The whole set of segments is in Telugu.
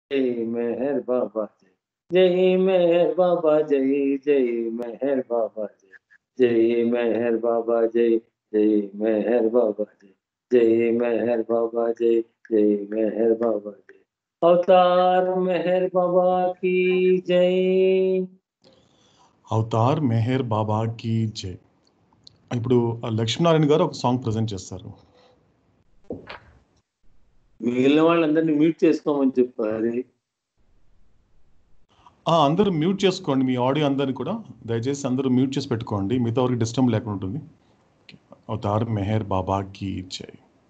जय मेहर बाबा जय जय मेहर बाबा जय जय मेहर बाबा जय जय मेहर बाबा जय जय मेहर बाबा जय जय मेहर बाबा जय जय मेहर बाबा जय अवतार मेहर बाबा की जय అవతార్ మెహర్ బాబా కీ జై ఇప్పుడు ఆ లక్ష్మీనారాయణ గారు ఒక సాంగ్ ప్రజెంట్ చేస్తారు మిగిలిన వాళ్ళందరినీ మ్యూట్ చేసుకోమని చెప్పారు ఆ, అందరూ మ్యూట్ చేసుకోండి మీ ఆడియో అందరిని కూడా దయచేసి అందరూ మ్యూట్ చేసి పెట్టుకోండి మిగతా వరకు డిస్టర్బ్ లేకుండా ఉంటుంది అవతార్ మెహర్ బాబా కీ జై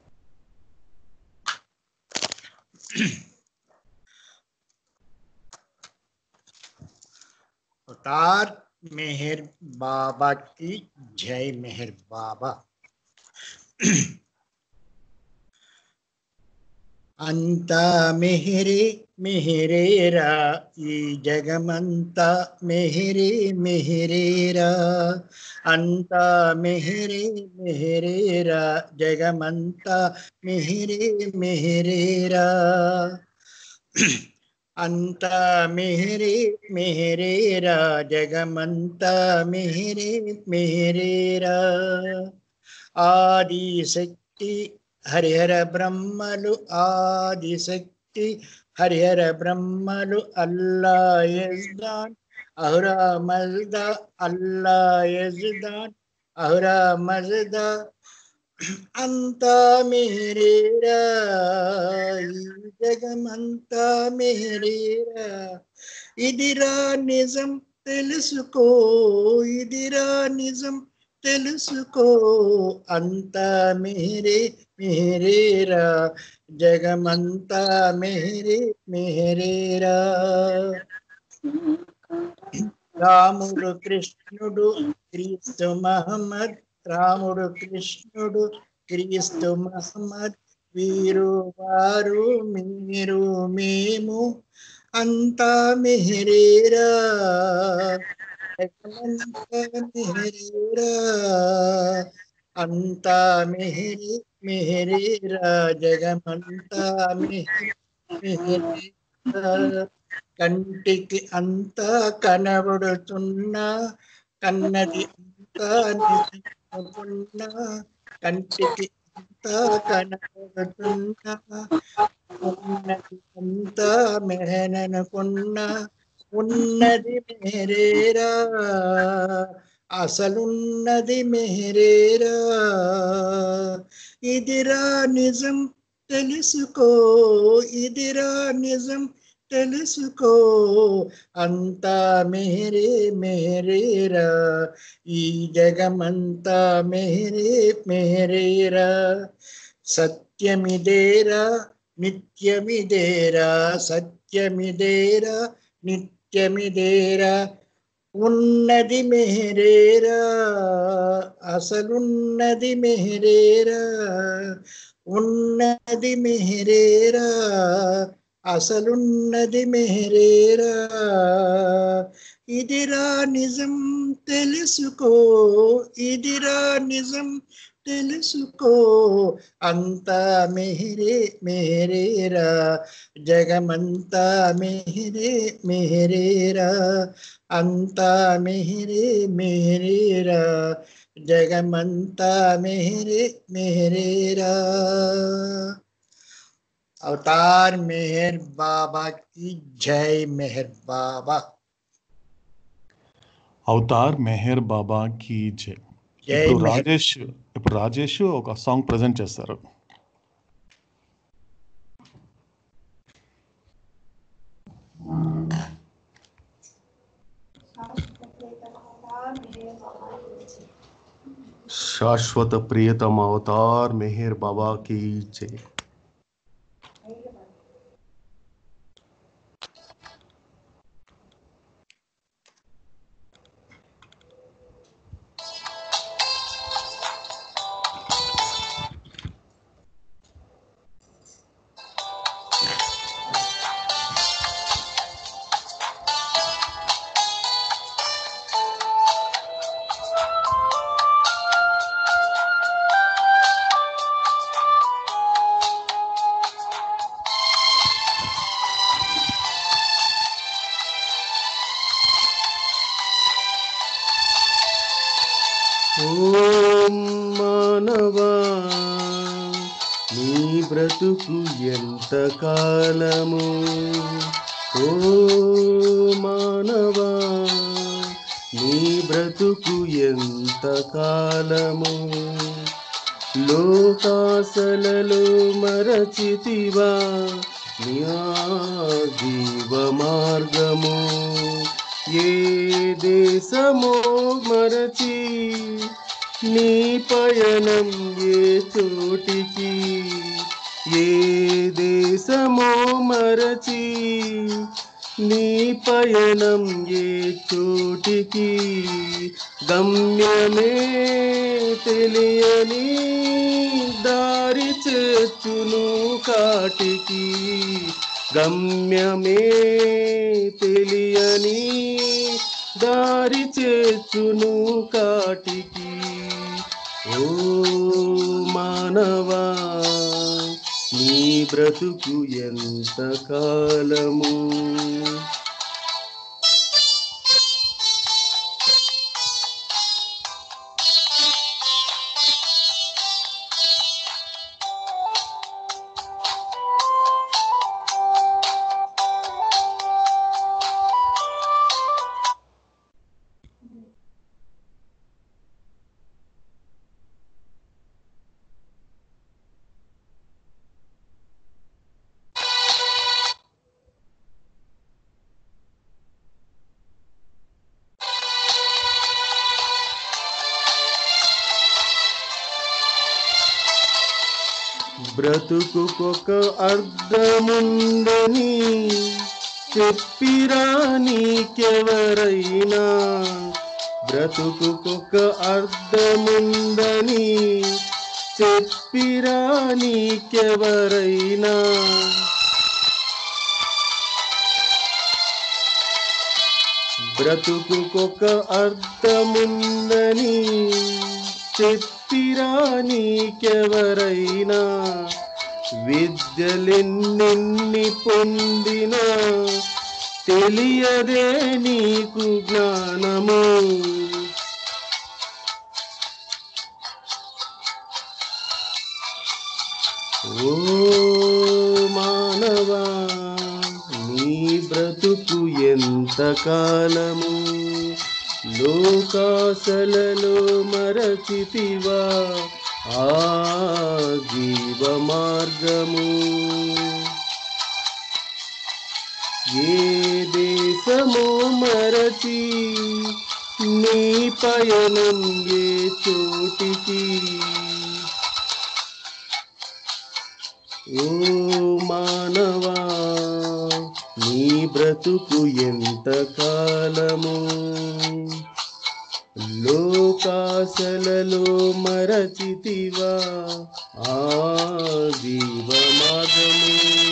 अवतार मेहर बाबा की जय मेहर बाबा అంతా మెహరే మెహరేరా ఈ జగమంతా మెహరే మెహరేరా అంతా మెహరే మెహరేరా జగమంతా మెహరే మెహరేరా అంతా మెహరే మెహరేరా జగమంతా మెహరే మెహరేరా ఆదిశక్తి హరిహర బ్రహ్మలు ఆదిశక్తి హరిహర బ్రహ్మలు అల్లా యజ్దాన్ అహురా మజ్దా అల్లా యజ్దాన్ అహురా మజ్దా అంతా మేరేరా ఈ జగమంతా మేరేరా ఇదిరా నిజం తెలుసుకో ఇదిరా నిజం తెలుసుకో అంతా మేరే మేరేరా జగమంతా మేరే మేరేరా రాముడు కృష్ణుడు క్రీస్తు మహమ్మద్ రాముడు కృష్ణుడు క్రీస్తు మహమ్మద్ వీరు వారు మీరు మేము అంతా మెహరేరా జగమంతా మెహరేరా అంతా మెహరి మెహరేరా జగమంతా మెహరి మెహరేరా కంటికి అంతా కనబడుతున్నా కన్నది అంతా నిజమనుకున్నా కంటికి అంతా కనబడుతున్నా ఉన్నది అంతా మెహననుకున్నా ఉన్నది మెహరేరా అసలున్నది మెహరేరా ఇదిరా నిజం తెలుసుకో ఇదిరా నిజం తెలుసుకో అంతా మేరే మేరేరా ఈ జగమంతా మేరే మేరేరా సత్యమిదేరా నిత్యమిదేరా సత్యమిదేరా నిత్యమిదేరా ఉన్నది మెహరేరా అసలున్నది మెహరేరా ఉన్నది మెహరేరా అసలున్నది మెహరేరా ఇదిరా నిజం తెలుసుకో ఇదిరా నిజం తెలుసుకో అంతా మెహరే మెహరేరా జగమంతా మెహరే మెహరేరా అంతా మెహరే మెహరేరా జగమంతా మెహరే మెహరేరా अवतार मेहर बाबा की जय मेहर बाबा అవతార్ మెహర్ బాబా కీ జై జై ఇప్పుడు మెహర్ రాజేష్ ఇప్పుడు రాజేష్ ఒక సాంగ్ ప్రజెంట్ చేస్తారు శాశ్వత ప్రియతమ అవతార్ మెహర్ బాబా కీ జై శ్రీ ఓం మానవా నీ బ్రతుకు ఎంత కాలము ఓ మానవా నీ బ్రతుకు ఎంత కాలము లోకాసలలో మరచితివా న్యా జీవ మార్గము ఏ దేశమో మరచి నీ పయనం ఏ చోటికి ఏ దేశమో మరచి నీ పయనం ఏ చోటికి గమ్యమే తెలియని దారి చేర్చును కాటికి గమ్యమే తెలియని దారి చేర్చును కాటికి ఓ మానవా నీ బ్రతుకు ఎంత కాలము బ్రతుకుకొక అర్థముందని చెప్పిరా నీకెవరైనా బ్రతుకుకొక అర్థముందని చెప్పిరా నీకెవరైనా బ్రతుకుకొక అర్థముందని చెప్పిరా నీకెవరైనా విద్యలెన్నెన్ని పొందినా తెలియదే నీకు జ్ఞానము ఓ మానవా నీ బ్రతుకు ఎంత కాలము లోకాసలలో మరచితివా ఆ జీవ మార్గము ఏ దేశమో మరచి నీ పయనం ఏ చోటికి ఓ మానవా నీ బ్రతుకు ఎంత కాలము లోకాసలలో మరచితివా ఆ జీవ మార్గము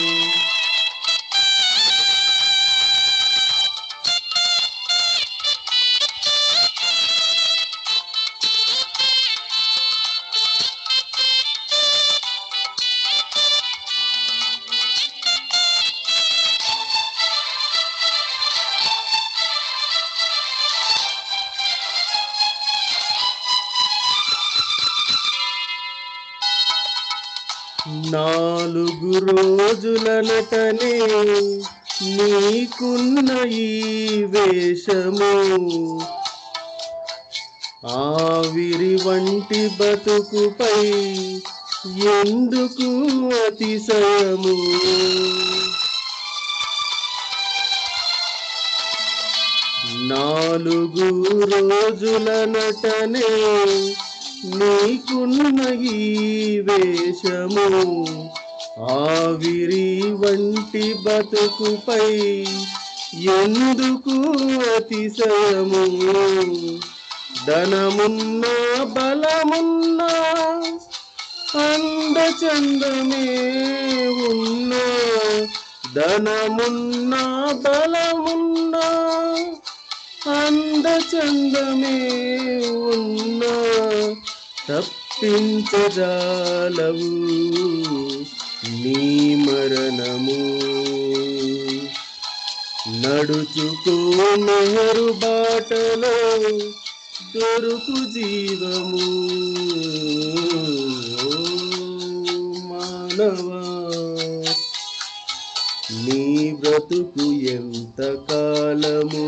నాలుగు రోజుల నటనే నీకున్న ఈ వేషము ఆవిరి వంటి బతుకుపై ఎందుకు అతిశయము నాలుగు రోజుల నటనే నీకున్న ఈ వేషము ఆవిరి వంటి బతుకుపై ఎందుకు అతిశయము ధనమున్నా బలమున్నా అందచందమే ఉన్నా ధనమున్నా బలమున్నా అందచందమే ఉన్నా తప్పించజాలవు నీ మరణము నడుచుకో మెహరు బాటలో దొరుకు జీవము ఓ మానవా నీ బ్రతుకు ఎంత కాలము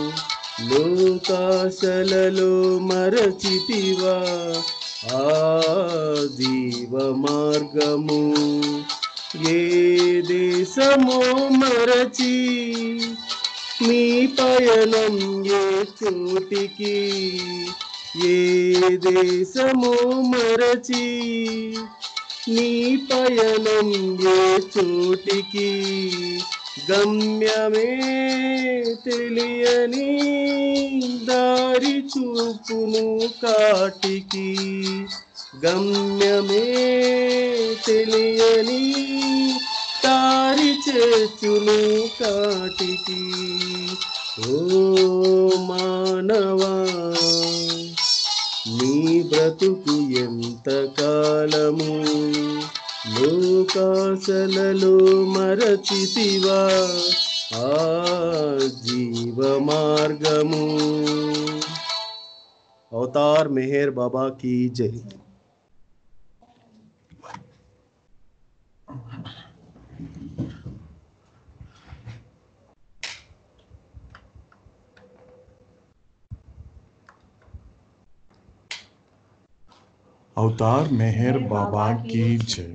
లోకాశలలో మరచితివా ఆ జీవ మార్గము ఏ దేశమో మరచి నీ పయనం ఏ చోటికి ఏ దేశమో మరచి నీ పయనం ఏ చోటికి గమ్యమే తెలియని దారి చూపును కాటికి గమ్యమే తెలియని దారి చేర్చును కాటికి ఓ మానవా నీ బ్రతుకు ఎంత కాలము లోకాసలలో మరచితివా ఆ జీవ మార్గము అవతార్ మెహర్ బాబా కీ జై अवतार मेहर बाबा की जय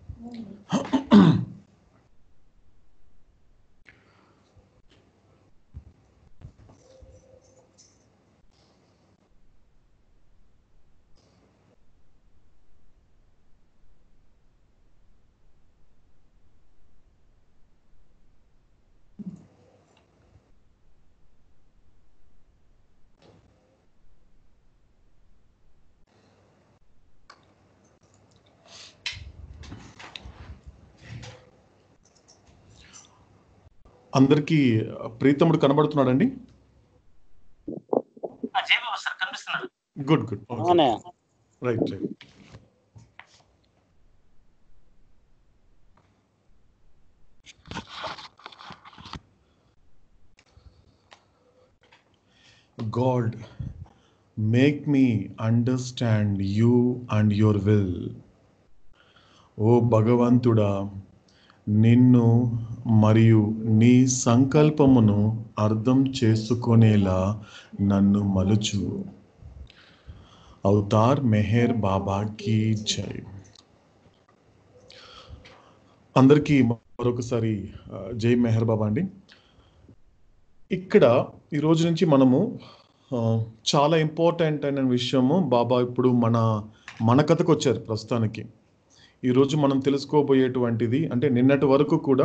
అందరికీ ప్రీతముడు కనబడుతున్నాడండి జయబాబు సార్ కనిపిస్తున్నారు గుడ్ గుడ్ అవునే right right God, make me understand you and your will. ఓ భగవంతుడా నిన్ను మరియు నీ సంకల్పమును అర్థం చేసుకునేలా నన్ను మలుచు అవతార్ మెహర్ బాబా కీ జై అందరికీ మరొకసారి ఆ, జై మెహర్ బాబా అండి ఇక్కడ ఈ రోజు నుంచి మనము ఆ, చాలా ఇంపార్టెంట్ అయిన విషయము బాబా ఇప్పుడు మన మన కథకు వచ్చారు ప్రస్తుతానికి ఈరోజు మనం తెలుసుకోబోయేటువంటిది అంటే నిన్నటి వరకు కూడా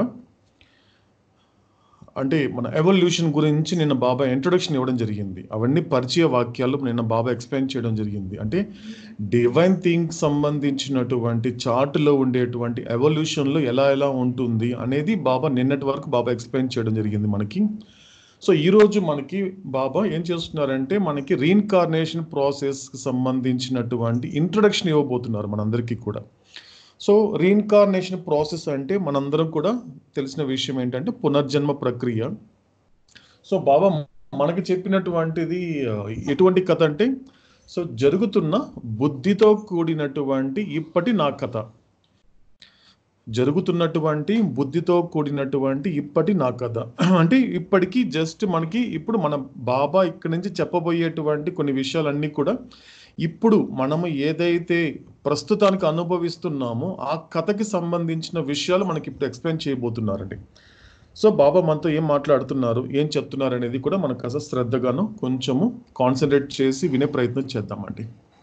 అంటే మన ఎవల్యూషన్ గురించి నిన్న బాబా ఇంట్రొడక్షన్ ఇవ్వడం జరిగింది అవన్నీ పరిచయ వాక్యాలు నిన్న బాబా ఎక్స్ప్లెయిన్ చేయడం జరిగింది అంటే డివైన్ థింగ్ సంబంధించినటువంటి చార్ట్లో ఉండేటువంటి ఎవల్యూషన్లో ఎలా ఎలా ఉంటుంది అనేది బాబా నిన్నటి వరకు బాబా ఎక్స్ప్లెయిన్ చేయడం జరిగింది మనకి సో ఈ రోజు మనకి బాబా ఏం చేస్తున్నారంటే మనకి రీఇన్కార్నేషన్ ప్రాసెస్కి సంబంధించినటువంటి ఇంట్రొడక్షన్ ఇవ్వబోతున్నారు మనందరికీ కూడా సో రీఇన్కార్నేషన్ ప్రాసెస్ అంటే మనందరం కూడా తెలిసిన విషయం ఏంటంటే పునర్జన్మ ప్రక్రియ సో బాబా మనకి చెప్పినటువంటిది ఆ, ఎటువంటి కథ అంటే సో జరుగుతున్న బుద్ధితో కూడినటువంటి ఇప్పటి నా కథ జరుగుతున్నటువంటి బుద్ధితో కూడినటువంటి ఇప్పటి నా కథ అంటే ఇప్పటికీ జస్ట్ మనకి ఇప్పుడు మన బాబా ఇక్కడి నుంచి చెప్పబోయేటువంటి కొన్ని విషయాలన్నీ కూడా ఇప్పుడు మనము ఏదైతే ప్రస్తుతానికి అనుభవిస్తున్నామో ఆ కథకి సంబంధించిన విషయాలు మనకి ఇప్పుడు ఎక్స్ప్లెయిన్ చేయబోతున్నారండి సో బాబా మనతో ఏం మాట్లాడుతున్నారు ఏం చెప్తున్నారు అనేది కూడా మనం కాస్త శ్రద్ధగాను కొంచెము కాన్సన్ట్రేట్ చేసి వినే ప్రయత్నం చేద్దామండి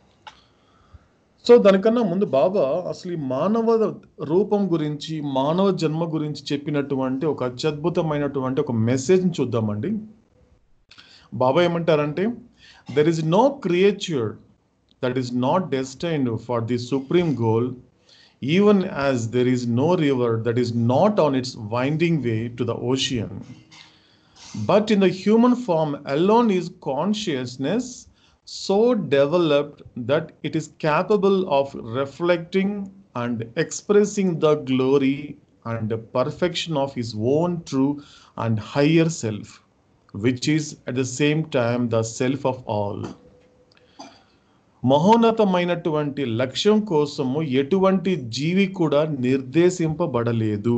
సో దానికన్నా ముందు బాబా అసలు ఈ మానవ రూపం గురించి మానవ జన్మ గురించి చెప్పినటువంటి ఒక అత్యద్భుతమైనటువంటి ఒక మెసేజ్ని చూద్దామండి బాబా ఏమంటారంటే there is no creature that is not destined for the supreme goal even as there is no river that is not on its winding way to the ocean. But in the human form alone is consciousness so developed that it is capable of reflecting and expressing the glory and perfection of his own true and higher self, which is at the same time the self of all. మహోన్నతమైనటువంటి లక్ష్యం కోసము ఎటువంటి జీవి కూడా నిర్దేశింపబడలేదు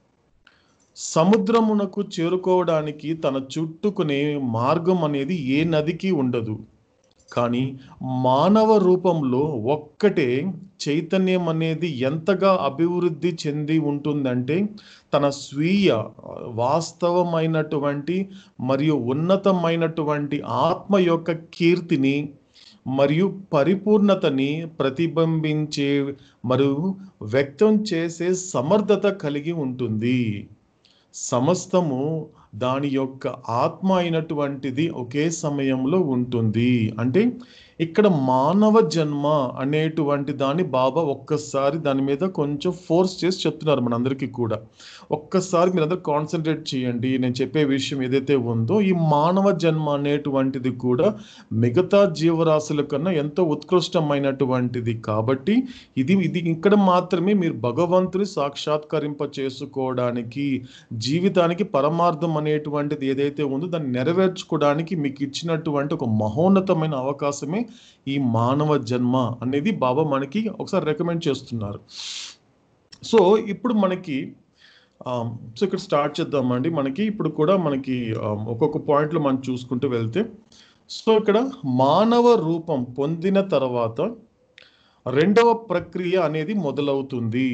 సముద్రమునకు చేరుకోవడానికి తన చుట్టుకునే మార్గం అనేది ఏ నదికి ఉండదు కానీ మానవ రూపంలో ఒక్కటే చైతన్యం అనేది ఎంతగా అభివృద్ధి చెంది ఉంటుందంటే తన స్వీయ వాస్తవమైనటువంటి మరియు ఉన్నతమైనటువంటి ఆత్మ యొక్క కీర్తిని మరియు పరిపూర్ణతని ప్రతిబింబించే మరియు వ్యక్తం చేసే సమర్థత కలిగి ఉంటుంది సమస్తము దాని యొక్క ఆత్మ అయినటువంటిది ఒకే సమయంలో ఉంటుంది అంటే ఇక్కడ మానవ జన్మ అనేటువంటి దాన్ని బాబా ఒక్కసారి దాని మీద కొంచెం ఫోర్స్ చేసి చెప్తున్నారు మనందరికీ కూడా ఒక్కసారి మీరందరూ కాన్సన్ట్రేట్ చేయండి నేను చెప్పే విషయం ఏదైతే ఉందో ఈ మానవ జన్మ అనేటువంటిది కూడా మిగతా జీవరాశుల కన్నా ఎంతో ఉత్కృష్టమైనటువంటిది కాబట్టి ఇది ఇది ఇక్కడ మాత్రమే మీరు భగవంతుని సాక్షాత్కరింప చేసుకోవడానికి జీవితానికి పరమార్థం అనేటువంటిది ఏదైతే ఉందో దాన్ని నెరవేర్చుకోవడానికి మీకు ఇచ్చినటువంటి ఒక మహోన్నతమైన అవకాశమే ఈ మానవ జన్మ అనేది బాబా మనకి ఒకసారి రికమెండ్ చేస్తున్నారు సో ఇప్పుడు మనకి ఆమ్, సో ఇక్కడ స్టార్ట్ చేద్దామండి మనకి ఇప్పుడు కూడా మనకి ఆమ్, ఒక్కొక్క పాయింట్లో మనం చూసుకుంటూ వెళ్తే సో ఇక్కడ మానవ రూపం పొందిన తర్వాత రెండవ ప్రక్రియ అనేది మొదలవుతుంది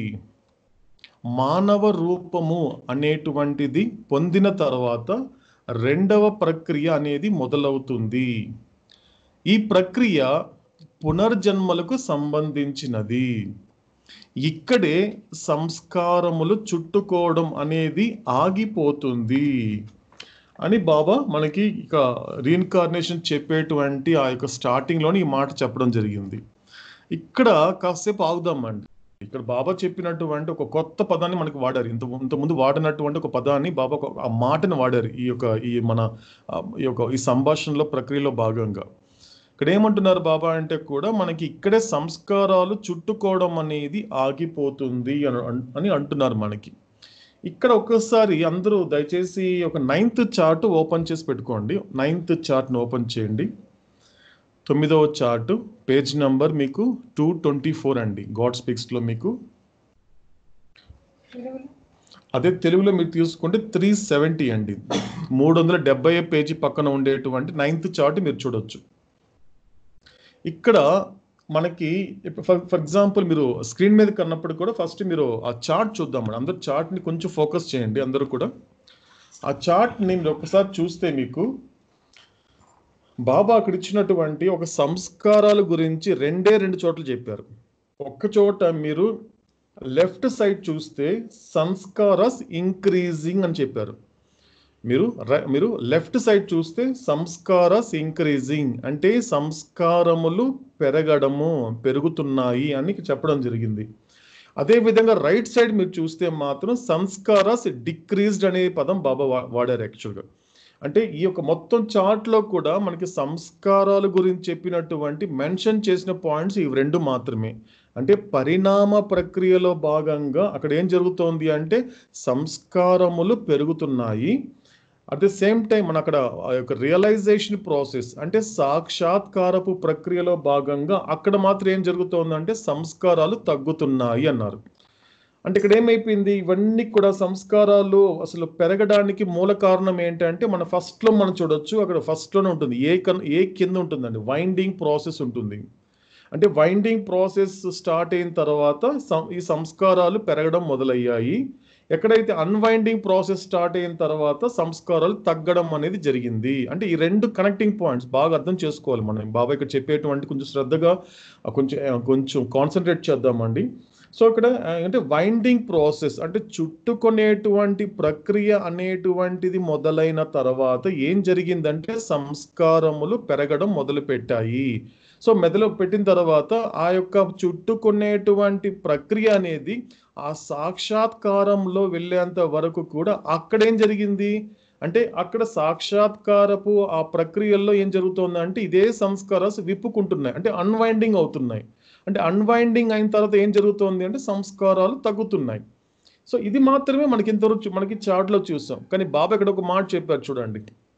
మానవ రూపము అనేటువంటిది పొందిన తర్వాత రెండవ ప్రక్రియ అనేది మొదలవుతుంది ఈ ప్రక్రియ పునర్జన్మలకు సంబంధించినది ఇక్కడే సంస్కారములు చుట్టుకోవడం అనేది ఆగిపోతుంది అని బాబా మనకి ఇక రీఇన్కార్నేషన్ చెప్పేటువంటి ఆ యొక్క స్టార్టింగ్లోని ఈ మాట చెప్పడం జరిగింది ఇక్కడ కాసేపు ఆగుదామండి ఇక్కడ బాబా చెప్పినటువంటి ఒక కొత్త పదాన్ని మనకి వాడారు ఇంత ఇంతకుముందు వాడినటువంటి ఒక పదాన్ని బాబా ఒక- ఆ మాటను వాడారు ఈ యొక్క ఈ మన ఆ, ఈ యొక్క ఈ సంభాషణలో ప్రక్రియలో భాగంగా ఇక్కడ ఏమంటున్నారు బాబా అంటే కూడా మనకి ఇక్కడే సంస్కారాలు చుట్టుకోవడం అనేది ఆగిపోతుంది అని అన్- అని అంటున్నారు మనకి ఇక్కడ ఒక్కసారి అందరూ దయచేసి ఒక నైన్త్ చార్ట్ ఓపెన్ చేసి పెట్టుకోండి నైన్త్ చార్ట్ను ఓపెన్ చేయండి తొమ్మిదవ చార్ట్ పేజ్ నంబర్ మీకు టూ ట్వంటీ ఫోర్ అండి గాడ్ స్పీక్స్లో మీకు అదే తెలుగులో మీరు తీసుకుంటే త్రీ సెవెంటీ అండి మూడు వందల డెబ్బై పేజీ పక్కన ఉండేటువంటి నైన్త్ చార్ట్ మీరు చూడొచ్చు ఇక్కడ మనకి ఫర్ ఫర్ ఎగ్జాంపుల్ మీరు స్క్రీన్ మీద కన్నప్పుడు కూడా ఫస్ట్ మీరు ఆ చార్ట్ చూద్దాం అందరు చార్ట్ని కొంచెం ఫోకస్ చేయండి అందరూ కూడా ఆ చార్ట్ని మీరు ఒకసారి చూస్తే మీకు బాబా అక్కడ ఇచ్చినటువంటి ఒక సంస్కారాల గురించి రెండే రెండు చోట్ల చెప్పారు ఒక్క చోట మీరు లెఫ్ట్ సైడ్ చూస్తే సంస్కారస్ ఇంక్రీజింగ్ అని చెప్పారు మీరు ర- మీరు లెఫ్ట్ సైడ్ చూస్తే సంస్కారస్ ఇంక్రీజింగ్ అంటే సంస్కారములు పెరగడము పెరుగుతున్నాయి అని చెప్పడం జరిగింది అదే విధంగా రైట్ సైడ్ మీరు చూస్తే మాత్రం సంస్కారస్ డిక్రీజ్డ్ అనే పదం బాబా వా- వాడారు యాక్చువల్గా అంటే ఈ యొక్క మొత్తం చార్ట్ లో కూడా మనకి సంస్కారాల గురించి చెప్పినటువంటి మెన్షన్ చేసిన పాయింట్స్ ఇవి రెండు మాత్రమే అంటే పరిణామ ప్రక్రియలో భాగంగా అక్కడ ఏం జరుగుతోంది అంటే సంస్కారములు పెరుగుతున్నాయి అట్ ది సేమ్ టైం మన అక్కడ ఆ యొక్క రియలైజేషన్ ప్రాసెస్ అంటే సాక్షాత్కారపు ప్రక్రియలో భాగంగా అక్కడ మాత్రం ఏం జరుగుతోందంటే సంస్కారాలు తగ్గుతున్నాయి అన్నారు అంటే ఇక్కడ ఏమైపోయింది ఇవన్నీ కూడా సంస్కారాలు అసలు పెరగడానికి మూల కారణం ఏంటంటే మన ఫస్ట్ లో మనం చూడొచ్చు అక్కడ ఫస్ట్ లోనే ఉంటుంది ఏ కన్ ఏ కింద ఉంటుందండి వైండింగ్ ప్రాసెస్ ఉంటుంది అంటే వైండింగ్ ప్రాసెస్ స్టార్ట్ అయిన తర్వాత సం- ఈ సంస్కారాలు పెరగడం మొదలయ్యాయి ఎక్కడైతే అన్వైండింగ్ ప్రాసెస్ స్టార్ట్ అయిన తర్వాత సంస్కారాలు తగ్గడం అనేది జరిగింది అంటే ఈ రెండు కనెక్టింగ్ పాయింట్స్ బాగా అర్థం చేసుకోవాలి మనం బాబా ఇక్కడ చెప్పేటువంటి కొంచెం శ్రద్ధగా ఆ, కొంచెం ఆ, కొంచెం కాన్సన్ట్రేట్ చేద్దామండి సో ఇక్కడ ఆ, అంటే వైండింగ్ ప్రాసెస్ అంటే చుట్టుకునేటువంటి ప్రక్రియ అనేటువంటిది మొదలైన తర్వాత ఏం జరిగిందంటే సంస్కారములు పెరగడం మొదలు పెట్టాయి సో మెదలు పెట్టిన తర్వాత ఆ యొక్క చుట్టుకునేటువంటి ప్రక్రియ అనేది ఆ సాక్షాత్కారంలో వెళ్ళేంత వరకు కూడా అక్కడేం జరిగింది అంటే అక్కడ సాక్షాత్కారపు ఆ ప్రక్రియల్లో ఏం జరుగుతుందంటే ఇదే సంస్కారాలు విప్పుకుంటున్నాయి అంటే అన్వైండింగ్ అవుతున్నాయి అంటే అన్వైండింగ్ అయిన తర్వాత ఏం జరుగుతోంది అంటే సంస్కారాలు తగ్గుతున్నాయి సో ఇది మాత్రమే మనకి ఇంతవరకు చూ- మనకి చార్ట్లో చూసాం కానీ బాబా ఇక్కడ ఒక మాట చెప్పారు చూడండి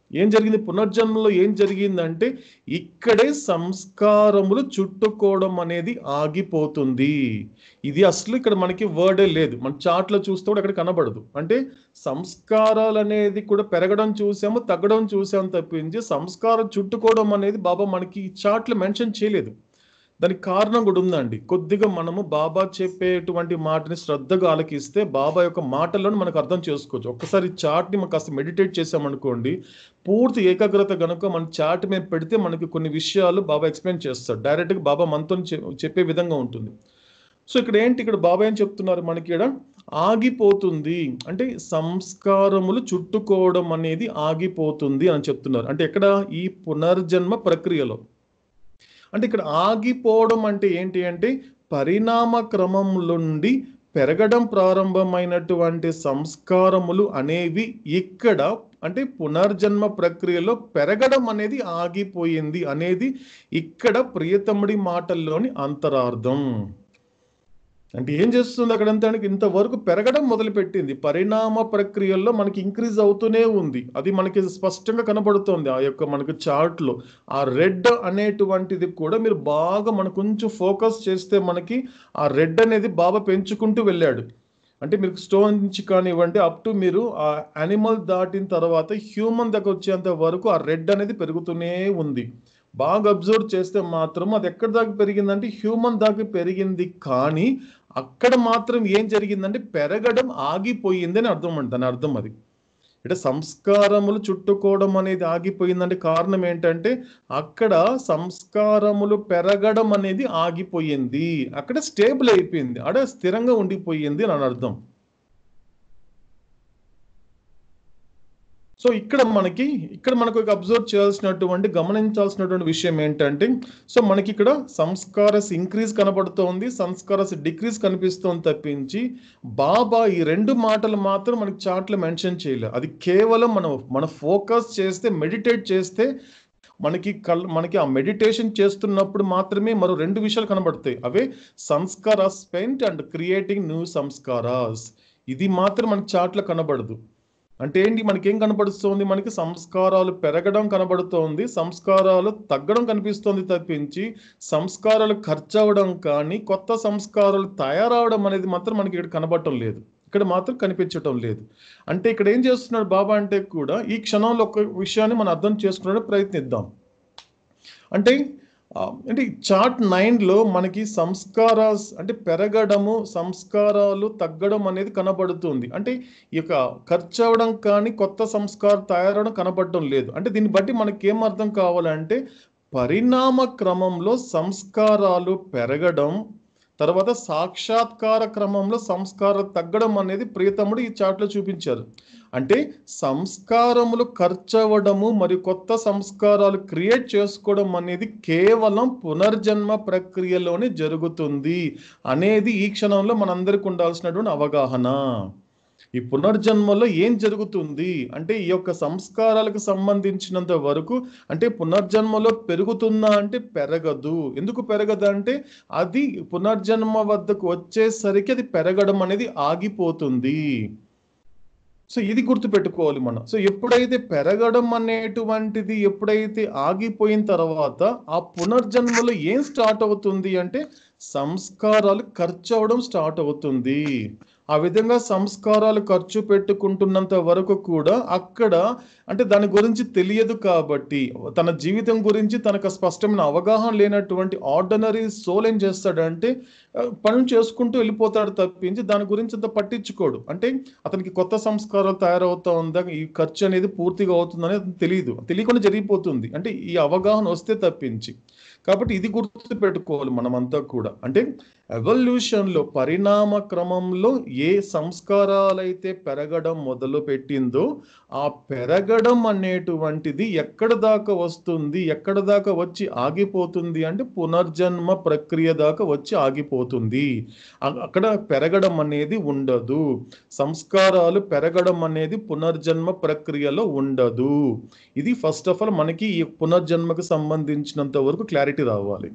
ఏం జరిగింది పునర్జన్మలో ఏం జరిగిందంటే ఇక్కడే సంస్కారములు చుట్టుకోవడం అనేది ఆగిపోతుంది ఇది అసలు ఇక్కడ మనకి వర్డే లేదు మన చాట్లో చూస్తే కూడా అక్కడ కనబడదు అంటే సంస్కారాలు అనేది కూడా పెరగడం చూసాము తగ్గడం చూసాము తప్పించి సంస్కారం చుట్టుకోవడం అనేది బాబా మనకి ఈ చాట్లో మెన్షన్ చేయలేదు దానికి కారణం కూడా ఉందండి కొద్దిగా మనము బాబా చెప్పేటువంటి మాటని శ్రద్ధగా ఆలకిస్తే బాబా యొక్క మాటలను మనకు అర్థం చేసుకోవచ్చు ఒక్కసారి చాట్ని మనం కాస్త మెడిటేట్ చేసామనుకోండి పూర్తి ఏకాగ్రత గనుక మన చాట్ మీద పెడితే మనకి కొన్ని విషయాలు బాబా ఎక్స్ప్లెయిన్ చేస్తాడు డైరెక్ట్గా బాబా మనతో చె- చెప్పే విధంగా ఉంటుంది సో ఇక్కడ ఏంటి ఇక్కడ బాబా ఏం చెప్తున్నారు మనకి ఇక్కడ ఆగిపోతుంది అంటే సంస్కారములు చుట్టుకోవడం అనేది ఆగిపోతుంది అని చెప్తున్నారు అంటే ఎక్కడ ఈ పునర్జన్మ ప్రక్రియలో అంటే ఇక్కడ ఆగిపోవడం అంటే ఏంటి అంటే పరిణామ క్రమం నుండి పెరగడం ప్రారంభమైనటువంటి సంస్కారములు అనేవి ఇక్కడ అంటే పునర్జన్మ ప్రక్రియలో పెరగడం అనేది ఆగిపోయింది అనేది ఇక్కడ ప్రియతముడి మాటల్లోని అంతరార్థం అంటే ఏం చేస్తుంది అక్కడ అంతా ఇంతవరకు పెరగడం మొదలుపెట్టింది పరిణామ ప్రక్రియల్లో మనకి ఇంక్రీజ్ అవుతూనే ఉంది అది మనకి స్పష్టంగా కనబడుతోంది ఆ యొక్క మనకి చార్ట్ లో ఆ రెడ్ అనేటువంటిది కూడా మీరు బాగా మన కొంచెం ఫోకస్ చేస్తే మనకి ఆ రెడ్ అనేది బాగా పెంచుకుంటూ వెళ్ళాడు అంటే మీరు స్టోన్ నుంచి కానివ్వండి అప్ టు మీరు ఆ యానిమల్ దాటిన తర్వాత హ్యూమన్ దగ్గర వచ్చేంత వరకు ఆ రెడ్ అనేది పెరుగుతూనే ఉంది బాగా అబ్జర్వ్ చేస్తే మాత్రం అది ఎక్కడి దాకా పెరిగిందంటే హ్యూమన్ దాకా పెరిగింది కానీ అక్కడ మాత్రం ఏం జరిగిందంటే పెరగడం ఆగిపోయింది అని అర్థం అండి దాని అర్థం అది అంటే సంస్కారములు చుట్టుకోవడం అనేది ఆగిపోయిందంటే కారణం ఏంటంటే అక్కడ సంస్కారములు పెరగడం అనేది ఆగిపోయింది అక్కడ స్టేబుల్ అయిపోయింది అక్కడ స్థిరంగా ఉండిపోయింది అని అర్థం సో ఇక్కడ మనకి ఇక్కడ మనకు అబ్జర్వ్ చేయాల్సినటువంటి గమనించాల్సినటువంటి విషయం ఏంటంటే సో మనకి ఇక్కడ సంస్కారస్ ఇంక్రీజ్ కనబడుతోంది సంస్కారస్ డిక్రీజ్ కనిపిస్తోంది తప్పించి బాబా ఈ రెండు మాటలు మాత్రం మనకి చాట్లో మెన్షన్ చేయలేదు అది కేవలం మనం మన ఫోకస్ చేస్తే మెడిటేట్ చేస్తే మనకి కల్ మనకి ఆ మెడిటేషన్ చేస్తున్నప్పుడు మాత్రమే మరో రెండు విషయాలు కనబడతాయి అవే sanskara spent and creating new sanskaras ఇది మాత్రం మనకి చాట్లో కనబడదు అంటే ఏంటి మనకి ఏం కనబడుతోంది మనకి సంస్కారాలు పెరగడం కనబడుతోంది సంస్కారాలు తగ్గడం కనిపిస్తోంది తప్పించి సంస్కారాలు ఖర్చు అవ్వడం కానీ కొత్త సంస్కారాలు తయారవడం అనేది మాత్రం మనకి ఇక్కడ కనబడటం లేదు ఇక్కడ మాత్రం కనిపించటం లేదు అంటే ఇక్కడ ఏం చేస్తున్నాడు బాబా అంటే కూడా ఈ క్షణంలో ఒక విషయాన్ని మనం అర్థం చేసుకోవడానికి ప్రయత్నిద్దాం అంటే ఆ, అంటే చార్ట్ నైన్లో మనకి సంస్కార అంటే పెరగడము సంస్కారాలు తగ్గడం అనేది కనబడుతుంది అంటే ఈ యొక్క ఖర్చు అవ్వడం కానీ కొత్త సంస్కారం తయారవడం కనబడడం లేదు అంటే దీన్ని బట్టి మనకి ఏం అర్థం కావాలంటే పరిణామ క్రమంలో సంస్కారాలు పెరగడం తర్వాత సాక్షాత్కార క్రమంలో సంస్కారం తగ్గడం అనేది ప్రియతముడు ఈ చాట్లో చూపించారు అంటే సంస్కారములు ఖర్చవడము మరియు కొత్త సంస్కారాలు క్రియేట్ చేసుకోవడం అనేది కేవలం పునర్జన్మ ప్రక్రియలోనే జరుగుతుంది అనేది ఈ క్షణంలో మనందరికి ఉండాల్సినటువంటి అవగాహన ఈ పునర్జన్మలో ఏం జరుగుతుంది అంటే ఈ యొక్క సంస్కారాలకు సంబంధించినంత వరకు అంటే పునర్జన్మలో పెరుగుతుందా అంటే పెరగదు ఎందుకు పెరగదు అంటే అది పునర్జన్మ వద్దకు వచ్చేసరికి అది పెరగడం అనేది ఆగిపోతుంది సో ఇది గుర్తుపెట్టుకోవాలి మనం సో ఎప్పుడైతే పెరగడం అనేటువంటిది ఎప్పుడైతే ఆగిపోయిన తర్వాత ఆ పునర్జన్మలో ఏం స్టార్ట్ అవుతుంది అంటే సంస్కారాలు ఖర్చు అవడం స్టార్ట్ అవుతుంది ఆ విధంగా సంస్కారాలు ఖర్చు పెట్టుకుంటున్నంత వరకు కూడా అక్కడ అంటే దాని గురించి తెలియదు కాబట్టి తన జీవితం గురించి తనకు స్పష్టమైన అవగాహన లేనటువంటి ఆర్డినరీ సోల్ ఏం చేస్తాడంటే ఆ, పనులు చేసుకుంటూ వెళ్ళిపోతాడు తప్పించి దాని గురించి అంత పట్టించుకోడు అంటే అతనికి కొత్త సంస్కారాలు తయారవుతా ఉందా ఈ ఖర్చు అనేది పూర్తిగా అవుతుందని అతనికి తెలియదు తెలియకుండా జరిగిపోతుంది అంటే ఈ అవగాహన వస్తే తప్పించి కాబట్టి ఇది గుర్తు పెట్టుకోవాలి మనమంతా కూడా అంటే ఎవల్యూషన్ లో పరిణామ క్రమంలో ఏ సంస్కారాలైతే పెరగడం మొదలు పెట్టిందో ఆ పెరగడం అనేటువంటిది ఎక్కడ దాకా వస్తుంది ఎక్కడ దాకా వచ్చి ఆగిపోతుంది అంటే పునర్జన్మ ప్రక్రియ దాకా వచ్చి ఆగిపోతుంది అ- అక్కడ పెరగడం అనేది ఉండదు సంస్కారాలు పెరగడం అనేది పునర్జన్మ ప్రక్రియలో ఉండదు ఇది ఫస్ట్ ఆఫ్ ఆల్ మనకి ఈ పునర్జన్మకు సంబంధించినంత వరకు క్లారిటీ రావాలి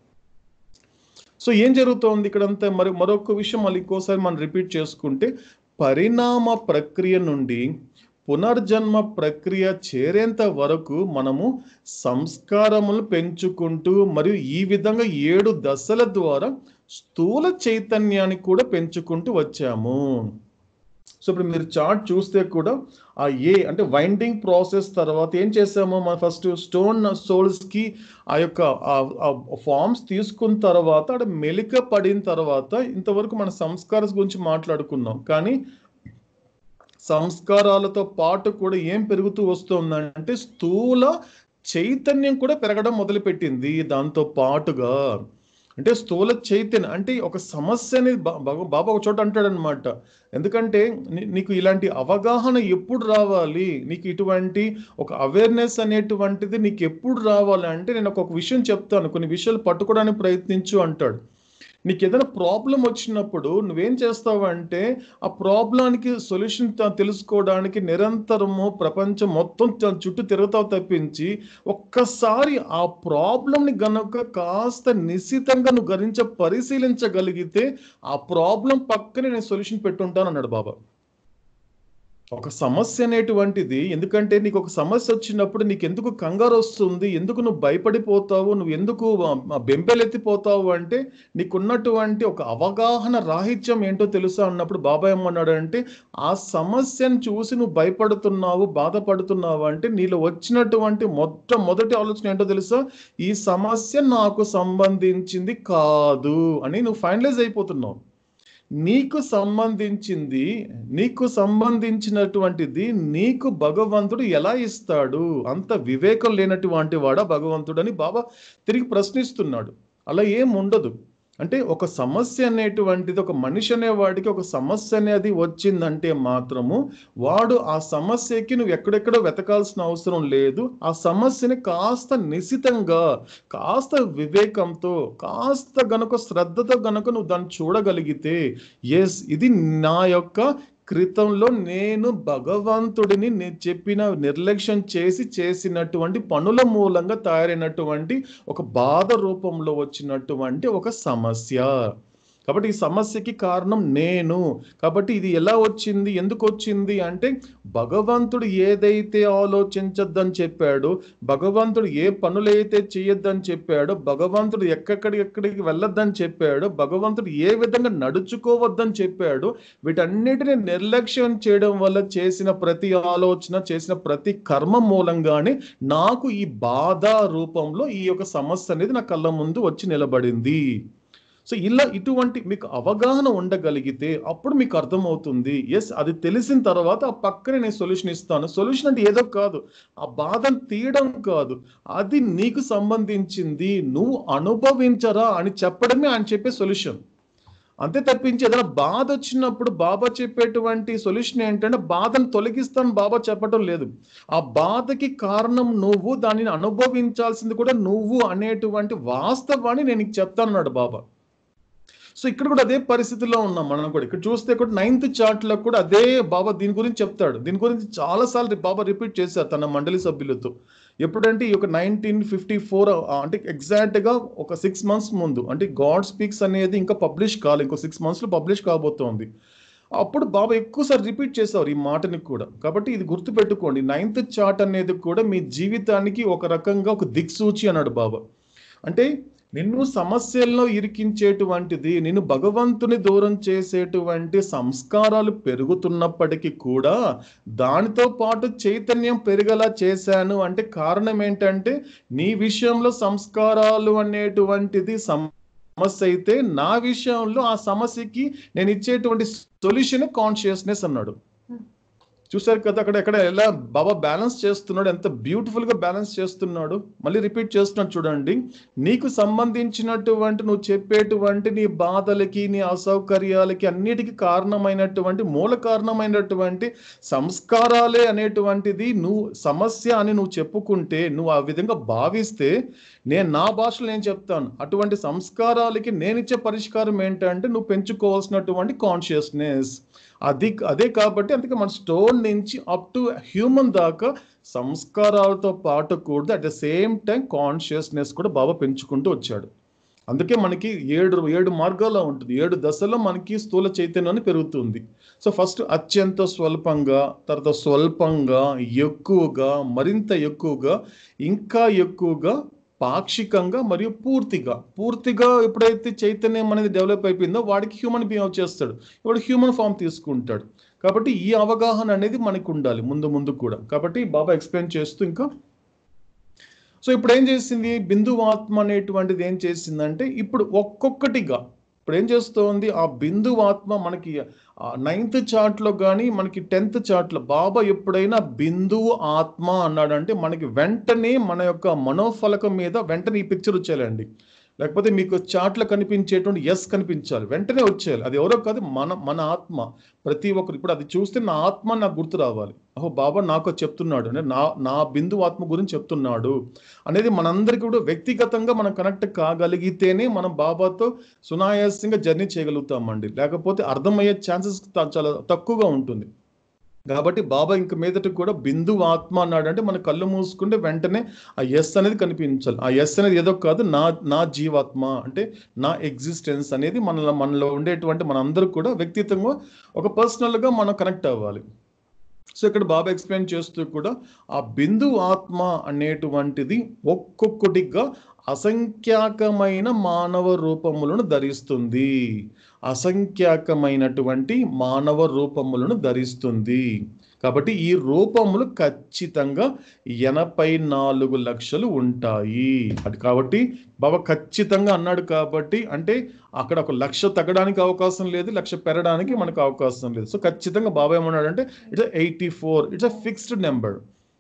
సో ఏం జరుగుతోంది ఇక్కడంతా మరి మరొక విషయం మళ్ళీ ఇంకోసారి మనం రిపీట్ చేసుకుంటే పరిణామ ప్రక్రియ నుండి పునర్జన్మ ప్రక్రియ చేరేంత వరకు మనము సంస్కారములు పెంచుకుంటూ మరియు ఈ విధంగా ఏడు దశల ద్వారా స్థూల చైతన్యాన్ని కూడా పెంచుకుంటూ వచ్చాము సో ఇప్పుడు మీరు చార్ట్ చూస్తే కూడా ఆ ఏ అంటే వైండింగ్ ప్రాసెస్ తర్వాత ఏం చేసాము మన ఫస్ట్ స్టోన్ సోల్స్ కి ఆ యొక్క ఫార్మ్స్ తీసుకున్న తర్వాత అక్కడ మెలిక పడిన తర్వాత ఇంతవరకు మన సంస్కార గురించి మాట్లాడుకున్నాం కానీ సంస్కారాలతో పాటు కూడా ఏం పెరుగుతూ వస్తుందంటే స్థూల చైతన్యం కూడా పెరగడం మొదలుపెట్టింది దాంతో పాటుగా అంటే స్థూల చైతన్యం అంటే ఒక సమస్యని బా- బాబా బాబా ఒక చోట అంటాడనమాట ఎందుకంటే నీ- నీకు ఇలాంటి అవగాహన ఎప్పుడు రావాలి నీకు ఇటువంటి ఒక అవేర్నెస్ అనేటువంటిది నీకు ఎప్పుడు రావాలి అంటే నేను ఒక విషయం చెప్తాను కొన్ని విషయాలు పట్టుకోవడానికి ప్రయత్నించు అంటాడు నీకు ఏదైనా ప్రాబ్లం వచ్చినప్పుడు నువ్వేం చేస్తావంటే ఆ ప్రాబ్లానికి సొల్యూషన్ తెలుసుకోవడానికి నిరంతరము ప్రపంచం మొత్తం త- చుట్టూ తిరుగుతావు తప్పించి ఒక్కసారి ఆ ప్రాబ్లంని గనుక కాస్త నిశ్చితంగా నువ్వు గరించ పరిశీలించగలిగితే ఆ ప్రాబ్లం పక్కనే నేను సొల్యూషన్ పెట్టుంటాను అన్నాడు బాబా ఒక సమస్య అనేటువంటిది ఎందుకంటే నీకు ఒక సమస్య వచ్చినప్పుడు నీకు ఎందుకు కంగారు వస్తుంది ఎందుకు నువ్వు భయపడిపోతావు నువ్వు ఎందుకు ఆ, ఆ, బెంబెలెత్తిపోతావు అంటే నీకున్నటువంటి ఒక అవగాహన రాహిత్యం ఏంటో తెలుసా అన్నప్పుడు బాబా ఏమన్నాడు అంటే ఆ సమస్యను చూసి నువ్వు భయపడుతున్నావు బాధపడుతున్నావు అంటే నీలో వచ్చినటువంటి మొట్టమొదటి ఆలోచన ఏంటో తెలుసా ఈ సమస్య నాకు సంబంధించింది కాదు అని నువ్వు ఫైనలైజ్ అయిపోతున్నావు నీకు సంబంధించింది నీకు సంబంధించినటువంటిది నీకు భగవంతుడు ఎలా ఇస్తాడు అంత వివేకం లేనటువంటి వాడా భగవంతుడు అని బాబా తిరిగి ప్రశ్నిస్తున్నాడు అలా ఏం ఉండదు అంటే ఒక సమస్య అనేటువంటిది ఒక మనిషి అనేవాడికి ఒక సమస్య అనేది వచ్చిందంటే మాత్రము వాడు ఆ సమస్యకి నువ్వు ఎక్కడెక్కడో వెతకాల్సిన అవసరం లేదు ఆ సమస్యని కాస్త నిశితంగా కాస్త వివేకంతో కాస్త గనుక శ్రద్ధతో గనుక నువ్వు దాన్ని చూడగలిగితే ఎస్ ఇది నా యొక్క క్రితంలో నేను భగవంతుడిని నేను చెప్పిన నిర్లక్ష్యం చేసి చేసినటువంటి పనుల మూలంగా తయారైనటువంటి ఒక బాధ రూపంలో వచ్చినటువంటి ఒక సమస్య కాబట్టి ఈ సమస్యకి కారణం నేను కాబట్టి ఇది ఎలా వచ్చింది ఎందుకు వచ్చింది అంటే భగవంతుడు ఏదైతే ఆలోచించొద్దని చెప్పాడో భగవంతుడు ఏ పనులైతే చేయొద్దని చెప్పాడో భగవంతుడు ఎక్కడికి ఎక్కడికి వెళ్ళొద్దని చెప్పాడో భగవంతుడు ఏ విధంగా నడుచుకోవద్దని చెప్పాడో వీటన్నిటిని నిర్లక్ష్యం చేయడం వల్ల చేసిన ప్రతి ఆలోచన చేసిన ప్రతి కర్మ మూలంగానే నాకు ఈ బాధ రూపంలో ఈ యొక్క సమస్య అనేది నా కళ్ళ ముందు వచ్చి నిలబడింది సో ఇలా ఇటువంటి మీకు అవగాహన ఉండగలిగితే అప్పుడు మీకు అర్థమవుతుంది ఎస్ అది తెలిసిన తర్వాత ఆ పక్కనే నేను సొల్యూషన్ ఇస్తాను సొల్యూషన్ అంటే ఏదో కాదు ఆ బాధను తీయడం కాదు అది నీకు సంబంధించింది నువ్వు అనుభవించరా అని చెప్పడమే ఆయన చెప్పే సొల్యూషన్ అంతే తప్పించి ఏదైనా బాధ వచ్చినప్పుడు బాబా చెప్పేటువంటి సొల్యూషన్ ఏంటంటే బాధను తొలగిస్తాను బాబా చెప్పటం లేదు ఆ బాధకి కారణం నువ్వు దానిని అనుభవించాల్సింది కూడా నువ్వు అనేటువంటి వాస్తవాన్ని నేను నీకు చెప్తానన్నాడు బాబా సో ఇక్కడ కూడా అదే పరిస్థితిలో ఉన్నాం మనం కూడా ఇక్కడ చూస్తే కూడా నైన్త్ చార్ట్ లో కూడా అదే బాబా దీని గురించి చెప్తాడు దీని గురించి చాలా సార్లు బాబా రిపీట్ చేశారు తన మండలి సభ్యులతో ఎప్పుడంటే ఈ యొక్క నైన్టీన్ ఫిఫ్టీ ఫోర్ అంటే ఎగ్జాక్ట్ గా ఒక సిక్స్ మంత్స్ ముందు అంటే గాడ్ స్పీక్స్ అనేది ఇంకా పబ్లిష్ కాలేదు ఇంకో సిక్స్ మంత్స్ లో పబ్లిష్ కాబోతోంది అప్పుడు బాబా ఎక్కువసారి రిపీట్ చేసేవారు ఈ మాటని కూడా కాబట్టి ఇది గుర్తుపెట్టుకోండి నైన్త్ చార్ట్ అనేది కూడా మీ జీవితానికి ఒక రకంగా ఒక దిక్సూచి అన్నాడు బాబా అంటే నిన్ను సమస్యల్లో ఇరికించేటువంటిది నిన్ను భగవంతుని దూరం చేసేటువంటి సంస్కారాలు పెరుగుతున్నప్పటికీ కూడా దానితో పాటు చైతన్యం పెరిగేలా చేశాను అంటే కారణం ఏంటంటే నీ విషయంలో సంస్కారాలు అనేటువంటిది సమస్య అయితే నా విషయంలో ఆ సమస్యకి నేను ఇచ్చేటువంటి సొల్యూషన్ కాన్షియస్నెస్ అన్నాడు చూసారు కదా అక్కడ ఎక్కడ ఎలా బాబా బ్యాలెన్స్ చేస్తున్నాడు ఎంత బ్యూటిఫుల్ గా బ్యాలెన్స్ చేస్తున్నాడు మళ్ళీ రిపీట్ చేస్తున్నాడు చూడండి నీకు సంబంధించినటువంటి నువ్వు చెప్పేటువంటి నీ బాధలకి నీ అసౌకర్యాలకి అన్నిటికీ కారణమైనటువంటి మూల కారణమైనటువంటి సంస్కారాలే అనేటువంటిది నువ్వు సమస్య అని నువ్వు చెప్పుకుంటే నువ్వు ఆ విధంగా భావిస్తే నేను నా భాషలో నేను చెప్తాను అటువంటి సంస్కారాలకి నేను ఇచ్చే పరిష్కారం ఏంటంటే నువ్వు పెంచుకోవాల్సినటువంటి కాన్షియస్నెస్ అది అదే కాబట్టి అందుకే మన స్టోన్ నుంచి అప్ టు హ్యూమన్ దాకా సంస్కారాలతో పాటు కూడా at the same time consciousness కూడా బాబా పెంచుకుంటూ వచ్చాడు అందుకే మనకి ఏడు ఏడు మార్గాల్లో ఉంటుంది ఏడు దశల్లో మనకి స్థూల చైతన్యాన్ని పెరుగుతుంది సో ఫస్ట్ అత్యంత స్వల్పంగా తర్వాత స్వల్పంగా ఎక్కువగా మరింత ఎక్కువగా ఇంకా ఎక్కువగా పాక్షికంగా మరియు పూర్తిగా పూర్తిగా ఎప్పుడైతే చైతన్యం అనేది డెవలప్ అయిపోయిందో వాడికి హ్యూమన్ బీయింగ్ వచ్చేస్తాడు వాడు హ్యూమన్ ఫామ్ తీసుకుంటాడు కాబట్టి ఈ అవగాహన అనేది మనకు ఉండాలి ముందు ముందు కూడా కాబట్టి బాబా ఎక్స్ప్లెయిన్ చేస్తూ ఇంకా సో ఇప్పుడు ఏం చేసింది బిందువు ఆత్మ అనేటువంటిది ఏం చేసిందంటే ఇప్పుడు ఒక్కొక్కటిగా ఇప్పుడు ఏం చేస్తోంది ఆ బిందువు ఆత్మ మనకి నైన్త్ చార్ట్లో కానీ మనకి టెన్త్ చార్ట్లో బాబా ఎప్పుడైనా బిందువు ఆత్మ అన్నాడంటే మనకి వెంటనే మన యొక్క మనోఫలకం మీద వెంటనే ఈ పిక్చర్ వచ్చేయాలండి లేకపోతే మీకు చాట్లో కనిపించేటువంటి ఎస్ కనిపించాలి వెంటనే వచ్చేయాలి అది ఎవరో కాదు మన మన ఆత్మ ప్రతి ఒక్కరు ఇప్పుడు అది చూస్తే నా ఆత్మ నాకు గుర్తు రావాలి ఓహో బాబా నాకు అది చెప్తున్నాడు అంటే నా నా బిందు ఆత్మ గురించి చెప్తున్నాడు అనేది మనందరికీ కూడా వ్యక్తిగతంగా మనం కనెక్ట్ కాగలిగితేనే మనం బాబాతో సునాయాసంగా జర్నీ చేయగలుగుతామండి లేకపోతే అర్థమయ్యే ఛాన్సెస్ చాలా తక్కువగా ఉంటుంది కాబట్టి బాబా ఇంక మీదట కూడా బిందు ఆత్మ అన్నాడు అంటే మన కళ్ళు మూసుకుంటే వెంటనే ఆ ఎస్ అనేది కనిపించాలి ఆ ఎస్ అనేది ఏదో కాదు నా నా జీవాత్మ అంటే నా ఎగ్జిస్టెన్స్ అనేది మన మనలో ఉండేటువంటి మనందరూ కూడా వ్యక్తిగతంగా ఒక పర్సనల్గా మనం కనెక్ట్ అవ్వాలి సో ఇక్కడ బాబా ఎక్స్ప్లెయిన్ చేస్తూ కూడా ఆ బిందు ఆత్మ అనేటువంటిది ఒక్కొక్కటిగా అసంఖ్యాకమైన మానవ రూపములను ధరిస్తుంది అసంఖ్యాకమైనటువంటి మానవ రూపములను ధరిస్తుంది కాబట్టి ఈ రూపములు ఖచ్చితంగా ఎనభై నాలుగు లక్షలు ఉంటాయి అది కాబట్టి బాబా ఖచ్చితంగా అన్నాడు కాబట్టి అంటే అక్కడ ఒక లక్ష తగ్గడానికి అవకాశం లేదు లక్ష పెరగడానికి మనకు అవకాశం లేదు సో ఖచ్చితంగా బాబా ఏమన్నాడు అంటే it's eighty four it's a fixed number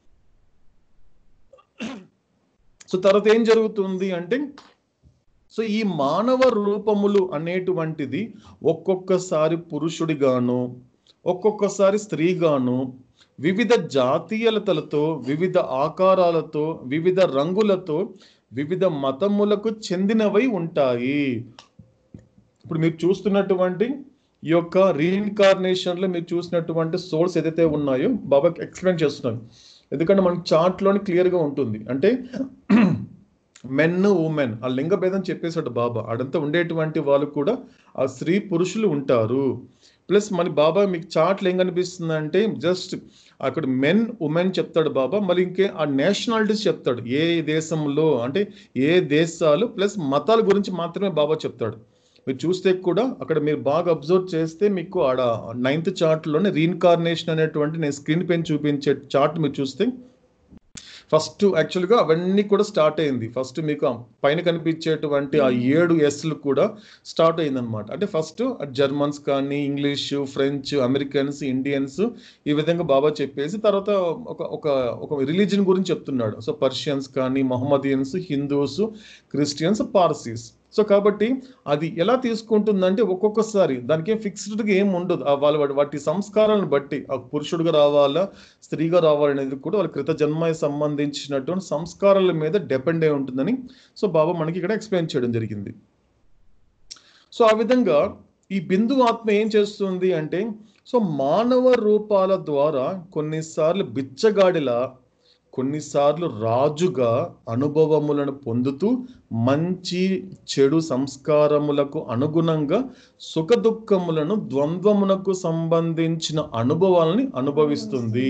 so తర్వాత ఏం జరుగుతుంది అంటే సో ఈ మానవ రూపములు అనేటువంటిది ఒక్కొక్కసారి పురుషుడిగాను ఒక్కొక్కసారి స్త్రీగాను వివిధ జాతీయలతలతో వివిధ ఆకారాలతో వివిధ రంగులతో వివిధ మతములకు చెందినవై ఉంటాయి ఇప్పుడు మీరు చూస్తున్నటువంటి ఈ యొక్క రీఇన్కార్నేషన్లో మీరు చూసినటువంటి సోల్స్ ఏదైతే ఉన్నాయో బాబా ఎక్స్ప్లెయిన్ చేస్తున్నాను ఎందుకంటే మనకి చార్ట్లోని క్లియర్గా ఉంటుంది అంటే మెన్ ఉమెన్ ఆ లింగ భేదం చెప్పేశాడు బాబా అడంతా ఉండేటువంటి వాళ్ళు కూడా ఆ స్త్రీ పురుషులు ఉంటారు ప్లస్ మన బాబా మీకు చార్ట్లు ఏం కనిపిస్తుంది అంటే జస్ట్ అక్కడ మెన్ ఉమెన్ చెప్తాడు బాబా మరి ఇంకే ఆ నేషనాలిటీస్ చెప్తాడు ఏ దేశంలో అంటే ఏ దేశాలు ప్లస్ మతాల గురించి మాత్రమే బాబా చెప్తాడు మీరు చూస్తే కూడా అక్కడ మీరు బాగా అబ్జర్వ్ చేస్తే మీకు ఆడ నైన్త్ చార్ట్లోనే రీఇన్కార్నేషన్ అనేటువంటి నేను స్క్రీన్ పైన చూపించే చార్ట్ మీరు చూస్తే ఫస్ట్ యాక్చువల్గా అవన్నీ కూడా స్టార్ట్ అయింది ఫస్ట్ మీకు ఆ పైన కనిపించేటువంటి ఆ ఏడు ఎస్లు కూడా స్టార్ట్ అయిందనమాట అంటే ఫస్ట్ జర్మన్స్ కానీ ఇంగ్లీష్ ఫ్రెంచ్ అమెరికన్స్ ఇండియన్స్ ఈ విధంగా బాబా చెప్పేసి తర్వాత ఒక ఒక ఒక రిలీజన్ గురించి చెప్తున్నాడు సో పర్షియన్స్ కానీ Mohammedans Hindus Christians Parsis so కాబట్టి అది ఎలా తీసుకుంటుందంటే ఒక్కొక్కసారి దానికి ఏం ఫిక్స్డ్గా ఏం ఉండదు ఆ వాళ్ళ వాటి- వాటి సంస్కారాలను బట్టి ఆ పురుషుడిగా రావాలా స్త్రీగా రావాలనేది కూడా వాళ్ళ కృత జన్మ సంబంధించినటువంటి సంస్కారాల మీద డిపెండ్ అయి ఉంటుందని సో బాబా మనకి ఇక్కడ ఎక్స్ప్లెయిన్ చేయడం జరిగింది సో ఆ విధంగా ఈ బిందు ఆత్మ ఏం చేస్తుంది అంటే సో మానవ రూపాల ద్వారా కొన్నిసార్లు బిచ్చగాడిలా కొన్నిసార్లు రాజుగా అనుభవములను పొందుతూ మంచి చెడు సంస్కారములకు అనుగుణంగా సుఖ దుఃఖములను ద్వంద్వమునకు సంబంధించిన అనుభవాలని అనుభవిస్తుంది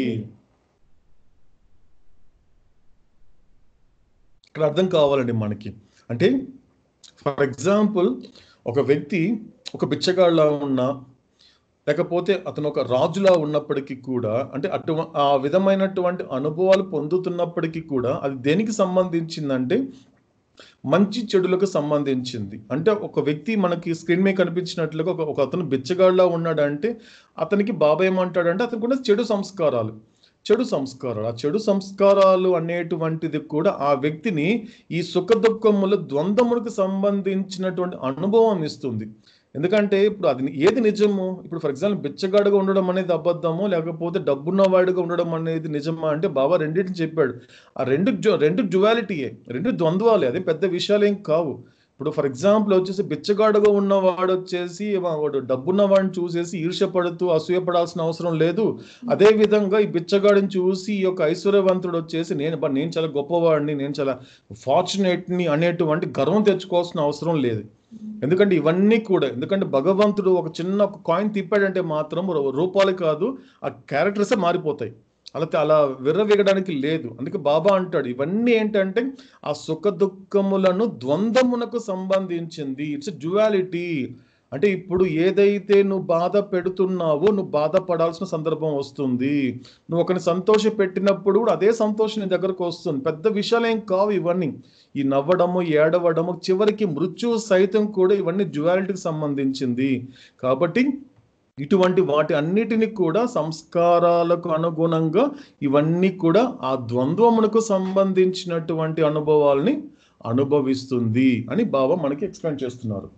ఇక్కడ అర్థం కావాలండి మనకి అంటే ఫర్ ఎగ్జాంపుల్ ఒక వ్యక్తి ఒక బిచ్చగాళ్ళ ఉన్నా లేకపోతే అతను ఒక రాజులా ఉన్నప్పటికీ కూడా అంటే అటు ఆ విధమైనటువంటి అనుభవాలు పొందుతున్నప్పటికీ కూడా అది దేనికి సంబంధించిందంటే మంచి చెడులకు సంబంధించింది అంటే ఒక వ్యక్తి మనకి స్క్రీన్ మీద కనిపించినట్లుగా ఒక ఒక అతను బిచ్చగాళ్ళ ఉన్నాడంటే అతనికి బాబా ఏమంటాడంటే అతనికి కూడా చెడు సంస్కారాలు చెడు సంస్కారాలు ఆ చెడు సంస్కారాలు అనేటువంటిది కూడా ఆ వ్యక్తిని ఈ సుఖ దుఃఖముల ద్వంద్వములకు సంబంధించినటువంటి అనుభవం ఇస్తుంది ఎందుకంటే ఇప్పుడు అది ఏది నిజము ఇప్పుడు ఫర్ ఎగ్జాంపుల్ బిచ్చగాడుగా ఉండడం అనేది అబద్ధము లేకపోతే డబ్బున్నవాడుగా ఉండడం అనేది నిజమా అంటే బాబా రెండింటిని చెప్పాడు ఆ రెండు జు- రెండు డ్యువాలిటీయే రెండు ద్వంద్వాలే అదే పెద్ద విషయాలు ఏం కావు ఇప్పుడు ఫర్ ఎగ్జాంపుల్ వచ్చేసి బిచ్చగాడుగా ఉన్నవాడు వచ్చేసి వాడు డబ్బున్న వాడిని చూసేసి ఈర్ష్యపడుతూ అసూయపడాల్సిన అవసరం లేదు అదే విధంగా ఈ బిచ్చగాడిని చూసి ఈ యొక్క ఐశ్వర్యవంతుడు వచ్చేసి నేను బా నేను చాలా గొప్పవాడిని నేను చాలా ఫార్చునేట్ ని అనేటువంటి గర్వం తెచ్చుకోవాల్సిన అవసరం లేదు ఎందుకంటే ఇవన్నీ కూడా ఎందుకంటే భగవంతుడు ఒక చిన్న ఒక కాయిన్ తిప్పాడంటే మాత్రం రూ- రూపాలు కాదు ఆ క్యారెక్టర్సే మారిపోతాయి అలా అలా విర్రవీగడానికి లేదు అందుకే బాబా అంటాడు ఇవన్నీ ఏంటంటే ఆ సుఖ దుఃఖములను ద్వంద్వమునకు సంబంధించింది ఇట్స్ డ్యువాలిటీ అంటే ఇప్పుడు ఏదైతే నువ్వు బాధ పెడుతున్నావో నువ్వు బాధపడాల్సిన సందర్భం వస్తుంది నువ్వు ఒకరిని సంతోష పెట్టినప్పుడు కూడా అదే సంతోషం నీ దగ్గరకు వస్తుంది పెద్ద విషయాలు ఏం కావు ఇవన్నీ ఈ నవ్వడము ఏడవడము చివరికి మృత్యువు సైతం కూడా ఇవన్నీ డ్యువాలిటీకి సంబంధించింది కాబట్టి ఇటువంటి వాటి అన్నిటిని కూడా సంస్కారాలకు అనుగుణంగా ఇవన్నీ కూడా ఆ ద్వంద్వమునకు సంబంధించినటువంటి అనుభవాల్ని అనుభవిస్తుంది అని బాబా మనకి ఎక్స్ప్లెయిన్ చేస్తున్నారు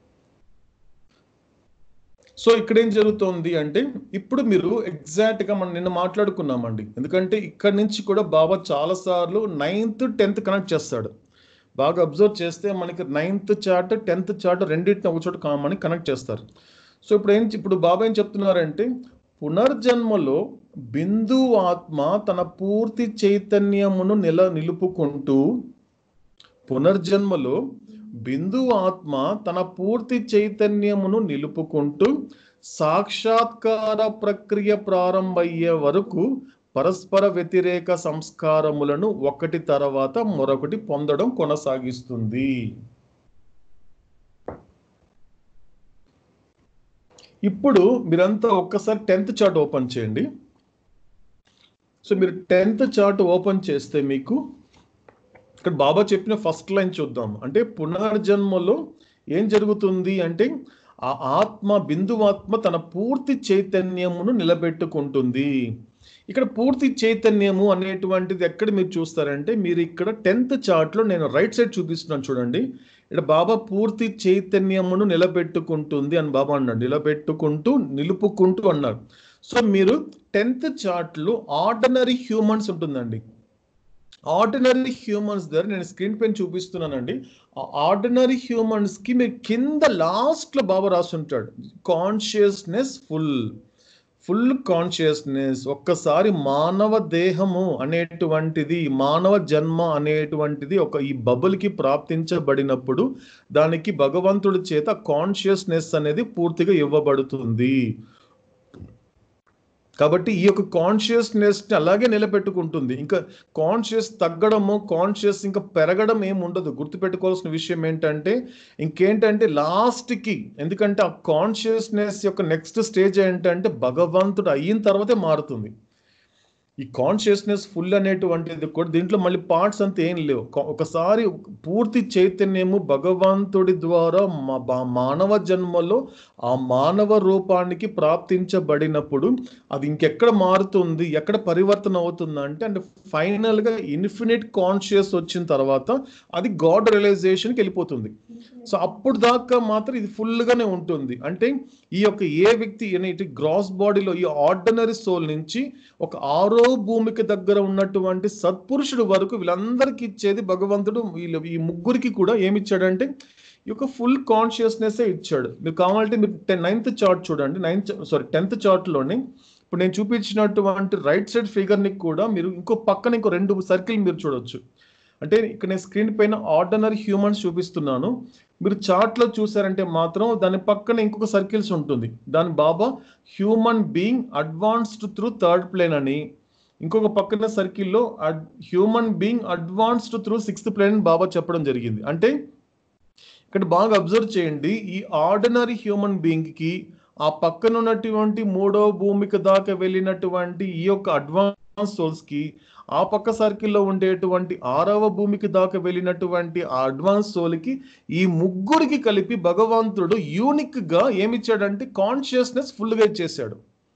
సో ఇక్కడ ఏం జరుగుతోంది అంటే ఇప్పుడు మీరు ఎగ్జాక్ట్ గా మనం నిన్న మాట్లాడుకున్నామండి ఎందుకంటే ఇక్కడ నుంచి కూడా బాబా చాలా సార్లు నైన్త్ టెన్త్ కనెక్ట్ చేస్తాడు బాగా అబ్జర్వ్ చేస్తే మనకి నైన్త్ చార్ట్ టెన్త్ చార్ట్ రెండింటిని ఒక చోట కామని కనెక్ట్ చేస్తారు సో ఇప్పుడు ఏం ఇప్పుడు బాబా ఏం చెప్తున్నారంటే పునర్జన్మలో బిందు ఆత్మ తన పూర్తి చైతన్యమును నిల నిలుపుకుంటూ పునర్జన్మలో బిందు ఆత్మ తన పూర్తి చైతన్యమును నిలుపుకుంటూ సాక్షాత్కార ప్రక్రియ ప్రారంభమయ్యే వరకు పరస్పర వ్యతిరేక సంస్కారములను ఒకటి తర్వాత మరొకటి పొందడం కొనసాగిస్తుంది ఇప్పుడు మీరంతా ఒక్కసారి టెన్త్ చార్ట్ ఓపెన్ చేయండి సో మీరు టెన్త్ చార్ట్ ఓపెన్ చేస్తే మీకు ఇక్కడ బాబా చెప్పిన ఫస్ట్ లైన్ చూద్దాం అంటే పునర్జన్మలో ఏం జరుగుతుంది అంటే ఆ ఆత్మ బిందువాత్మ తన పూర్తి చైతన్యమును నిలబెట్టుకుంటుంది ఇక్కడ పూర్తి చైతన్యము అనేటువంటిది ఎక్కడ మీరు చూస్తారంటే మీరు ఇక్కడ టెన్త్ చార్ట్లో నేను రైట్ సైడ్ చూపిస్తున్నాను చూడండి ఇక్కడ బాబా పూర్తి చైతన్యమును నిలబెట్టుకుంటుంది అని బాబా అన్నాడు నిలబెట్టుకుంటూ నిలుపుకుంటూ అన్నారు సో మీరు టెన్త్ చార్ట్లో ఆర్డినరీ హ్యూమన్స్ ఉంటుందండి ఆర్డినరీ హ్యూమన్స్ దగ్గర నేను స్క్రీన్ పైన చూపిస్తున్నానండి ఆ ఆర్డినరీ హ్యూమన్స్ కి మీరు కింద లాస్ట్ లో బాబా రాస్తుంటాడు కాన్షియస్నెస్ ఫుల్ ఫుల్ కాన్షియస్నెస్ ఒక్కసారి మానవ దేహము అనేటువంటిది మానవ జన్మ అనేటువంటిది ఒక ఈ బబుల్ కి ప్రాప్తించబడినప్పుడు దానికి భగవంతుడి చేత కాన్షియస్నెస్ అనేది పూర్తిగా ఇవ్వబడుతుంది కాబట్టి ఈ యొక్క కాన్షియస్నెస్ అలాగే నిలబెట్టుకుంటుంది ఇంకా కాన్షియస్ తగ్గడము కాన్షియస్ ఇంకా పెరగడం ఏమి ఉండదు గుర్తుపెట్టుకోవాల్సిన విషయం ఏంటంటే ఇంకేంటంటే లాస్ట్కి ఎందుకంటే ఆ కాన్షియస్నెస్ యొక్క నెక్స్ట్ స్టేజ్ ఏంటంటే భగవంతుడు అయిన తర్వాతే మారుతుంది ఈ కాన్షియస్నెస్ ఫుల్ అనేటువంటిది కూడా దీంట్లో మళ్ళీ పార్ట్స్ అంతా ఏం లేవు కా- ఒకసారి పూర్తి చైతన్యము భగవంతుడి ద్వారా మా- బా- మానవ జన్మలో ఆ మానవ రూపానికి ప్రాప్తించబడినప్పుడు అది ఇంకెక్కడ మారుతుంది ఎక్కడ పరివర్తన అవుతుంది అంటే అంటే ఫైనల్ గా ఇన్ఫినిట్ కాన్షియస్ వచ్చిన తర్వాత అది గాడ్ రియలైజేషన్కి వెళ్ళిపోతుంది సో అప్పుడు దాకా మాత్రం ఇది full గానే ఉంటుంది అంటే ఈ యొక్క ఏ వ్యక్తి ఇటు గ్రాస్ బాడీలో ఈ ఆర్డినరీ సోల్ నుంచి ఒక ఆరో భూమికి దగ్గర ఉన్నటువంటి సత్పురుషుడు వరకు వీళ్ళందరికీ ఇచ్చేది భగవంతుడు వీళ్ళు ఈ ముగ్గురికి కూడా ఏమి ఇచ్చాడంటే ఈ యొక్క ఫుల్ కాన్షియస్నెస్ ఇచ్చాడు మీరు కావాలంటే మీరు టెన్ నైన్త్ చార్ట్ చూడండి నైన్త్ సారీ టెన్త్ చార్ట్లోని ఇప్పుడు నేను చూపించినటువంటి రైట్ సైడ్ ఫిగర్ని కూడా మీరు ఇంకో పక్కన ఇంకో రెండు సర్కిల్ మీరు చూడొచ్చు అంటే ఇక్కడ నేను స్క్రీన్ పైన ఆర్డినరీ హ్యూమన్స్ చూపిస్తున్నాను మీరు చార్ట్లో చూసారంటే మాత్రం దాని పక్కన ఇంకొక సర్కిల్స్ ఉంటుంది దాని Baba human being advanced through third plane అని ఇంకొక పక్కన సర్కిల్లో human being advanced through sixth plane Baba చెప్పడం జరిగింది అంటే ఇక్కడ బాగా అబ్జర్వ్ చేయండి ఈ ఆర్డినరీ హ్యూమన్ బీయింగ్ కి ఆ పక్కన ఉన్నటువంటి మూడో భూమికి దాకా వెళ్ళినటువంటి ఈ యొక్క అడ్వాన్స్ సోల్స్ కి ఆ పక్క సర్కిల్లో ఉండేటువంటి ఆరవ భూమికి దాకా వెళ్ళినటువంటి ఆ అడ్వాన్స్ సోల్ కి ఈ ముగ్గురికి కలిపి భగవంతుడు యూనిక్ గా ఏమిచ్చాడంటే కాన్షియస్నెస్ ఫుల్ గా ఇచ్చేసాడు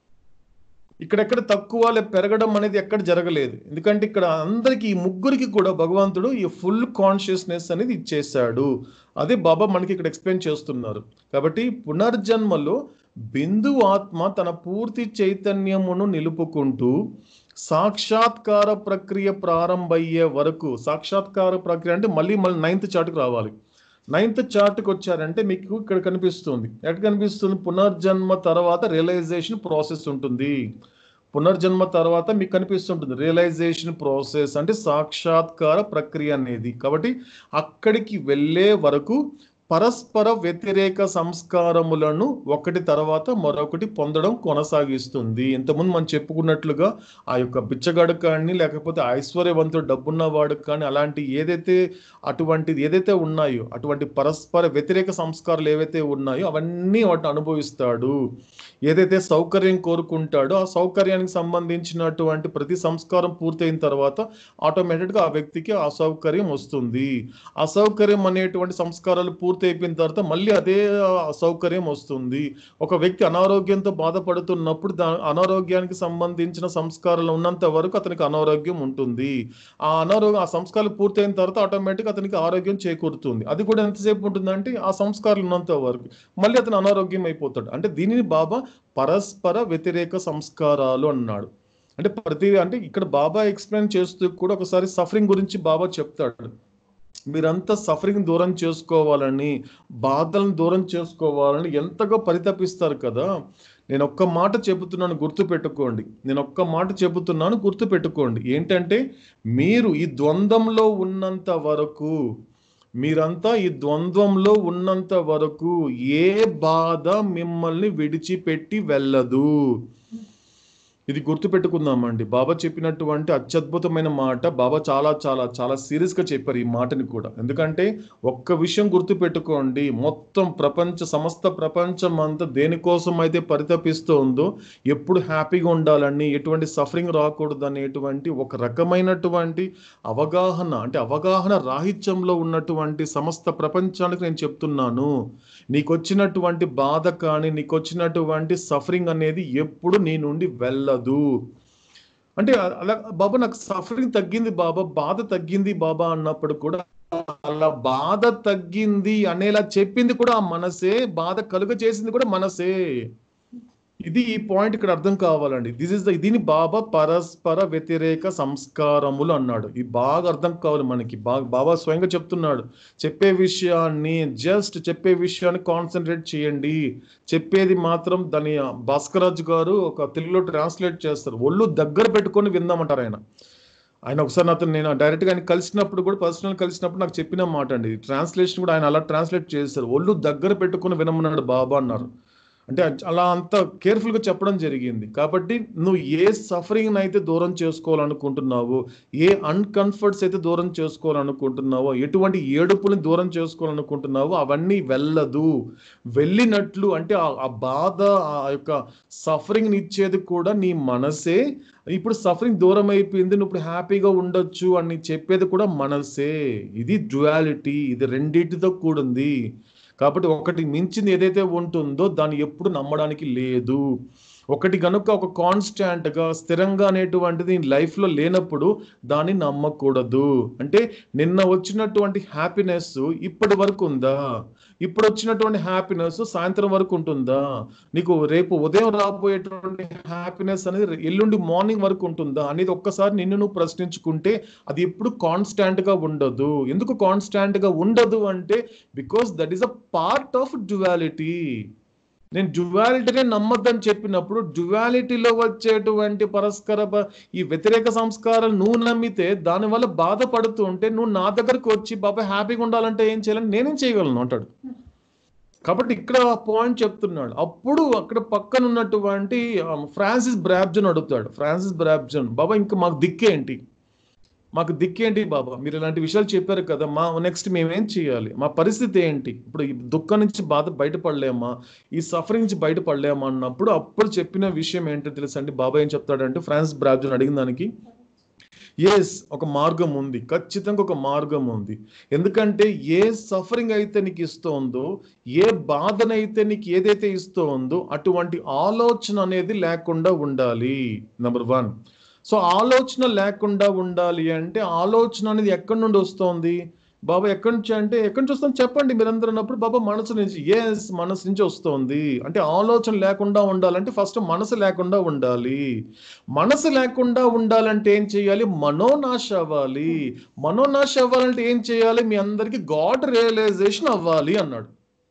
ఇక్కడెక్కడ తక్కువ లే పెరగడం అనేది ఎక్కడ జరగలేదు ఎందుకంటే ఇక్కడ అందరికి ఈ ముగ్గురికి కూడా భగవంతుడు ఈ ఫుల్ కాన్షియస్నెస్ అనేది ఇచ్చేసాడు అదే బాబా మనకి ఇక్కడ ఎక్స్ప్లెయిన్ చేస్తున్నారు కాబట్టి పునర్జన్మలో బిందు ఆత్మ తన పూర్తి చైతన్యమును నిలుపుకుంటూ సాక్షాత్కార ప్రక్రియ ప్రారంభమయ్యే వరకు సాక్షాత్కార ప్రక్రియ అంటే మళ్ళీ మళ్ళీ నైన్త్ చాటుకు రావాలి నైన్త్ చార్ట్కి వచ్చారంటే మీకు ఇక్కడ కనిపిస్తుంది ఎక్కడ కనిపిస్తుంది పునర్జన్మ తర్వాత రియలైజేషన్ ప్రాసెస్ ఉంటుంది పునర్జన్మ తర్వాత మీకు కనిపిస్తుంటుంది రియలైజేషన్ ప్రాసెస్ అంటే సాక్షాత్కార ప్రక్రియ అనేది కాబట్టి అక్కడికి వెళ్ళే వరకు పరస్పర వ్యతిరేక సంస్కారములను ఒకటి తర్వాత మరొకటి పొందడం కొనసాగిస్తుంది ఇంతకుముందు మనం చెప్పుకున్నట్లుగా ఆ యొక్క బిచ్చగాడు కానీ లేకపోతే ఐశ్వర్యవంతుడు డబ్బున్న వాడు కానీ అలాంటి ఏదైతే అటువంటిది ఏదైతే ఉన్నాయో అటువంటి పరస్పర వ్యతిరేక సంస్కారాలు ఏవైతే ఉన్నాయో అవన్నీ వాటిని అనుభవిస్తాడు ఏదైతే సౌకర్యం కోరుకుంటాడో ఆ సౌకర్యానికి సంబంధించినటువంటి ప్రతి సంస్కారం పూర్తయిన తర్వాత ఆటోమేటెడ్గా ఆ వ్యక్తికి అసౌకర్యం వస్తుంది అసౌకర్యం అనేటువంటి సంస్కారాలు పూర్తయిపోయిన తర్వాత మళ్ళీ అదే అసౌకర్యం వస్తుంది ఒక వ్యక్తి అనారోగ్యంతో బాధపడుతున్నప్పుడు దా అనారోగ్యానికి సంబంధించిన సంస్కారాలు ఉన్నంత వరకు అతనికి అనారోగ్యం ఉంటుంది ఆ అనారోగ్యం ఆ సంస్కారాలు పూర్తయిన తర్వాత ఆటోమేటిక్ అతనికి ఆరోగ్యం చేకూరుతుంది అది కూడా ఎంతసేపు ఉంటుందంటే ఆ సంస్కారాలు ఉన్నంత వరకు మళ్ళీ అతను అనారోగ్యం అయిపోతాడు అంటే దీనిని బాబా పరస్పర వ్యతిరేక సంస్కారాలు అన్నాడు అంటే ప్రతి అంటే ఇక్కడ బాబా ఎక్స్ప్లెయిన్ చేస్తూ కూడా ఒకసారి సఫరింగ్ గురించి బాబా చెప్తాడు మీరంతా సఫరింగ్ దూరం చేసుకోవాలని బాధలను దూరం చేసుకోవాలని ఎంతగా పరితపిస్తారు కదా నేను ఒక్క మాట చెబుతున్నాను గుర్తు పెట్టుకోండి నేను ఒక్క మాట చెబుతున్నాను గుర్తు పెట్టుకోండి ఏంటంటే మీరు ఈ ద్వంద్వంలో ఉన్నంత వరకు మీరంతా ఈ ద్వంద్వంలో ఉన్నంత వరకు ఏ బాధ మిమ్మల్ని విడిచిపెట్టి వెళ్ళదు ఇది గుర్తు పెట్టుకుందామండి బాబా చెప్పినటువంటి అత్యద్భుతమైన మాట బాబా చాలా చాలా చాలా సీరియస్ గా చెప్పారు ఈ మాటని కూడా ఎందుకంటే ఒక్క విషయం గుర్తు పెట్టుకోండి మొత్తం ప్రపంచ సమస్త ప్రపంచం అంతా దేనికోసం అయితే పరితపిస్తూ ఉందో ఎప్పుడు హ్యాపీగా ఉండాలని ఎటువంటి సఫరింగ్ రాకూడదు అనేటువంటి ఒక రకమైనటువంటి అవగాహన అంటే అవగాహన రాహిత్యంలో ఉన్నటువంటి సమస్త ప్రపంచానికి నేను చెప్తున్నాను నీకు వచ్చినటువంటి బాధ కానీ నీకు వచ్చినటువంటి సఫరింగ్ అనేది ఎప్పుడు నీ నుండి వెళ్ళదు అంటే అలా బాబా నాకు సఫరింగ్ తగ్గింది బాబా బాధ తగ్గింది బాబా అన్నప్పుడు కూడా అలా బాధ తగ్గింది అనేలా చెప్పింది కూడా ఆ మనసే బాధ కలుగ చేసింది కూడా మనసే ఇది ఈ పాయింట్ ఇక్కడ అర్థం కావాలండి దిస్ ఇస్ ద దీని బాబా పరస్పర వ్యతిరేక సంస్కారములు అన్నాడు ఈ బాగా అర్థం కావాలి మనకి బాగా బాబా స్వయంగా చెప్తున్నాడు చెప్పే విషయాన్ని జస్ట్ చెప్పే విషయాన్ని కాన్సన్ట్రేట్ చేయండి చెప్పేది మాత్రం దాని భాస్కరాజు గారు ఒక తెలుగులో ట్రాన్స్లేట్ చేస్తారు ఒళ్ళు దగ్గర పెట్టుకొని విందామంటారు ఆయన ఆయన ఒకసారి నాతో నేను డైరెక్ట్గా ఆయన కలిసినప్పుడు కూడా పర్సనల్ కలిసినప్పుడు నాకు చెప్పిన మాట అండి ట్రాన్స్లేషన్ కూడా ఆయన అలా ట్రాన్స్లేట్ చేస్తారు ఒళ్ళు దగ్గర పెట్టుకొని వినమన్నాడు బాబా అన్నారు అంటే అలా అంత కేర్ఫుల్గా చెప్పడం జరిగింది కాబట్టి నువ్వు ఏ సఫరింగ్ అయితే దూరం చేసుకోవాలనుకుంటున్నావో ఏ అన్కంఫర్ట్స్ అయితే దూరం చేసుకోవాలనుకుంటున్నావో ఎటువంటి ఏడుపుని దూరం చేసుకోవాలనుకుంటున్నావో అవన్నీ వెళ్ళదు వెళ్ళినట్లు అంటే ఆ- ఆ బాధ ఆ యొక్క సఫరింగ్ ఇచ్చేది కూడా నీ మనసే ఇప్పుడు సఫరింగ్ దూరం అయిపోయింది నువ్వు ఇప్పుడు హ్యాపీగా ఉండొచ్చు అని చెప్పేది కూడా మనసే ఇది డ్యువాలిటీ ఇది రెండింటితో కూడింది కాబట్టి ఒకటి మించింది ఏదైతే ఉంటుందో దాన్ని ఎప్పుడు నమ్మడానికి లేదు ఒకటి కనుక ఒక కాన్స్టాంట్ గా స్థిరంగా అనేటువంటిది లైఫ్ లో లేనప్పుడు దాన్ని నమ్మకూడదు అంటే నిన్న వచ్చినటువంటి హ్యాపీనెస్ ఇప్పటి వరకు ఉందా ఇప్పుడు వచ్చినటువంటి హ్యాపీనెస్ సాయంత్రం వరకు ఉంటుందా నీకు రేపు ఉదయం రాబోయేటువంటి హ్యాపీనెస్ అనేది ఎల్లుండి మార్నింగ్ వరకు ఉంటుందా అనేది ఒక్కసారి నిన్ను నువ్వు ప్రశ్నించుకుంటే అది ఎప్పుడు కాన్స్టాంట్ గా ఉండదు ఎందుకు కాన్స్టాంట్ గా ఉండదు అంటే because that is a part of duality నేను డ్యువాలిటీనే నమ్మద్దని చెప్పినప్పుడు డ్యువాలిటీలో వచ్చేటువంటి పరస్పర బ- ఈ వ్యతిరేక సంస్కారాలు నువ్వు నమ్మితే దానివల్ల బాధపడుతూ ఉంటే నువ్వు నా దగ్గరకు వచ్చి బాబా హ్యాపీగా ఉండాలంటే ఏం చేయాలని నేనేం చేయగలను అంటాడు కాబట్టి ఇక్కడ పాయింట్ చెప్తున్నాడు అప్పుడు అక్కడ పక్కన ఉన్నటువంటి ఆ, ఫ్రాన్సిస్ బ్రాబ్జన్ అడుగుతాడు ఫ్రాన్సిస్ బ్రాబ్జన్ బాబా ఇంకా మాకు దిక్కేంటి మాకు దిక్కేంటి బాబా మీరు ఇలాంటి విషయాలు చెప్పారు కదా మా నెక్స్ట్ మేమేం చేయాలి మా పరిస్థితి ఏంటి ఇప్పుడు ఈ దుఃఖం నుంచి బాధ బయటపడలేమా ఈ సఫరింగ్ నుంచి బయటపడలేమా అన్నప్పుడు అప్పుడు చెప్పిన విషయం ఏంటో తెలుసా అండి బాబా ఏం చెప్తాడంటే ఫ్రాన్సిస్ బ్రాబ్జన్ అడిగిన దానికి ఎస్ ఒక మార్గం ఉంది ఖచ్చితంగా ఒక మార్గం ఉంది ఎందుకంటే ఏ సఫరింగ్ అయితే నీకు ఇస్తోందో ఏ బాధనైతే నీకు ఏదైతే ఇస్తోందో అటువంటి ఆలోచన అనేది లేకుండా ఉండాలి నెంబర్ వన్ సో ఆలోచన లేకుండా ఉండాలి అంటే ఆలోచన అనేది ఎక్కడి నుండి వస్తోంది బాబా ఎక్కడి నుంచి అంటే ఎక్కడి నుంచి వస్తాం చెప్పండి మీరందరూ అన్నప్పుడు బాబా మనసు నుంచి ఎస్ మనసు నుంచి వస్తుంది అంటే ఆలోచన లేకుండా ఉండాలంటే ఫస్ట్ మనసు లేకుండా ఉండాలి మనసు లేకుండా ఉండాలంటే ఏం చేయాలి మనోనాశ అవ్వాలి మనోనాశ అవ్వాలంటే ఏం చేయాలి మీ అందరికి గాడ్ రియలైజేషన్ అవ్వాలి అన్నాడు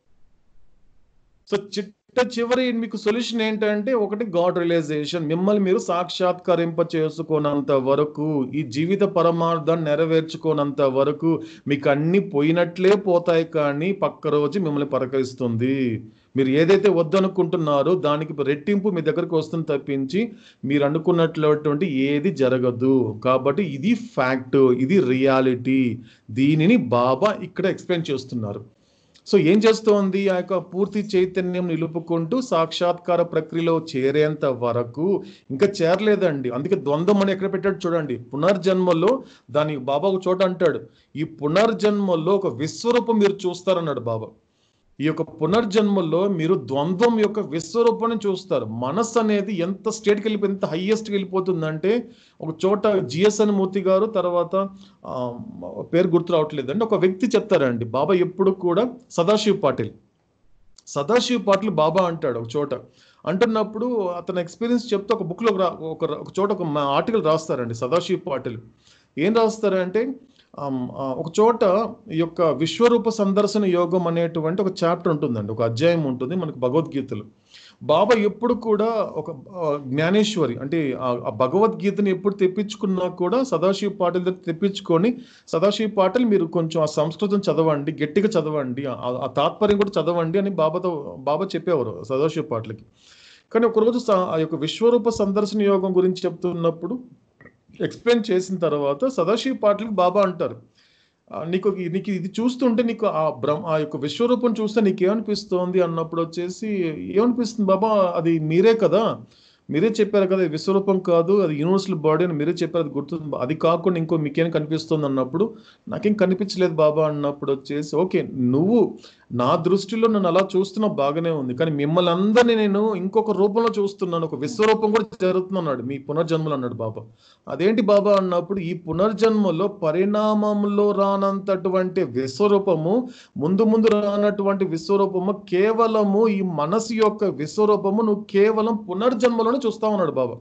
సో చిట్ట చివరి మీకు సొల్యూషన్ ఏంటంటే ఒకటి గాడ్ రియలైజేషన్ మిమ్మల్ని మీరు సాక్షాత్కరింప చేసుకోనంత వరకు ఈ జీవిత పరమార్థాన్ని నెరవేర్చుకోనంత వరకు మీకు అన్ని పోయినట్లే పోతాయి కానీ పక్క రోజు మిమ్మల్ని పరకరిస్తుంది మీరు ఏదైతే వద్దనుకుంటున్నారో దానికి రెట్టింపు మీ దగ్గరకు వస్తుంది తప్పించి మీరు అనుకున్నట్లటువంటి ఏది జరగదు కాబట్టి ఇది ఫ్యాక్ట్ ఇది రియాలిటీ దీనిని బాబా ఇక్కడ ఎక్స్ప్లెయిన్ చేస్తున్నారు సో ఏం చేస్తోంది ఆ యొక్క పూర్తి చైతన్యం నిలుపుకుంటూ సాక్షాత్కార ప్రక్రియలో చేరేంత వరకు ఇంకా చేరలేదండి అందుకే ద్వంద్వం అని ఎక్కడ పెట్టాడు చూడండి పునర్జన్మలో దాని బాబా ఒక చోట అంటాడు ఈ పునర్జన్మలో ఒక విశ్వరూపం మీరు చూస్తారన్నాడు బాబా ఈ యొక్క పునర్జన్మలో మీరు ద్వంద్వం యొక్క విశ్వరూపాన్ని చూస్తారు మనస్సు అనేది ఎంత స్టేట్కి వెళ్ళిపోయి ఎంత హైయెస్ట్కి వెళ్ళిపోతుందంటే ఒక చోట జిఎస్ఎన్ మూర్తి గారు తర్వాత ఆ, పేరు గుర్తు రావట్లేదు అంటే ఒక వ్యక్తి చెప్తారండి బాబా ఎప్పుడు కూడా సదాశివ్ పాటిల్ సదాశివ్ పాటిల్ బాబా అంటాడు ఒక చోట అంటున్నప్పుడు అతని ఎక్స్పీరియన్స్ చెప్తే ఒక బుక్లో రా ఒక ఒక చోట ఒక ఆర్టికల్ రాస్తారండి సదాశివ్ పాటిల్ ఏం రాస్తారంటే ఆమ్, ఆ, ఒక చోట ఈ యొక్క విశ్వరూప సందర్శన యోగం అనేటువంటి ఒక చాప్టర్ ఉంటుందండి ఒక అధ్యాయం ఉంటుంది మనకు భగవద్గీతలో బాబా ఎప్పుడు కూడా ఒక ఆ, జ్ఞానేశ్వరి అంటే ఆ ఆ భగవద్గీతని ఎప్పుడు తెప్పించుకున్నా కూడా సదాశివ పాటిల్ దగ్గర తెప్పించుకొని సదాశివ పాటిల్ మీరు కొంచెం ఆ సంస్కృతం చదవండి గట్టిగా చదవండి ఆ ఆ తాత్పర్యం కూడా చదవండి అని బాబాతో బాబా చెప్పేవారు సదాశివ పాటిల్కి కానీ ఒకరోజు స- ఆ యొక్క విశ్వరూప సందర్శన యోగం గురించి చెప్తున్నప్పుడు ఎక్స్ప్లెయిన్ చేసిన తర్వాత సదాశివ పాటిల్కి బాబా అంటారు ఆ, నీకు ఈ- నీకు ఇది చూస్తుంటే నీకు ఆ బ్రహ్మ ఆ యొక్క విశ్వరూపం చూస్తే నీకు ఏమనిపిస్తోంది అన్నప్పుడు వచ్చేసి ఏమనిపిస్తుంది బాబా అది మీరే కదా మీరే చెప్పారు కదా ఇది విశ్వరూపం కాదు అది యూనివర్సల్ బాడీ అని మీరే చెప్పారు అది గుర్తుంది అది కాకుండా ఇంకో మీకేం కనిపిస్తుంది అన్నప్పుడు నాకేం కనిపించలేదు బాబా అన్నప్పుడు వచ్చేసి ఓకే నువ్వు నా దృష్టిలో నన్ను అలా చూస్తున్నావు బాగానే ఉంది కానీ మిమ్మల్ని అందరినీ నేను ఇంకొక రూపంలో చూస్తున్నాను ఒక విశ్వరూపం కూడా జరుగుతున్నాడు మీ పునర్జన్మలు అన్నాడు బాబా అదేంటి బాబా అన్నప్పుడు ఈ పునర్జన్మలో పరిణామంలో రానంతటువంటి విశ్వరూపము ముందు ముందు రానటువంటి విశ్వరూపము కేవలము ఈ మనసు యొక్క విశ్వరూపము నువ్వు కేవలం పునర్జన్మలోనే చూస్తా ఉన్నాడు బాబా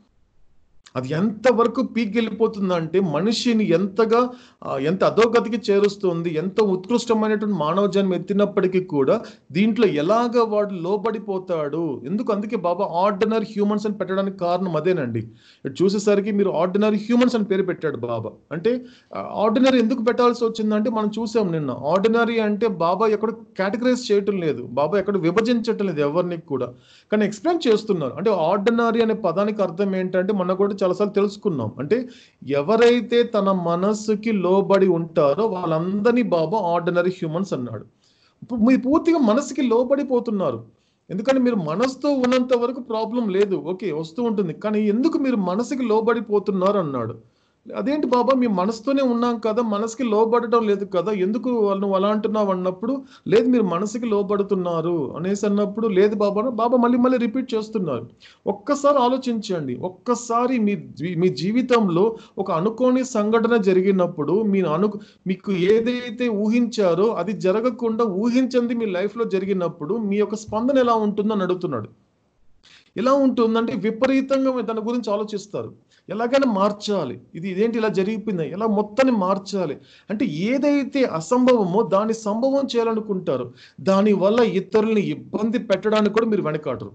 అది ఎంతవరకు పీక్ వెళ్ళిపోతుందంటే మనిషిని ఎంతగా ఆ, ఎంత అధోగతికి చేరుస్తుంది ఎంత ఉత్కృష్టమైనటువంటి మానవ జన్మ ఎత్తినప్పటికీ కూడా దీంట్లో ఎలాగ వాడు లోబడిపోతాడు ఎందుకు అందుకే బాబా ఆర్డినరీ హ్యూమన్స్ అని పెట్టడానికి కారణం అదేనండి ఇటు చూసేసరికి మీరు ఆర్డినరీ హ్యూమన్స్ అని పేరు పెట్టాడు బాబా అంటే ఆర్డినరీ ఎందుకు పెట్టాల్సి వచ్చిందంటే మనం చూసాం నిన్న ఆర్డినరీ అంటే బాబా ఎక్కడ కేటగరైజ్ చేయటం లేదు బాబా ఎక్కడ విభజించటం లేదు ఎవరిని కూడా కానీ ఎక్స్ప్లెయిన్ చేస్తున్నారు అంటే ఆర్డినరీ అనే పదానికి అర్థం ఏంటంటే మనం కూడా చాలాసార్లు తెలుసుకున్నాం అంటే ఎవరైతే తన మనస్సుకి లోబడి ఉంటారో వాళ్ళందరినీ బాబా ఆర్డినరీ హ్యూమన్స్ అన్నాడు ఇప్పుడు మీరు పూర్తిగా మనసుకి లోబడిపోతున్నారు ఎందుకంటే మీరు మనసుతో ఉన్నంత వరకు ప్రాబ్లం లేదు ఓకే వస్తూ ఉంటుంది కానీ ఎందుకు మీరు మనసుకి లోబడిపోతున్నారు అన్నాడు అదేంటి బాబా మీ మనసుతోనే ఉన్నాం కదా మనసుకి లోబడటం లేదు కదా ఎందుకు నువ్వు అలా అంటున్నావు అన్నప్పుడు లేదు మీరు మనసుకి లోబడుతున్నారు అనేసి అన్నప్పుడు లేదు బాబా అని బాబా మళ్ళీ మళ్ళీ రిపీట్ చేస్తున్నారు ఒక్కసారి ఆలోచించండి ఒక్కసారి మీ జీ- మీ జీవితంలో ఒక అనుకోని సంఘటన జరిగినప్పుడు మీ అను మీకు ఏదైతే ఊహించారో అది జరగకుండా ఊహించింది మీ లైఫ్లో జరిగినప్పుడు మీ యొక్క స్పందన ఎలా ఉంటుందని అడుగుతున్నాడు ఎలా ఉంటుందంటే విపరీతంగా మీరు దాని గురించి ఆలోచిస్తారు ఎలాగైనా మార్చాలి ఇది ఇదేంటి ఇలా జరిగిపోయింది ఎలా మొత్తాన్ని మార్చాలి అంటే ఏదైతే అసంభవమో దాన్ని సంభవం చేయాలనుకుంటారు దానివల్ల ఇతరుల్ని ఇబ్బంది పెట్టడానికి కూడా మీరు వెనకాడరు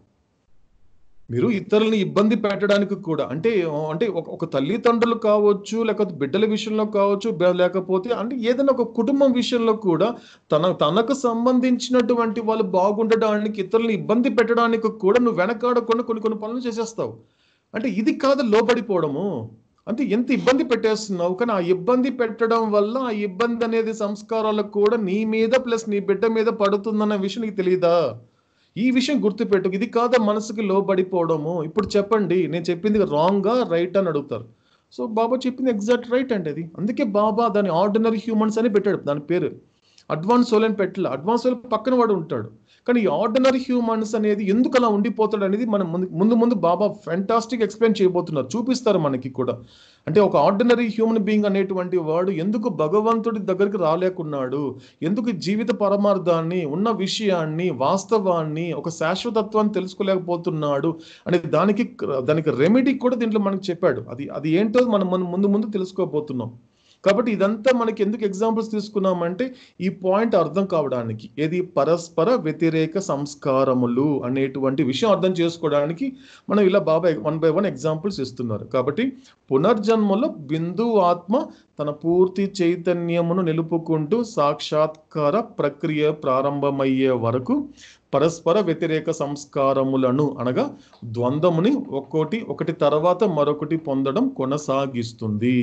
మీరు ఇతరులని ఇబ్బంది పెట్టడానికి కూడా అంటే అంటే ఒక ఒక తల్లిదండ్రులు కావచ్చు లేకపోతే బిడ్డల విషయంలో కావచ్చు బే- లేకపోతే అంటే ఏదైనా ఒక కుటుంబం విషయంలో కూడా తన తనకు సంబంధించినటువంటి వాళ్ళు బాగుండడానికి ఇతరులను ఇబ్బంది పెట్టడానికి కూడా నువ్వు వెనకాడకుండా కొన్ని కొన్ని పనులు చేసేస్తావు అంటే ఇది కాదు లోబడిపోవడము అంటే ఎంత ఇబ్బంది పెట్టేస్తున్నావు కానీ ఆ ఇబ్బంది పెట్టడం వల్ల ఆ ఇబ్బంది అనేది సంస్కారాలకు కూడా నీ మీద ప్లస్ నీ బిడ్డ మీద పడుతుందన్న విషయం నీకు తెలియదా ఈ విషయం గుర్తుపెట్టు ఇది కాదా మనసుకి లోబడిపోవడము ఇప్పుడు చెప్పండి నేను చెప్పింది రాంగా రైట్ అని అడుగుతారు సో బాబా చెప్పింది ఎగ్జాక్ట్ రైట్ అండి అది అందుకే బాబా దాని ఆర్డినరీ హ్యూమన్స్ అని పెట్టాడు దాని పేరు అడ్వాన్స్ సోల్ అని పెట్టలే అడ్వాన్స్ సోల్ పక్కన వాడు ఉంటాడు కానీ ఈ ఆర్డినరీ హ్యూమన్స్ అనేది ఎందుకు అలా ఉండిపోతాడు అనేది మనం ముందు ముందు ముందు బాబా ఫెంటాస్టిక్ ఎక్స్ప్లెయిన్ చేయబోతున్నారు చూపిస్తారు మనకి కూడా అంటే ఒక ఆర్డినరీ హ్యూమన్ బీయింగ్ అనేటువంటి వాడు ఎందుకు భగవంతుడి దగ్గరికి రాలేకున్నాడు ఎందుకు ఈ జీవిత పరమార్థాన్ని ఉన్న విషయాన్ని వాస్తవాన్ని ఒక శాశ్వతత్వాన్ని తెలుసుకోలేకపోతున్నాడు అనే దానికి దానికి రెమెడీ కూడా దీంట్లో మనకు చెప్పాడు అది అది ఏంటో మనం మనం ముందు ముందు తెలుసుకోబోతున్నాం కాబట్టి ఇదంతా మనకి ఎందుకు ఎగ్జాంపుల్స్ తీసుకున్నామంటే ఈ పాయింట్ అర్థం కావడానికి ఏది పరస్పర వ్యతిరేక సంస్కారములు అనేటువంటి విషయం అర్థం చేసుకోవడానికి మనం ఇలా Baba one by one examples ఇస్తున్నారు కాబట్టి పునర్జన్మలో బిందు ఆత్మ తన పూర్తి చైతన్యమును నిలుపుకుంటూ సాక్షాత్కార ప్రక్రియ ప్రారంభమయ్యే వరకు పరస్పర వ్యతిరేక సంస్కారములను అనగా ద్వంద్వముని ఒక్కోటి ఒకటి తర్వాత మరొకటి పొందడం కొనసాగిస్తుంది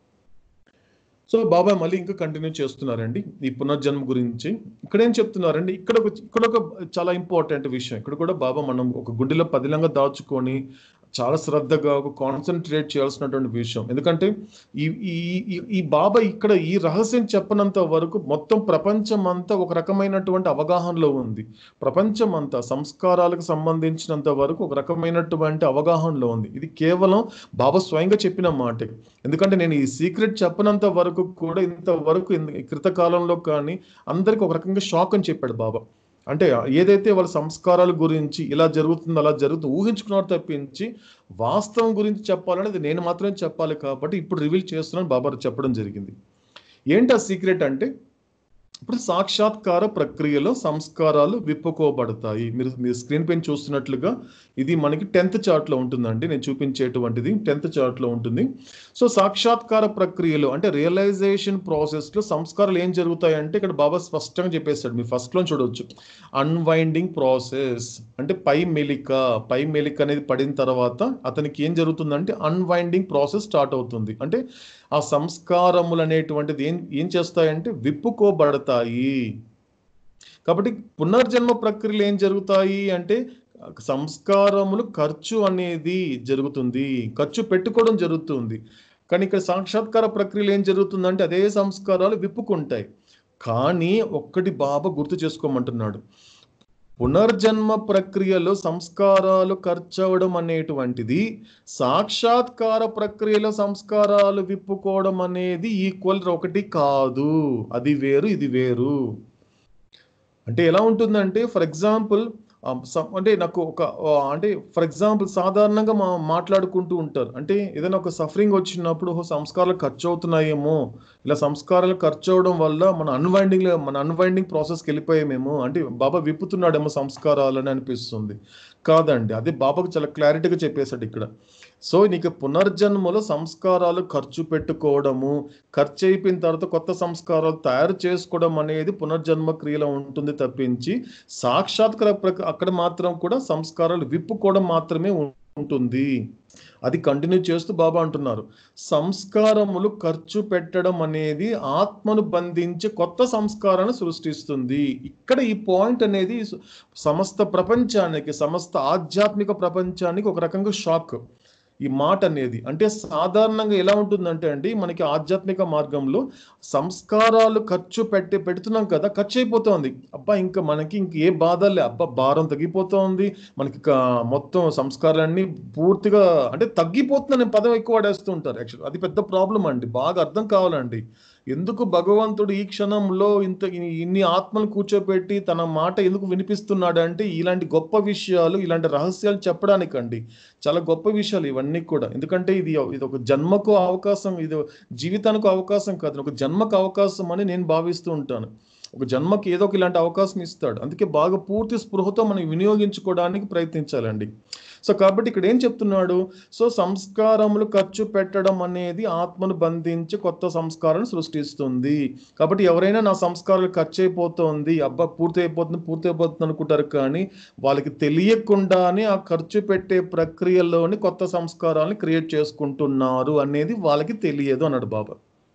సో బాబా మళ్ళీ ఇంకా కంటిన్యూ చేస్తున్నారండి ఈ పునర్జన్మ గురించి ఇక్కడ ఏం చెప్తున్నారండి ఇక్కడ ఒక ఇక్కడ ఒక చాలా ఇంపార్టెంట్ విషయం ఇక్కడ కూడా బాబా మనం ఒక గుండెలో పదిలంగా దాచుకొని చాలా శ్రద్ధగా ఒక కాన్సన్ట్రేట్ చేయాల్సినటువంటి విషయం ఎందుకంటే ఈ ఈ ఈ- ఈ బాబా ఇక్కడ ఈ రహస్యం చెప్పనంత వరకు మొత్తం ప్రపంచం అంతా ఒక రకమైనటువంటి అవగాహనలో ఉంది ప్రపంచం అంతా సంస్కారాలకు సంబంధించినంత వరకు ఒక రకమైనటువంటి అవగాహనలో ఉంది ఇది కేవలం బాబా స్వయంగా చెప్పిన మాటే ఎందుకంటే నేను ఈ సీక్రెట్ చెప్పనంత వరకు కూడా ఇంతవరకు ఇంత- ఈ కృతకాలంలో కానీ అందరికి ఒక రకంగా షాక్ అని చెప్పాడు బాబా అంటే ఏదైతే వాళ్ళ సంస్కారాల గురించి ఇలా జరుగుతుంది అలా జరుగుతుంది ఊహించుకున్నారు తప్పించి వాస్తవం గురించి చెప్పాలనేది నేను మాత్రమే చెప్పాలి కాబట్టి ఇప్పుడు రివీల్ చేస్తున్నాను బాబా చెప్పడం జరిగింది ఏంటి ఆ సీక్రెట్ అంటే ఇప్పుడు సాక్షాత్కార ప్రక్రియలో సంస్కారాలు విప్పుకోబడతాయి మీరు మీరు స్క్రీన్ పైన చూస్తున్నట్లుగా ఇది మనకి టెన్త్ చార్ట్లో ఉంటుందండి నేను చూపించేటువంటిది టెన్త్ చార్ట్లో ఉంటుంది సో సాక్షాత్కార ప్రక్రియలో అంటే రియలైజేషన్ ప్రాసెస్లో సంస్కారాలు ఏం జరుగుతాయంటే ఇక్కడ బాబా స్పష్టంగా చెప్పేస్తాడు మీరు ఫస్ట్లో చూడవచ్చు అన్వైండింగ్ ప్రాసెస్ అంటే పై మెలిక పై మెలిక అనేది పడిన తర్వాత అతనికి ఏం జరుగుతుందంటే అన్వైండింగ్ ప్రాసెస్ స్టార్ట్ అవుతుంది అంటే ఆ సంస్కారములు అనేటువంటిది ఏం ఏం చేస్తాయంటే విప్పుకోబడతాయి కాబట్టి పునర్జన్మ ప్రక్రియలు ఏం జరుగుతాయి అంటే సంస్కారములు ఖర్చు అనేది జరుగుతుంది ఖర్చు పెట్టుకోవడం జరుగుతుంది కానీ ఇక్కడ సాక్షాత్కార ప్రక్రియలు ఏం జరుగుతుందంటే అదే సంస్కారాలు విప్పుకుంటాయి కానీ ఒక్కటి బాబా గుర్తు చేసుకోమంటున్నాడు పునర్జన్మ ప్రక్రియలో సంస్కారాలు ఖర్చవడం అనేటువంటిది సాక్షాత్కార ప్రక్రియలో సంస్కారాలు విప్పుకోవడం అనేది ఈక్వల్ ఒకటి కాదు అది వేరు ఇది వేరు అంటే ఎలా ఉంటుందంటే ఫర్ ఎగ్జాంపుల్ అంటే నాకు ఒక ఆ, అంటే ఫర్ ఎగ్జాంపుల్ సాధారణంగా మా మాట్లాడుకుంటూ ఉంటారు అంటే ఏదైనా ఒక సఫరింగ్ వచ్చినప్పుడు "ఓహో, సంస్కారాలు ఖర్చు అవుతున్నాయేమో ఇలా సంస్కారాలు ఖర్చు అవడం వల్ల మన అన్వైండింగ్ మన అన్వైండింగ్ ప్రాసెస్కి వెళ్ళిపోయామేమో అంటే బాబా విప్పుతున్నాడేమో సంస్కారాలని అనిపిస్తుంది కాదండి అదే బాబాకు చాలా క్లారిటీగా చెప్పేశాడు ఇక్కడ సో నీకు పునర్జన్మలో సంస్కారాలు ఖర్చు పెట్టుకోవడము ఖర్చు అయిపోయిన తర్వాత కొత్త సంస్కారాలు తయారు చేసుకోవడం అనేది పునర్జన్మ క్రియలో ఉంటుంది తప్పించి సాక్షాత్కార ప్రక అక్కడ మాత్రం కూడా సంస్కారాలు విప్పుకోవడం మాత్రమే ఉం- ఉంటుంది అది కంటిన్యూ చేస్తూ బాబా అంటున్నారు సంస్కారములు ఖర్చు పెట్టడం అనేది ఆత్మను బంధించి కొత్త సంస్కారాన్ని సృష్టిస్తుంది ఇక్కడ ఈ పాయింట్ అనేది సమస్త ప్రపంచానికి సమస్త ఆధ్యాత్మిక ప్రపంచానికి ఒక రకంగా షాక్ ఈ మాట అనేది అంటే సాధారణంగా ఎలా ఉంటుందంటే అండి మనకి ఆధ్యాత్మిక మార్గంలో సంస్కారాలు ఖర్చు పెట్టి పెడుతున్నాం కదా ఖర్చు అయిపోతుంది అబ్బా ఇంకా మనకి ఇంక ఏ బాధ లే అబ్బా భారం తగ్గిపోతుంది మనకి ఇక మొత్తం సంస్కారాలన్నీ పూర్తిగా అంటే తగ్గిపోతుందనే పదం ఎక్కువ వాడేస్తూ ఉంటారు యాక్చువల్ అది పెద్ద ప్రాబ్లం అండి బాగా అర్థం కావాలండి ఎందుకు భగవంతుడు ఈ క్షణంలో ఇంత ఇన్ని- ఇన్ని ఆత్మలు కూర్చోబెట్టి తన మాట ఎందుకు వినిపిస్తున్నాడు అంటే ఇలాంటి గొప్ప విషయాలు ఇలాంటి రహస్యాలు చెప్పడానికండి చాలా గొప్ప విషయాలు ఇవన్నీ కూడా ఎందుకంటే ఇది ఇది ఒక జన్మకు అవకాశం ఇది జీవితానికి అవకాశం కాదు ఒక జన్మకు అవకాశం అని నేను భావిస్తూ ఉంటాను ఒక జన్మకి ఏదో ఒక ఇలాంటి అవకాశం ఇస్తాడు అందుకే బాగా పూర్తి స్పృహతో మనం వినియోగించుకోవడానికి ప్రయత్నించాలండి సో కాబట్టి ఇక్కడ ఏం చెప్తున్నాడు సో సంస్కారములు ఖర్చు పెట్టడం అనేది ఆత్మను బంధించి కొత్త సంస్కారాన్ని సృష్టిస్తుంది కాబట్టి ఎవరైనా నా సంస్కారాలు ఖర్చు అయిపోతుంది అబ్బా పూర్తి అయిపోతుంది పూర్తి అయిపోతుంది అనుకుంటారు కానీ వాళ్ళకి తెలియకుండానే ఆ ఖర్చు పెట్టే ప్రక్రియలోని కొత్త సంస్కారాలను క్రియేట్ చేసుకుంటున్నారు అనేది వాళ్ళకి తెలియదు అన్నాడు బాబా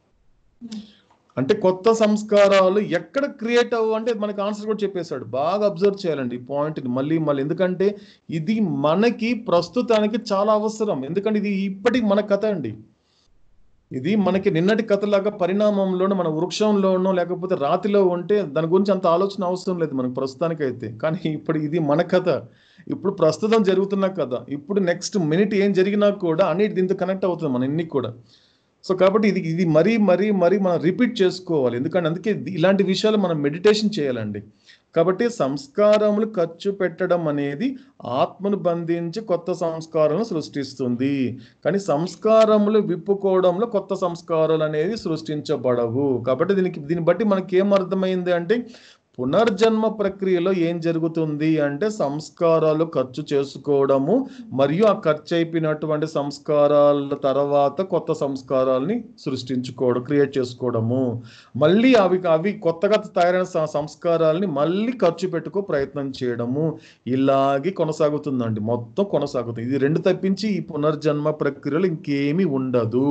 అంటే కొత్త సంస్కారాలు ఎక్కడ క్రియేట్ అవ్వు అంటే మనకి ఆన్సర్ కూడా చెప్పేశాడు బాగా అబ్జర్వ్ చేయాలండి ఈ పాయింట్ని మళ్ళీ మళ్ళీ ఎందుకంటే ఇది మనకి ప్రస్తుతానికి చాలా అవసరం ఎందుకంటే ఇది ఇప్పటికి మన కథ అండి ఇది మనకి నిన్నటి కథలాగా పరిణామంలోనూ మన వృక్షంలోనో లేకపోతే రాతిలో ఉంటే దాని గురించి అంత ఆలోచన అవసరం లేదు మనకు ప్రస్తుతానికైతే కానీ ఇప్పుడు ఇది మన కథ ఇప్పుడు ప్రస్తుతం జరుగుతున్న కథ ఇప్పుడు నెక్స్ట్ మినిట్ ఏం జరిగినా కూడా అన్నిటి దీంతో కనెక్ట్ అవుతుంది మన ఇన్ని కూడా సో కాబట్టి ఇది ఇది మరీ మరీ మరీ మనం రిపీట్ చేసుకోవాలి ఎందుకంటే అందుకే ఇలాంటి విషయాలు మనం మెడిటేషన్ చేయాలండి కాబట్టి సంస్కారములు ఖర్చు పెట్టడం అనేది ఆత్మను బంధించి కొత్త సంస్కారాలను సృష్టిస్తుంది కానీ సంస్కారములు విప్పుకోవడంలో కొత్త సంస్కారాలు అనేది సృష్టించబడవు కాబట్టి దీనికి దీన్ని బట్టి మనకి ఏం అర్థమైంది అంటే పునర్జన్మ ప్రక్రియలో ఏం జరుగుతుంది అంటే సంస్కారాలు ఖర్చు చేసుకోవడము మరియు ఆ ఖర్చు అయిపోయినటువంటి సంస్కారాల తర్వాత కొత్త సంస్కారాలని సృష్టించుకోవడం క్రియేట్ చేసుకోవడము మళ్ళీ అవి అవి కొత్తగా తయారైన స- సంస్కారాలని మళ్ళీ ఖర్చు పెట్టుకో ప్రయత్నం చేయడము ఇలాగే కొనసాగుతుందండి మొత్తం కొనసాగుతుంది ఇది రెండు తప్పించి ఈ పునర్జన్మ ప్రక్రియలో ఇంకేమీ ఉండదు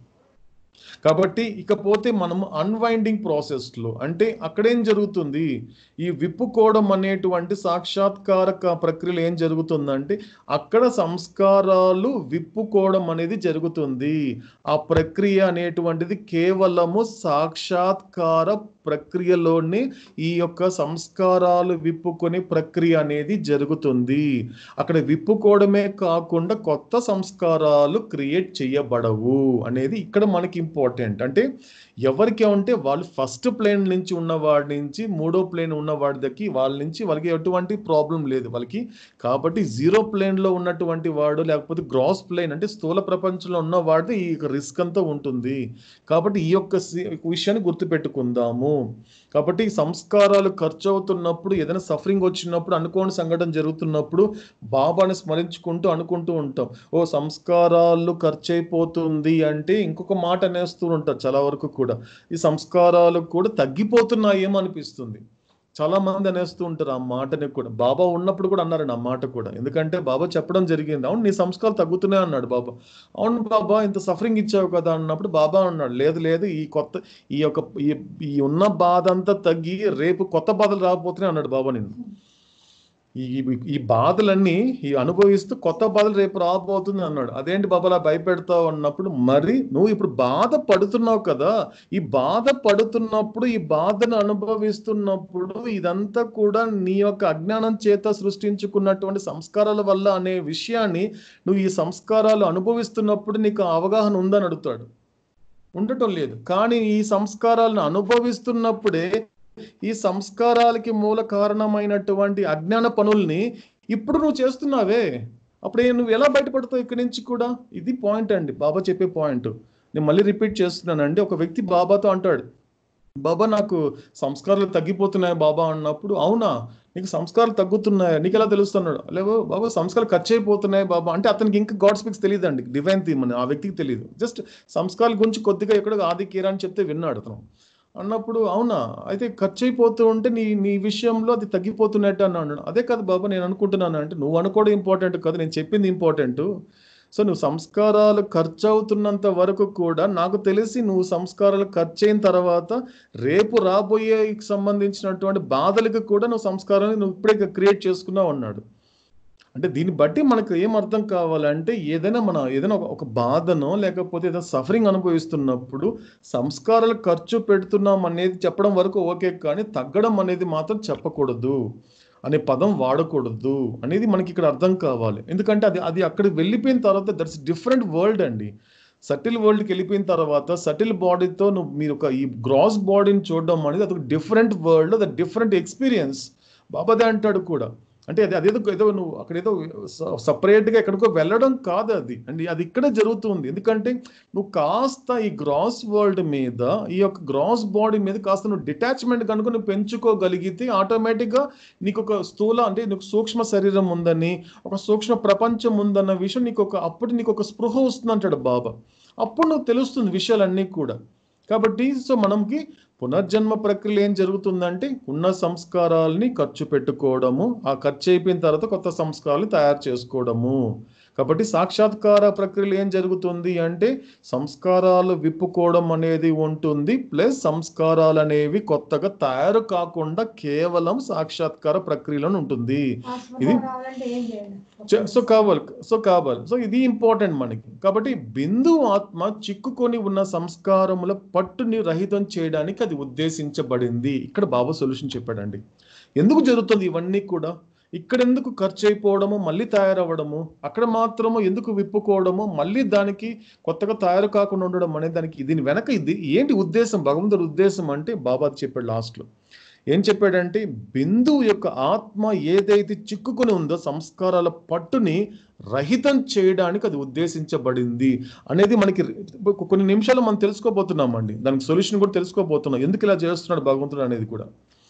కాబట్టి ఇకపోతే మనం అన్వైండింగ్ ప్రాసెస్లో అంటే అక్కడేం జరుగుతుంది ఈ విప్పుకోవడం అనేటువంటి సాక్షాత్కారక ప్రక్రియలో ఏం జరుగుతుందంటే అక్కడ సంస్కారాలు విప్పుకోవడం అనేది జరుగుతుంది ఆ ప్రక్రియ అనేటువంటిది కేవలము సాక్షాత్కార ప్రక్రియలోనే ఈ యొక్క సంస్కారాలు విప్పుకొని ప్రక్రియ అనేది జరుగుతుంది అక్కడ విప్పుకోవడమే కాకుండా కొత్త సంస్కారాలు క్రియేట్ చేయబడవు అనేది ఇక్కడ మనకి ఇంపార్టెంట్ అంటే ఎవరికి ఉంటే వాళ్ళు ఫస్ట్ ప్లేన్ నుంచి ఉన్న వాడి నుంచి మూడో ప్లేన్ ఉన్న వాడి దగ్గర వాళ్ళ నుంచి వాళ్ళకి ఎటువంటి ప్రాబ్లం లేదు వాళ్ళకి కాబట్టి జీరో ప్లేన్ లో ఉన్నటువంటి వాడు లేకపోతే గ్రాస్ ప్లేన్ అంటే స్థూల ప్రపంచంలో ఉన్న వాడు ఈ రిస్క్ అంతా ఉంటుంది కాబట్టి ఈ యొక్క సి- విషయాన్ని గుర్తుపెట్టుకుందాము కాబట్టి ఈ సంస్కారాలు ఖర్చు అవుతున్నప్పుడు ఏదైనా సఫరింగ్ వచ్చినప్పుడు అనుకోని సంఘటన జరుగుతున్నప్పుడు బాబాని స్మరించుకుంటూ అనుకుంటూ ఉంటాం ఓ సంస్కారాలు ఖర్చు అయిపోతుంది అంటే ఇంకొక మాట అనేస్తూ ఉంటారు చాలా వరకు కూడా ఈ సంస్కారాలు కూడా తగ్గిపోతున్నాయేమో అనిపిస్తుంది చాలా మంది అనేస్తూ ఉంటారు ఆ మాటని కూడా బాబా ఉన్నప్పుడు కూడా అన్నారండి ఆ మాట కూడా ఎందుకంటే బాబా చెప్పడం జరిగింది అవును నీ సంస్కారాలు తగ్గుతున్నాయి అన్నాడు బాబా అవును బాబా ఇంత సఫరింగ్ ఇచ్చావు కదా అన్నప్పుడు బాబా అన్నాడు లేదు లేదు ఈ కొత్త ఈ యొక్క ఈ ఈ ఉన్న బాధ అంతా తగ్గి రేపు కొత్త బాధలు రాకపోతున్నాయి అన్నాడు బాబా నిన్ను ఈ ఈ- ఈ బాధలన్నీ ఈ అనుభవిస్తూ కొత్త బాధలు రేపు రాబోతుంది అన్నాడు అదేంటి బాబా అలా భయపెడతావు అన్నప్పుడు మరి నువ్వు ఇప్పుడు బాధ పడుతున్నావు కదా ఈ బాధ పడుతున్నప్పుడు ఈ బాధను అనుభవిస్తున్నప్పుడు ఇదంతా కూడా నీ యొక్క అజ్ఞానం చేత సృష్టించుకున్నటువంటి సంస్కారాల వల్ల అనే విషయాన్ని నువ్వు ఈ సంస్కారాలు అనుభవిస్తున్నప్పుడు నీకు అవగాహన ఉందని అడుగుతాడు ఉండటం లేదు కానీ ఈ సంస్కారాలను అనుభవిస్తున్నప్పుడే ఈ సంస్కారాలకి మూల కారణమైనటువంటి అజ్ఞాన పనుల్ని ఇప్పుడు నువ్వు చేస్తున్నావే అప్పుడు ఏ- నువ్వు ఎలా బయటపడతావు ఇక్కడి నుంచి కూడా ఇది పాయింట్ అండి బాబా చెప్పే పాయింట్ నేను మళ్ళీ రిపీట్ చేస్తున్నానండి ఒక వ్యక్తి బాబాతో అంటాడు బాబా నాకు సంస్కారాలు తగ్గిపోతున్నాయి బాబా అన్నప్పుడు అవునా నీకు సంస్కారాలు తగ్గుతున్నాయా నీకు ఎలా తెలుస్తున్నాడు లేవో బాబా సంస్కారాలు ఖర్చు అయిపోతున్నాయి బాబా అంటే అతనికి ఇంకా గాడ్ స్పీక్స్ తెలియదు అండి డివైన్ థీమ్ అని ఆ వ్యక్తికి తెలియదు జస్ట్ సంస్కారాల గురించి కొద్దిగా ఎక్కడో ఆది కీరా అని చెప్తే విన్నాడు అతను అన్నప్పుడు అవునా అయితే ఖర్చు అయిపోతూ ఉంటే నీ నీ విషయంలో అది తగ్గిపోతున్నట్టు అని అన్నాడు అదే కాదు బాబా నేను అనుకుంటున్నాను అంటే నువ్వు అనుకోవడం ఇంపార్టెంట్ కాదు నేను చెప్పింది ఇంపార్టెంట్ సో నువ్వు సంస్కారాలు ఖర్చు అవుతున్నంత వరకు కూడా నాకు తెలిసి నువ్వు సంస్కారాలు ఖర్చు అయిన తర్వాత రేపు రాబోయే సంబంధించినటువంటి బాధలకు కూడా నువ్వు సంస్కారాన్ని నువ్వు ఇప్పుడే క్రియేట్ చేసుకున్నావు అన్నాడు అంటే దీన్ని బట్టి మనకు ఏం అర్థం కావాలంటే ఏదైనా మన ఏదైనా ఒక- ఒక బాధనో లేకపోతే ఏదైనా సఫరింగ్ అనుభవిస్తున్నప్పుడు సంస్కారాలు ఖర్చు పెడుతున్నాం అనేది చెప్పడం వరకు ఓకే కానీ తగ్గడం అనేది మాత్రం చెప్పకూడదు అనే పదం వాడకూడదు అనేది మనకి ఇక్కడ అర్థం కావాలి ఎందుకంటే అది అది అక్కడికి వెళ్ళిపోయిన తర్వాత దట్స్ డిఫరెంట్ వరల్డ్ అండి సటిల్ వరల్డ్కి వెళ్ళిపోయిన తర్వాత సటిల్ బాడీతో నువ్వు మీరు ఒక ఈ గ్రాస్ బాడీని చూడడం అనేది అది ఒక డిఫరెంట్ వరల్డ్ అది డిఫరెంట్ ఎక్స్పీరియన్స్ బాబాదే అంటాడు కూడా అంటే అది అదేదో ఏదో నువ్వు అక్కడ ఏదో సపరేట్గా ఎక్కడికో వెళ్ళడం కాదు అది అండ్ అది ఇక్కడే జరుగుతుంది ఎందుకంటే నువ్వు కాస్త ఈ గ్రాస్ వరల్డ్ మీద ఈ యొక్క గ్రాస్ బాడీ మీద కాస్త నువ్వు డిటాచ్మెంట్ కనుక నువ్వు పెంచుకోగలిగితే ఆటోమేటిక్గా నీకు ఒక స్థూల అంటే నీకు సూక్ష్మ శరీరం ఉందని ఒక సూక్ష్మ ప్రపంచం ఉందన్న విషయం నీకు ఒక అప్పుడు నీకు ఒక స్పృహ వస్తుంది అంటాడు బాబా అప్పుడు నువ్వు తెలుస్తుంది విషయాలన్నీ కూడా కాబట్టి సో మనకి పునర్జన్మ ప్రక్రియ ఏం జరుగుతుందంటే ఉన్న సంస్కారాలని ఖర్చు పెట్టుకోవడము ఆ ఖర్చు అయిపోయిన తర్వాత కొత్త సంస్కారాలు తయారు చేసుకోవడము కాబట్టి సాక్షాత్కార ప్రక్రియలో ఏం జరుగుతుంది అంటే సంస్కారాలు విప్పుకోవడం అనేది ఉంటుంది ప్లస్ సంస్కారాలు అనేవి కొత్తగా తయారు కాకుండా కేవలం సాక్షాత్కార ప్రక్రియలోనే ఉంటుంది ఇది రావాలంటే ఏం చేయాలి చ- సో కావాలి సో కావాలి సో ఇది ఇంపార్టెంట్ మనకి కాబట్టి బిందు ఆత్మ చిక్కుకొని ఉన్న సంస్కారముల పట్టుని రహితం చేయడానికి అది ఉద్దేశించబడింది ఇక్కడ బాబా సొల్యూషన్ చెప్పాడండి ఎందుకు జరుగుతుంది ఇవన్నీ కూడా ఇక్కడ ఎందుకు ఖర్చు అయిపోవడము మళ్ళీ తయారవ్వడము అక్కడ మాత్రము ఎందుకు విప్పుకోవడము మళ్ళీ దానికి కొత్తగా తయారు కాకుండా ఉండడం అనేది దానికి దీని వెనక ఇది ఏంటి ఉద్దేశం భగవంతుడి ఉద్దేశం అంటే బాబా చెప్పాడు లాస్ట్లో ఏం చెప్పాడంటే బిందువు యొక్క ఆత్మ ఏదైతే చిక్కుకొని ఉందో సంస్కారాల పట్టుని రహితం చేయడానికి అది ఉద్దేశించబడింది అనేది మనకి కొన్ని నిమిషాలు మనం తెలుసుకోబోతున్నామండి దానికి సొల్యూషన్ కూడా తెలుసుకోబోతున్నాం ఎందుకు ఇలా చేస్తున్నాడు భగవంతుడు అనేది కూడా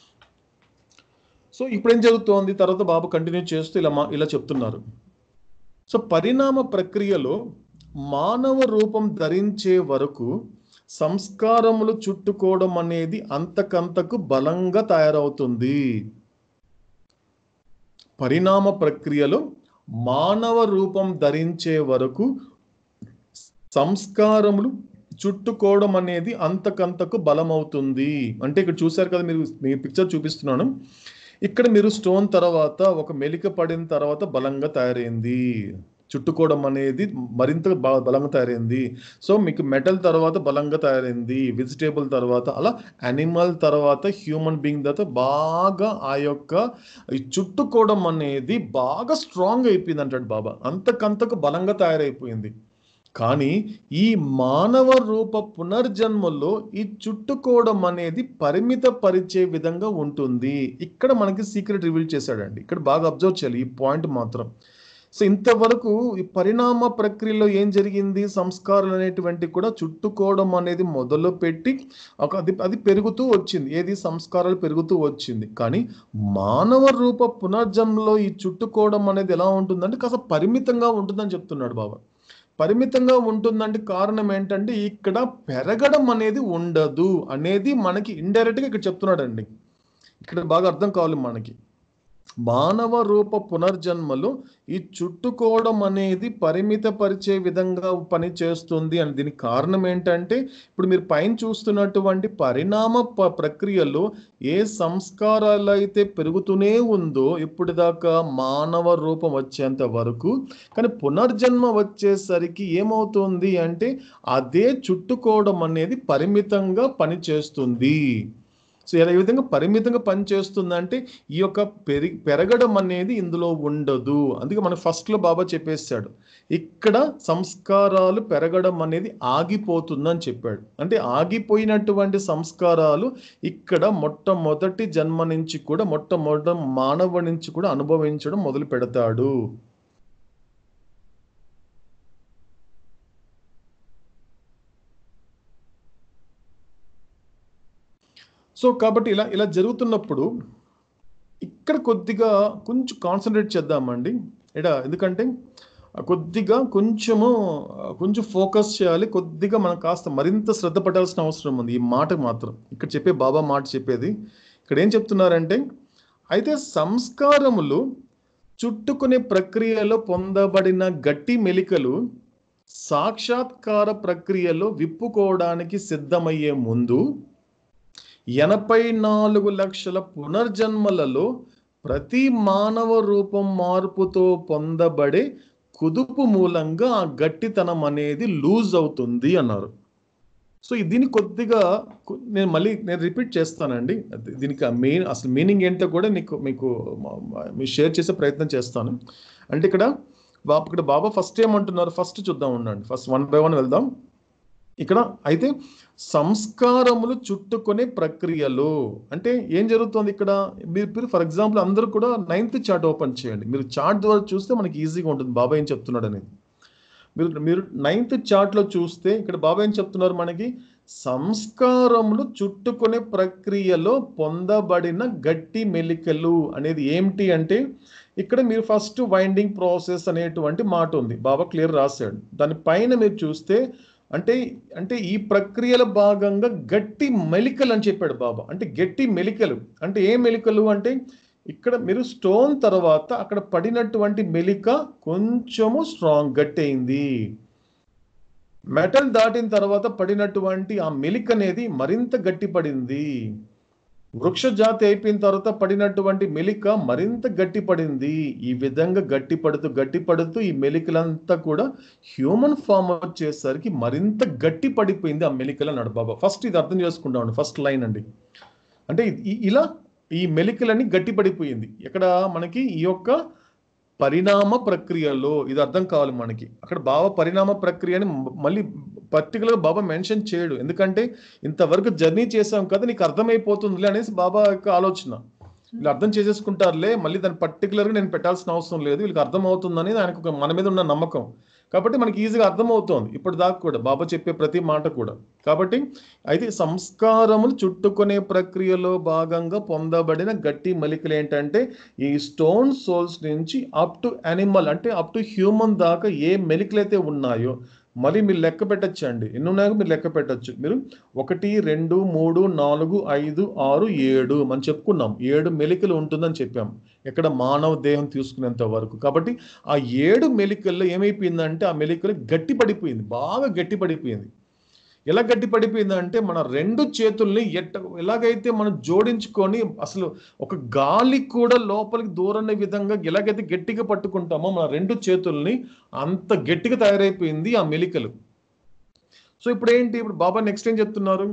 సో ఇప్పుడు ఏం జరుగుతోంది తర్వాత బాబు కంటిన్యూ చేస్తూ ఇలా మా- ఇలా చెప్తున్నారు సో పరిణామ ప్రక్రియలో మానవ రూపం ధరించే వరకు సంస్కారములు చుట్టుకోవడం అనేది అంతకంతకు బలంగా తయారవుతుంది పరిణామ ప్రక్రియలో మానవ రూపం ధరించే వరకు సంస్కారములు చుట్టుకోవడం అనేది అంతకంతకు బలమవుతుంది అంటే ఇక్కడ చూశారు కదా మీరు మీ పిక్చర్ చూపిస్తున్నాను ఇక్కడ మీరు స్టోన్ తర్వాత ఒక మెలిక పడిన తర్వాత బలంగా తయారైంది చుట్టుకోవడం అనేది మరింత బ- బలంగా తయారైంది సో మీకు మెటల్ తర్వాత బలంగా తయారైంది వెజిటేబుల్ తర్వాత అలా అనిమల్ తర్వాత హ్యూమన్ బీయింగ్ తర్వాత బాగా ఆ యొక్క ఈ చుట్టుకోవడం అనేది బాగా స్ట్రాంగ్ అయిపోయింది అంటాడు బాబా అంతకంతకు బలంగా తయారైపోయింది కానీ ఈ మానవ రూప పునర్జన్మలో ఈ చుట్టుకోవడం అనేది పరిమిత పరిచే విధంగా ఉంటుంది ఇక్కడ మనకి సీక్రెట్ రివీల్ చేశాడండి ఇక్కడ బాగా అబ్జర్వ్ చేయాలి ఈ పాయింట్ మాత్రం సో ఇంతవరకు ఈ పరిణామ ప్రక్రియలో ఏం జరిగింది సంస్కారాలు అనేటువంటి కూడా చుట్టుకోవడం అనేది మొదలు పెట్టి ఒక అది అది పెరుగుతూ వచ్చింది ఏది సంస్కారాలు పెరుగుతూ వచ్చింది కానీ మానవ రూప పునర్జన్మలో ఈ చుట్టుకోవడం అనేది ఎలా ఉంటుందంటే కాస్త పరిమితంగా ఉంటుందని చెప్తున్నాడు బాబా పరిమితంగా ఉంటుందంటే కారణం ఏంటంటే ఇక్కడ పెరగడం అనేది ఉండదు అనేది మనకి ఇండైరెక్ట్ గా ఇక్కడ చెప్తున్నాడండి ఇక్కడ బాగా అర్థం కావాలి మనకి మానవ రూప పునర్జన్మలో ఈ చుట్టుకోవడం అనేది పరిమిత పరిచే విధంగా పని చేస్తుంది అని దీనికి కారణం ఏంటంటే ఇప్పుడు మీరు పైన చూస్తున్నటువంటి పరిణామ ప- ప్రక్రియలో ఏ సంస్కారాలు అయితే పెరుగుతూనే ఉందో ఇప్పటిదాకా మానవ రూపం వచ్చేంత వరకు కానీ పునర్జన్మ వచ్చేసరికి ఏమవుతుంది అంటే అదే చుట్టుకోవడం అనేది పరిమితంగా పనిచేస్తుంది సో ఏ విధంగా పరిమితంగా పనిచేస్తుందంటే ఈ యొక్క పెరి పెరగడం అనేది ఇందులో ఉండదు అందుకే మన ఫస్ట్ లో బాబా చెప్పేశాడు ఇక్కడ సంస్కారాలు పెరగడం అనేది ఆగిపోతుందని చెప్పాడు అంటే ఆగిపోయినటువంటి సంస్కారాలు ఇక్కడ మొట్టమొదటి జన్మ నుంచి కూడా మొట్టమొదటి మానవ నుంచి కూడా అనుభవించడం మొదలు పెడతాడు సో కాబట్టి ఇలా ఇలా జరుగుతున్నప్పుడు ఇక్కడ కొద్దిగా కొంచెం కాన్సన్ట్రేట్ చేద్దామండి ఎడా ఎందుకంటే కొద్దిగా కొంచెము కొంచెం ఫోకస్ చేయాలి కొద్దిగా మనం కాస్త మరింత శ్రద్ధ పడాల్సిన అవసరం ఉంది ఈ మాట మాత్రం ఇక్కడ చెప్పే బాబా మాట చెప్పేది ఇక్కడ ఏం చెప్తున్నారంటే అయితే సంస్కారములు చుట్టుకునే ప్రక్రియలో పొందబడిన గట్టి మెలికలు సాక్షాత్కార ప్రక్రియలో విప్పుకోవడానికి సిద్ధమయ్యే ముందు ఎనభై నాలుగు లక్షల పునర్జన్మలలో ప్రతి మానవ రూపం మార్పుతో పొందబడే కుదుపు మూలంగా ఆ గట్టితనం అనేది లూజ్ అవుతుంది అన్నారు సో దీన్ని కొద్దిగా కొ- నేను మళ్ళీ నేను రిపీట్ చేస్తానండి అది- దీనికి ఆ మెయిన్ అసలు మీనింగ్ ఏంటో కూడా నీకు మీకు మ- మ- మీ షేర్ చేసే ప్రయత్నం చేస్తాను అంటే ఇక్కడ బా- ఇక్కడ బాబా ఫస్ట్ ఏమంటున్నారు ఫస్ట్ చూద్దాం ఉండండి ఫస్ట్ వన్ బై వన్ వెళ్దాం ఇక్కడ అయితే సంస్కారములు చుట్టుకునే ప్రక్రియలు అంటే ఏం జరుగుతుంది ఇక్కడ మీరు ఫర్ ఎగ్జాంపుల్ అందరూ కూడా నైన్త్ చార్ట్ ఓపెన్ చేయండి మీరు చార్ట్ ద్వారా చూస్తే మనకి ఈజీగా ఉంటుంది బాబా ఏం చెప్తున్నాడు అనేది మీరు మీరు నైన్త్ చార్ట్లో చూస్తే ఇక్కడ బాబా ఏం చెప్తున్నారు మనకి సంస్కారములు చుట్టుకునే ప్రక్రియలో పొందబడిన గట్టి మెలికలు అనేది ఏమిటి అంటే ఇక్కడ మీరు ఫస్ట్ వైండింగ్ ప్రాసెస్ అనేటువంటి మాట ఉంది బాబా క్లియర్ రాశాడు దాని పైన మీరు చూస్తే అంటే అంటే ఈ ప్రక్రియల భాగంగా గట్టి మెలికలు అని చెప్పాడు బాబా అంటే గట్టి మెలికలు అంటే ఏ మెలికలు అంటే ఇక్కడ మీరు స్టోన్ తర్వాత అక్కడ పడినటువంటి మెలిక కొంచెము స్ట్రాంగ్ గట్టి అయింది మెటల్ దాటిన తర్వాత పడినటువంటి ఆ మెలిక అనేది మరింత గట్టి పడింది వృక్ష జాతి అయిపోయిన తర్వాత పడినటువంటి మెలిక మరింత గట్టి పడింది ఈ విధంగా గట్టి పడుతూ గట్టి పడుతూ ఈ మెలికలంతా కూడా హ్యూమన్ ఫామ్ వచ్చేసరికి మరింత గట్టి పడిపోయింది ఆ మెలికల నడబాబా ఫస్ట్ ఇది అర్థం చేసుకుంటామండి ఫస్ట్ లైన్ అండి అంటే ఇ- ఇలా ఈ మెలికలని గట్టి పడిపోయింది ఇక్కడ మనకి ఈ యొక్క పరిణామ ప్రక్రియలో ఇది అర్థం కావాలి మనకి అక్కడ బావ పరిణామ ప్రక్రియని మ- మళ్ళీ పర్టికులర్ బాబా మెన్షన్ చేయడు ఎందుకంటే ఇంతవరకు జర్నీ చేసాం కదా నీకు అర్థమైపోతుందిలే అనేసి బాబా యొక్క ఆలోచన వీళ్ళు అర్థం చేసేసుకుంటారులే మళ్ళీ దాన్ని పర్టికులర్గా నేను పెట్టాల్సిన అవసరం లేదు వీళ్ళకి అర్థం అవుతుందని ఆయనకు ఒక మన మీద ఉన్న నమ్మకం కాబట్టి మనకి ఈజీగా అర్థమవుతోంది ఇప్పుడు దాకా కూడా బాబా చెప్పే ప్రతి మాట కూడా కాబట్టి అయితే సంస్కారములు చుట్టుకునే ప్రక్రియలో భాగంగా పొందబడిన గట్టి మలికలు ఏంటంటే ఈ స్టోన్ సోల్స్ నుంచి అప్ టు యానిమల్ అంటే అప్ టు హ్యూమన్ దాకా ఏ మెలికలు అయితే ఉన్నాయో మళ్ళీ మీరు లెక్క పెట్టచ్చండి ఎన్ని ఉన్నాయో మీరు లెక్క పెట్టచ్చు మీరు ఒకటి రెండు మూడు నాలుగు ఐదు ఆరు ఏడు మనం చెప్పుకున్నాం ఏడు మెలికలు ఉంటుందని చెప్పాం ఎక్కడ మానవ దేహం తీసుకునేంత వరకు కాబట్టి ఆ ఏడు మెలికల్లో ఏమైపోయిందంటే ఆ మెలికలు గట్టి పడిపోయింది బాగా గట్టి పడిపోయింది ఎలా గట్టి పడిపోయిందంటే మన రెండు చేతుల్ని ఎట్ట ఎలాగైతే మనం జోడించుకొని అసలు ఒక గాలి కూడా లోపలికి దూరనే విధంగా ఎలాగైతే గట్టిగా పట్టుకుంటామో మన రెండు చేతుల్ని అంత గట్టిగా తయారైపోయింది ఆ మెలికలు సో ఇప్పుడు ఏంటి ఇప్పుడు బాబా నెక్స్ట్ ఏం చెప్తున్నారు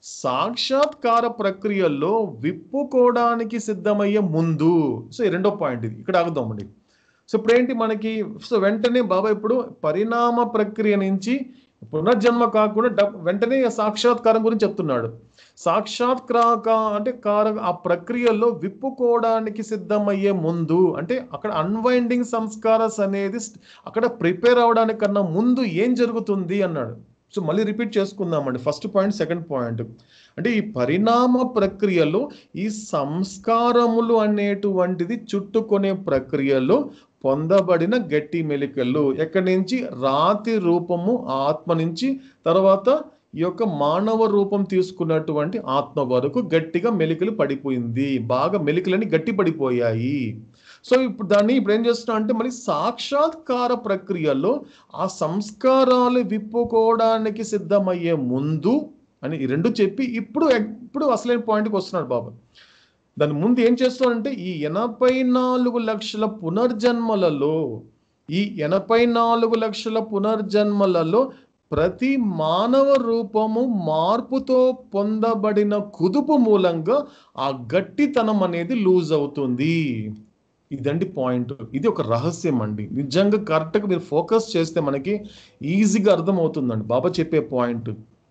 సాక్షాత్కార ప్రక్రియలో విప్పుకోవడానికి సిద్ధమయ్యే ముందు సో ఈ రెండో పాయింట్ ఇది ఇక్కడ ఆగుదామండి సో ఇప్పుడు ఏంటి మనకి సో వెంటనే బాబా ఇప్పుడు పరిణామ ప్రక్రియ నుంచి పునర్జన్మ కాకుండా డబ్- వెంటనే సాక్షాత్కారం గురించి చెప్తున్నాడు సాక్షాత్కార అంటే కార ఆ ప్రక్రియలో విప్పుకోవడానికి సిద్ధమయ్యే ముందు అంటే అక్కడ అన్వైండింగ్ సంస్కారస్ అనేది st- అక్కడ ప్రిపేర్ అవడానికన్నా ముందు ఏం జరుగుతుంది అన్నాడు సో మళ్ళీ రిపీట్ చేసుకుందామండి ఫస్ట్ పాయింట్ సెకండ్ పాయింట్ అంటే ఈ పరిణామ ప్రక్రియలో ఈ సంస్కారములు అనేటువంటిది చుట్టుకునే ప్రక్రియలో పొందబడిన గట్టి మెలికలు ఎక్కడి నుంచి రాతి రూపము ఆత్మ నుంచి తర్వాత ఈ యొక్క మానవ రూపం తీసుకున్నటువంటి ఆత్మ వరకు గట్టిగా మెలికలు పడిపోయింది బాగా మెలికలని గట్టి పడిపోయాయి సో ఇప్పుడు దాన్ని ఇప్పుడు ఏం చేస్తున్నా అంటే మళ్ళీ సాక్షాత్కార ప్రక్రియలో ఆ సంస్కారాలు విప్పుకోవడానికి సిద్ధమయ్యే ముందు అని ఈ రెండు చెప్పి ఇప్పుడు ఇప్పుడు అసలైన పాయింట్కి వస్తున్నాడు బాబా దాని ముందు ఏం చేస్తాడంటే ఈ ఎనభై నాలుగు లక్షల పునర్జన్మలలో ఈ ఎనభై నాలుగు లక్షల పునర్జన్మలలో ప్రతి మానవ రూపము మార్పుతో పొందబడిన కుదుపు మూలంగా ఆ గట్టితనం అనేది లూజ్ అవుతుంది ఇదండి పాయింట్ ఇది ఒక రహస్యం అండి నిజంగా కరెక్ట్గా మీరు ఫోకస్ చేస్తే మనకి ఈజీగా అర్థమవుతుందండి బాబా చెప్పే పాయింట్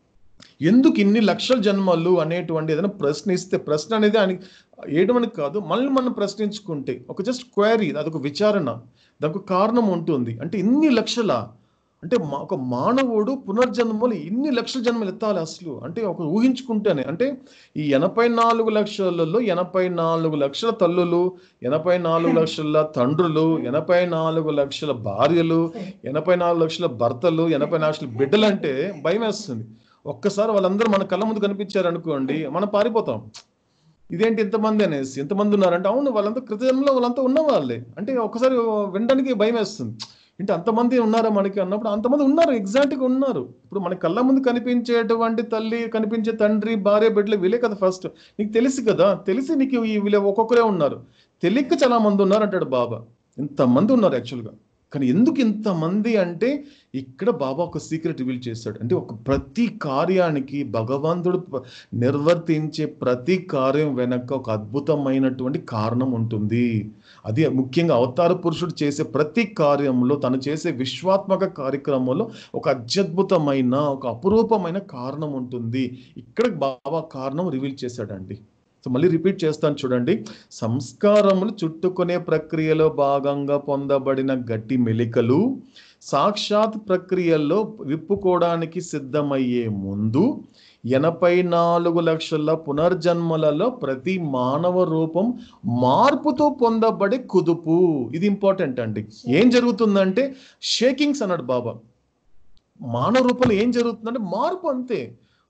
ఎందుకు ఇన్ని లక్షల జన్మలు అనేటువంటి ఏదైనా ప్రశ్న ఇస్తే ప్రశ్న అనేది ఆయన ఏడమని కాదు మళ్ళీ మనం ప్రశ్నించుకుంటే ఒక జస్ట్ క్వైరీ అదొక విచారణ దానికి ఒక కారణం ఉంటుంది అంటే ఇన్ని లక్షల అంటే మా- ఒక మానవుడు పునర్జన్మలు ఇన్ని లక్షల జన్మలు ఎత్తాలి అసలు అంటే ఒక ఊహించుకుంటేనే అంటే ఈ ఎనభై నాలుగు లక్షలలో ఎనభై నాలుగు లక్షల తల్లులు ఎనభై నాలుగు లక్షల తండ్రులు ఎనభై నాలుగు లక్షల భార్యలు ఎనభై నాలుగు లక్షల భర్తలు ఎనభై నాలుగు లక్షల బిడ్డలు అంటే భయం వేస్తుంది ఒక్కసారి వాళ్ళందరూ మన కళ్ళ ముందు కనిపించారు అనుకోండి మనం పారిపోతాం ఇదేంటి ఇంతమంది అనేసి ఎంతమంది ఉన్నారంటే అవును వాళ్ళంతా కృతజన్మలో వాళ్ళంతా ఉన్న వాళ్ళే అంటే ఒక్కసారి వినడానికి భయం వేస్తుంది అంటే అంతమంది ఉన్నారా మనకి అన్నప్పుడు అంతమంది ఉన్నారు ఎగ్జాక్ట్ గా ఉన్నారు ఇప్పుడు మన కళ్ళ ముందు కనిపించేటువంటి తల్లి కనిపించే తండ్రి భార్య బిడ్డలు వీలే కదా ఫస్ట్ నీకు తెలుసు కదా తెలిసి నీకు ఈ వీళ్ళ ఒక్కొక్కరే ఉన్నారు తెలియక చాలా మంది ఉన్నారు అంటాడు బాబా ఇంతమంది ఉన్నారు యాక్చువల్గా కానీ ఎందుకు ఇంతమంది అంటే ఇక్కడ బాబా ఒక సీక్రెట్ రివీల్ చేశాడు అంటే ఒక ప్రతి కార్యానికి భగవంతుడు ప- నిర్వర్తించే ప్రతి కార్యం వెనక ఒక అద్భుతమైనటువంటి కారణం ఉంటుంది అది ముఖ్యంగా అవతార పురుషుడు చేసే ప్రతి కార్యంలో తను చేసే విశ్వాత్మక కార్యక్రమంలో ఒక అత్యద్భుతమైన ఒక అపురూపమైన కారణం ఉంటుంది ఇక్కడ బాబా కారణం రివీల్ చేశాడండి సో మళ్ళీ రిపీట్ చేస్తాను చూడండి సంస్కారములు చుట్టుకునే ప్రక్రియలో భాగంగా పొందబడిన గట్టి మెలికలు సాక్షాత్ ప్రక్రియల్లో విప్పుకోవడానికి సిద్ధమయ్యే ముందు ఎనభై నాలుగు లక్షల పునర్జన్మలలో ప్రతి మానవ రూపం మార్పుతో పొందబడే కుదుపు ఇది ఇంపార్టెంట్ అండి ఏం జరుగుతుందంటే షేకింగ్స్ అన్నాడు బాబా మానవ రూపంలో ఏం జరుగుతుందంటే మార్పు అంతే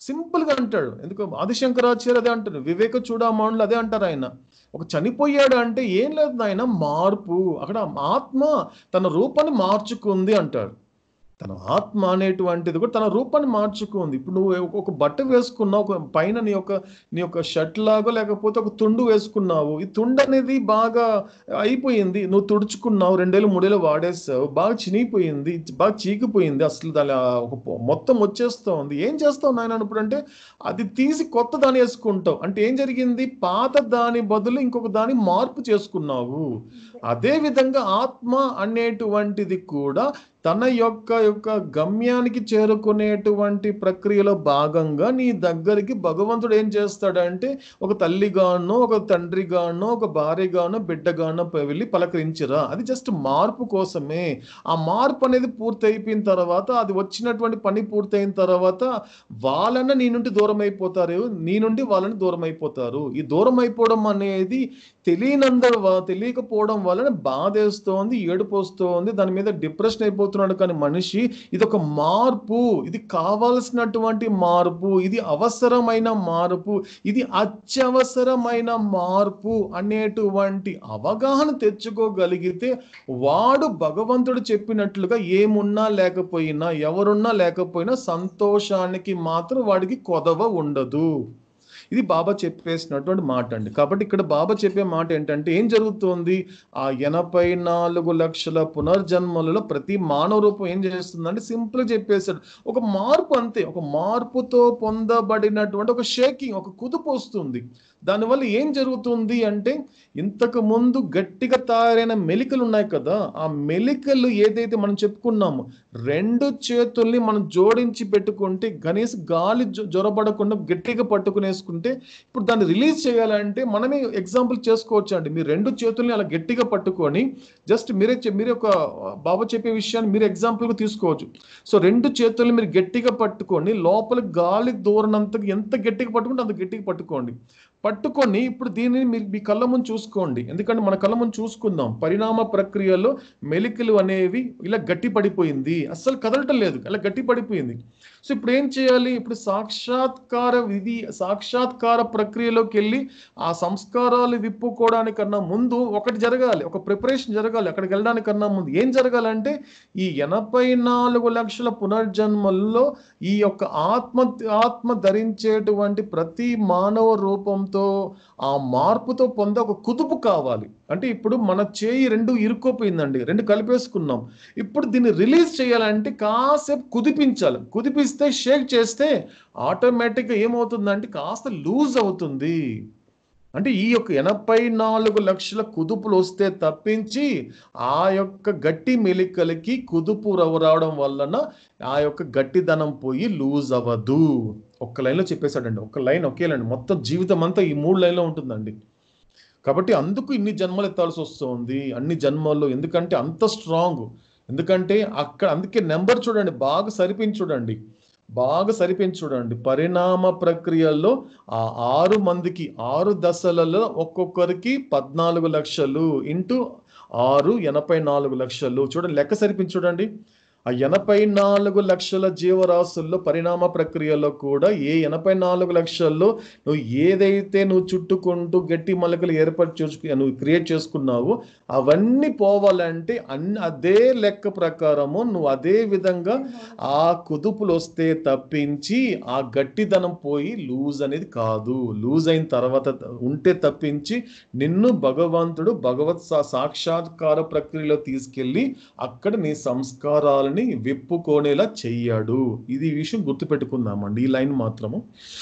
సింపుల్ గా అంటాడు ఎందుకు ఆదిశంకరాచార్య అదే అంటారు వివేక చూడమానులు అదే అంటారు ఆయన ఒక చనిపోయాడు అంటే ఏం లేదు ఆయన మార్పు అక్కడ ఆత్మ తన రూపాన్ని మార్చుకుంది అంటాడు తన ఆత్మ అనేటువంటిది కూడా తన రూపాన్ని మార్చుకుంది ఇప్పుడు నువ్వు ఒక- ఒక బట్ట వేసుకున్నావు ఒక పైన నీ యొక్క నీ యొక్క షర్ట్ లాగో లేకపోతే ఒక తుండు వేసుకున్నావు ఈ తుండు అనేది బాగా అయిపోయింది నువ్వు తుడుచుకున్నావు రెండేళ్ళు మూడేళ్ళు వాడేస్తావు బాగా చినిగిపోయింది బాగా చీకిపోయింది అసలు దాని ఆ ఒక పొ- మొత్తం వచ్చేస్తా ఉంది ఏం చేస్తావు నాయన ఇప్పుడు అంటే అది తీసి కొత్త దాని వేసుకుంటావు అంటే ఏం జరిగింది పాత దాని బదులు ఇంకొక దాని మార్పు చేసుకున్నావు అదే విధంగా ఆత్మ అనేటువంటిది కూడా తన యొక్క యొక్క గమ్యానికి చేరుకునేటువంటి ప్రక్రియలో భాగంగా నీ దగ్గరికి భగవంతుడు ఏం చేస్తాడంటే ఒక తల్లిగానో ఒక తండ్రిగానో ఒక భార్యగానో బిడ్డగానో వెళ్ళి పలకరించరా అది జస్ట్ మార్పు కోసమే ఆ మార్పు అనేది పూర్తి అయిపోయిన తర్వాత అది వచ్చినటువంటి పని పూర్తయిన తర్వాత వాళ్ళన్న నీ నుండి దూరం అయిపోతారు నీ నుండి వాళ్ళని దూరం అయిపోతారు ఈ దూరం అయిపోవడం అనేది తెలియనంద తెలియకపోవడం వలన బాధేస్తోంది ఏడుపు వస్తోంది దాని మీద డిప్రెషన్ అయిపోతున్నాడు కానీ మనిషి ఇది ఒక మార్పు ఇది కావాల్సినటువంటి మార్పు ఇది అవసరమైన మార్పు ఇది అత్యవసరమైన మార్పు అనేటువంటి అవగాహన తెచ్చుకోగలిగితే వాడు భగవంతుడు చెప్పినట్లుగా ఏమున్నా లేకపోయినా ఎవరున్నా లేకపోయినా సంతోషానికి మాత్రం వాడికి కొదవ ఉండదు ఇది బాబా చెప్పేసినటువంటి మాట అండి కాబట్టి ఇక్కడ బాబా చెప్పే మాట ఏంటంటే ఏం జరుగుతుంది ఆ ఎనభై నాలుగు లక్షల పునర్జన్మలలో ప్రతి మానవ రూపం ఏం చేస్తుందంటే సింపుల్ చెప్పేశాడు ఒక మార్పు అంతే ఒక మార్పుతో పొందబడినటువంటి ఒక షేకింగ్ ఒక కుదుపు వస్తుంది దానివల్ల ఏం జరుగుతుంది అంటే ఇంతకు ముందు గట్టిగా తయారైన మెలికలు ఉన్నాయి కదా ఆ మెలికలు ఏదైతే మనం చెప్పుకున్నామో రెండు చేతుల్ని మనం జోడించి పెట్టుకుంటే కనీసం గాలి జొ- జొరబడకుండా గట్టిగా పట్టుకునేసుకుంటే ఇప్పుడు దాన్ని రిలీజ్ చేయాలంటే మనమే ఎగ్జాంపుల్ చేసుకోవచ్చు అండి మీరు రెండు చేతుల్ని అలా గట్టిగా పట్టుకొని జస్ట్ మీరే చె- మీరే ఒక బాబా చెప్పే విషయాన్ని మీరు ఎగ్జాంపుల్గా తీసుకోవచ్చు సో రెండు చేతుల్ని మీరు గట్టిగా పట్టుకొని లోపల గాలి దూరనంత ఎంత గట్టిగా పట్టుకుంటే అంత గట్టిగా పట్టుకోండి పట్టుకొని ఇప్పుడు దీనిని మీరు మీ కళ్ళ ముందు చూసుకోండి ఎందుకంటే మన కళ్ళ ముందు చూసుకుందాం పరిణామ ప్రక్రియలో మెలికలు అనేవి ఇలా గట్టి పడిపోయింది అస్సలు కదలటం లేదు అలా గట్టి పడిపోయింది సో ఇప్పుడు ఏం చేయాలి ఇప్పుడు సాక్షాత్కార విధి సాక్షాత్కార ప్రక్రియలోకి వెళ్ళి ఆ సంస్కారాలు విప్పుకోవడానికన్నా ముందు ఒకటి జరగాలి ఒక ప్రిపరేషన్ జరగాలి అక్కడికి వెళ్ళడానికన్నా ముందు ఏం జరగాలంటే ఈ ఎనభై నాలుగు లక్షల పునర్జన్మల్లో ఈ యొక్క ఆత్మ ఆత్మ ధరించేటువంటి ప్రతి మానవ రూపంతో ఆ మార్పుతో పొందే ఒక కుదుపు కావాలి అంటే ఇప్పుడు మన చేయి రెండు ఇరుక్కోపోయిందండి రెండు కలిపేసుకున్నాం ఇప్పుడు దీన్ని రిలీజ్ చేయాలంటే కాసేపు కుదిపించాలి కుదిపిస్తే షేక్ చేస్తే ఆటోమేటిక్గా ఏమవుతుందంటే కాస్త లూజ్ అవుతుంది అంటే ఈ యొక్క ఎనభై నాలుగు లక్షల కుదుపులు వస్తే తప్పించి ఆ యొక్క గట్టి మెలికలకి కుదుపు రవ- రావడం వలన ఆ యొక్క గట్టిదనం పోయి లూజ్ అవ్వదు ఒక్క లైన్లో చెప్పేశాడండి ఒక్క లైన్ ఒకే లైన్ మొత్తం జీవితం అంతా ఈ మూడు లైన్లో ఉంటుందండి కాబట్టి అందుకు ఇన్ని జన్మలు ఎత్తాల్సి వస్తుంది అన్ని జన్మల్లో ఎందుకంటే అంత స్ట్రాంగ్ ఎందుకంటే అక్కడ అందుకే నెంబర్ చూడండి బాగా సరిపించి చూడండి బాగా సరిపించి చూడండి పరిణామ ప్రక్రియల్లో ఆ ఆరు మందికి ఆరు దశలలో ఒక్కొక్కరికి పద్నాలుగు లక్షలు ఇంటూ ఆరు ఎనభై నాలుగు లక్షలు చూడండి లెక్క సరిపించి చూడండి ఆ ఎనభై నాలుగు లక్షల జీవరాశుల్లో పరిణామ ప్రక్రియలో కూడా ఏ ఎనభై నాలుగు లక్షల్లో నువ్వు ఏదైతే నువ్వు చుట్టుకుంటూ గట్టి మొలకలు ఏర్పాటు చేసుకు నువ్వు క్రియేట్ చేసుకున్నావో అవన్నీ పోవాలంటే అన్ని అదే లెక్క ప్రకారము నువ్వు అదే విధంగా ఆ కుదుపులు వస్తే తప్పించి ఆ గట్టిదనం పోయి లూజ్ అనేది కాదు లూజ్ అయిన తర్వాత ఉంటే తప్పించి నిన్ను భగవంతుడు భగవత్ సా- సాక్షాత్కార ప్రక్రియలో తీసుకెళ్ళి అక్కడ నీ సంస్కారాలని విప్పుకోనేలా చెయ్యాడు ఇది ఈ విషయం గుర్తుపెట్టుకుందామండి ఈ లైన్ మాత్రము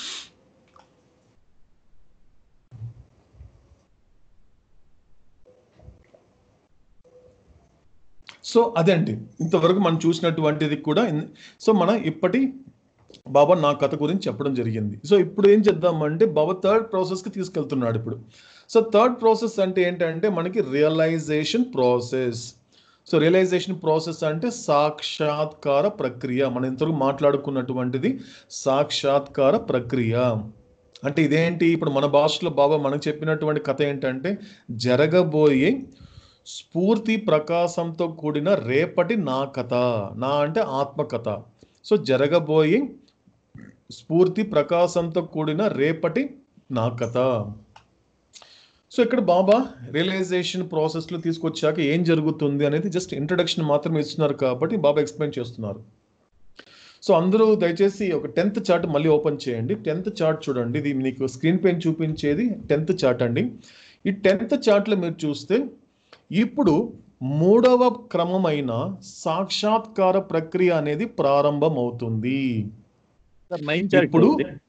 సో అదండి ఇంతవరకు మనం చూసినటువంటిది కూడా ఇన్- సో మనం ఇప్పటి బాబా నా కథ గురించి చెప్పడం జరిగింది సో ఇప్పుడు ఏం చేద్దామంటే బాబా థర్డ్ ప్రాసెస్కి తీసుకెళ్తున్నాడు ఇప్పుడు సో థర్డ్ ప్రాసెస్ అంటే ఏంటంటే మనకి realisation process so realisation process అంటే సాక్షాత్కార ప్రక్రియ మనం ఇంతవరకు మాట్లాడుకున్నటువంటిది సాక్షాత్కార ప్రక్రియ అంటే ఇదేంటి ఇప్పుడు మన భాషలో బాబా మనకు చెప్పినటువంటి కథ ఏంటంటే జరగబోయే స్ఫూర్తి ప్రకాశంతో కూడిన రేపటి నా కథ నా అంటే ఆత్మకథ సో జరగబోయే స్ఫూర్తి ప్రకాశంతో కూడిన రేపటి నా కథ సో ఇక్కడ బాబా రియలైజేషన్ ప్రాసెస్లో తీసుకొచ్చాక ఏం జరుగుతుంది అనేది జస్ట్ ఇంట్రడక్షన్ మాత్రమే ఇస్తున్నారు కాబట్టి బాబా ఎక్స్ప్లెయిన్ చేస్తున్నారు సో అందరూ దయచేసి ఒక టెన్త్ చార్ట్ మళ్ళీ ఓపెన్ చేయండి టెన్త్ చార్ట్ చూడండి ఇది మీకు స్క్రీన్ పైన చూపించేది టెన్త్ చార్ట్ అండి ఈ టెన్త్ చార్ట్లో మీరు చూస్తే ఇప్పుడు మూడవ క్రమమైన సాక్షాత్కార ప్రక్రియ అనేది ప్రారంభమవుతుంది సార్ నైన్త్ ఇప్పుడు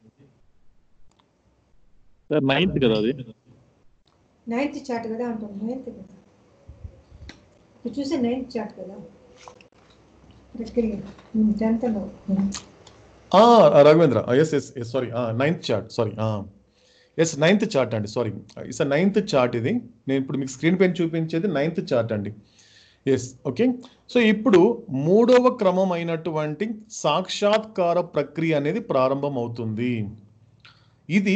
సార్ నైన్త్ కదా అది నైన్త్ చార్ట్ కదా అంటాం నైన్త్ కదా ఇప్పుడు చూసే నైన్త్ చార్ట్ కదా ప్రక్రియ టెన్త్ ఆ, Raghavendra yes yes yes sorry ninth chart sorry yes ninth chart అండి సారీ ఇట్స్ నైన్త్ చార్ట్ ఇది నేను ఇప్పుడు మీకు స్క్రీన్ పైన చూపించేది నైన్త్ చార్ట్ అండి ఎస్ ఓకే సో ఇప్పుడు మూడవ క్రమం అయినటువంటి సాక్షాత్కార ప్రక్రియ అనేది ప్రారంభం అవుతుంది ఇది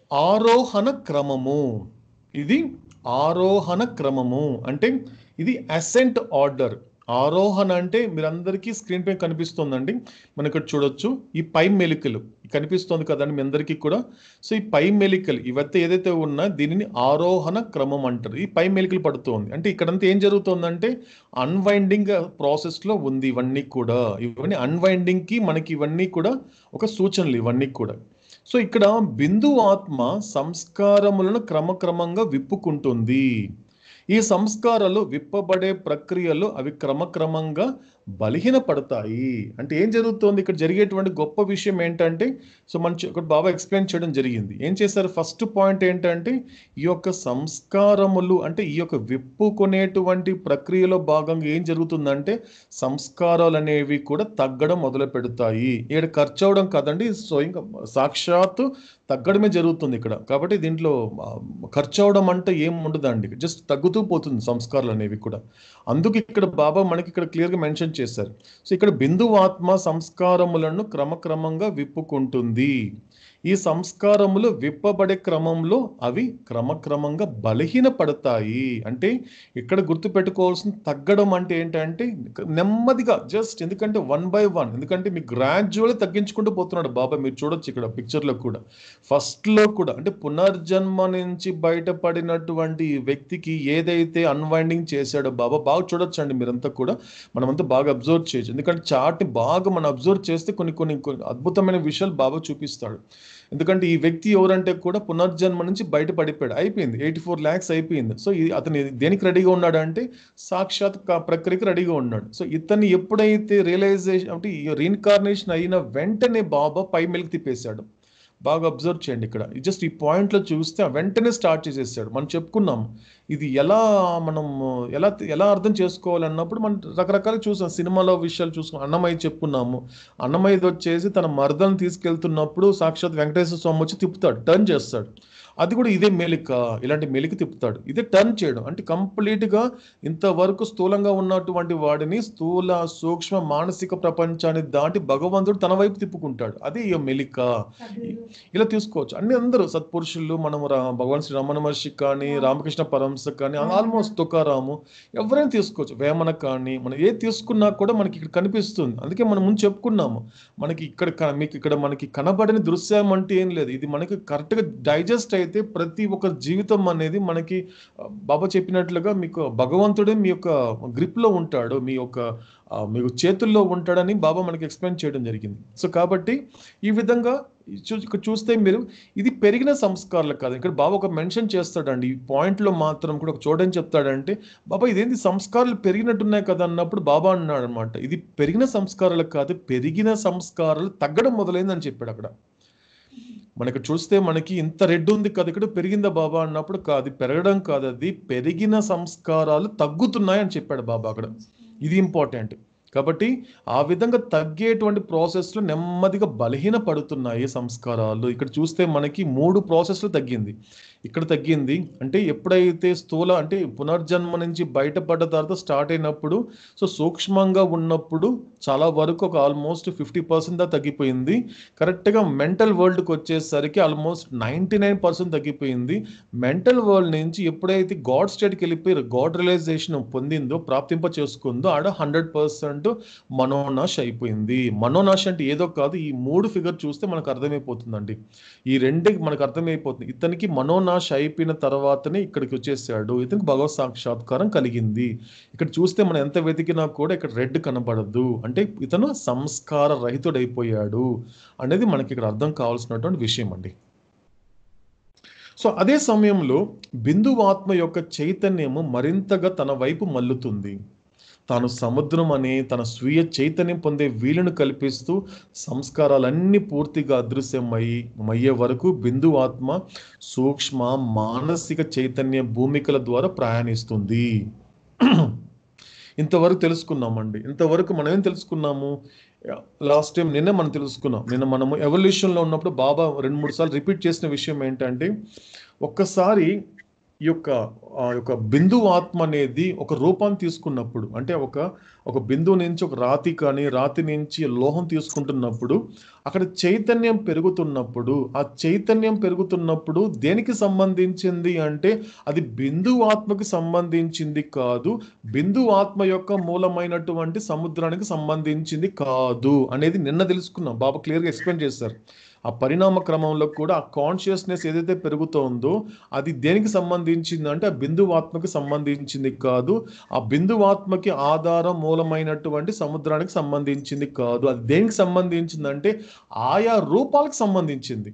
ఆరోహణ క్రమము ఇది ఆరోహణ క్రమము అంటే ఇది అసెంట్ ఆర్డర్ ఆరోహణ అంటే మీరందరికీ స్క్రీన్ పై కనిపిస్తుందండి మనం ఇక్కడ చూడొచ్చు ఈ పై మెలికలు కనిపిస్తుంది కదండి మీ అందరికీ కూడా సో ఈ పై మెలికలు ఇవైతే ఏదైతే ఉన్నా దీనిని ఆరోహణ క్రమం అంటారు ఈ పై మెలికలు పడుతుంది అంటే ఇక్కడంతా ఏం జరుగుతుందంటే అన్వైండింగ్ ప్రాసెస్లో ఉంది ఇవన్నీ కూడా ఇవన్నీ అన్వైండింగ్ కి మనకి ఇవన్నీ కూడా ఒక సూచనలు ఇవన్నీ కూడా సో ఇక్కడ బిందు ఆత్మ సంస్కారములను క్రమక్రమంగా విప్పుకుంటుంది ఈ సంస్కారాలు విప్పబడే ప్రక్రియలో అవి క్రమక్రమంగా బలహీనపడతాయి అంటే ఏం జరుగుతోంది ఇక్కడ జరిగేటువంటి గొప్ప విషయం ఏంటంటే సో మన ఇక్కడ బాబా ఎక్స్ప్లెయిన్ చేయడం జరిగింది ఏం చేశారు ఫస్ట్ పాయింట్ ఏంటంటే ఈ యొక్క సంస్కారములు అంటే ఈ యొక్క విప్పుకునేటువంటి ప్రక్రియలో భాగంగా ఏం జరుగుతుందంటే సంస్కారాలు అనేవి కూడా తగ్గడం మొదలు పెడతాయి ఇక్కడ ఖర్చు అవడం కదండి సో ఇంకా సాక్షాత్తు తగ్గడమే జరుగుతుంది ఇక్కడ కాబట్టి దీంట్లో ఆ, ఖర్చు అవడం అంటే ఏం ఉండదండి జస్ట్ తగ్గుతూ పోతుంది సంస్కారాలు అనేవి కూడా అందుకు ఇక్కడ బాబా మనకి ఇక్కడ క్లియర్గా మెన్షన్ చేశారు సో ఇక్కడ బిందువు ఆత్మ సంస్కారములను క్రమక్రమంగా విప్పుకుంటుంది ఈ సంస్కారములు విప్పబడే క్రమంలో అవి క్రమక్రమంగా బలహీనపడతాయి అంటే ఇక్కడ గుర్తుపెట్టుకోవాల్సిన తగ్గడం అంటే ఏంటంటే నెమ్మదిగా జస్ట్ ఎందుకంటే వన్ బై వన్ ఎందుకంటే మీకు గ్రాడ్యువల్ తగ్గించుకుంటూ పోతున్నాడు బాబా మీరు చూడొచ్చు ఇక్కడ పిక్చర్లో కూడా ఫస్ట్ లో కూడా అంటే పునర్జన్మ నుంచి బయటపడినటువంటి ఈ వ్యక్తికి ఏదైతే అన్వైండింగ్ చేశాడో బాబా బాగా చూడొచ్చండి మీరంతా కూడా మనమంతా బాగా అబ్జర్వ్ చేయొచ్చు ఎందుకంటే చార్ట్ని బాగా మనం అబ్జర్వ్ చేస్తే కొన్ని కొన్ని కొన్ని అద్భుతమైన విషయాలు బాబా చూపిస్తాడు ఎందుకంటే ఈ వ్యక్తి ఎవరంటే కూడా పునర్జన్మ నుంచి బయటపడిపోయాడు అయిపోయింది ఎయిటీ ఫోర్ ల్యాక్స్ అయిపోయింది సో ఇది అతను దేనికి రెడీగా ఉన్నాడు అంటే సాక్షాత్ కా- ప్రక్రియకి రెడీగా ఉన్నాడు సో ఇతన్ని ఎప్పుడైతే రియలైజేషన్ అంటే రీఇన్కార్నేషన్ అయిన వెంటనే బాబా పై మెలికి తిప్పేశాడు బాగా అబ్జర్వ్ చేయండి ఇక్కడ జస్ట్ ఈ పాయింట్లో చూస్తే వెంటనే స్టార్ట్ చేసేసాడు మనం చెప్పుకున్నాం ఇది ఎలా మనం ఎలా ఎలా అర్థం చేసుకోవాలన్నప్పుడు మనం రకరకాల చూసాం సినిమాలో విషయాలు చూసుకున్నాం అన్నమయ్య చెప్పుకున్నాము అన్నమయ్యది వచ్చేసి తన మరదలను తీసుకెళ్తున్నప్పుడు సాక్షాత్ వెంకటేశ్వర స్వామి వచ్చి తిప్పుతాడు టర్న్ చేస్తాడు అది కూడా ఇదే మెలిక ఇలాంటి మెలిక తిప్పుతాడు ఇదే టర్న్ చేయడం అంటే complete గా ఇంతవరకు స్థూలంగా ఉన్నటువంటి వాడిని స్థూల సూక్ష్మ మానసిక ప్రపంచాన్ని దాటి భగవంతుడు తన వైపు తిప్పుకుంటాడు అది ఈ మెలిక ఇలా తీసుకోవచ్చు అన్ని అందరూ సత్పురుషులు మనము రా భగవాన్ శ్రీ రమణ మహర్షి కానీ రామకృష్ణ పరమహంస కానీ ఆల్మోస్ట్ తుకారాము ఎవరైనా తీసుకోవచ్చు వేమన కానీ మనం ఏది తీసుకున్నా కూడా మనకి ఇక్కడ కనిపిస్తుంది అందుకే మనం ముందు చెప్పుకున్నాము మనకి ఇక్కడ క- మీకు ఇక్కడ మనకి కనబడని దృశ్యం అంటే ఏం లేదు ఇది మనకి కరెక్ట్గా డైజెస్ట్ అయితే ప్రతి ఒక్క జీవితం అనేది మనకి ఆ, బాబా చెప్పినట్లుగా మీకు భగవంతుడే మీ యొక్క grip లో ఉంటాడు మీ యొక్క ఆ, మీకు చేతుల్లో ఉంటాడని బాబా మనకి ఎక్స్ప్లెయిన్ చేయడం జరిగింది సో కాబట్టి ఈ విధంగా చూ ఇక్కడ చూస్తే మీరు ఇది పెరిగిన సంస్కారాలు కాదు ఇక్కడ బాబా ఒక మెన్షన్ చేస్తాడండి ఈ పాయింట్లో మాత్రం కూడా ఒక చూడని చెప్తాడంటే బాబా ఇదేంటి సంస్కారాలు పెరిగినట్టున్నాయి కదా అన్నప్పుడు బాబా అన్నాడు అనమాట ఇది పెరిగిన సంస్కారాలు కాదు పెరిగిన సంస్కారాలు తగ్గడం మొదలైందని చెప్పాడు అక్కడ మనకి చూస్తే మనకి ఇంత రెడ్ ఉంది కదా ఇక్కడ పెరిగిందా బాబా అన్నప్పుడు కాదు పెరగడం కాదు అది పెరిగిన సంస్కారాలు తగ్గుతున్నాయి అని చెప్పాడు బాబా అక్కడ ఇది ఇంపార్టెంట్ కాబట్టి ఆ విధంగా తగ్గేటువంటి ప్రాసెస్లో నెమ్మదిగా బలహీన పడుతున్నాయి సంస్కారాలు ఇక్కడ చూస్తే మనకి మూడు ప్రాసెస్లు తగ్గింది ఇక్కడ తగ్గింది అంటే ఎప్పుడైతే స్థూల అంటే పునర్జన్మ నుంచి బయటపడ్డ తర్వాత స్టార్ట్ అయినప్పుడు సో సూక్ష్మంగా ఉన్నప్పుడు చాలా వరకు ఒక ఆల్మోస్ట్ ఫిఫ్టీ పర్సెంట్ దా తగ్గిపోయింది కరెక్ట్గా మెంటల్ వరల్డ్కి వచ్చేసరికి ఆల్మోస్ట్ నైంటీ నైన్ పర్సెంట్ తగ్గిపోయింది మెంటల్ వరల్డ్ నుంచి ఎప్పుడైతే గాడ్ స్టేట్కి వెళ్ళిపోయి గాడ్ రియలైజేషన్ పొందిందో ప్రాప్తింప చేసుకుందో ఆడ హండ్రెడ్ పర్సెంట్ పర్సెంట్ మనోనాశ అయిపోయింది మనోనాశ అంటే ఏదో కాదు ఈ మూడు ఫిగర్ చూస్తే మనకు అర్థమైపోతుందండి ఈ రెండే మనకు అర్థమైపోతుంది ఇతనికి మనోనాశ అయిపోయిన తర్వాతనే ఇక్కడికి వచ్చేసాడు ఇతనికి భగవత్ సాక్షాత్కారం కలిగింది ఇక్కడ చూస్తే మనం ఎంత వెతికినా కూడా ఇక్కడ రెడ్ కనబడదు అంటే ఇతను సంస్కార రహితుడైపోయాడు అనేది మనకి ఇక్కడ అర్థం కావాల్సినటువంటి విషయం అండి సో అదే సమయంలో బిందువాత్మ యొక్క చైతన్యము మరింతగా తన వైపు మల్లుతుంది తాను సముద్రం అనే తన స్వీయ చైతన్యం పొందే వీలును కల్పిస్తూ సంస్కారాలన్నీ పూర్తిగా అదృశ్యమై అయ్యే వరకు బిందువాత్మ సూక్ష్మ మానసిక చైతన్య భూమికల ద్వారా ప్రయాణిస్తుంది ఇంతవరకు తెలుసుకున్నామండి ఇంతవరకు మనం ఏం తెలుసుకున్నాము లాస్ట్ టైం నిన్న మనం తెలుసుకున్నాం నిన్న మనము ఎవల్యూషన్లో ఉన్నప్పుడు బాబా రెండు మూడు సార్లు రిపీట్ చేసిన విషయం ఏంటంటే ఒక్కసారి ఈ యొక్క ఆ యొక్క బిందువు ఆత్మ అనేది ఒక రూపాన్ని తీసుకున్నప్పుడు అంటే ఒక ఒక బిందువు నుంచి ఒక రాతి కానీ రాతి నుంచి లోహం తీసుకుంటున్నప్పుడు అక్కడ చైతన్యం పెరుగుతున్నప్పుడు ఆ చైతన్యం పెరుగుతున్నప్పుడు దేనికి సంబంధించింది అంటే అది బిందువు ఆత్మకి సంబంధించింది కాదు బిందువు ఆత్మ యొక్క మూలమైనటువంటి సముద్రానికి సంబంధించింది కాదు అనేది నిన్న తెలుసుకున్నాం బాబా క్లియర్గా ఎక్స్ప్లెయిన్ చేశారు ఆ పరిణామ క్రమంలో కూడా ఆ కాన్షియస్నెస్ ఏదైతే పెరుగుతోందో అది దేనికి సంబంధించింది అంటే ఆ బిందువాత్మకి సంబంధించింది కాదు ఆ బిందువాత్మకి ఆధారం మూలమైనటువంటి సముద్రానికి సంబంధించింది కాదు అది దేనికి సంబంధించింది అంటే ఆయా రూపాలకు సంబంధించింది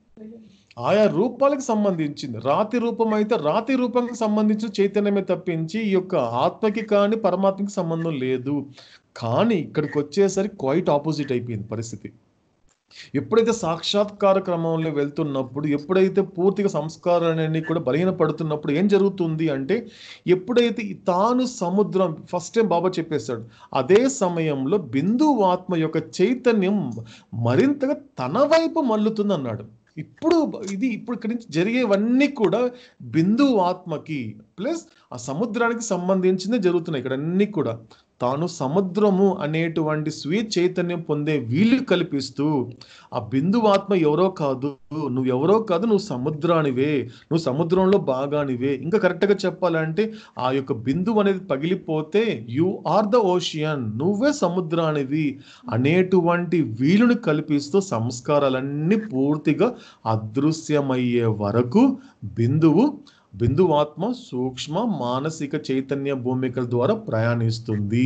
ఆయా రూపాలకు సంబంధించింది రాతి రూపం అయితే రాతి రూపానికి సంబంధించిన చైతన్యమే తప్పించి ఈ యొక్క ఆత్మకి కానీ పరమాత్మకి సంబంధం లేదు కానీ ఇక్కడికి వచ్చేసరికి క్వైట్ ఆపోజిట్ అయిపోయింది పరిస్థితి ఎప్పుడైతే సాక్షాత్కార క్రమంలో వెళ్తున్నప్పుడు ఎప్పుడైతే పూర్తిగా సంస్కారాన్ని కూడా బలహీనపడుతున్నప్పుడు ఏం జరుగుతుంది అంటే ఎప్పుడైతే ఈ తాను సముద్రం ఫస్ట్ టైం బాబా చెప్పేశాడు అదే సమయంలో బిందువు ఆత్మ యొక్క చైతన్యం మరింతగా తన వైపు మల్లుతుంది అన్నాడు ఇప్పుడు ఇది ఇప్పుడు ఇక్కడి నుంచి జరిగేవన్నీ కూడా బిందువు ఆత్మకి ప్లస్ ఆ సముద్రానికి సంబంధించిందే జరుగుతున్నాయి ఇక్కడ అన్ని కూడా తాను సముద్రము అనేటువంటి స్వీయ చైతన్యం పొందే వీలు కల్పిస్తూ ఆ బిందువాత్మ ఎవరో కాదు నువ్వు ఎవరో కాదు నువ్వు సముద్రానివే నువ్వు సముద్రంలో భాగానివే ఇంకా కరెక్ట్గా చెప్పాలంటే ఆ యొక్క బిందువు అనేది పగిలిపోతే యు ఆర్ ద ఓషియన్ నువ్వే సముద్రానివి అనేటువంటి వీలుని కల్పిస్తూ సంస్కారాలన్నీ పూర్తిగా అదృశ్యమయ్యే వరకు బిందువు బిందువాత్మ సూక్ష్మ మానసిక చైతన్య భూమికల ద్వారా ప్రయాణిస్తుంది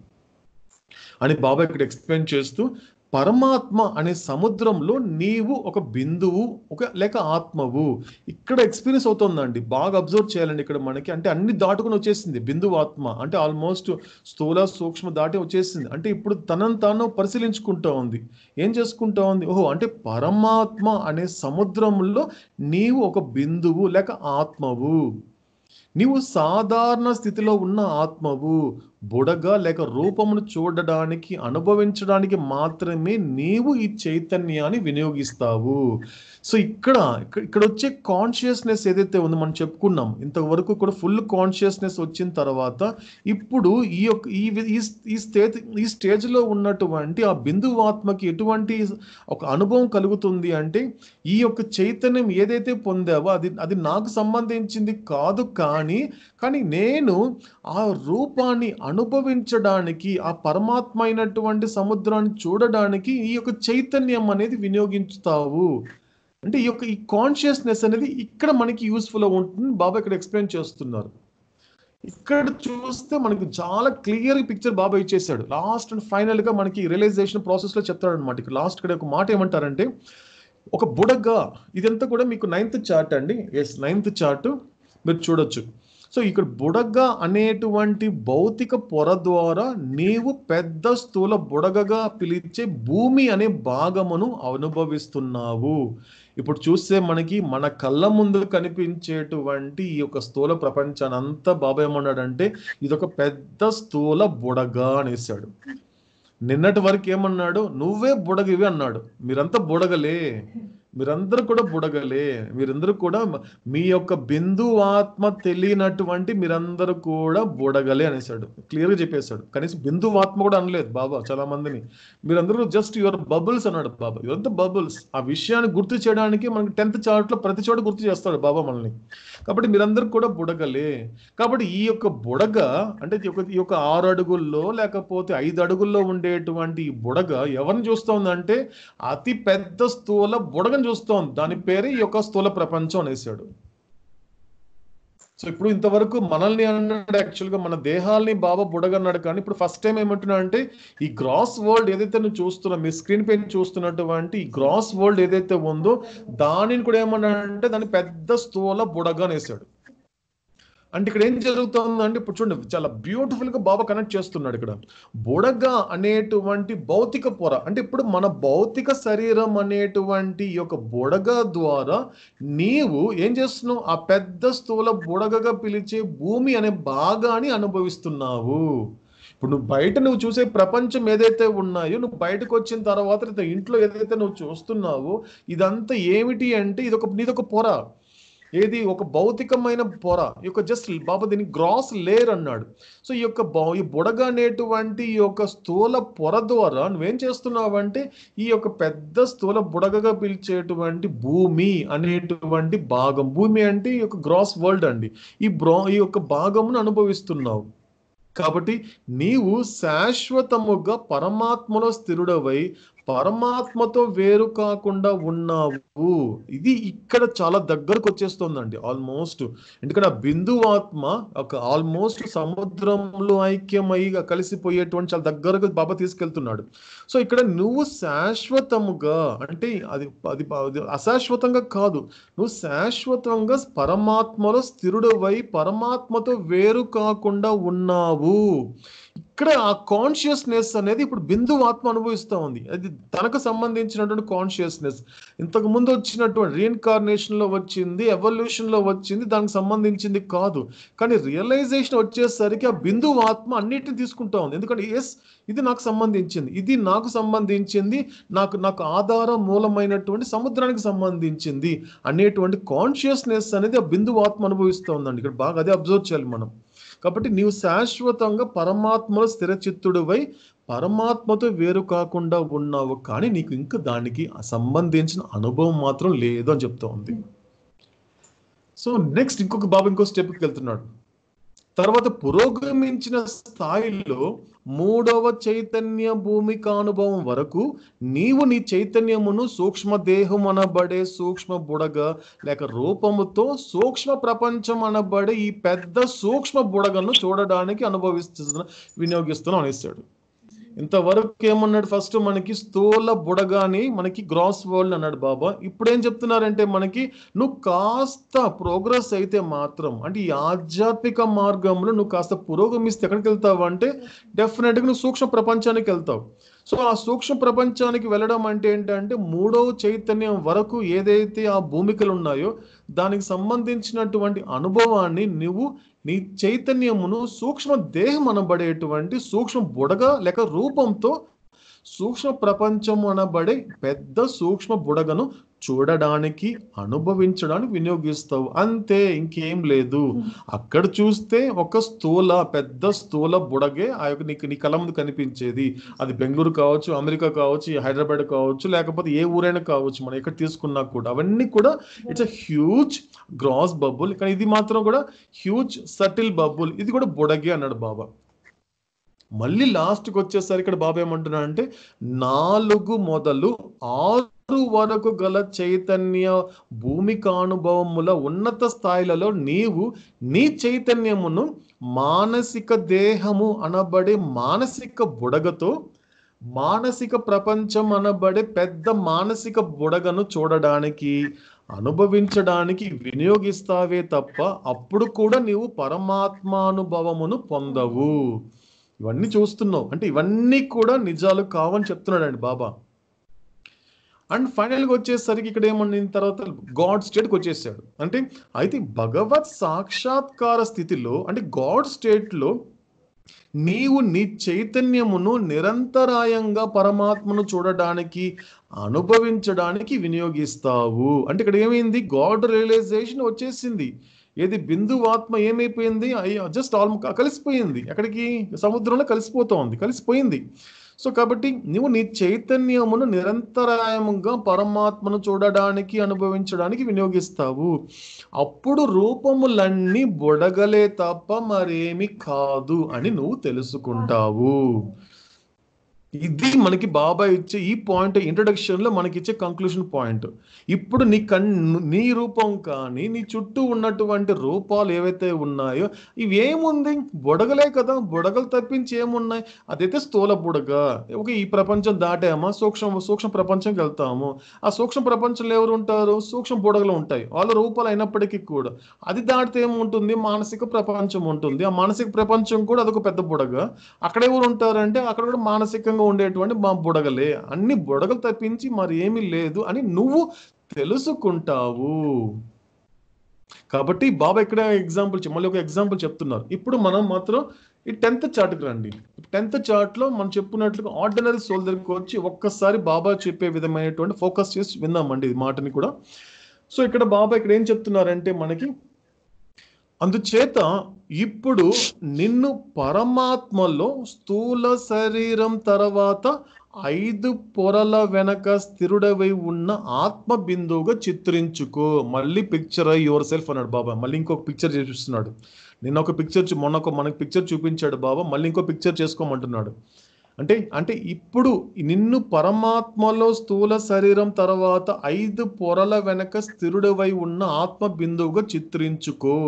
అని బాబా ఇక్కడ ఎక్స్ప్లెయిన్ చేస్తూ పరమాత్మ అనే సముద్రంలో నీవు ఒక బిందువు ఒక లేక ఆత్మవు ఇక్కడ ఎక్స్పీరియన్స్ అవుతుందండి బాగా అబ్జర్వ్ చేయాలండి ఇక్కడ మనకి అంటే అన్ని దాటుకుని వచ్చేసింది బిందువు ఆత్మ అంటే ఆల్మోస్ట్ స్థూల సూక్ష్మ దాటి వచ్చేసింది అంటే ఇప్పుడు తనను తాను పరిశీలించుకుంటా ఉంది ఏం చేసుకుంటా ఉంది ఓహో అంటే పరమాత్మ అనే సముద్రంలో నీవు ఒక బిందువు లేక ఆత్మవు నీవు సాధారణ స్థితిలో ఉన్న ఆత్మవు బుడగ లేక రూపమును చూడడానికి అనుభవించడానికి మాత్రమే నీవు ఈ చైతన్యాన్ని వినియోగిస్తావు సో ఇక్కడ ఇక్కడ ఇక్కడ వచ్చే కాన్షియస్నెస్ ఏదైతే ఉందో మనం చెప్పుకున్నాం ఇంతవరకు కూడా ఫుల్ కాన్షియస్నెస్ వచ్చిన తర్వాత ఇప్పుడు ఈ యొక్క ఈ వి- ఈ ఈ స్టేజ్ ఈ స్టేజ్లో ఉన్నటువంటి ఆ బిందువు ఆత్మకి ఎటువంటి ఒక అనుభవం కలుగుతుంది అంటే ఈ యొక్క చైతన్యం ఏదైతే పొందావో అది అది నాకు సంబంధించింది కాదు కానీ కానీ నేను ఆ రూపాన్ని అనుభవించడానికి ఆ పరమాత్మ అయినటువంటి సముద్రాన్ని చూడడానికి ఈ యొక్క చైతన్యం అనేది వినియోగించుతావు అంటే ఈ యొక్క ఈ కాన్షియస్నెస్ అనేది ఇక్కడ మనకి యూస్ఫుల్ ఉంటుంది బాబా ఇక్కడ ఎక్స్ప్లెయిన్ చేస్తున్నారు ఇక్కడ చూస్తే మనకి చాలా క్లియర్ పిక్చర్ బాబా ఇచ్చేసాడు లాస్ట్ అండ్ ఫైనల్ గా మనకి రియలైజేషన్ ప్రాసెస్ లో చెప్తాడు అనమాట ఇక్కడ లాస్ట్ ఇక్కడ ఒక మాట ఏమంటారంటే ఒక బుడగ ఇదంతా కూడా మీకు నైన్త్ చార్ట్ అండి ఎస్ నైన్త్ చార్ట్ మీరు చూడొచ్చు సో ఇక్కడ బుడగ అనేటువంటి భౌతిక పొర ద్వారా నీవు పెద్ద స్థూల బుడగగా పిలిచే భూమి అనే భాగమును అనుభవిస్తున్నావు ఇప్పుడు చూస్తే మనకి మన కళ్ళ ముందు కనిపించేటువంటి ఈ యొక్క స్థూల ప్రపంచాన్ని అంతా బాబా ఏమన్నాడంటే ఇదొక పెద్ద స్థూల బుడగ అనేసాడు నిన్నటి వరకు ఏమన్నాడు నువ్వే బుడగివి అన్నాడు మీరంతా బుడగలే మీరందరూ కూడా బుడగలే మీరందరూ కూడా మీ యొక్క బిందు ఆత్మ తెలియనటువంటి మీరందరూ కూడా బుడగలే అనేసాడు క్లియర్ గా చెప్పేశాడు కనీసం బిందు ఆత్మ కూడా అనలేదు బాబా చాలా మందిని మీరందరూ జస్ట్ యువర్ బబుల్స్ అన్నాడు బాబా యువర్ ద బబుల్స్ ఆ విషయాన్ని గుర్తు చేయడానికి మనకి టెన్త్ చార్ట్ లో ప్రతి చోట గుర్తు చేస్తాడు బాబా మనల్ని కాబట్టి మీరందరూ కూడా బుడగలే కాబట్టి ఈ యొక్క బుడగ అంటే ఈ యొక్క ఈ యొక్క ఆరు అడుగుల్లో లేకపోతే ఐదు అడుగుల్లో ఉండేటువంటి ఈ బుడగ ఎవరిని చూస్తోందంటే అతి పెద్ద స్థూల బుడగను చూస్తోంది దాని పేరే ఈ యొక్క స్థూల ప్రపంచం అనేసాడు సో ఇప్పుడు ఇంతవరకు మనల్ని అన్నాడు యాక్చువల్ గా మన దేహాల్ని బాబా బుడగన్నాడు కానీ ఇప్పుడు ఫస్ట్ టైం ఏమంటున్నా అంటే ఈ గ్రాస్ వరల్డ్ ఏదైతే నువ్వు చూస్తున్నా మీ స్క్రీన్ పైన చూస్తున్నటువంటి ఈ గ్రాస్ వరల్డ్ ఏదైతే ఉందో దానిని కూడా ఏమన్నాడంటే దాన్ని పెద్ద స్థూల బుడగ అనేసాడు అంటే ఇక్కడ ఏం జరుగుతుందంటే ఇప్పుడు చూడండి చాలా బ్యూటిఫుల్ గా బాబా కనెక్ట్ చేస్తున్నాడు ఇక్కడ బుడగ అనేటువంటి భౌతిక పొర అంటే ఇప్పుడు మన భౌతిక శరీరం అనేటువంటి ఈ యొక్క బుడగ ద్వారా నీవు ఏం చేస్తున్నావు ఆ పెద్ద స్థూల బుడగగా పిలిచే భూమి అనే భాగాన్ని అనుభవిస్తున్నావు ఇప్పుడు నువ్వు బయట నువ్వు చూసే ప్రపంచం ఏదైతే ఉన్నాయో నువ్వు బయటకు వచ్చిన తర్వాత లేదా ఇంట్లో ఏదైతే నువ్వు చూస్తున్నావో ఇదంతా ఏమిటి అంటే ఇది ఒక నీదొక పొర ఏది ఒక భౌతికమైన పొర ఈ యొక్క జస్ట్ బాబా దీన్ని గ్రాస్ లేయర్ అన్నాడు సో ఈ యొక్క బౌ- ఈ బుడగ అనేటువంటి ఈ యొక్క స్థూల పొర ద్వారా నువ్వేం చేస్తున్నావంటే ఈ యొక్క పెద్ద స్థూల బుడగగా పిలిచేటువంటి భూమి అనేటువంటి భాగం భూమి అంటే ఈ యొక్క గ్రాస్ వరల్డ్ అండి ఈ బ్రో ఈ యొక్క భాగమును అనుభవిస్తున్నావు కాబట్టి నీవు శాశ్వతముగా పరమాత్మలో స్థిరుడవై పరమాత్మతో వేరు కాకుండా ఉన్నావు ఇది ఇక్కడ చాలా దగ్గరకు వచ్చేస్తుందండి ఆల్మోస్ట్ ఎందుకంటే ఆ బిందు ఆత్మ ఒక ఆల్మోస్ట్ సముద్రంలో ఐక్యమై కలిసిపోయేటువంటి చాలా దగ్గరకు బాబా తీసుకెళ్తున్నాడు సో ఇక్కడ నువ్వు శాశ్వతముగా అంటే అది అది అది అశాశ్వతంగా కాదు నువ్వు శాశ్వతంగా పరమాత్మలో స్థిరుడవై పరమాత్మతో వేరు కాకుండా ఉన్నావు ఇక్కడ ఆ కాన్షియస్నెస్ అనేది ఇప్పుడు బిందు ఆత్మ అనుభవిస్తూ ఉంది అది తనకు సంబంధించినటువంటి కాన్షియస్నెస్ ఇంతకు ముందు వచ్చినటువంటి రీఇన్కార్నేషన్ లో వచ్చింది ఎవల్యూషన్ లో వచ్చింది దానికి సంబంధించింది కాదు కానీ రియలైజేషన్ వచ్చేసరికి ఆ బిందు ఆత్మ అన్నిటిని తీసుకుంటా ఉంది ఎందుకంటే ఎస్ ఇది నాకు సంబంధించింది ఇది నాకు సంబంధించింది నాకు నాకు ఆధార మూలమైనటువంటి సముద్రానికి సంబంధించింది అనేటువంటి కాన్షియస్నెస్ అనేది ఆ బిందు ఆత్మ అనుభవిస్తూ ఉందండి ఇక్కడ బాగా అదే అబ్జర్వ్ చేయాలి మనం కాబట్టి నీవు శాశ్వతంగా పరమాత్మలో స్థిరచిత్తుడివై పరమాత్మతో వేరు కాకుండా ఉన్నావు కానీ నీకు ఇంకా దానికి సంబంధించిన అనుభవం మాత్రం లేదు అని చెప్తా ఉంది సో నెక్స్ట్ ఇంకొక బాబు ఇంకో స్టెప్కి వెళ్తున్నాడు తర్వాత పురోగమించిన స్థాయిలో మూడవ చైతన్య భూమికానుభవం వరకు నీవు నీ చైతన్యమును సూక్ష్మ దేహం అనబడే సూక్ష్మ బుడగ లేక రూపముతో సూక్ష్మ ప్రపంచం అనబడే ఈ పెద్ద సూక్ష్మ బుడగను చూడడానికి అనుభవిస్తున్న వినియోగిస్తున్నాం అనేసాడు ఇంతవరకు ఏమన్నాడు ఫస్ట్ మనకి స్థూల బుడగాని మనకి గ్రాస్ వరల్డ్ అన్నాడు బాబా ఇప్పుడు ఏం చెప్తున్నారంటే మనకి నువ్వు కాస్త ప్రోగ్రెస్ అయితే మాత్రం అంటే ఈ ఆధ్యాత్మిక మార్గంలో నువ్వు కాస్త పురోగమిస్తే ఎక్కడికి వెళ్తావు అంటే డెఫినెట్గా నువ్వు సూక్ష్మ ప్రపంచానికి వెళ్తావు సో ఆ సూక్ష్మ ప్రపంచానికి వెళ్ళడం అంటే ఏంటంటే మూడవ చైతన్యం వరకు ఏదైతే ఆ భూమికలు ఉన్నాయో దానికి సంబంధించినటువంటి అనుభవాన్ని నువ్వు నీ చైతన్యమును సూక్ష్మ దేహం అనబడేటువంటి సూక్ష్మ బుడగ లేక రూపంతో సూక్ష్మ ప్రపంచం అనబడే పెద్ద సూక్ష్మ బుడగను చూడడానికి అనుభవించడానికి వినియోగిస్తావు అంతే ఇంకేం లేదు అక్కడ చూస్తే ఒక స్థూల పెద్ద స్థూల బుడగే ఆ యొక్క నీకు నీ కళ్ళ ముందు కనిపించేది అది బెంగళూరు కావచ్చు అమెరికా కావచ్చు హైదరాబాద్ కావచ్చు లేకపోతే ఏ ఊరైనా కావచ్చు మనం ఎక్కడ తీసుకున్నా కూడా అవన్నీ కూడా it's a huge gross bubble కానీ ఇది మాత్రం కూడా హ్యూజ్ సటిల్ బబుల్ ఇది కూడా బుడగే అన్నాడు బాబా మళ్ళీ లాస్ట్కి వచ్చేసరికి ఇక్కడ బాబా ఏమంటున్నా అంటే నాలుగు మొదలు ఆరు వరకు గల చైతన్య భూమికానుభవముల ఉన్నత స్థాయిలలో నీవు నీ చైతన్యమును మానసిక దేహము అనబడే మానసిక బుడగతో మానసిక ప్రపంచం అనబడే పెద్ద మానసిక బుడగను చూడడానికి అనుభవించడానికి వినియోగిస్తావే తప్ప అప్పుడు కూడా నీవు పరమాత్మానుభవమును పొందవు ఇవన్నీ చూస్తున్నావు అంటే ఇవన్నీ కూడా నిజాలు కావని చెప్తున్నాడండి బాబా అండ్ ఫైనల్గా వచ్చేసరికి ఇక్కడ ఏమన్న తర్వాత గాడ్ స్టేట్కి వచ్చేసాడు అంటే అయితే భగవత్ సాక్షాత్కార స్థితిలో అంటే గాడ్ స్టేట్లో నీవు నీ చైతన్యమును నిరంతరాయంగా పరమాత్మను చూడడానికి అనుభవించడానికి వినియోగిస్తావు అంటే ఇక్కడ ఏమైంది గాడ్ రియలైజేషన్ వచ్చేసింది ఏది బిందువాత్మ ఏమైపోయింది జస్ట్ ఆల్ కలిసిపోయింది ఎక్కడికి సముద్రంలో కలిసిపోతోంది కలిసిపోయింది సో కాబట్టి నువ్వు నీ చైతన్యమును నిరంతరాయముగా పరమాత్మను చూడడానికి అనుభవించడానికి వినియోగిస్తావు అప్పుడు రూపములన్నీ బొడగలే తప్ప మరేమి కాదు అని నువ్వు తెలుసుకుంటావు ఇది మనకి బాబా ఇచ్చే ఈ పాయింట్ ఇంట్రడక్షన్ లో మనకి ఇచ్చే కంక్లూషన్ పాయింట్ ఇప్పుడు నీ కన్ నీ రూపం కానీ నీ చుట్టూ ఉన్నటువంటి రూపాలు ఏవైతే ఉన్నాయో ఇవి ఏముంది బుడగలే కదా బుడగలు తప్పించి ఏమున్నాయి అదైతే స్థూల బుడగ ఒక ఈ ప్రపంచం దాటామా సూక్ష్మ సూక్ష్మ ప్రపంచంకి వెళ్తాము ఆ సూక్ష్మ ప్రపంచంలో ఎవరు ఉంటారు సూక్ష్మ బుడగలు ఉంటాయి వాళ్ళ రూపాలు అయినప్పటికీ కూడా అది దాటితే ఏముంటుంది మానసిక ప్రపంచం ఉంటుంది ఆ మానసిక ప్రపంచం కూడా అదొక పెద్ద బుడగ అక్కడ ఎవరు ఉంటారంటే అక్కడ కూడా మానసికంగా ఉండేటువంటి మా బుడగలే అన్ని బుడగలు తప్పించి మరి ఏమీ లేదు అని నువ్వు తెలుసుకుంటావు కాబట్టి బాబా ఇక్కడ ఎగ్జాంపుల్ మళ్ళీ ఒక ఎగ్జాంపుల్ చెప్తున్నారు ఇప్పుడు మనం మాత్రం ఈ టెన్త్ చార్ట్కి రండి టెన్త్ చార్ట్ లో మనం చెప్పుకున్నట్లుగా ఆర్డినరీ సోల్ దగ్గరికి వచ్చి ఒక్కసారి బాబా చెప్పే విధమైనటువంటి ఫోకస్ చేసి విందామండి ఈ మాటని కూడా సో ఇక్కడ బాబా ఇక్కడ ఏం చెప్తున్నారంటే మనకి అందుచేత ఇప్పుడు నిన్ను పరమాత్మలో స్థూల శరీరం తర్వాత ఐదు పొరల వెనక స్థిరుడవై ఉన్న ఆత్మ బిందువుగా చిత్రించుకో మళ్ళీ పిక్చర్ అయ్యి యువర్ సెల్ఫ్ అన్నాడు బాబా మళ్ళీ ఇంకొక పిక్చర్ చూపిస్తున్నాడు నిన్న ఒక పిక్చర్ మొన్న ఒక మనకి పిక్చర్ చూపించాడు బాబా మళ్ళీ ఇంకో పిక్చర్ చేసుకోమంటున్నాడు అంటే అంటే ఇప్పుడు నిన్ను పరమాత్మలో స్థూల శరీరం తర్వాత ఐదు పొరల వెనక స్థిరుడవై ఉన్న ఆత్మ బిందువుగా చిత్రించుకో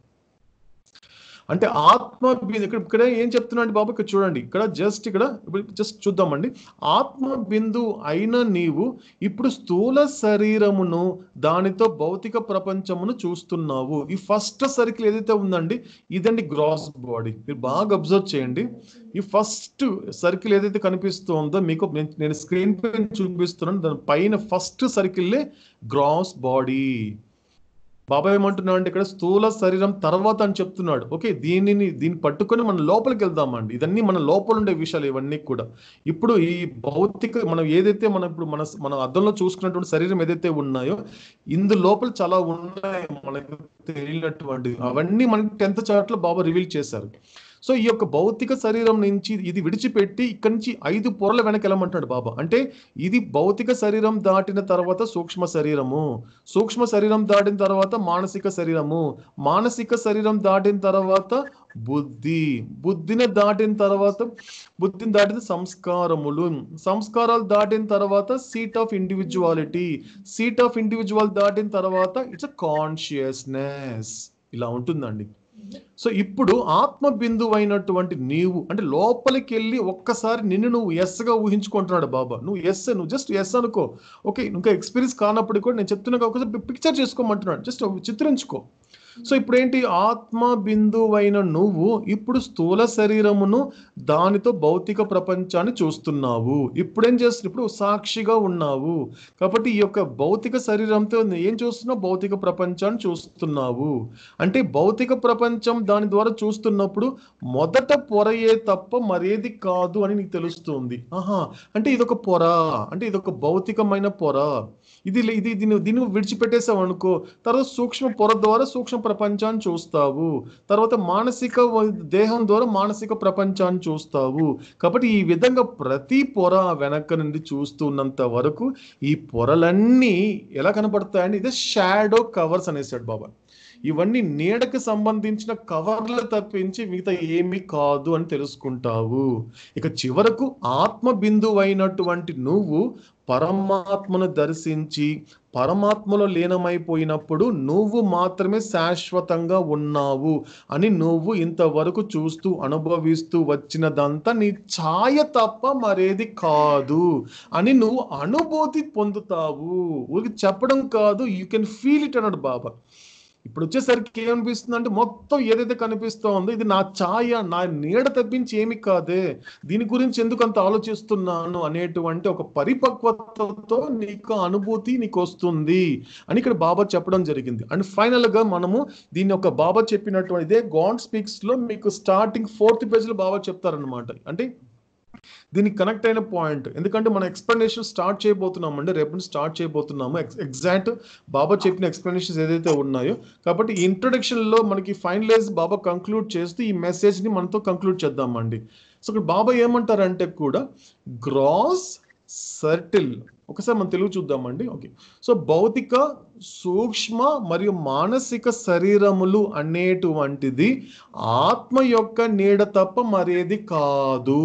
అంటే ఆత్మ బిందు ఇక్కడ ఇక్కడ ఏం చెప్తున్నాడు బాబు ఇక్కడ చూడండి ఇక్కడ జస్ట్ ఇక్కడ జస్ట్ చూద్దామండి ఆత్మ బిందు అయిన నీవు ఇప్పుడు స్థూల శరీరమును దానితో భౌతిక ప్రపంచమును చూస్తున్నావు ఈ ఫస్ట్ సర్కిల్ ఏదైతే ఉందండి ఇదండి గ్రాస్ బాడీ మీరు బాగా అబ్జర్వ్ చేయండి ఈ ఫస్ట్ సర్కిల్ ఏదైతే కనిపిస్తుందో మీకు నేను- నేను స్క్రీన్ పైన చూపిస్తున్నాను దాని పైన ఫస్ట్ సర్కిల్లే గ్రాస్ బాడీ బాబా ఏమంటున్నాడు అంటే ఇక్కడ స్థూల శరీరం తర్వాత అని చెప్తున్నాడు ఓకే దీనిని దీన్ని పట్టుకొని మనం లోపలికి వెళ్దామండి ఇదన్నీ మన లోపల ఉండే విషయాలు ఇవన్నీ కూడా ఇప్పుడు ఈ భౌతిక మనం ఏదైతే మనం ఇప్పుడు మన మన అద్దంలో చూసుకున్నటువంటి శరీరం ఏదైతే ఉన్నాయో ఇందు లోపల చాలా ఉన్నాయి మనకు తెలియనటువంటి అవన్నీ మనకి టెన్త్ చార్ట్ లో బాబా రివీల్ చేశారు సో ఈ యొక్క భౌతిక శరీరం నుంచి ఇది విడిచిపెట్టి ఇక్కడి నుంచి ఐదు పొరల వెనక వెళ్ళమంటాడు బాబా అంటే ఇది భౌతిక శరీరం దాటిన తర్వాత సూక్ష్మ శరీరము సూక్ష్మ శరీరం దాటిన తర్వాత మానసిక శరీరము మానసిక శరీరం దాటిన తర్వాత బుద్ధి బుద్ధిని దాటిన తర్వాత బుద్ధిని దాటిన సంస్కారములు సంస్కారాలు దాటిన తర్వాత seat of individuality seat of individual దాటిన తర్వాత ఇట్స్ అ కాన్షియస్నెస్ ఇలా ఉంటుందండి సో ఇప్పుడు ఆత్మ బిందువు అయినటువంటి నీవు అంటే లోపలికి వెళ్ళి ఒక్కసారి నిన్ను నువ్వు ఎస్ గా ఊహించుకుంటున్నాడు బాబా నువ్వు ఎస్ నువ్వు జస్ట్ ఎస్ అనుకో ఓకే ఇంకా ఎక్స్పీరియన్స్ కానప్పటికీ కూడా నేను చెప్తున్నా ఒకసారి పిక్చర్ చేసుకోమంటున్నాడు జస్ట్ చిత్రించుకో సో ఇప్పుడు ఏంటి ఆత్మ బిందువైన నువ్వు ఇప్పుడు స్థూల శరీరమును దానితో భౌతిక ప్రపంచాన్ని చూస్తున్నావు ఇప్పుడేం చేస్తున్నావు ఇప్పుడు సాక్షిగా ఉన్నావు కాబట్టి ఈ యొక్క భౌతిక శరీరంతో ఏం చూస్తున్నావు భౌతిక ప్రపంచాన్ని చూస్తున్నావు అంటే భౌతిక ప్రపంచం దాని ద్వారా చూస్తున్నప్పుడు మొదట పొరయే తప్ప మరేది కాదు అని నీకు తెలుస్తుంది ఆహా అంటే ఇదొక పొర అంటే ఇదొక భౌతికమైన పొర ఇది ఇది దీన్ని దీన్ని విడిచిపెట్టేసావు అనుకో తర్వాత సూక్ష్మ పొర ద్వారా సూక్ష్మ ప్రపంచాన్ని చూస్తావు తర్వాత మానసిక వ- దేహం ద్వారా మానసిక ప్రపంచాన్ని చూస్తావు కాబట్టి ఈ విధంగా ప్రతి పొర వెనక నుండి చూస్తున్నంత వరకు ఈ పొరలన్నీ ఎలా కనపడతాయండి ఇదే షాడో కవర్స్ అనేసాడు బాబా ఇవన్నీ నీడకి సంబంధించిన కవర్లు తప్పించి మిగతా ఏమీ కాదు అని తెలుసుకుంటావు ఇక చివరకు ఆత్మ బిందువు అయినటువంటి నువ్వు పరమాత్మను దర్శించి పరమాత్మలో లీనమైపోయినప్పుడు నువ్వు మాత్రమే శాశ్వతంగా ఉన్నావు అని నువ్వు ఇంతవరకు చూస్తూ అనుభవిస్తూ వచ్చినదంతా నీ ఛాయ తప్ప మరేది కాదు అని నువ్వు అనుభూతి పొందుతావు ఊరికి చెప్పడం కాదు యూ కెన్ ఫీల్ ఇట్ అన్నాడు బాబా ఇప్పుడు వచ్చేసరికి ఏమనిపిస్తుంది అంటే మొత్తం ఏదైతే కనిపిస్తూ ఉందో ఇది నా ఛాయ నా నీడ తప్పించి ఏమి కాదే దీని గురించి ఎందుకు అంత ఆలోచిస్తున్నాను అనేటువంటి ఒక పరిపక్వతతో నీకు అనుభూతి నీకు వస్తుంది అని ఇక్కడ బాబా చెప్పడం జరిగింది అండ్ ఫైనల్ గా మనము దీన్ని ఒక బాబా చెప్పినటువంటి ఇదే గాడ్ స్పీక్స్ లో మీకు స్టార్టింగ్ ఫోర్త్ పేజ్ లో బాబా చెప్తారనమాట అంటే దీనికి కనెక్ట్ అయిన పాయింట్ ఎందుకంటే మన ఎక్స్ప్లెనేషన్ స్టార్ట్ చేయబోతున్నాం అండి రేపు నుంచి స్టార్ట్ చేయబోతున్నాము ఎగ్జాక్ట్ బాబా చెప్పిన ఎక్స్ప్లెనేషన్స్ ఏదైతే ఉన్నాయో కాబట్టి ఈ ఇంట్రొడక్షన్ లో మనకి ఫైనలైజ్ బాబా కంక్లూడ్ చేస్తూ ఈ మెసేజ్ ని మనతో కంక్లూడ్ చేద్దామండి సో ఇక్కడ బాబా ఏమంటారంటే కూడా గ్రాస్ సర్టిల్ ఒకసారి మనం తెలుగు చూద్దామండి ఓకే సో భౌతిక సూక్ష్మ మరియు మానసిక శరీరములు అనేటువంటిది ఆత్మ యొక్క నీడ తప్ప మరేది కాదు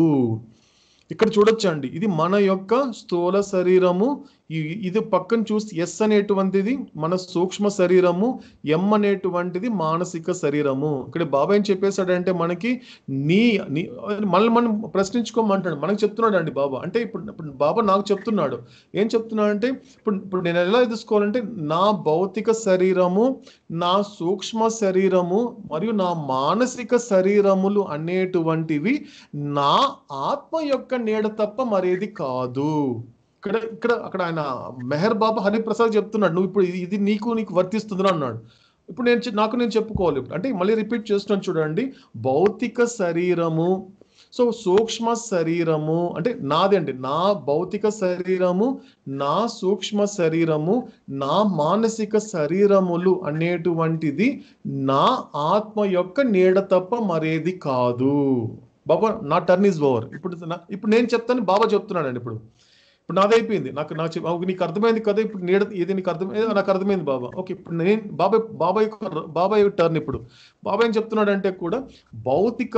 ఇక్కడ చూడొచ్చండి ఇది మన యొక్క స్థూల శరీరము ఈ- ఇది పక్కన చూస్తే ఎస్ అనేటువంటిది మన సూక్ష్మ శరీరము ఎం అనేటువంటిది మానసిక శరీరము ఇక్కడ బాబా ఏం చెప్పేశాడంటే మనకి నీ నీ మనల్ని మనం ప్రశ్నించుకోమంటాడు మనకు చెప్తున్నాడు అండి బాబా అంటే ఇప్పుడు ఇప్పుడు బాబా నాకు చెప్తున్నాడు ఏం చెప్తున్నాడు అంటే ఇప్పుడు ఇప్పుడు నేను ఎలా తీసుకోవాలంటే నా భౌతిక శరీరము నా సూక్ష్మ శరీరము మరియు నా మానసిక శరీరములు అనేటువంటివి నా ఆత్మ యొక్క నీడ తప్ప మరేది కాదు ఇక్కడ ఇక్కడ అక్కడ ఆయన మెహర్ బాబా హరిప్రసాద్ చెప్తున్నాడు నువ్వు ఇప్పుడు ఇది- ఇది నీకు నీకు వర్తిస్తుందని అన్నాడు ఇప్పుడు నేను చె- నాకు నేను చెప్పుకోవాలి ఇప్పుడు. అంటే మళ్ళీ రిపీట్ చేస్తున్నాను చూడండి భౌతిక శరీరము సో సూక్ష్మ శరీరము అంటే నాది అండి నా భౌతిక శరీరము నా సూక్ష్మ శరీరము నా మానసిక శరీరములు అనేటువంటిది నా ఆత్మ యొక్క నీడ తప్ప మరేది కాదు బాబా నా టర్న్ ఈజ్ ఓవర్ ఇప్పుడు నా- ఇప్పుడు నేను చెప్తాను బాబా చెప్తున్నాడండి ఇప్పుడు ఇప్పుడు నాది అయిపోయింది నాకు నాకు చెప్- ఓకే, నీకు అర్థమైంది కదా ఇప్పుడు నీడ ఇది నీకు అర్థమైంది నాకు అర్థమైంది బాబా ఓకే ఇప్పుడు నేను బాబాయ్ బాబాయ్ యొక్క- బాబాయ్ టర్న్ ఇప్పుడు బాబాయ్ ఏం చెప్తున్నాడంటే కూడా భౌతిక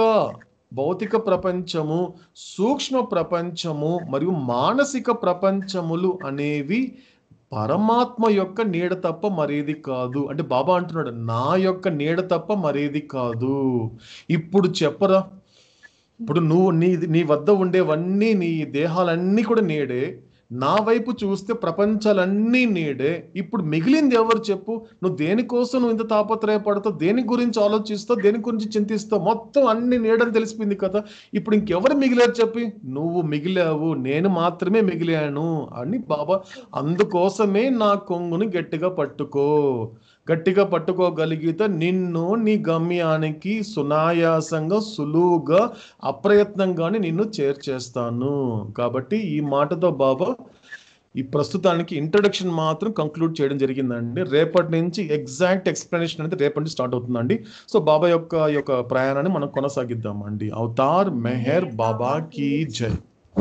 భౌతిక ప్రపంచము సూక్ష్మ ప్రపంచము మరియు మానసిక ప్రపంచములు అనేవి పరమాత్మ యొక్క నీడ తప్ప మరేది కాదు అంటే బాబా అంటున్నాడు నా యొక్క నీడ తప్ప మరేది కాదు ఇప్పుడు చెప్పరా ఇప్పుడు నువ్వు నీ నీ వద్ద ఉండేవన్నీ నీ దేహాలన్నీ కూడా నీడే నా వైపు చూస్తే ప్రపంచాలన్నీ నీడే ఇప్పుడు మిగిలింది ఎవరు చెప్పు నువ్వు దేనికోసం నువ్వు ఇంత తాపత్రయపడతావు దేని గురించి ఆలోచిస్తావు దేని గురించి చింతిస్తావు మొత్తం అన్ని నీడని తెలిసిపోయింది కదా ఇప్పుడు ఇంకెవరు మిగిలారు చెప్పి నువ్వు మిగిలావు నేను మాత్రమే మిగిలాను అని బాబా అందుకోసమే నా కొంగుని గట్టిగా పట్టుకో గట్టిగా పట్టుకోగలిగితే నిన్ను నీ గమ్యానికి సునాయాసంగా సులువుగా అప్రయత్నంగానే నిన్ను చేర్చేస్తాను కాబట్టి ఈ మాటతో బాబా ఈ ప్రస్తుతానికి ఇంట్రడక్షన్ మాత్రం కంక్లూడ్ చేయడం జరిగిందండి రేపటి నుంచి ఎగ్జాక్ట్ ఎక్స్ప్లెనేషన్ అనేది రేపటి నుంచి స్టార్ట్ అవుతుందండి సో బాబా యొక్క ఈ యొక్క ప్రయాణాన్ని మనం కొనసాగిద్దామండి అవతార్ మెహర్ బాబా కీ జై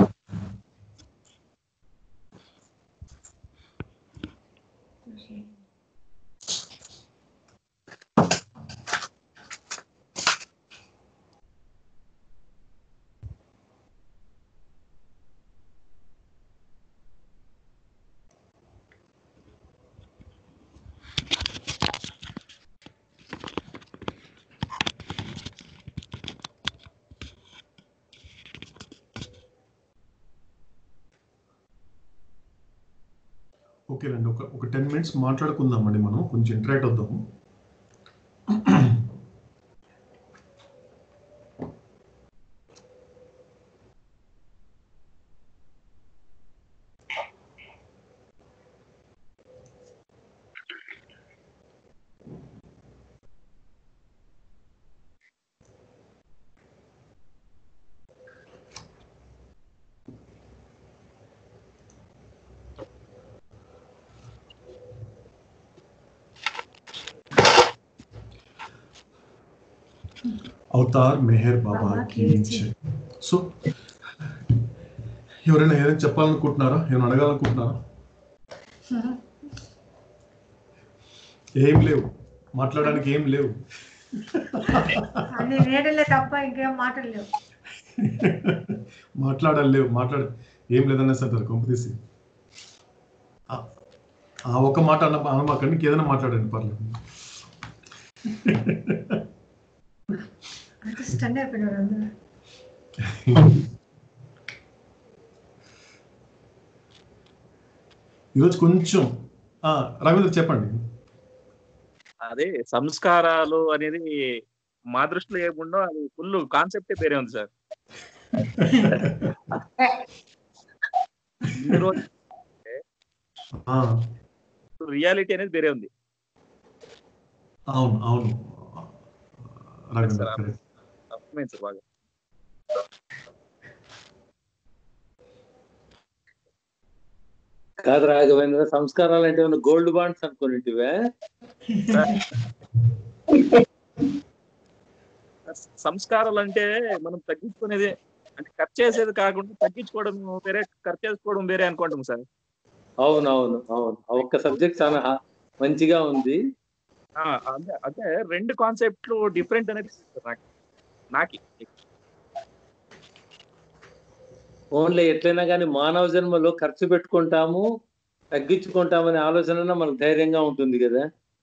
ఓకేనండి ఒక ఒక టెన్ మినిట్స్ మాట్లాడుకుందామండి మనం కొంచెం ఇంటరాక్ట్ అవుదాము అవతార్ మెహర్ బాబా బాబా కీ కీ జై సో ఎవరైనా ఏదైనా చెప్పాలనుకుంటున్నారా ఏమైనా అడగాలనుకుంటున్నారా ఏం లేవు మాట్లాడడానికి ఏం లేవు అన్ని నీడలే తప్ప ఇంకేం మాటలు లేవు మాట్లాడాలి లేవు మాట్లాడ ఏం లేదనే అంటారు కొంపతీసి ఆ- ఆ ఒక మాట అన్న అనమాకండి ఇంకేదైనా మాట్లాడండి పర్లేదు అంత స్టన్ అయిపోయినారు అందరూ ఈరోజు కొంచెం ఆ, రవీంద్ర చెప్పండి అదే సంస్కారాలు అనేది మా దృష్టిలో ఏముండో అది ఫుల్ కాన్సెప్టే వేరే ఉంది సార్ ఇన్ని రోజులు ఆ, రియాలిటీ అనేది వేరే ఉంది అవును అవును రాఘవేంద్ర, సార్. correct. అర్థమైంది సార్ బాగా కాదు రాఘవేంద్ర సంస్కారాలు అంటే గోల్డ్ బాండ్స్ అనుకునేటివే సంస్కారాలు అంటే మనం తగ్గించుకునేది అంటే ఖర్చు చేసేది కాకుండా తగ్గించుకోవడం వేరే ఖర్చు చేసుకోవడం వేరే అనుకుంటాం సార్ అవును అవును అవును ఆ ఒక్క సబ్జెక్ట్ చాలా హా- మంచిగా ఉంది ఆ, అంటే అంటే రెండు కాన్సెప్ట్లు డిఫరెంట్ అనేది నాకు నాకి ఓన్లీ ఎట్లయినా కానీ మానవ జన్మలో ఖర్చు పెట్టుకుంటాము తగ్గించుకుంటామనే ఆలోచన మనకు ధైర్యంగా ఉంటుంది కదా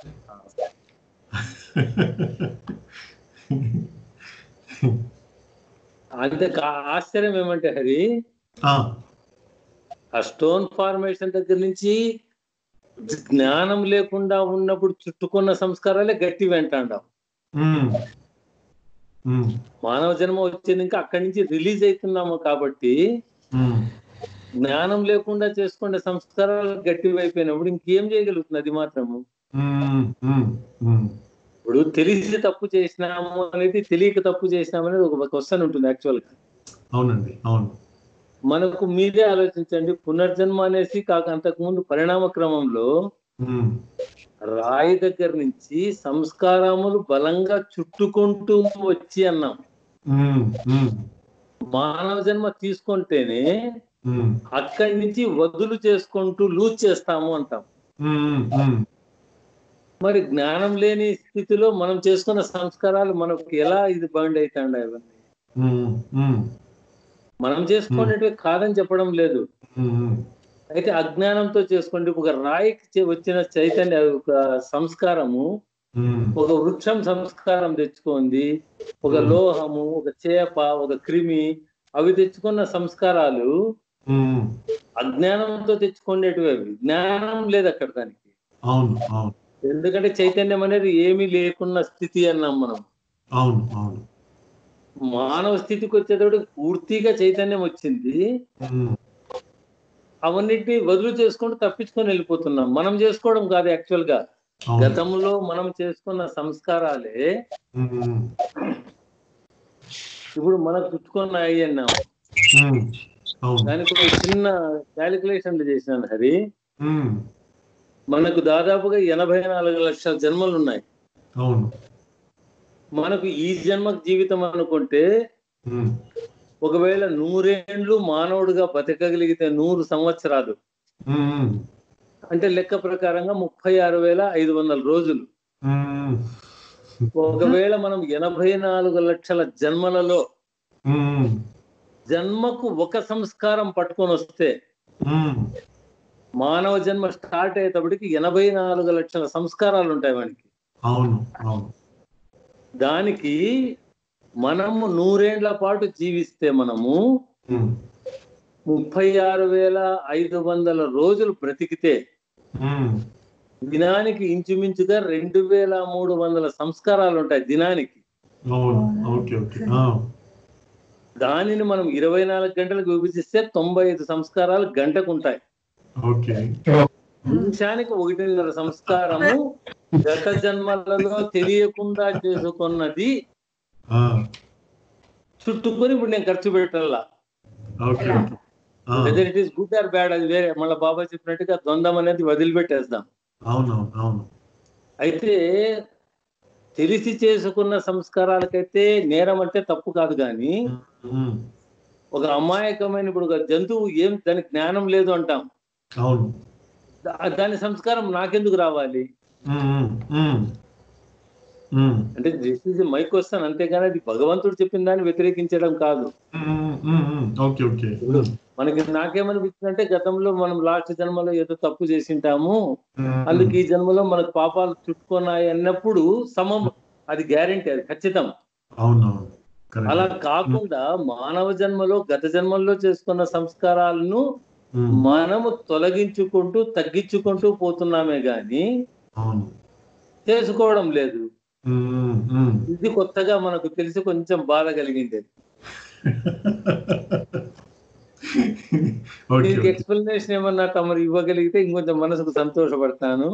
అంతే కా- ఆశ్చర్యం ఏమంటే హరి ఆ, ఆ స్టోన్ ఫార్మేషన్ దగ్గర నుంచి జ్ఞానం లేకుండా ఉన్నప్పుడు చుట్టుకున్న సంస్కారాలే గట్టి వెంటాండాం ఉమ్, ఉమ్, మానవ జన్మ వచ్చింది ఇంకా అక్కడి నుంచి రిలీజ్ అవుతున్నాము కాబట్టి ఉమ్, జ్ఞానం లేకుండా చేసుకునే సంస్కారాలు గట్టి అయిపోయినప్పుడు ఇంకేం చేయగలుగుతుంది అది మాత్రము ఉమ్, ఉమ్, ఉమ్. ఇప్పుడు తెలిసి తప్పు చేసినాము అనేది తెలియక తప్పు చేసినాము అనేది ఒక క్వశ్చన్ ఉంటుంది యాక్చువల్ గా అవునండి అవును మనకు మీరే ఆలోచించండి పునర్జన్మ అనేసి కాక అంతకు ముందు పరిణామ క్రమంలో ఉమ్, రాయి దగ్గర నుంచి సంస్కారములు బలంగా చుట్టుకుంటూ వచ్చి అన్నాం ఉమ్, ఉమ్, మానవ జన్మ తీసుకుంటేనే ఉమ్, అక్కడి నుంచి వదులు చేసుకుంటూ లూజ్ చేస్తాము అంటాం ఉమ్, ఉమ్. మరి జ్ఞానం లేని స్థితిలో మనం చేసుకున్న సంస్కారాలు మనకు ఎలా ఇది బండ్ అవుతాండ ఇవన్నీ ఉమ్, ఉమ్, మనం చేసుకునేటివి కాదని చెప్పడం లేదు ఉమ్, అయితే అజ్ఞానంతో చేసుకోండి ఒక రాయికి చే- వచ్చిన చైతన్య ఒక సంస్కారము ఉమ్, ఒక వృక్షం సంస్కారం తెచ్చుకుంది ఒక లోహము ఒక చేప ఒక క్రిమి అవి తెచ్చుకున్న సంస్కారాలు ఉమ్. అజ్ఞానంతో తెచ్చుకునేటివి అవి జ్ఞానం లేదు అక్కడ దానికి అవును అవును ఎందుకంటే చైతన్యం అనేది ఏమీ లేకున్న స్థితి అన్నాం మనం అవును అవును మానవ స్థితికి వచ్చేటప్పుడు పూర్తిగా చైతన్యం వచ్చింది ఉమ్, అవన్నిటిని వదులు చేసుకుంటూ తప్పించుకొని వెళ్ళిపోతున్నాం మనం చేసుకోవడం కాదు యాక్చువల్ గా అవును గతంలో మనం చేసుకున్న సంస్కారాలే ఉమ్, ఇప్పుడు మనకు చుట్టుకున్నాయి అన్నాం ఉమ్, అవును దానికి ఒక చిన్న క్యాలిక్యులేషన్లు చేసినాను హరి ఉమ్, మనకు దాదాపుగా ఎనభై నాలుగు లక్షల జన్మలు ఉన్నాయి అవును మనకు ఈ జన్మ జీవితం అనుకుంటే ఉమ్, ఒకవేళ నూరేండ్లు మానవుడిగా బతకగలిగితే నూరు సంవత్సరాలు ఉమ్, అంటే లెక్క ప్రకారంగా ముప్పై ఆరు వేల ఐదు వందల రోజులు ఉమ్, ఒకవేళ మనం ఎనభై నాలుగు లక్షల జన్మలలో ఉమ్, జన్మకు ఒక సంస్కారం పట్టుకొని వస్తే ఉమ్, మానవ జన్మ స్టార్ట్ అయ్యేటప్పటికి ఎనభై నాలుగు లక్షల సంస్కారాలు ఉంటాయి వానికి అవును అవును దానికి మనము నూరేండ్ల పాటు జీవిస్తే మనము ఉమ్, ముప్పై ఆరు వేల ఐదు వందల రోజులు బ్రతికితే ఉమ్, దినానికి ఇంచుమించుగా రెండు వేల మూడు వందల సంస్కారాలు ఉంటాయి దినానికి అవును ఓకే ఓకే ఆ, దానిని మనం ఇరవై నాలుగు గంటలకు విభజిస్తే తొంభై ఐదు సంస్కారాలు గంటకు ఉంటాయి ఓకే నిమిషానికి ఒకటిన్నర సంస్కారము గత జన్మలలో తెలియకుండా చేసుకున్నది ఆ, చుట్టుకొని ఇప్పుడు నేను ఖర్చు పెట్టాలా ఓకే ఓకే ఆ, whether it is good or bad అది వేరే మళ్ళీ బాబా చెప్పినట్టుగా ద్వంద్వం అనేది వదిలిపెట్టేద్దాం అవునవును అవును అయితే తెలిసి చేసుకున్న సంస్కారాలకైతే నేరం అంటే తప్పు కాదు కానీ ఉమ్, ఒక అమాయకమైన ఇప్పుడు ఒక జంతువు ఏం దానికి జ్ఞానం లేదు అంటాం అవును దా- దాని సంస్కారం నాకెందుకు రావాలి ఉమ్, ఉమ్, ఉమ్, ఉమ్, అంటే దిస్ ఇస్ మై క్వశ్చన్ అంతేగాని అది భగవంతుడు చెప్పిన దాన్ని వ్యతిరేకించడం కాదు ఉమ్, ఉమ్, ఉమ్, ఓకే ఓకే ఉమ్, మనకి నాకేమనిపిస్తుందంటే గతంలో మనం లాస్ట్ జన్మలో ఏదో తప్పు చేసింటాము ఉమ్, అందుకు ఈ జన్మలో మనకు పాపాలు చుట్టుకున్నాయి అన్నప్పుడు సమం అది గ్యారెంటీ అది ఖచ్చితం అవునవును కరెక్ట్ అలా కాకుండా మానవ జన్మలో గత జన్మల్లో చేసుకున్న సంస్కారాలను ఉమ్, మనము తొలగించుకుంటూ తగ్గించుకుంటూ పోతున్నామే గాని అవును చేసుకోవడం లేదు మ్మ్, మ్మ్. ఇది కొత్తగా మనకు తెలిసి కొంచెం బాధ కలిగింది ఓకే దీనికి ఓకే. ఎక్స్ప్లెనేషన్ ఏమన్నా తమరు ఇవ్వగలిగితే ఇంకొంచెం మనసుకు సంతోషపడతాను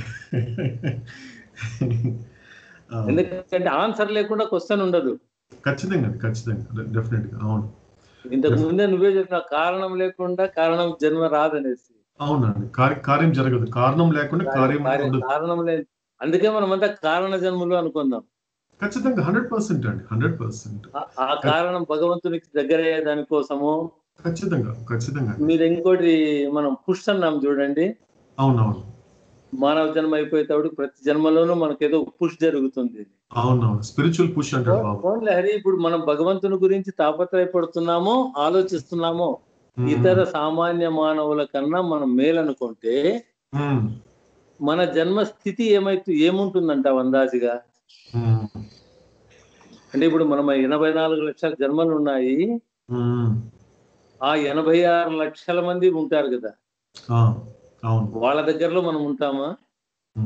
ఆ, ఎందుకంటే ఆన్సర్ లేకుండా క్వశ్చన్ ఉండదు ఖచ్చితంగా ఖచ్చితంగా డెఫినెట్ గా అవును ఇంతకు ముందే నువ్వే చెప్పిన కారణం లేకుండా కారణం జన్మ రాదనేసి అవునండి కార్య- కార్యం జరగదు కారణం లేకుండా కార్యం కార్యం- ఉండదు కారణం లేదు అందుకే మనం అంతా కారణ జన్మలు అనుకుందాం ఖచ్చితంగా హండ్రెడ్ పర్సెంట్ అండి హండ్రెడ్ పర్సెంట్ ఆ- ఆ కారణం భగవంతునికి దగ్గరయ్యే దానికోసము ఖచ్చితంగా ఖచ్చితంగా మీరు ఇంకోటి మనం పుష్ అన్నాం చూడండి అవునవును మానవ జన్మ అయిపోయేటప్పుడు ప్రతి జన్మలోనూ మనకేదో పుష్ జరుగుతుంది అవునవును స్పిరిచువల్ పుష్ అంటారు బాబు ఓన్లీ హరి ఇప్పుడు మనం భగవంతుని గురించి తాపత్రయపడుతున్నామో ఆలోచిస్తున్నామో మ్మ్. ఇతర సామాన్య మానవుల కన్నా మనం మేలనుకుంటే మ్మ్. మన జన్మ స్థితి ఏమైతు ఏముంటుందంట అందాజిగా మ్మ్. అంటే ఇప్పుడు మనం ఎనభై నాలుగు లక్షల జన్మలు ఉన్నాయి మ్మ్. ఆ ఎనభై ఆరు లక్షల మంది ఉంటారు కదా ఆ, అవును వాళ్ళ దగ్గరలో మనం ఉంటామా మ్మ్.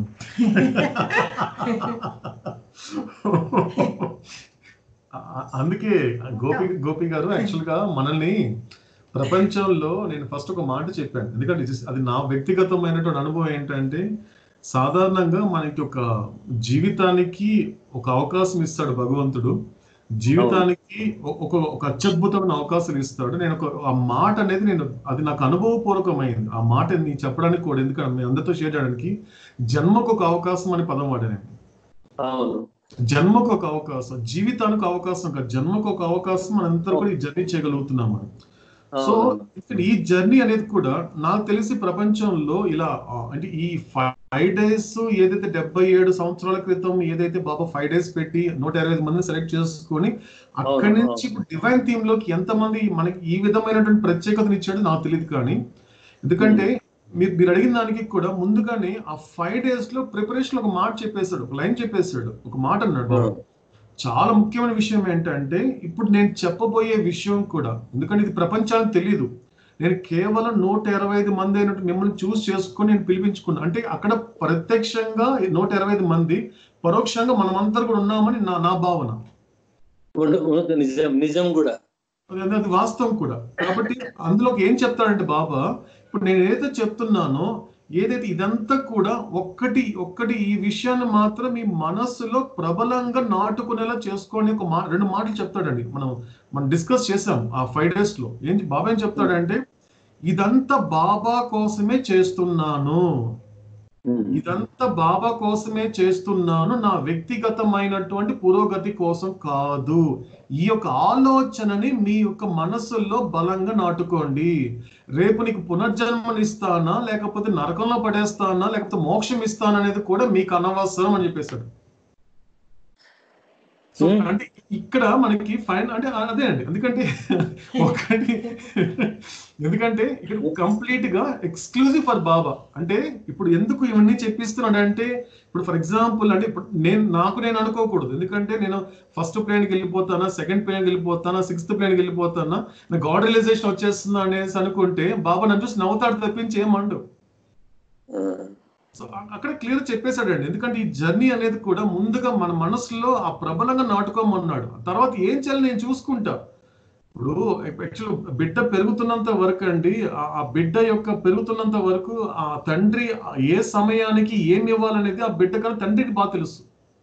ఆ- అందుకే గోపి గోపి గారు యాక్చువల్ గా మనల్ని ప్రపంచంలో నేను ఫస్ట్ ఒక మాట చెప్పాను ఎందుకంటే ఇది- అది నా వ్యక్తిగతమైనటువంటి అనుభవం ఏంటంటే సాధారణంగా మనకి ఒక జీవితానికి ఒక అవకాశం ఇస్తాడు భగవంతుడు జీవితానికి ఒ- ఒక ఒక అత్యద్భుతమైన అవకాశాలు ఇస్తాడు నేను ఒక ఆ మాట అనేది నేను అది నాకు అనుభవపూర్వకమైంది ఆ మాట నేను చెప్పడానికి కూడా ఎందుకంటే మీ అందరితో షేర్ చేయడానికి జన్మకు ఒక అవకాశం అనే పదం వాడాను నేను అవును జన్మకు ఒక అవకాశం జీవితానికి అవకాశం కాదు జన్మకు ఒక అవకాశం మనందరూ కూడా ఈ జర్నీ చేయగలుగుతున్నాం మనం సో అవును. ఇక్కడ ఈ జర్నీ అనేది కూడా నాకు తెలిసి ప్రపంచంలో ఇలా ఆ, అంటే ఈ ఫైవ్ డేస్ ఏదైతే డెబ్బై ఏడు సంవత్సరాల క్రితం ఏదైతే బాబా ఫైవ్ డేస్ పెట్టి నూట ఇరవై ఐదు మందిని సెలెక్ట్ చేసుకొని అక్కడి అవును, నుంచి ఇప్పుడు డివైన్ థీమ్ లోకి ఎంతమంది మనకి ఈ విధమైనటువంటి ప్రత్యేకతను ఇచ్చాడో నాకు తెలియదు కానీ ఎందుకంటే మీరు మీరు అడిగిన దానికి కూడా ముందుగానే ఆ ఫైవ్ డేస్ లో ప్రిపరేషన్ ఒక మాట చెప్పేశాడు ఒక లైన్ చెప్పేశాడు ఒక మాట అన్నాడు బాబా. చాలా ముఖ్యమైన విషయం ఏంటంటే ఇప్పుడు నేను చెప్పబోయే విషయం కూడా ఎందుకంటే ఇది ప్రపంచానికి తెలియదు నేను కేవలం నూట ఇరవై ఐదు మంది అయినట్టు మిమ్మల్ని చూస్ చేసుకొని నేను పిలిపించుకున్నా అంటే అక్కడ ప్రత్యక్షంగా నూట ఇరవై ఐదు మంది పరోక్షంగా మనమంతా కూడా ఉన్నామని నా నా భావన ఉండు- ఉండు, నిజం నిజం కూడా అది అది వాస్తవం కూడా కాబట్టి అందులోకి ఏం చెప్తాడంటే బాబా ఇప్పుడు నేను ఏదైతే చెప్తున్నానో ఏదైతే ఇదంతా కూడా ఒక్కటి ఒక్కటి ఈ విషయాన్ని మాత్రం మీ మనస్సులో ప్రబలంగా నాటుకునేలా చేసుకోండి ఒక మా రెండు మాటలు చెప్తాడండి మనం మనం డిస్కస్ చేసాం ఆ ఫైవ్ డేస్ లో ఏంటి బాబా ఏం చెప్తాడంటే ఇదంతా బాబా కోసమే చేస్తున్నాను ఇదంతా బాబా కోసమే చేస్తున్నాను నా వ్యక్తిగతమైనటువంటి పురోగతి కోసం కాదు ఈ యొక్క ఆలోచనని మీ యొక్క మనస్సుల్లో బలంగా నాటుకోండి రేపు నీకు పునర్జన్మనిస్తానా లేకపోతే నరకంలో పడేస్తానా లేకపోతే మోక్షం ఇస్తానా అనేది కూడా మీకు అనవసరం అని చెప్పేశాడు సో Hmm. అంటే ఇక్కడ మనకి ఫైన్ అంటే అదే అండి ఎందుకంటే ఒకటి ఎందుకంటే ఇక్కడ కంప్లీట్ గా ఎక్స్క్లూజివ్ ఫర్ బాబా అంటే ఇప్పుడు ఎందుకు ఇవన్నీ చెప్పిస్తున్నాడు అంటే ఇప్పుడు ఫర్ ఎగ్జాంపుల్ అంటే ఇప్పుడు నేను నాకు నేను అనుకోకూడదు ఎందుకంటే నేను ఫస్ట్ ప్లేన్కి వెళ్ళిపోతానా సెకండ్ ప్లేన్కి వెళ్ళిపోతానా సిక్స్త్ ప్లేన్కి వెళ్ళిపోతానా నాకు గాడ్ రియలైజేషన్ వచ్చేస్తుందా అనేసి అనుకుంటే బాబా నన్ను చూసి నవ్వుతాడు తప్పించి ఏమండు సో అ- అక్కడ క్లియర్ చెప్పేశాడండి ఎందుకంటే ఈ జర్నీ అనేది కూడా ముందుగా మన మనసులో ఆ ప్రబలంగా నాటుకోమన్నాడు తర్వాత ఏం చేయాలి నేను చూసుకుంటా ఇప్పుడు యాక్చువల్ బిడ్డ పెరుగుతున్నంత వరకు అండి ఆ- ఆ బిడ్డ యొక్క పెరుగుతున్నంత వరకు ఆ తండ్రి ఏ సమయానికి ఏమి ఇవ్వాలనేది ఆ బిడ్డ కన్నా తండ్రికి బాగా తెలుసు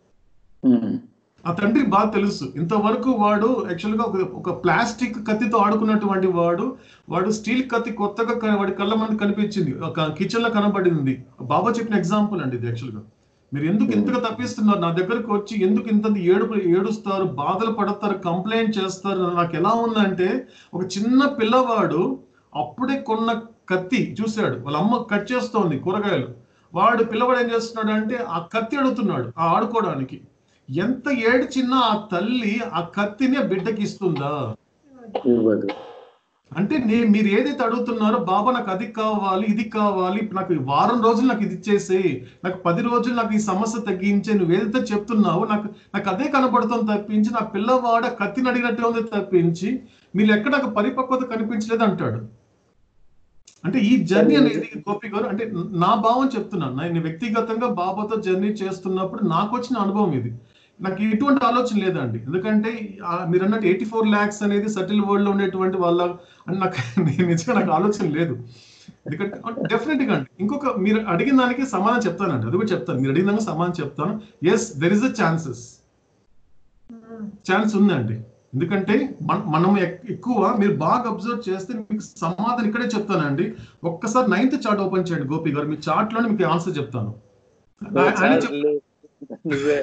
ఆ తండ్రికి బాగా తెలుసు ఇంతవరకు వాడు యాక్చువల్ గా ఒక- ఒక ప్లాస్టిక్ కత్తితో ఆడుకున్నటువంటి వాడు వాడు స్టీల్ కత్తి కొత్తగా క- వాడి కళ్ళ మంది కనిపించింది ఒక కిచెన్ లో కనబడింది బాబా చెప్పిన ఎగ్జాంపుల్ అండి ఇది యాక్చువల్ గా మీరు ఎందుకు ఇంతగా తప్పిస్తున్నారు నా దగ్గరకు వచ్చి ఎందుకు ఇంత ఏడుపు ఏడుస్తారు బాధలు పడతారు కంప్లైంట్ చేస్తారు నాకు ఎలా ఉందంటే ఒక చిన్న పిల్లవాడు అప్పుడే కొన్న కత్తి చూశాడు వాళ్ళ అమ్మ కట్ చేస్తోంది కూరగాయలు వాడు పిల్లవాడు ఏం చేస్తున్నాడు అంటే ఆ కత్తి అడుగుతున్నాడు ఆ ఆడుకోవడానికి ఎంత ఏడ్చినా ఆ తల్లి ఆ కత్తిని ఆ బిడ్డకి ఇస్తుందా ఇవ్వదు అంటే నేను మీరు ఏదైతే అడుగుతున్నారో బాబా నాకు అది కావాలి ఇది కావాలి నాకు ఈ వారం రోజులు నాకు ఇది ఇచ్చేసేయి నాకు పది రోజులు నాకు ఈ సమస్య తగ్గించే నువ్వు ఏదైతే చెప్తున్నావో నాకు నాకు అదే కనబడుతుంది తప్పించి నా పిల్లవాడ కత్తిని అడిగినట్టే ఉంది తప్పించి మీరు ఎక్కడ నాకు పరిపక్వత కనిపించలేదు అంటాడు అంటే ఈ జర్నీ అనేది గోపి గారు అంటే నా భావం చెప్తున్నాను నేను వ్యక్తిగతంగా బాబాతో జర్నీ చేస్తున్నప్పుడు నాకు వచ్చిన అనుభవం ఇది నాకు ఎటువంటి ఆలోచన లేదండి ఎందుకంటే ఆ మీరు అన్నట్టు ఎయిటీ ఫోర్ ల్యాక్స్ అనేది సటిల్ వరల్డ్ లో ఉండేటువంటి వాళ్ళ అని నాకు నేను నిజంగా నాకు ఆలోచన లేదు ఎందుకంటే డెఫినెట్ గా అండి ఇంకొక మీరు అడిగిన దానికి సమాధానం చెప్తానండి అది కూడా చెప్తాను మీరు అడిగిన దానికి సమాధానం చెప్తాను yes there is a chances chance ఉందండి ఎందుకంటే మన- మనం ఎక్- ఎక్కువ మీరు బాగా అబ్జర్వ్ చేస్తే మీకు సమాధానం ఇక్కడే చెప్తానండి ఒక్కసారి నైన్త్ చార్ట్ ఓపెన్ చేయండి గోపి గారు మీ చార్ట్ లోనే మీకు ఆన్సర్ చెప్తాను ఆయన చెప్- చార్లే. నువ్వే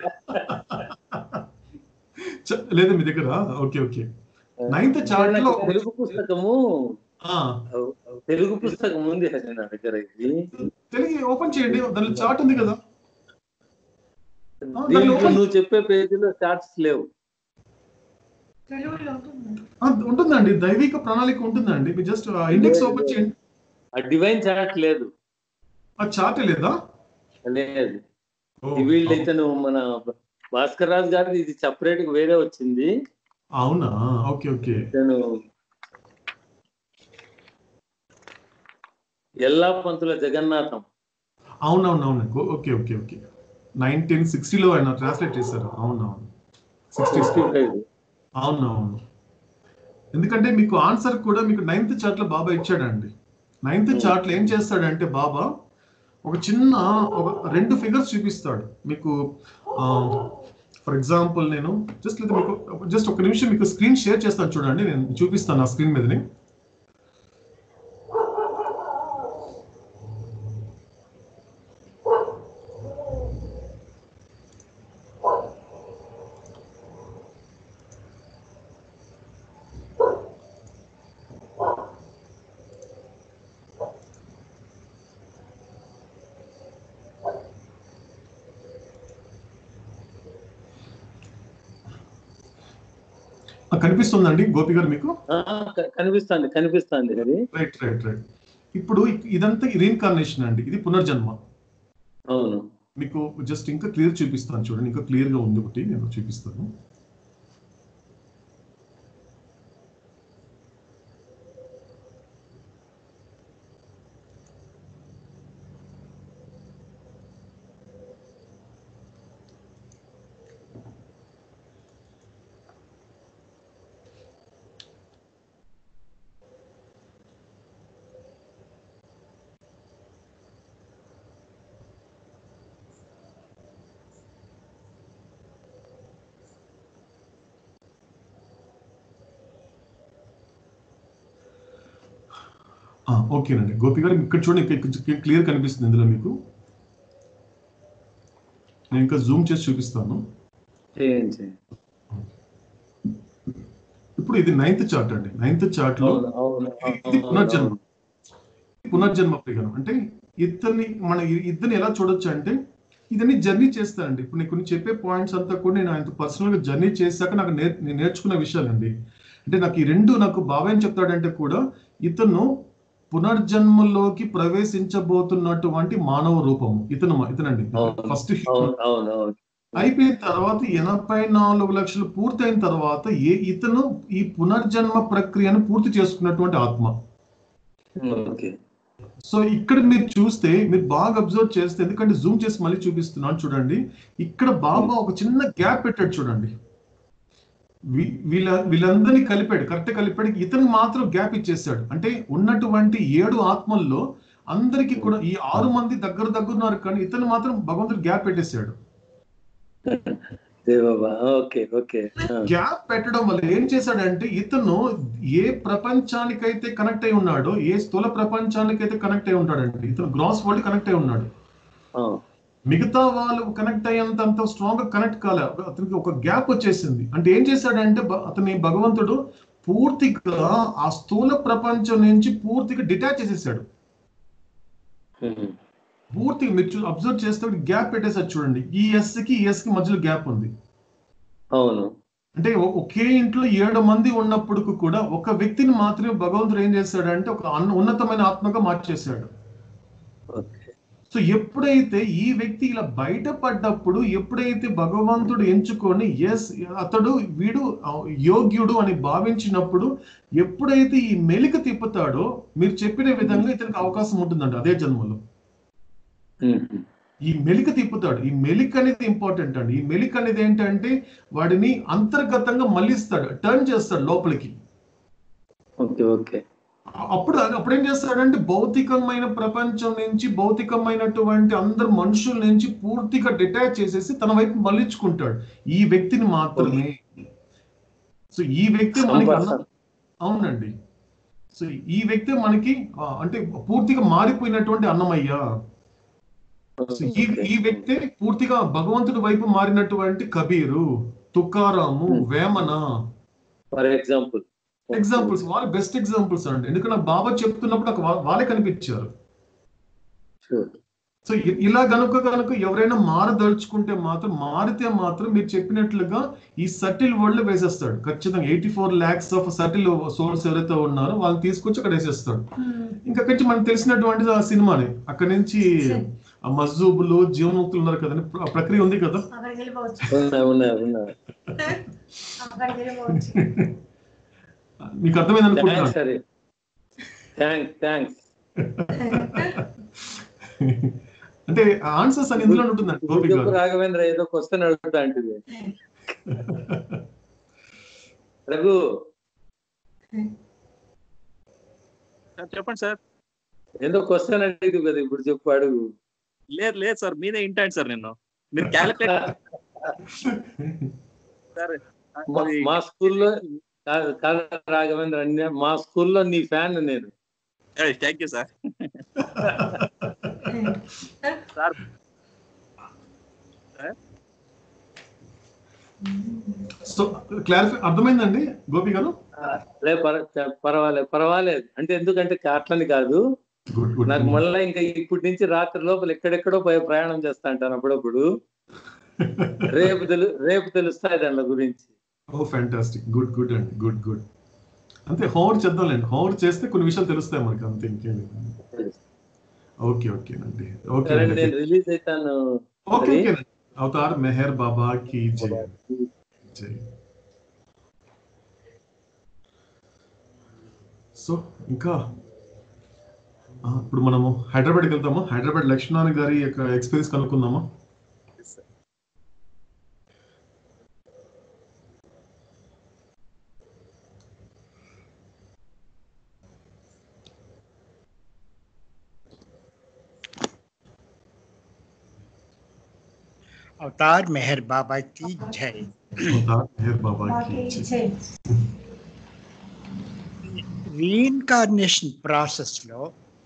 చ- లేదు మీ దగ్గర ఓకే ఓకే నైన్త్ చార్ట్ లో తెలుగు పుస్తకము ఆ, తెలుగు పుస్తకం ఉంది అది నా దగ్గర ఇది తెలుగు ఓపెన్ చేయండి దానిలో చార్ట్ ఉంది కదా దానిలో దీంట్లో open- నువ్వు చెప్పే పేజీలో చార్ట్స్ లేవు తెలుగులో ఉంటుంది ఆ, ఉంటుందండి దైవిక ప్రణాళిక ఉంటుందండి మీరు జస్ట్ ఇండెక్స్ ఓపెన్ చేయండి ఆ డివైన్ చార్ట్ లేదు ఆ చార్ట్ లేదా లేదు ఓ, ఈ వీళ్ళు ఇతను మన భాస్కర్ రాజు గారిది ఇది సపరేట్ గా వేరే వచ్చింది అవునా ఓకే ఓకే ఇతను ఎల్లా పంతుల జగన్నాథం అవునవునవును ఓ- ఓకే ఓకే ఓకే నైన్టీన్ సిక్స్టీలో ఆయన ట్రాన్స్లేట్ చేశారు అవునవును సిక్స్టీ సిక్స్టీ ఫైవ్ అవునవును ఎందుకంటే మీకు ఆన్సర్ కూడా మీకు నైన్త్ చార్ట్ లో బాబా ఇచ్చాడండి నైన్త్ చార్ట్ లో ఏం చేస్తాడంటే బాబా ఒక చిన్న ఒక రెండు ఫిగర్స్ చూపిస్తాడు మీకు ఫర్ ఎగ్జాంపుల్ నేను జస్ట్ లేదా మీకు జస్ట్ ఒక నిమిషం మీకు స్క్రీన్ షేర్ చేస్తాను చూడండి నేను చూపిస్తాను ఆ స్క్రీన్ మీదని ఆ, కనిపిస్తుందండి గోపి గారు మీకు కనిపిస్తుంది కనిపిస్తుంది అది రైట్ రైట్ రైట్ ఇప్పుడు ఇ- ఇదంతా రీఇన్కార్నేషన్ అండి ఇది పునర్జన్మ అవును మీకు జస్ట్ ఇంకా క్లియర్ చూపిస్తాను చూడండి ఇంకా క్లియర్ గా ఉంది ఒకటి నేను చూపిస్తాను ఆ, ఓకేనండి గోపి గారు ఇక్కడ చూడండి ఇక్కడ కొంచెం క్లియర్ కనిపిస్తుంది ఇందులో మీకు నేను ఇంకా జూమ్ చేసి చూపిస్తాను చేయండి చేయండి. ఇప్పుడు ఇది నైన్త్ చార్ట్ అండి నైన్త్ చార్ట్ లో అవును అవును ఇది పునర్జన్మ అవును పునర్జన్మ ప్రయోగం అంటే ఇద్దరిని మన ఇద్దరిని ఎలా చూడొచ్చు అంటే ఇదన్నీ జర్నీ చేస్తానండి ఇప్పుడు నీకు కొన్ని చెప్పే పాయింట్స్ అంతా కూడా నేను ఆయనతో పర్సనల్ గా జర్నీ చేశాక నాకు నేర్ నేను నేర్చుకున్న విషయాలండి అంటే నాకు ఈ రెండు నాకు బాబాయ్ ఏం చెప్తాడంటే కూడా ఇతను పునర్జన్మలోకి ప్రవేశించబోతున్నటువంటి మానవ రూపము ఇతను ఇతనండి అవును. ఫస్ట్ అవును అవును అవును అయిపోయిన తర్వాత ఎనభై నాలుగు లక్షలు పూర్తయిన తర్వాత ఏ ఇతను ఈ పునర్జన్మ ప్రక్రియను పూర్తి చేసుకున్నటువంటి ఆత్మ ఓకే సో ఇక్కడ మీరు చూస్తే మీరు బాగా అబ్జర్వ్ చేస్తే ఎందుకంటే జూమ్ చేసి మళ్ళీ చూపిస్తున్నాను చూడండి ఇక్కడ బాబా ఒక చిన్న గ్యాప్ పెట్టాడు చూడండి వీ- వీళ్ళ వీళ్ళందరినీ కలిపాడు కరెక్ట్ కలిపాడు ఇతను మాత్రం గ్యాప్ ఇచ్చేసాడు అంటే ఉన్నటువంటి ఏడు ఆత్మల్లో అందరికీ కూడా ఈ ఆరు మంది దగ్గర దగ్గర ఉన్నారు కానీ ఇతను మాత్రం భగవంతుడు గ్యాప్ పెట్టేశాడు దేవబా ఓకే ఓకే ఆ, గ్యాప్ పెట్టడం వల్ల ఏం చేశాడంటే ఇతను ఏ ప్రపంచానికైతే కనెక్ట్ అయి ఉన్నాడో ఏ స్థూల ప్రపంచానికైతే కనెక్ట్ అయి ఉంటాడండి ఇతను గ్రాస్ వరల్డ్ కనెక్ట్ అయి ఉన్నాడు ఆ, మిగతా వాళ్ళు కనెక్ట్ అయ్యేంత అంత స్ట్రాంగ్ గా కనెక్ట్ కాలే అతనికి ఒక గ్యాప్ వచ్చేసింది అంటే ఏం చేశాడంటే బ- అతని భగవంతుడు పూర్తిగా ఆ స్థూల ప్రపంచం నుంచి పూర్తిగా డిటాచ్ చేసేసాడు ఉమ్, పూర్తిగా మీరు అబ్జర్వ్ చేస్తే గ్యాప్ పెట్టేసాడు చూడండి ఈ ఎస్ కి ఈ ఎస్ కి మధ్యలో గ్యాప్ ఉంది అవును అంటే ఒ- ఒకే ఇంట్లో ఏడు మంది ఉన్నప్పుడు కూడా ఒక వ్యక్తిని మాత్రమే భగవంతుడు ఏం చేశాడంటే ఒక అన్న ఉన్నతమైన ఆత్మగా మార్చేశాడు ఓకే సో సో ఎప్పుడైతే ఈ వ్యక్తి ఇలా బయటపడ్డప్పుడు ఎప్పుడైతే భగవంతుడు ఎంచుకొని ఎస్ అతడు వీడు ఆ, యోగ్యుడు అని భావించినప్పుడు ఎప్పుడైతే ఈ మెలిక తిప్పుతాడో మీరు చెప్పిన విధంగా ఇతనికి అవకాశం ఉంటుందంట అదే జన్మలో ఉమ్. ఈ మెలిక తిప్పుతాడు ఈ మెలిక అనేది ఇంపార్టెంట్ అండి ఈ మెలిక అనేది ఏంటంటే వాడిని అంతర్గతంగా మళ్ళిస్తాడు టర్న్ చేస్తాడు లోపలికి ఓకే ఓకే అప్పుడు అప్పుడు ఏం చేస్తాడంటే భౌతికమైన ప్రపంచం నుంచి భౌతికమైనటువంటి అందరు మనుషుల నుంచి పూర్తిగా డిటాచ్ చేసేసి తన వైపు మళ్ళించుకుంటాడు ఈ వ్యక్తిని మాత్రమే సో ఈ వ్యక్తి మనకి అన్న సంపర్క. అవునండి సో ఈ వ్యక్తి మనకి ఆ, అంటే పూర్తిగా మారిపోయినటువంటి అన్నమయ్య సో ఈ ఈ వ్యక్తి పూర్తిగా భగవంతుడి వైపు మారినటువంటి Kabir Tukaram Hmm. Vemana for example examples వాళ్ళ బెస్ట్ ఎగ్జాంపుల్స్ అండి ఎందుకంటే నాకు బాబా చెప్తున్నప్పుడు నాకు వా- వాళ్ళే కనిపించారు సో ఇ- ఇలా గనుక గనుక ఎవరైనా మారదలుచుకుంటే మాత్రం మారితే మాత్రం మీరు చెప్పినట్లుగా ఈ సటిల్ వరల్డ్ వేసేస్తాడు ఖచ్చితంగా eighty four lakhs of subtle source ఎవరైతే ఉన్నారో వాళ్ళని తీసుకొచ్చి అక్కడ వేసేస్తాడు ఇంకా అక్కడి నుంచి మనకు తెలిసినటువంటి ఆ సినిమాని అక్కడి నుంచి ఆ మజ్జూబులు జీవన్ముక్తులు ఉన్నారు కదండి ఆ ప్రక్రియ ఉంది కదా అక్కడికి వెళ్ళిపోవచ్చు ఉన్నాయి ఉన్నాయి ఉన్నాయి అక్కడికి వెళ్ళిపోవచ్చు మీకు అర్థమైంది అనుకుంటున్నాను థ్యాంక్స్ సరే థ్యాంక్స్ థ్యాంక్స్ అంటే ఆన్సర్స్ అని ఇందులో ఉంటుందండి గోపి చెప్పు గారు రాఘవేంద్ర ఏదో క్వశ్చన్ అడుగుతా అంటుంది రఘు సార్ చెప్పండి సార్ ఏదో క్వశ్చన్ అడిగి కదా ఇప్పుడు చెప్పు అడుగు లేదు లేదు సార్ మీదే ఇంటాను సార్ నేను మీరు క్యాలిక్యులేట్ సార్ మా- అది మా స్కూల్లో కాదు కాదు రాఘవేంద్ర అన్య- మా స్కూల్లో నీ ఫ్యాన్ నేను thank you sir sir so clarify అర్థమైందండి గోపి గారు లే పర- పర్వాలేదు పర్వాలేదు అంటే ఎందుకంటే అట్లని కాదు గుడ్ గుడ్ నాకు మళ్ళీ ఇంకా ఇప్పటి నుంచి రాత్రి లోపల ఎక్కడెక్కడో పోయి ప్రయాణం చేస్తా అంటాను అప్పుడప్పుడు రేపు తెలు రేపు తెలుస్తాయి దాని గురించి ఓ ఫ్యాంటాస్టిక్ గుడ్ గుడ్ అండి గుడ్ గుడ్ అంతే హోంవర్క్ చేద్దాంలేండి హోంవర్క్ చేస్తే కొన్ని విషయాలు తెలుస్తాయి మనకి అంతే ఇంకేం లేదు ఓకే ఓకేనండి ఓకే సరే అండి నేను రిలీజ్ అవుతాను ఓకే మరి? ఓకేనండి అవతార్ మెహర్ బాబా కి జై జై సో ఇంకా ఆ, ఇప్పుడు మనము హైదరాబాద్కి వెళ్తామా హైదరాబాద్ లక్ష్మణ్ గారి యొక్క ఎక్స్పీరియన్స్ కనుక్కుందామా अवतार मेहर बाबा की जय అవతార్ మెహర్ బాబా కి బాకీ జై చేయి. రీఇన్కార్నేషన్ ప్రాసెస్లో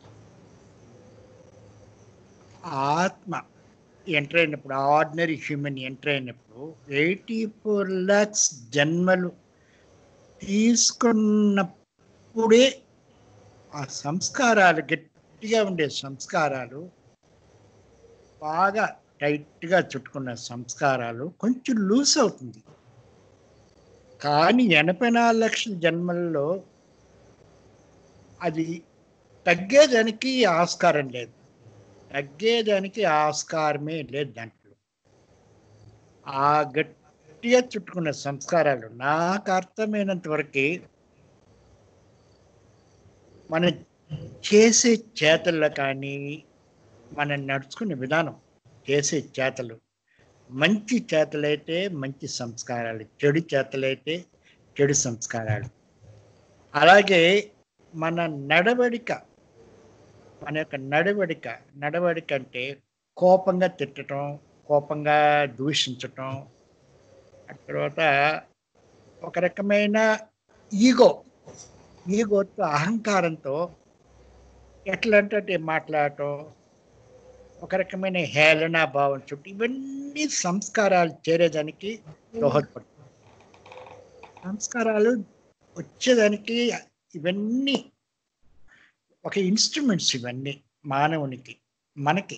ఆత్మ ఎంటర్ అయినప్పుడు ఆర్డినరీ హ్యూమన్ ఎంటర్ అయినప్పుడు ఎయిటీ ఫోర్ ల్యాక్స్ జన్మలు తీసుకున్నప్పుడే ఆ సంస్కారాలు గట్టిగా ఉండే సంస్కారాలు బాగా టైట్గా చుట్టుకున్న సంస్కారాలు కొంచెం లూజ్ అవుతుంది కానీ ఎనభై నాలుగు లక్షల జన్మల్లో అది తగ్గేదానికి ఆస్కారం లేదు తగ్గేదానికి ఆస్కారమే లేదు దాంట్లో ఆ గట్టిగా చుట్టుకున్న సంస్కారాలు నాకు అర్థమైనంత వరకు మనం చేసే చేతల్లో కానీ మనం నడుచుకునే విధానం చేసే చేతలు మంచి చేతలైతే మంచి సంస్కారాలు చెడు చేతలైతే చెడు సంస్కారాలు అలాగే మన నడవడిక మన యొక్క నడవడిక నడవడిక అంటే కోపంగా తిట్టడం కోపంగా దూషించటం ఆ తర్వాత ఒక రకమైన ఈగో ఈగోతో అహంకారంతో ఎట్లంటే అట్లా మాట్లాడటం ఒక రకమైన హేళనా భావం చుట్టూ ఇవన్నీ సంస్కారాలు చేరేదానికి దోహదపడుతుంది సంస్కారాలు వచ్చేదానికి ఇవన్నీ ఒక ఇన్స్ట్రుమెంట్స్ ఇవన్నీ మానవునికి మనకి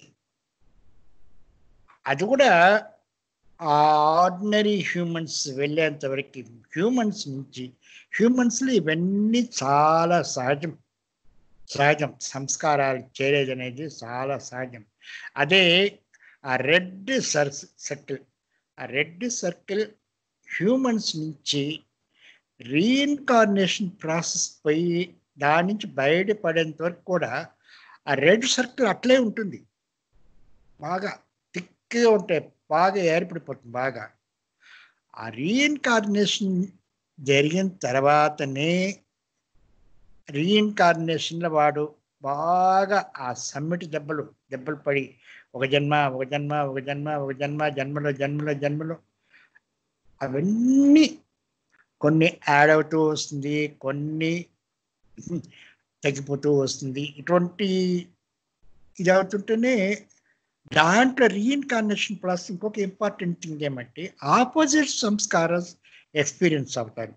అది కూడా ఆర్డినరీ హ్యూమన్స్ వెళ్ళేంత వరకు హ్యూమన్స్ నుంచి హ్యూమన్స్లో ఇవన్నీ చాలా సహజం సహజం సంస్కారాలు చేరేది అనేది చాలా సహజం అదే ఆ రెడ్ సర్ సర్కిల్ ఆ రెడ్ సర్కిల్ హ్యూమన్స్ నుంచి రీఇన్కార్నేషన్ ప్రాసెస్ పోయి దాని నుంచి బయటపడేంత వరకు కూడా ఆ రెడ్ సర్కిల్ అట్లే ఉంటుంది బాగా థిక్గా ఉంటాయి బాగా ఏర్పడిపోతుంది బాగా ఆ రీఇన్కార్నేషన్ జరిగిన తర్వాతనే రీఇన్కార్నేషన్లో వాడు బాగా ఆ సమ్మిటి దెబ్బలు దెబ్బలు పడి ఒక జన్మ ఒక జన్మ ఒక జన్మ ఒక జన్మ జన్మలో జన్మలో జన్మలో అవన్నీ కొన్ని యాడ్ అవుతూ వస్తుంది కొన్ని తగ్గిపోతూ వస్తుంది ఇటువంటి ఇది అవుతుంటేనే దాంట్లో రీఇన్కార్నేషన్ ప్లస్ ఇంకొక ఇంపార్టెంట్ థింగ్ ఏమంటే ఆపోజిట్ సంస్కారం ఎక్స్పీరియన్స్ అవుతారు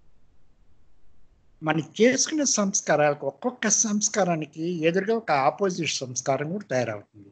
మనం చేసుకునే సంస్కారాలకు ఒక్కొక్క సంస్కారానికి ఎదురుగా ఒక ఆపోజిట్ సంస్కారం కూడా తయారవుతుంది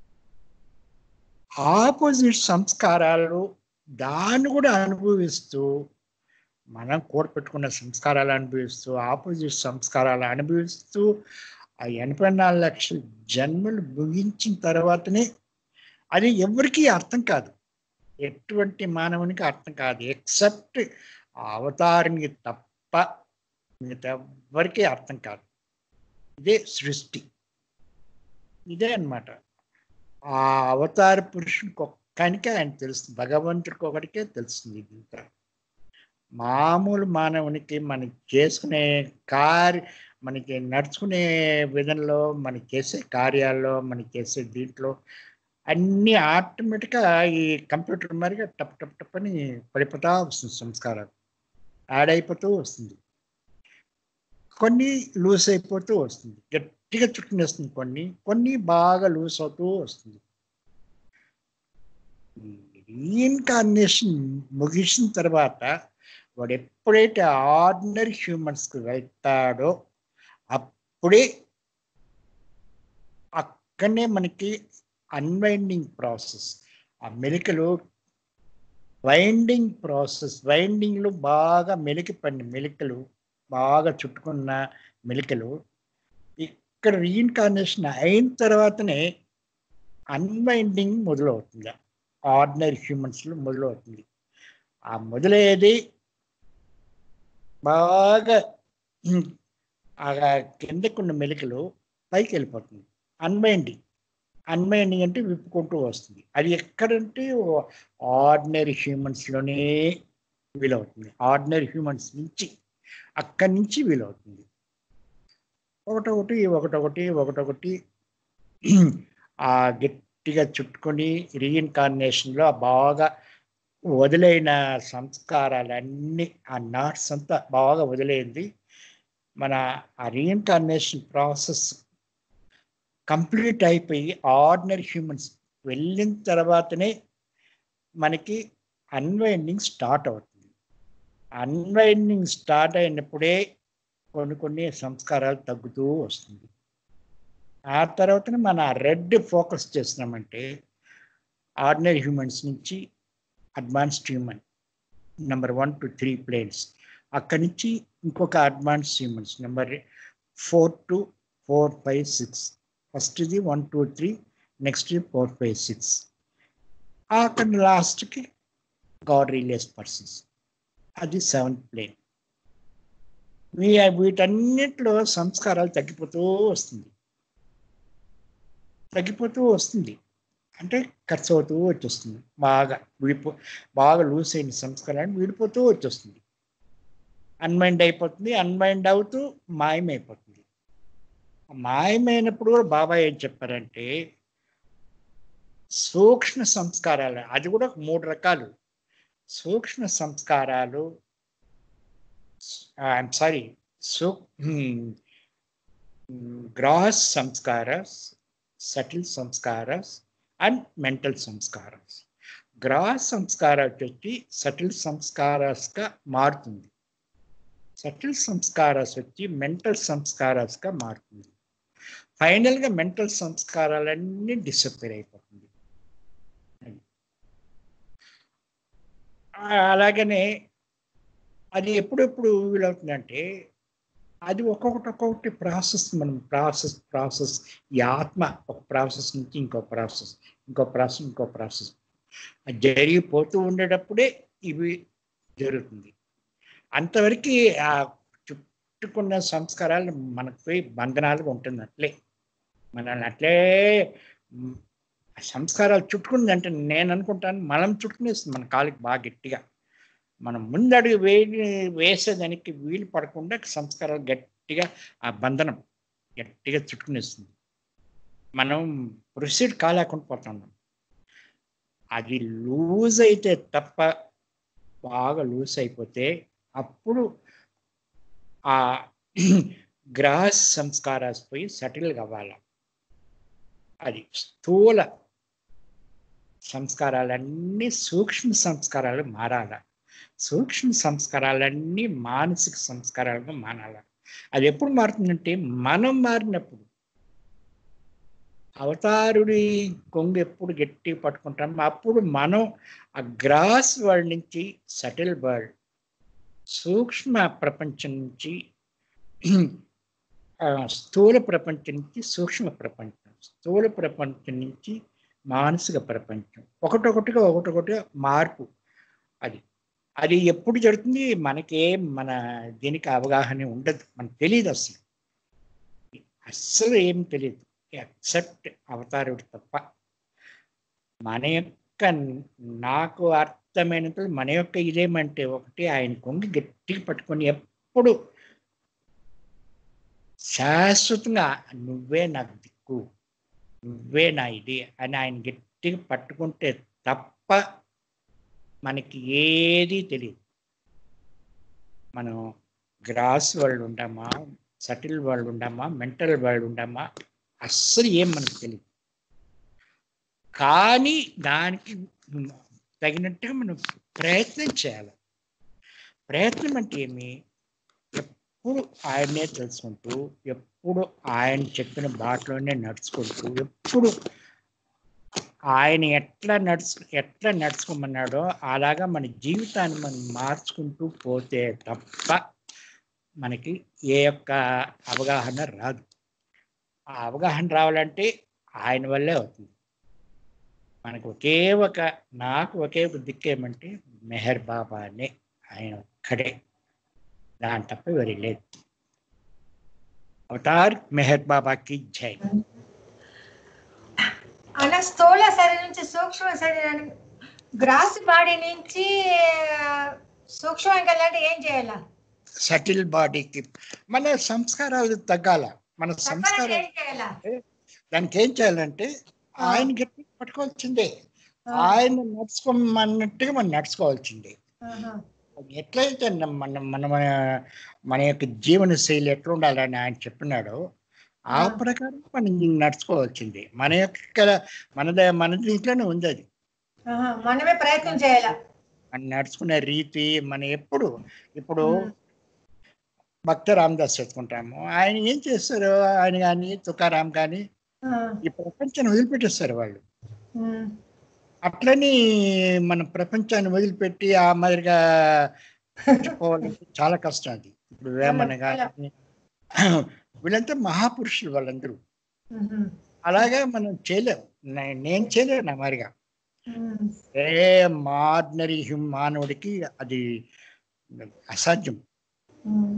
ఆపోజిట్ సంస్కారాలు దాన్ని కూడా అనుభవిస్తూ మనం కూడపెట్టుకున్న సంస్కారాలు అనుభవిస్తూ ఆపోజిట్ సంస్కారాలు అనుభవిస్తూ ఆ ఎనభై నాలుగు లక్షల జన్మలు ముగించిన తర్వాతనే అది ఎవరికీ అర్థం కాదు ఎటువంటి మానవునికి అర్థం కాదు ఎక్సెప్ట్ ఆ అవతారానికి తప్ప మిగతా ఎవ్వరికీ అర్థం కాదు ఇదే సృష్టి ఇదే అన్నమాట ఆ అవతార పురుషునికి ఒక్కనికే ఆయన తెలుస్తుంది భగవంతుడికి ఒకటికే తెలుస్తుంది ఇదంతా మామూలు మానవునికి మనం చేసుకునే కార్య మనకి నడుచుకునే విధంలో మనం చేసే కార్యాల్లో మనం చేసే దీంట్లో అన్నీ ఆటోమేటిక్గా ఈ కంప్యూటర్ మరిగా టప్ టప్ టప్ అని పడిపోతా వస్తుంది సంస్కారాలు యాడ్ అయిపోతూ వస్తుంది కొన్ని లూజ్ అయిపోతూ వస్తుంది గట్టిగా చుట్టునేస్తుంది కొన్ని కొన్ని బాగా లూజ్ అవుతూ వస్తుంది రీఇన్కార్నేషన్ ముగిసిన తర్వాత వాడు ఎప్పుడైతే ఆర్డినరీ హ్యూమన్స్కి వెళ్తాడో అప్పుడే అక్కడనే మనకి అన్వైండింగ్ ప్రాసెస్ ఆ మెలికలు వైండింగ్ ప్రాసెస్ వైండింగ్లో బాగా మెలికి పడిన మెలికలు బాగా చుట్టుకున్న మెలికలు ఇక్కడ రీఇన్కార్నేషన్ అయిన తర్వాతనే అన్వైండింగ్ మొదలవుతుంది ఆర్డినరీ హ్యూమన్స్లో మొదలవుతుంది ఆ మొదలయ్యేది బాగా ఆ కిందకున్న మెలికలు పైకి వెళ్ళిపోతుంది అన్మైండింగ్ అన్మైండింగ్ అంటే విప్పుకుంటూ వస్తుంది అది ఎక్కడంటే ఆర్డినరీ హ్యూమన్స్లోనే వీలవుతుంది ఆర్డినరీ హ్యూమన్స్ నుంచి అక్కడి నుంచి వీలవుతుంది ఒకటొకటి ఒకటొకటి ఒకటొకటి ఆ గట్టిగా చుట్టుకొని రీఇన్కార్నేషన్లో బాగా వదిలైన సంస్కారాలన్నీ ఆ నాట్స్ అంతా బాగా వదిలేయింది మన ఆ రీఇన్కార్నేషన్ ప్రాసెస్ కంప్లీట్ అయిపోయి ఆర్డినరీ హ్యూమన్స్ వెళ్ళిన తర్వాతనే మనకి అన్వైండింగ్ స్టార్ట్ అవుతుంది అన్వైండింగ్ స్టార్ట్ అయినప్పుడే కొన్ని కొన్ని సంస్కారాలు తగ్గుతూ వస్తుంది ఆ తర్వాతనే మన రెడ్ ఫోకస్ చేస్తున్నామంటే ఆర్డినరీ హ్యూమన్స్ నుంచి advanced human number one two three planes అక్కడి నుంచి ఇంకొక advance humans number four to four five six ఫస్ట్ది one two three next four five six అక్కడ లాస్ట్కి గాడ్ రిలేస్ పర్సన్స్ అది సెవెంత్ ప్లేన్ వీ వీటన్నిటిలో సంస్కారాలు తగ్గిపోతూ వస్తుంది తగ్గిపోతూ వస్తుంది అంటే ఖర్చు అవుతూ వచ్చేస్తుంది బాగా విడిపో బాగా లూస్ అయిన సంస్కారాన్ని విడిపోతూ వచ్చేస్తుంది అన్మైండ్ అయిపోతుంది అన్మైండ్ అవుతూ మాయమైపోతుంది మాయమైనప్పుడు కూడా బాబాయ్ ఏం చెప్పారంటే సూక్ష్మ సంస్కారాలు అది కూడా మూడు రకాలు సూక్ష్మ సంస్కారాలు ఐఎమ్ సారీ సూ గ్రాస్ సంస్కారస్ సటిల్ సంస్కారస్ అండ్ మెంటల్ సంస్కారస్ గ్రాస్ సంస్కారాలు వచ్చి సటిల్ సంస్కారస్గా మారుతుంది సటిల్ సంస్కారాస్ వచ్చి మెంటల్ సంస్కారాస్గా మారుతుంది ఫైనల్గా మెంటల్ సంస్కారాలన్నీ డిసప్పేర్ అయిపోతుంది అలాగనే అది ఎప్పుడెప్పుడు వీలవుతుందంటే అది ఒక్కొక్కటి ఒక్కొక్కటి ప్రాసెస్ మనం ప్రాసెస్ ప్రాసెస్ ఈ ఆత్మ ఒక ప్రాసెస్ నుంచి ఇంకో ప్రాసెస్ ఇంకో ప్రాసెస్ ఇంకో ప్రాసెస్ అది జరిగిపోతూ ఉండేటప్పుడే ఇవి జరుగుతుంది అంతవరకు ఆ చుట్టుకున్న సంస్కారాలు మనకు పోయి బంధనాలుగా ఉంటుంది అట్లే మనల్ని అట్లే మ్, ఆ సంస్కారాలు చుట్టుకుంది అంటే నేను అనుకుంటాను మనం చుట్టుకునేస్తుంది మన కాలికి బాగా గట్టిగా మనం ముందడుగు వే వేసేదానికి వీలు పడకుండా సంస్కారాలు గట్టిగా ఆ బంధనం గట్టిగా చుట్టుకునేస్తుంది మనం ప్రొసీడ్ కాలేకుండా పోతున్నాం అది లూజ్ అయితే తప్ప బాగా లూజ్ అయిపోతే అప్పుడు ఆ గ్రాస్ సంస్కారాలు పోయి సెటిల్ కావాలి అది స్థూల సంస్కారాలన్నీ సూక్ష్మ సంస్కారాలు మారాల సూక్ష్మ సంస్కారాలన్నీ మానసిక సంస్కారాలుగా మారాల అది ఎప్పుడు మారుతుందంటే మనం మారినప్పుడు అవతారుడి కొంగు ఎప్పుడు గట్టి పట్టుకుంటాం అప్పుడు మనం ఆ గ్రాస్ వరల్డ్ నుంచి సటిల్ వరల్డ్ సూక్ష్మ ప్రపంచం నుంచి ఆ, స్థూల ప్రపంచం నుంచి సూక్ష్మ ప్రపంచం స్థూల ప్రపంచం నుంచి మానసిక ప్రపంచం ఒకటొకటిగా ఒకటొకటిగా మార్పు అది అది ఎప్పుడు జరుగుతుంది మనకేం మన దీనికి అవగాహన ఉండదు మనకు తెలియదు అసలు అస్సలు ఏం తెలియదు ఎక్సెప్ట్ అవతారుడు తప్ప మన యొక్క నాకు అర్థమైనంత మన యొక్క ఇదేమంటే ఒకటి ఆయన కొంగి గట్టిగా పట్టుకొని ఎప్పుడు శాశ్వతంగా నువ్వే నాకు దిక్కు నువ్వే నా ఇది అని ఆయన గట్టిగా పట్టుకుంటే తప్ప మనకి ఏది తెలియదు మనం గ్రాస్ వరల్డ్ ఉంటామా సటిల్ వరల్డ్ ఉంటామా మెంటల్ వరల్డ్ ఉంటామా అస్సలు ఏం మనకు తెలియదు కానీ దానికి తగినట్టుగా మనం ప్రయత్నం చేయాలి ప్రయత్నం అంటే ఏమి ఎప్పుడు ఆయన్నే తెలుసుకుంటూ ఎప్పుడు ఆయన చెప్పిన బాటలోనే నడుచుకుంటూ ఎప్పుడు ఆయన ఎట్లా నడుచు ఎట్లా నడుచుకోమన్నాడో అలాగా మన జీవితాన్ని మనం మార్చుకుంటూ పోతే తప్ప మనకి ఏ యొక్క అవగాహన రాదు ఆ అవగాహన రావాలంటే ఆయన వల్లే అవుతుంది మనకు ఒకే ఒక నాకు ఒకే ఒక దిక్కు ఏమంటే మెహర్ బాబా అనే ఆయన ఒక్కడే దాని తప్ప ఎవరి లేదు అవతార్ మెహర్ బాబాకి జై అన్న స్థూల శరీరం నుంచి సూక్ష్మ శరీరానికి గ్రాస్ బాడీ నుంచి ఆ, సూక్ష్మంగా వెళ్ళాలంటే ఏం చేయాలా సటిల్ బాడీకి మన సంస్కారాలు తగ్గాల మన చెప్పాలంటే సంస్కారాలు ఏం చేయాలా దానికి ఏం చేయాలంటే ఆయన గట్టి పట్టుకోవాల్సిందే ఆ, ఆయన నడుచుకోమన్నట్టుగా మనం నడుచుకోవాల్సిందే ఆహా. ఎట్లయితే మన మన మన మన యొక్క జీవన శైలి ఎట్లా ఉండాలని ఆయన చెప్పినాడో ఆ ఆ. ప్రకారం మనం నడుచుకోవాల్సిందే మన యొక్క మనదే మన దీంట్లోనే ఉంది అది ఆహా. మనమే ప్రయత్నం చేయాలా మనం నడుచుకునే రీతి మన ఎప్పుడు ఇప్పుడు ఉమ్. భక్త రామదాస్ చెప్పుకుంటాము ఆయన ఏం చేస్తారు ఆయన కానీ తుకారాం కానీ ఆ, ఈ ప్రపంచాన్ని వదిలిపెట్టేస్తారు వాళ్ళు ఉమ్. అట్లని మన ప్రపంచాన్ని వదిలిపెట్టి ఆ మాదిరిగా పోవాలంటే చాలా కష్టం అది ఇప్పుడు వేమన కానీ వీళ్ళంతా మహాపురుషులు వాళ్ళందరూ ఉహుం. అలాగే మనం చేయలేం నే- నేను చేయలేను నా మాదిరిగా ఉమ్. ఏ ఆర్డినరీ హ్యూమ్ మానవుడికి అది అసాధ్యం ఉమ్.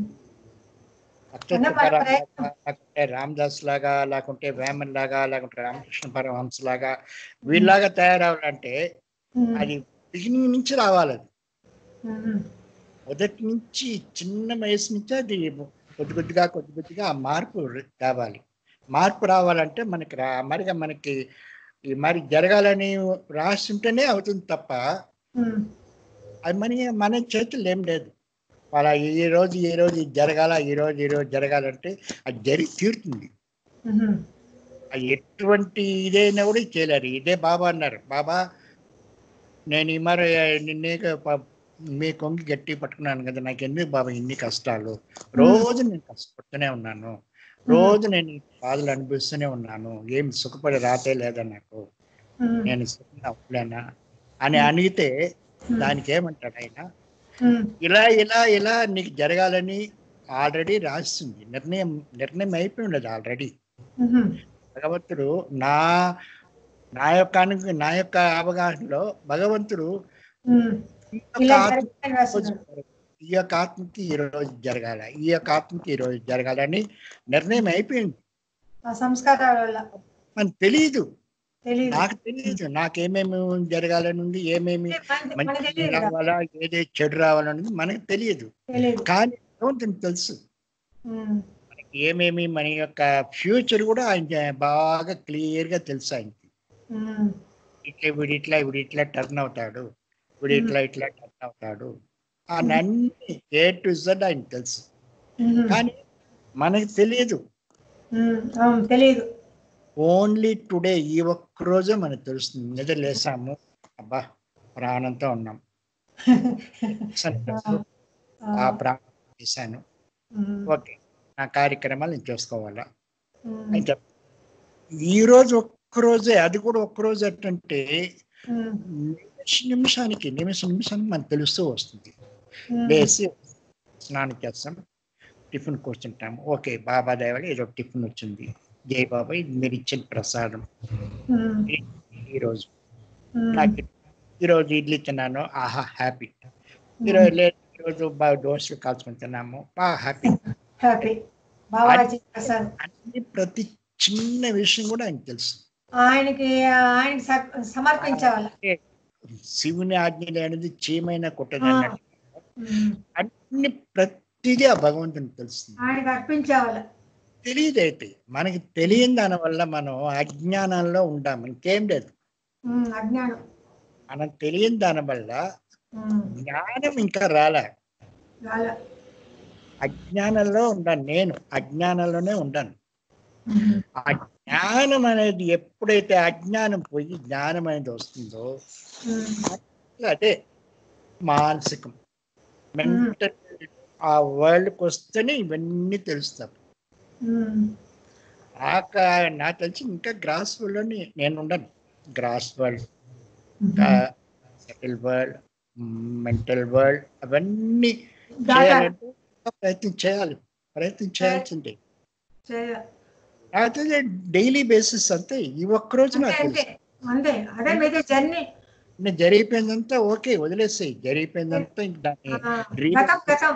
అట్లే అన్న, మన తుకారాం ప్రయత్నం. లాగా, లేకుంటే రామదాస్ లాగా లేకుంటే వేమన్ లాగా లేకుంటే రామకృష్ణ పరమహంస లాగా వీళ్ళలాగా తయారవ్వాలంటే ఉమ్. అది బిగినింగ్ నుంచి రావాలి అది ఉహుం. మొదటి నుంచి చిన్న వయసు నుంచి అది కొద్ది కొద్దిగా కొద్ది కొద్దిగా ఆ మార్పు రావాలి మార్పు రావాలంటే మనకి రా మరిగా మనకి ఈ మరి జరగాలని రాసి ఉంటేనే అవుతుంది తప్ప ఉమ్. అది మన మన చేతుల్లో ఏం లేదు వాళ్ళ ఈ రోజు ఈ రోజు ఇది జరగాల ఈ రోజు ఈ రోజు జరగాలంటే అది జరిగి తీరుతుంది ఉహుం. అది ఎటువంటి ఇదైనా కూడా చేయలేరు ఇదే బాబా అన్నారు బాబా నేను ఈ మరి నిన్నే ప- మీ కొంగి గట్టి పట్టుకున్నాను కదా నాకు ఎందుకు బాబా ఇన్ని కష్టాలు రోజు నేను కష్టపడుతూనే ఉన్నాను రోజు నేను ఈ బాధలు అనుభవిస్తూనే ఉన్నాను ఏం సుఖపడి రాతే లేదా నాకు ఉమ్. నేను సుఖంగా అవ్వలేనా అని అడిగితే దానికి ఏమంటాడు ఆయన ఉమ్. ఇలా ఇలా ఇలా నీకు జరగాలని ఆల్రెడీ రాసింది నిర్ణయం నిర్ణయం అయిపోయి ఉండదు ఆల్రెడీ ఉహుం. భగవంతుడు నా నా యొక్క అను- నా యొక్క అవగాహనలో భగవంతుడు ఉమ్. ఈ యొక్క ఇలా ఆత్మ జరుగుతుందని రాస్తున్నాడు. ఈ యొక్క ఆత్మకి ఈ రోజు జరగాల ఈ యొక్క ఆత్మకి ఈ రోజు జరగాలని నిర్ణయం అయిపోయింది ఆ సంస్కారాల వల్ల మనకు తెలియదు తెలియదు నాకు తెలియదు నాకేమేమి జరగాలని ఉంది ఏమేమి మన- మనకు మంచి తెలియదు కదా. రావాలా ఏదే చెడు రావాలన్నది మనకు తెలియదు తెలియదు కానీ భగవంతునికి తెలుసు ఉమ్. మనకి ఏమేమి మన యొక్క ఫ్యూచర్ కూడా ఆయన బాగా క్లియర్ గా తెలుసు ఆయనకి ఉమ్. ఇట్లా వీడు ఇట్లా వీడు ఇట్లా టర్న్ అవుతాడు వీడు ఇట్లా ఇట్లా టర్న్ అవుతాడు అన్నీ ఏ టు జెడ్ ఆయన తెలుసు ఉహుం. కానీ మనకి తెలియదు ఉమ్. అవును తెలియదు ఓన్లీ టుడే ఈ ఒక్క రోజే మనకు తెలుస్తుంది నిద్ర లేసాము అబ్బా ప్రాణంతో ఉన్నాం ఆ ప్రాణం చేశాను ఉమ్. ఓకే నా కార్యక్రమాలు నేను చూసుకోవాలా ఉమ్. అని చెప్ ఈ రోజు ఒక్కరోజే అది కూడా ఒక్కరోజు ఏంటంటే ఉమ్. నిమిష నిమిషానికి నిమిష నిమిషానికి మనకు తెలుస్తూ వస్తుంది ఉమ్. లేచి స్నానం చేస్తాం టిఫిన్ కూర్చుంటాము ఓకే బాబా దేవాలి ఏదో టిఫిన్ వచ్చింది జై బాబా ఇది మీరు ఇచ్చిన ప్రసాదం ఉమ్. ఈరోజు ఉమ్. నాకు ఈరోజు ఇడ్లీ తిన్నాను ఆహా హ్యాపీ ఈరోజు లేదు ఈరోజు బాగా దోశలు కాల్చుకొని తిన్నాము బాగా హ్యాపీ హ్యాపీ బాబాజీ ప్రసాద్ అన్ని ప్రతి చిన్న విషయం కూడా ఆయనకు తెలుసు ఆయనకి ఆయనకి స- సమర్పించేవాళ్ళ శివుని ఆజ్ఞ లేనిది చీమైన కుట్టదు అన్నట్టు ఉమ్. అన్ని ప్రతిదీ ఆ భగవంతునికి తెలుస్తుంది ఆయనకి అర్పించేవాళ్ళ తెలియదైతే మనకి తెలియని దాని వల్ల మనం అజ్ఞానంలో ఉంటాం ఇంకేం లేదు ఉమ్. అజ్ఞానం మనం తెలియని దాని వల్ల ఉమ్. జ్ఞానం ఇంకా రాలే వాళ్ళ అజ్ఞానంలో ఉంటాను నేను అజ్ఞానంలోనే ఉంటాను ఉమ్. ఆ జ్ఞానం అనేది ఎప్పుడైతే అజ్ఞానం పోయి జ్ఞానం అనేది వస్తుందో ఉమ్. అదే మానసికం మెంటల్ ఆ వరల్డ్కి వస్తేనే ఇవన్నీ తెలుస్తాం ఉమ్. నాక నాకు తెలిసి ఇంకా గ్రాస్ వరల్డ్ నేను ఉండను gross world subtle world mental world అవన్నీ దాటాలి. చేయాలంటే ఇంకా ప్రయత్నం చేయాలి ప్రయత్నం చేయాల్సిందే చేయ- నాకు తెలిసి డైలీ బేసిస్ అంతే ఈ ఒక్క రోజు అంతే నాకు అంతే తెలుసు అంతే అదే మీద జర్నీ నేను జరిగిపోయిందంతా ఓకే వదిలేసేయి జరిగిపోయిందంతా ఇంక దాన్ని ఆ, re- గతం గతం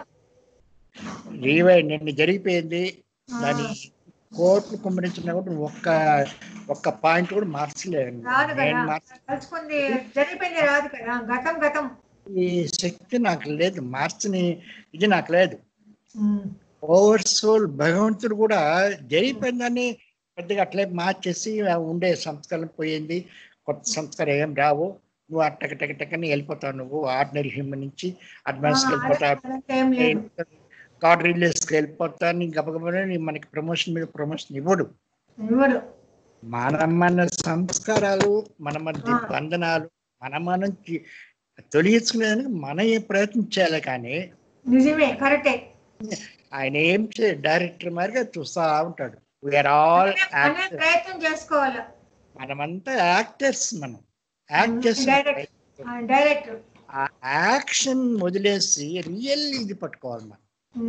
రీవైండ్ నిన్న జరిగిపోయింది ఆ, దాని కోట్లు కుమ్మరించినా కూడా నువ్వు ఒక్క ఒక్క పాయింట్ కూడా మార్చలేను రాదు నేను కదా మార్చ తలుచుకుంది జరిగిపోయింది రాదు కదా గతం గతం ఈ శక్తి నాకు లేదు మార్చని ఇది నాకు లేదు ఉమ్. ఓవర్ సోల్ భగవంతుడు కూడా జరిగిపోయిందని పెద్దగా అట్లే మార్చేసి ఆ ఉండే సంస్కారం పోయింది కొత్త సంస్కారం ఏం రావు నువ్వు అట్టక టక టకని వెళ్ళిపోతావు నువ్వు ఆర్డినరీ హ్యూమన్ నుంచి అడ్వాన్స్కి ఆ, వెళ్ళిపోతావు అదంతా ఏం లేదు కార్డ్ రిలీజ్కి వెళ్ళిపోతాను నీ గబగబనే మనకి ప్రమోషన్ మీద ప్రమోషన్ ఇవ్వడు ఇవ్వడు మన మన సంస్కారాలు మన మన ఆ. బంధనాలు మన మనం చి- తొలగించుకునేదానికి మనం ఏ ప్రయత్నం చేయాలి కానీ నిజమే కరెక్టే ఆయన ఏం చే డైరెక్టర్ మాదిరిగా చూస్తా ఉంటాడు వీఆర్ ఆల్ అనే ప్రయత్నం చేసుకోవాలి మనమంతా యాక్టర్స్ మనం యాక్ట్ చేస్తున్నాం డైరెక్ట్ డైరెక్టర్ ఆ యాక్షన్ వదిలేసి రియల్ ఇది పట్టుకోవాలి మనం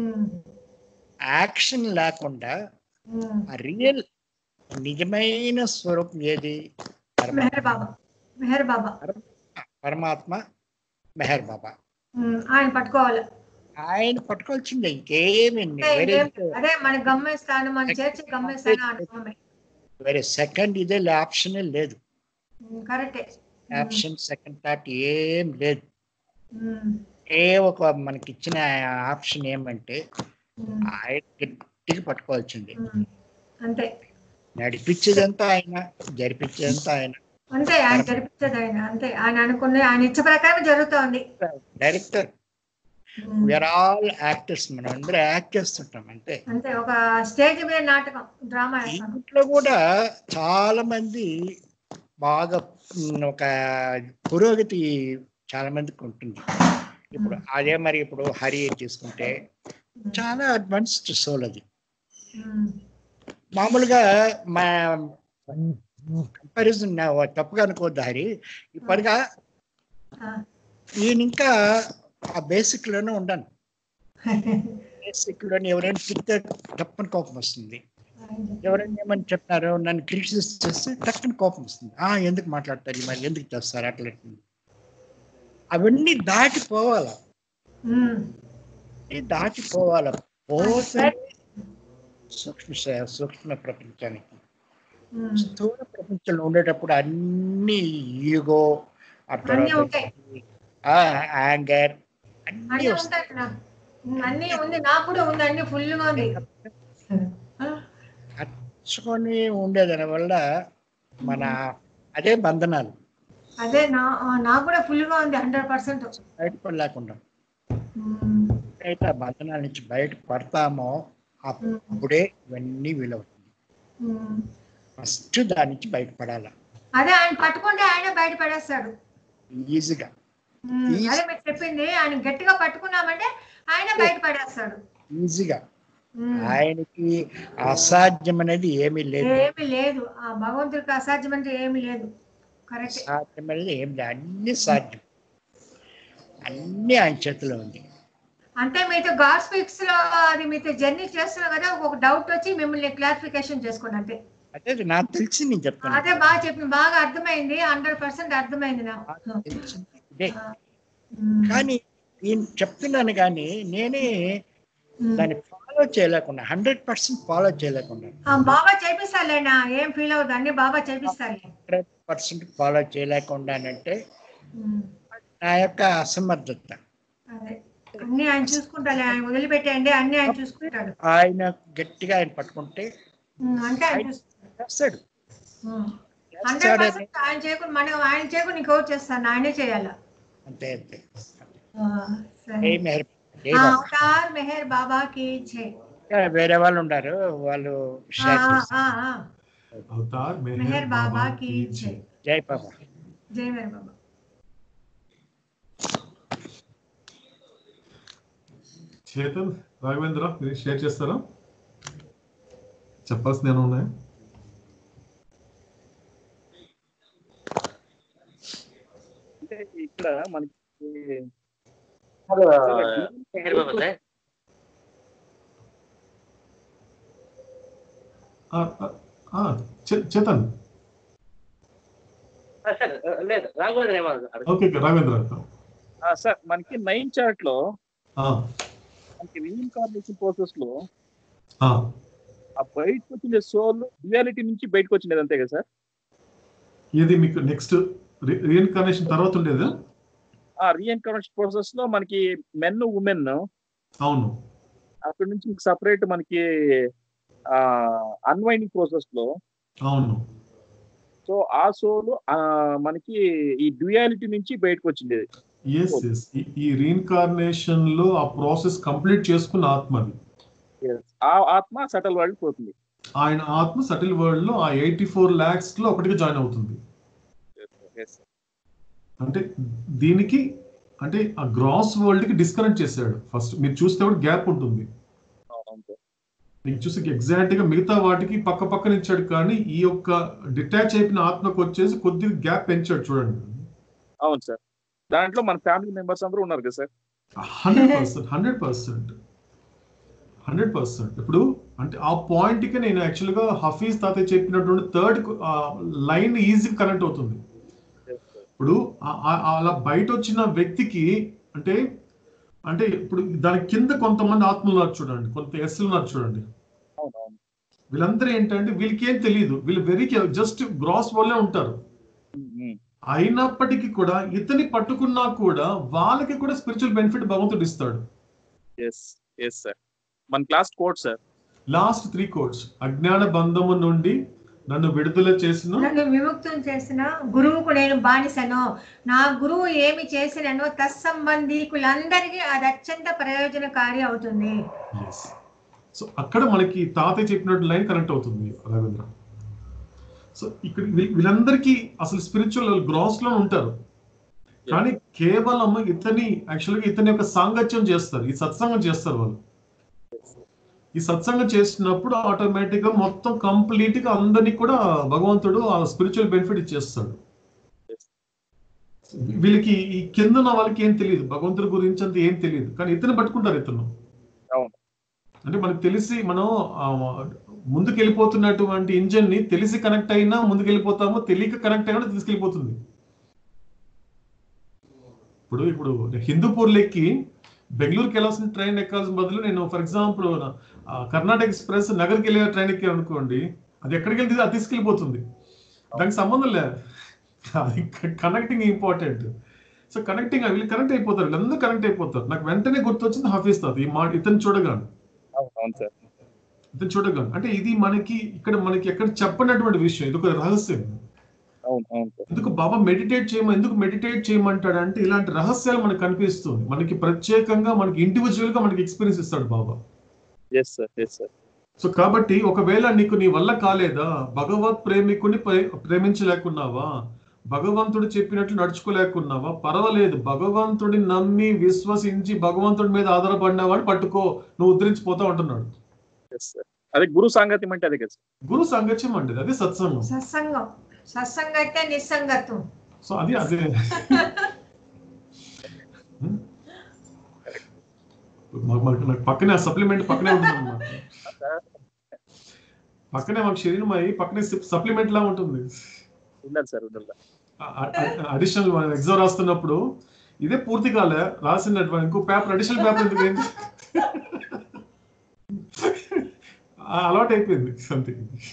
యాక్షన్ లేకుండా ఆ రియల్ నిజమైన స్వరూపం ఏది పరమ- మెహర్ బాబా మెహర్ బాబా పరమాత్మ మెహర్ బాబా ఉమ్, ఆయన పట్టుకోవాలి ఆయన పట్టుకోవాల్సిందే ఇంకేమి అంటే వేరే ఏం- అదే మన గమ్యస్థానం మన చేర్చే గమ్యస్థానం అనుకోమే వేరే సెకండ్ ఇదే ఆప్షనే లేదు కరెక్టే ఆప్షన్ సెకండ్ థాట్ ఏం లేదు ఉమ్, ఏ ఒక మనకి ఇచ్చిన ఆప్షన్ ఏమంటే ఉమ్, ఆయన గట్టిగా పట్టుకోవాల్సిందే ఉమ్, అంతే నడిపించేదంతా ఆయన జరిపించేదంతా ఆయన అంతే ఆయన జరిపించేది ఆయన అంతే ఆయన అనుకునే ఆయన ఇచ్చ ప్రకారం జరుగుతోంది director um, we are all actors మనం అందరూ యాక్ట్ చేస్తుంటాం అంతే అంతే ఒక స్టేజ్ మీద నాటకం డ్రామా వేస్తాం ఇంట్లో కూడా చాలా మంది బాగా ఉమ్, ఒక పురోగతి చాలా మందికి ఉంటుంది ఇప్పుడు అదే మరి ఇప్పుడు హరి తీసుకుంటే చాలా అడ్వాన్స్డ్ సోల్ అది ఉమ్, మామూలుగా మా కంపారిజన్ తప్పుగా అనుకోవద్దు హరి ఇప్పటిగా ఆ. ఈయన ఇంకా ఆ బేసిక్ లోనే ఉండను బేసిక్ లోని ఎవరైనా తిట్టే తప్పని కోపం వస్తుంది ఎవరైనా ఏమని చెప్పినారు నన్ను క్రిటిసైజ్ చేస్తే టక్కని కోపం వస్తుంది ఆ ఎందుకు మాట్లాడతారు మరి ఎందుకు చేస్తారు అట్లా ఇట్లా. అవన్నీ దాటిపోవాల ఉమ్. ఈ దాటిపోవాల పోతే సూక్ష్మ శ- సూక్ష్మ ప్రపంచానికి ఉమ్. స్థూల ప్రపంచంలో ఉండేటప్పుడు అన్ని ఈగో అన్నీ ఉంటాయి. యాంగర్ అన్నీ అన్ని వస్తాయి ఉంటాయి అక్కడ. ఉమ్, అన్నీ ఉంది నాకు కూడా ఉంది అన్ని ఫుల్ గా ఉంది ఆ, హత్తుకొని ఉండేదాని వల్ల మన అదే బంధనాలు అదే నా ఆ, నాకు కూడా ఫుల్ గా ఉంది హండ్రెడ్ పర్సెంట్ బయటపడలేకుండా అయితే ఆ బంధనాల నుంచి బయట పడతామో అప్పుడే ఇవన్నీ వీలవుతుంది ఫస్ట్ దాని నుంచి బయటపడాల అదే ఆయన పట్టుకుంటే ఆయన బయట పడేస్తాడు ఈజీగా ఉమ్, అదే మీరు చెప్పింది ఆయన గట్టిగా పట్టుకున్నామంటే ఆయన బయట పడేస్తాడు ఈజీగా ఉమ్. ఆయనకి అసాధ్యం అనేది ఏమీ లేదు ఏమీ లేదు ఆ భగవంతుడికి అసాధ్యం అంటే ఏమీ లేదు కరెక్ట్ సాధ్యం అనేది ఏం లేదు అన్ని సాధ్యం అన్ని ఆయన చేతిలో ఉంది అంటే మీతో గాడ్ స్పీక్స్ లో అది మీతో జర్నీ చేస్తున్నా కదా ఒక డౌట్ వచ్చి మిమ్మల్ని క్లారిఫికేషన్ చేసుకోండి అంతే అదే నాకు తెలిసి నేను చెప్తాను అదే బాగా చెప్పిన బాగా అర్థమైంది హండ్రెడ్ పర్సెంట్ అర్థమైంది నాకు తెలిసింది ఇదే ఉమ్. కానీ నేను చెప్తున్నాను కానీ నేనే ఉమ్. దాన్ని ఫాలో చేయలేకుండా హండ్రెడ్ పర్సెంట్ ఫాలో చేయలేకుండా ఆ, బాబా చేపిస్తాలేనా ఏం ఫీల్ అవుతుంది అన్ని బాబా చేపిస్తాలే హండ్రెడ్ పర్సెంట్ ఫాలో చేయలేకుండానంటే ఉమ్. నా యొక్క అసమర్థత అదే అన్ని ఆయన చూసుకుంటాలే ఆయన వదిలిపెట్టేయండి అన్ని ఆయన చూసుకుంటాడు ఆయన గట్టిగా ఆయన పట్టుకుంటే ఉమ్, అంటే ఆయన చూసుకుంటాడు చేస్తాడు హండ్రెడ్ చేస్తాడని పర్సెంట్ ఆయన చేయకుండా మనం ఆయన చేయకుండా ఇంకోటి చేస్తాను ఆయనే చేయాలా అంతే అంతే ఆ, సరే ఏ మెహర్ ఏ ఆ, బాబా. అవతార్ మెహర్ బాబా కి జై ఇంకా వేరే వాళ్ళు ఉన్నారు వాళ్ళు ఆ, షేర్ ఆ, చేస్తారు ఆ, ఆ. అవతార్ మెహర్ బాబా కి జై జై బాబా జై మెహర్ బాబా చేతన్ రాఘవేంద్ర మీరు షేర్ చేస్తారా చెప్పాల్సిన ఏమైనా ఉన్నాయా అంటే ఇక్కడ మనకి ఆ, ఆ, ఆ, చే- చేతన్ లేదు రాఘవేంద్ర ఏమో ఓకే ఓకే రాఘవేంద్ర ఆ, సార్ మనకి నైన్ చార్ట్ లో ఆ, మనకి రీఇన్కార్నేషన్ ప్రాసెస్ లో ఆ, ఆ బయటకు వచ్చిన సోల్ రియాలిటీ నుంచి బయటకు వచ్చినది అంతే కదా సార్ ఇది మీకు నెక్స్ట్ రీఇన్కార్నేషన్ తర్వాత ఉండేదా ఆ రీఇన్కార్నేషన్ ప్రాసెస్ లో మనకి మెన్ ఉమెన్ అవును అక్కడ నుంచి సపరేట్ మనకి ఆ అన్వైండింగ్ ప్రాసెస్ లో అవును సో ఆ సోల్ మనకి ఈ డ్యూయాలిటీ నుంచి బయటకు వచ్చింది ఎస్ ఎస్ ఈ రీఇన్కార్నేషన్ లో ఆ ప్రాసెస్ కంప్లీట్ చేసుకున్న ఆత్మది ఆ ఆత్మ సటల్ వరల్డ్ పోతుంది ఆయన ఆత్మ సటిల్ వరల్డ్ లో ఆ ఎయిటీ ఫోర్ ల్యాక్స్ లో ఒకటిగా జాయిన్ అవుతుంది అంటే దీనికి అంటే ఆ గ్రాస్ వరల్డ్ కి డిస్కనెక్ట్ చేశాడు ఫస్ట్ మీరు చూస్తే కూడా గ్యాప్ ఉంటుంది మీకు చూసి ఎగ్జాక్ట్ గా మిగతా వాటికి పక్క పక్కన ఇచ్చాడు కానీ ఈ యొక్క డిటాచ్ అయిపోయిన ఆత్మకు వచ్చేసి కొద్దిగా గ్యాప్ పెంచాడు చూడండి అవును సార్ దాంట్లో మన ఫ్యామిలీ మెంబర్స్ అందరూ ఉన్నారు కదా sir hundred percent hundred percent hundred percent ఇప్పుడు అంటే ఆ పాయింట్ కి నేను యాక్చువల్ గా హఫీజ్ తాతయ్య చెప్పినటువంటి థర్డ్ లైన్ ఈజీగా కనెక్ట్ అవుతుంది ఇప్పుడు ఆ- ఆ- అలా బయట వచ్చిన వ్యక్తికి అంటే అంటే ఇప్పుడు దాని కింద కొంతమంది ఆత్మలు ఉన్నారు చూడండి కొంత ఎస్లు ఉన్నారు చూడండి అవును అవును వీళ్ళందరూ ఏంటంటే వీళ్ళకి ఏం తెలియదు వీళ్ళు వెరీ జస్ట్ గ్రాస్ వల్లే ఉంటారు అయినప్పటికీ కూడా ఇతని పట్టుకున్నా కూడా వాళ్ళకి కూడా స్పిరిచువల్ బెనిఫిట్ భగవంతుడు ఇస్తాడు ఎస్ ఎస్ సార్ మన class code sir last three codes అజ్ఞాన బంధము నుండి నన్ను విడుదల చేసిన నన్ను విముక్తం చేసిన గురువుకు నేను బానిసను నా గురువు ఏమి చేసిననో తత్సంబంధీకులందరికీ అది అత్యంత ప్రయోజనకారి అవుతుంది సో అక్కడ మనకి తాతయ్య చెప్పినట్టు లైన్ కనెక్ట్ అవుతుంది రవీంద్ర సో ఇక్కడ వీ- వీళ్ళందరికీ అసలు స్పిరిచువల్ గ్రాస్ లో ఉంటారు కానీ కేవలం ఇతని యాక్చువల్గా ఇతని యొక్క సాంగత్యం చేస్తారు ఈ సత్సంగం చేస్తారు వాళ్ళు ఈ సత్సంగం చేసినప్పుడు ఆటోమేటిక్ గా మొత్తం కంప్లీట్ గా అందరినీ కూడా భగవంతుడు ఆ స్పిరిచువల్ బెనిఫిట్ ఇచ్చేస్తాడు వీళ్ళకి ఈ కింద ఉన్న వాళ్ళకి ఏం తెలియదు భగవంతుడి గురించి అంత ఏం తెలియదు కానీ ఇతను పట్టుకుంటారు ఇతను అవును అంటే మనకు తెలిసి మనం ఆ, ముందుకు వెళ్ళిపోతున్నటువంటి ఇంజన్ ని తెలిసి కనెక్ట్ అయినా ముందుకు వెళ్ళిపోతాము తెలియక కనెక్ట్ అయినా తీసుకెళ్ళిపోతుంది ఇప్పుడు ఇప్పుడు హిందూపూర్ ఎక్కి బెంగళూరుకి వెళ్ళాల్సిన ట్రైన్ ఎక్కాల్సిన బదులు నేను ఫర్ ఎగ్జాంపుల్ కర్ణాటక ఎక్స్ప్రెస్ నగర్కి వెళ్ళే ట్రైన్ ఎక్కి అనుకోండి అది ఎక్కడికి వెళ్తే అది తీసుకెళ్ళిపోతుంది దానికి సంబంధం లేదు అది కనెక్టింగ్ ఇంపార్టెంట్ సో కనెక్టింగ్ వీళ్ళు కనెక్ట్ అయిపోతారు వీళ్ళందరూ కనెక్ట్ అయిపోతారు నాకు వెంటనే గుర్తొచ్చింది హఫీజ్ తాత ఈ మాట ఇతను చూడగాను అవును అవును సార్ ఇతను చూడగాను అంటే ఇది మనకి ఇక్కడ మనకి ఎక్కడ చెప్పనటువంటి విషయం ఇది ఒక రహస్యం అవును అవును సార్ ఎందుకు బాబా మెడిటేట్ చేయమని ఎందుకు మెడిటేట్ చేయమంటాడు అంటే ఇలాంటి రహస్యాలు మనకు కనిపిస్తుంది మనకి ప్రత్యేకంగా మనకి ఇండివిజువల్ గా మనకి ఎక్స్పీరియన్స్ ఇస్తాడు Baba yes sir yes sir so కాబట్టి ఒకవేళ నీకు నీ వల్ల కాలేదా భగవత్ ప్రేమికుని ప్రే- ప్రేమించలేకున్నావా భగవంతుడు చెప్పినట్లు నడుచుకోలేకున్నావా పర్వాలేదు భగవంతుడి నమ్మి విశ్వసించి భగవంతుడి మీద ఆధారపడినవాడు పట్టుకో నువ్వు ఉద్ధరించిపోతావు అంటున్నాడు ఎస్ సార్ అదే గురు సాంగత్యం అంటే అదే కదా సార్ గురు సంగత్యం అంటే అది సత్సంగం సత్సంగం సత్సంగతే నిస్సంగత్వం సో అది అదే మాకు మాకు నాకు పక్కనే సప్లిమెంట్ పక్కనే ఉంటుంది అన్నమాట పక్కనే మాకు శరీరం అయి పక్కనే సప్లిమెంట్ లా ఉంటుంది ఉండాలి సార్ ఉండాలి అడిషనల్ ఎగ్జామ్ రాస్తున్నప్పుడు ఇదే పూర్తి కాలే రాసినటువంటి ఇంకో పేపర్ అడిషనల్ పేపర్ ఎందుకు ఏంటి ఆ, అలవాటు అయిపోయింది అంతే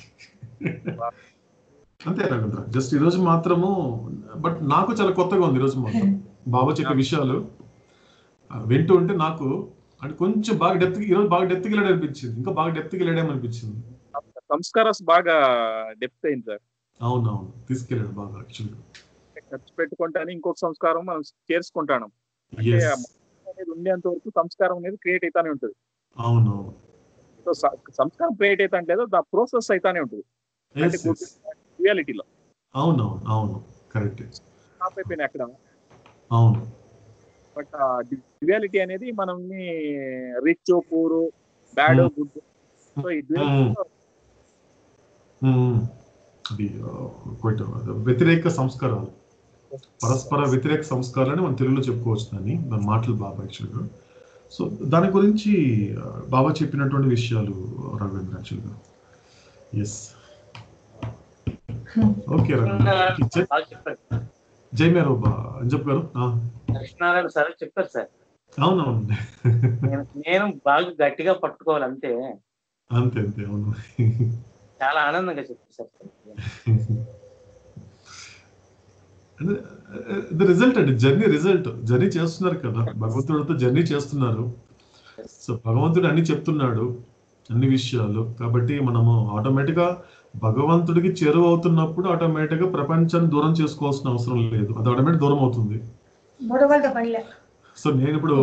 అంతే రవీంద్ర జస్ట్ ఈ రోజు మాత్రము బట్ నాకు చాలా కొత్తగా ఉంది ఈ రోజు మాత్రం బాబా చెప్పే విషయాలు ఆ, వింటూ ఉంటే నాకు అంటే కొంచెం బాగా డెప్త్ ఈరోజు బాగా డెప్త్ వెళ్ళాడు అనిపించింది ఇంకా బాగా డెప్త్ వెళ్ళాడేమో అనిపించింది సంస్కారస్ బాగా డెప్త్ అయింది సార్ అవునవును తీసుకెళ్ళాడు బాగా యాక్చువల్గా ఖర్చు పెట్టుకుంటాను ఇంకొక సంస్కారం మనం చేర్చుకుంటాను అంటే ఆ మనసు అనేది ఉండేంత వరకు సంస్కారం అనేది క్రియేట్ అవుతానే ఉంటుంది అవునవును సో స- సంస్కారం క్రియేట్ అవుతా లేదు దా ప్రాసెస్ అవుతానే ఉంటుంది అంటే Yes, yes. రియాలిటీలో అవునవును అవును కరెక్ట్ స్టాప్ అయిపోయినాయి అక్కడ అవును బట్ డ్యుయాలిటీ అనేది మనల్ని rich poor bad Hmm. Good so ఈ duality లో మ్మ్. అది ఆ, quite a- వ్యతిరేక సంస్కారాలు పరస్పర వ్యతిరేక సంస్కారాన్ని మనం తెలుగులో చెప్పుకోవచ్చు దాన్ని దాని మాటలు బాబా యాక్చువల్గా సో దాని గురించి ఆ, బాబా చెప్పినటువంటి విషయాలు రవీంద్ర యాక్చువల్గా ఎస్ ఓకే రవీంద్ర జై- బాగా చెప్పారు జై మేరో బా అని చెప్పారు ఆ, కృష్ణారాయణ సార్ చెప్పారు సార్ అవునవును నేను నేను బాగా గట్టిగా పట్టుకోవాలి అంతే అంతే అంతే అవును చాలా ఆనందంగా చెప్పారు సార్ ది రిజల్ట్ అండి జర్నీ రిజల్ట్ జర్నీ చేస్తున్నారు కదా భగవంతుడితో జర్నీ చేస్తున్నారు సో భగవంతుడు అన్ని చెప్తున్నాడు అన్ని విషయాలు కాబట్టి మనము ఆటోమేటిక్ గా భగవంతుడికి చేరువ అవుతున్నప్పుడు ఆటోమేటిక్ గా ప్రపంచాన్ని దూరం చేసుకోవాల్సిన అవసరం లేదు అది ఆటోమేటిక్ దూరం అవుతుంది బుడగలతో పనిలే సో నేను ఇప్పుడు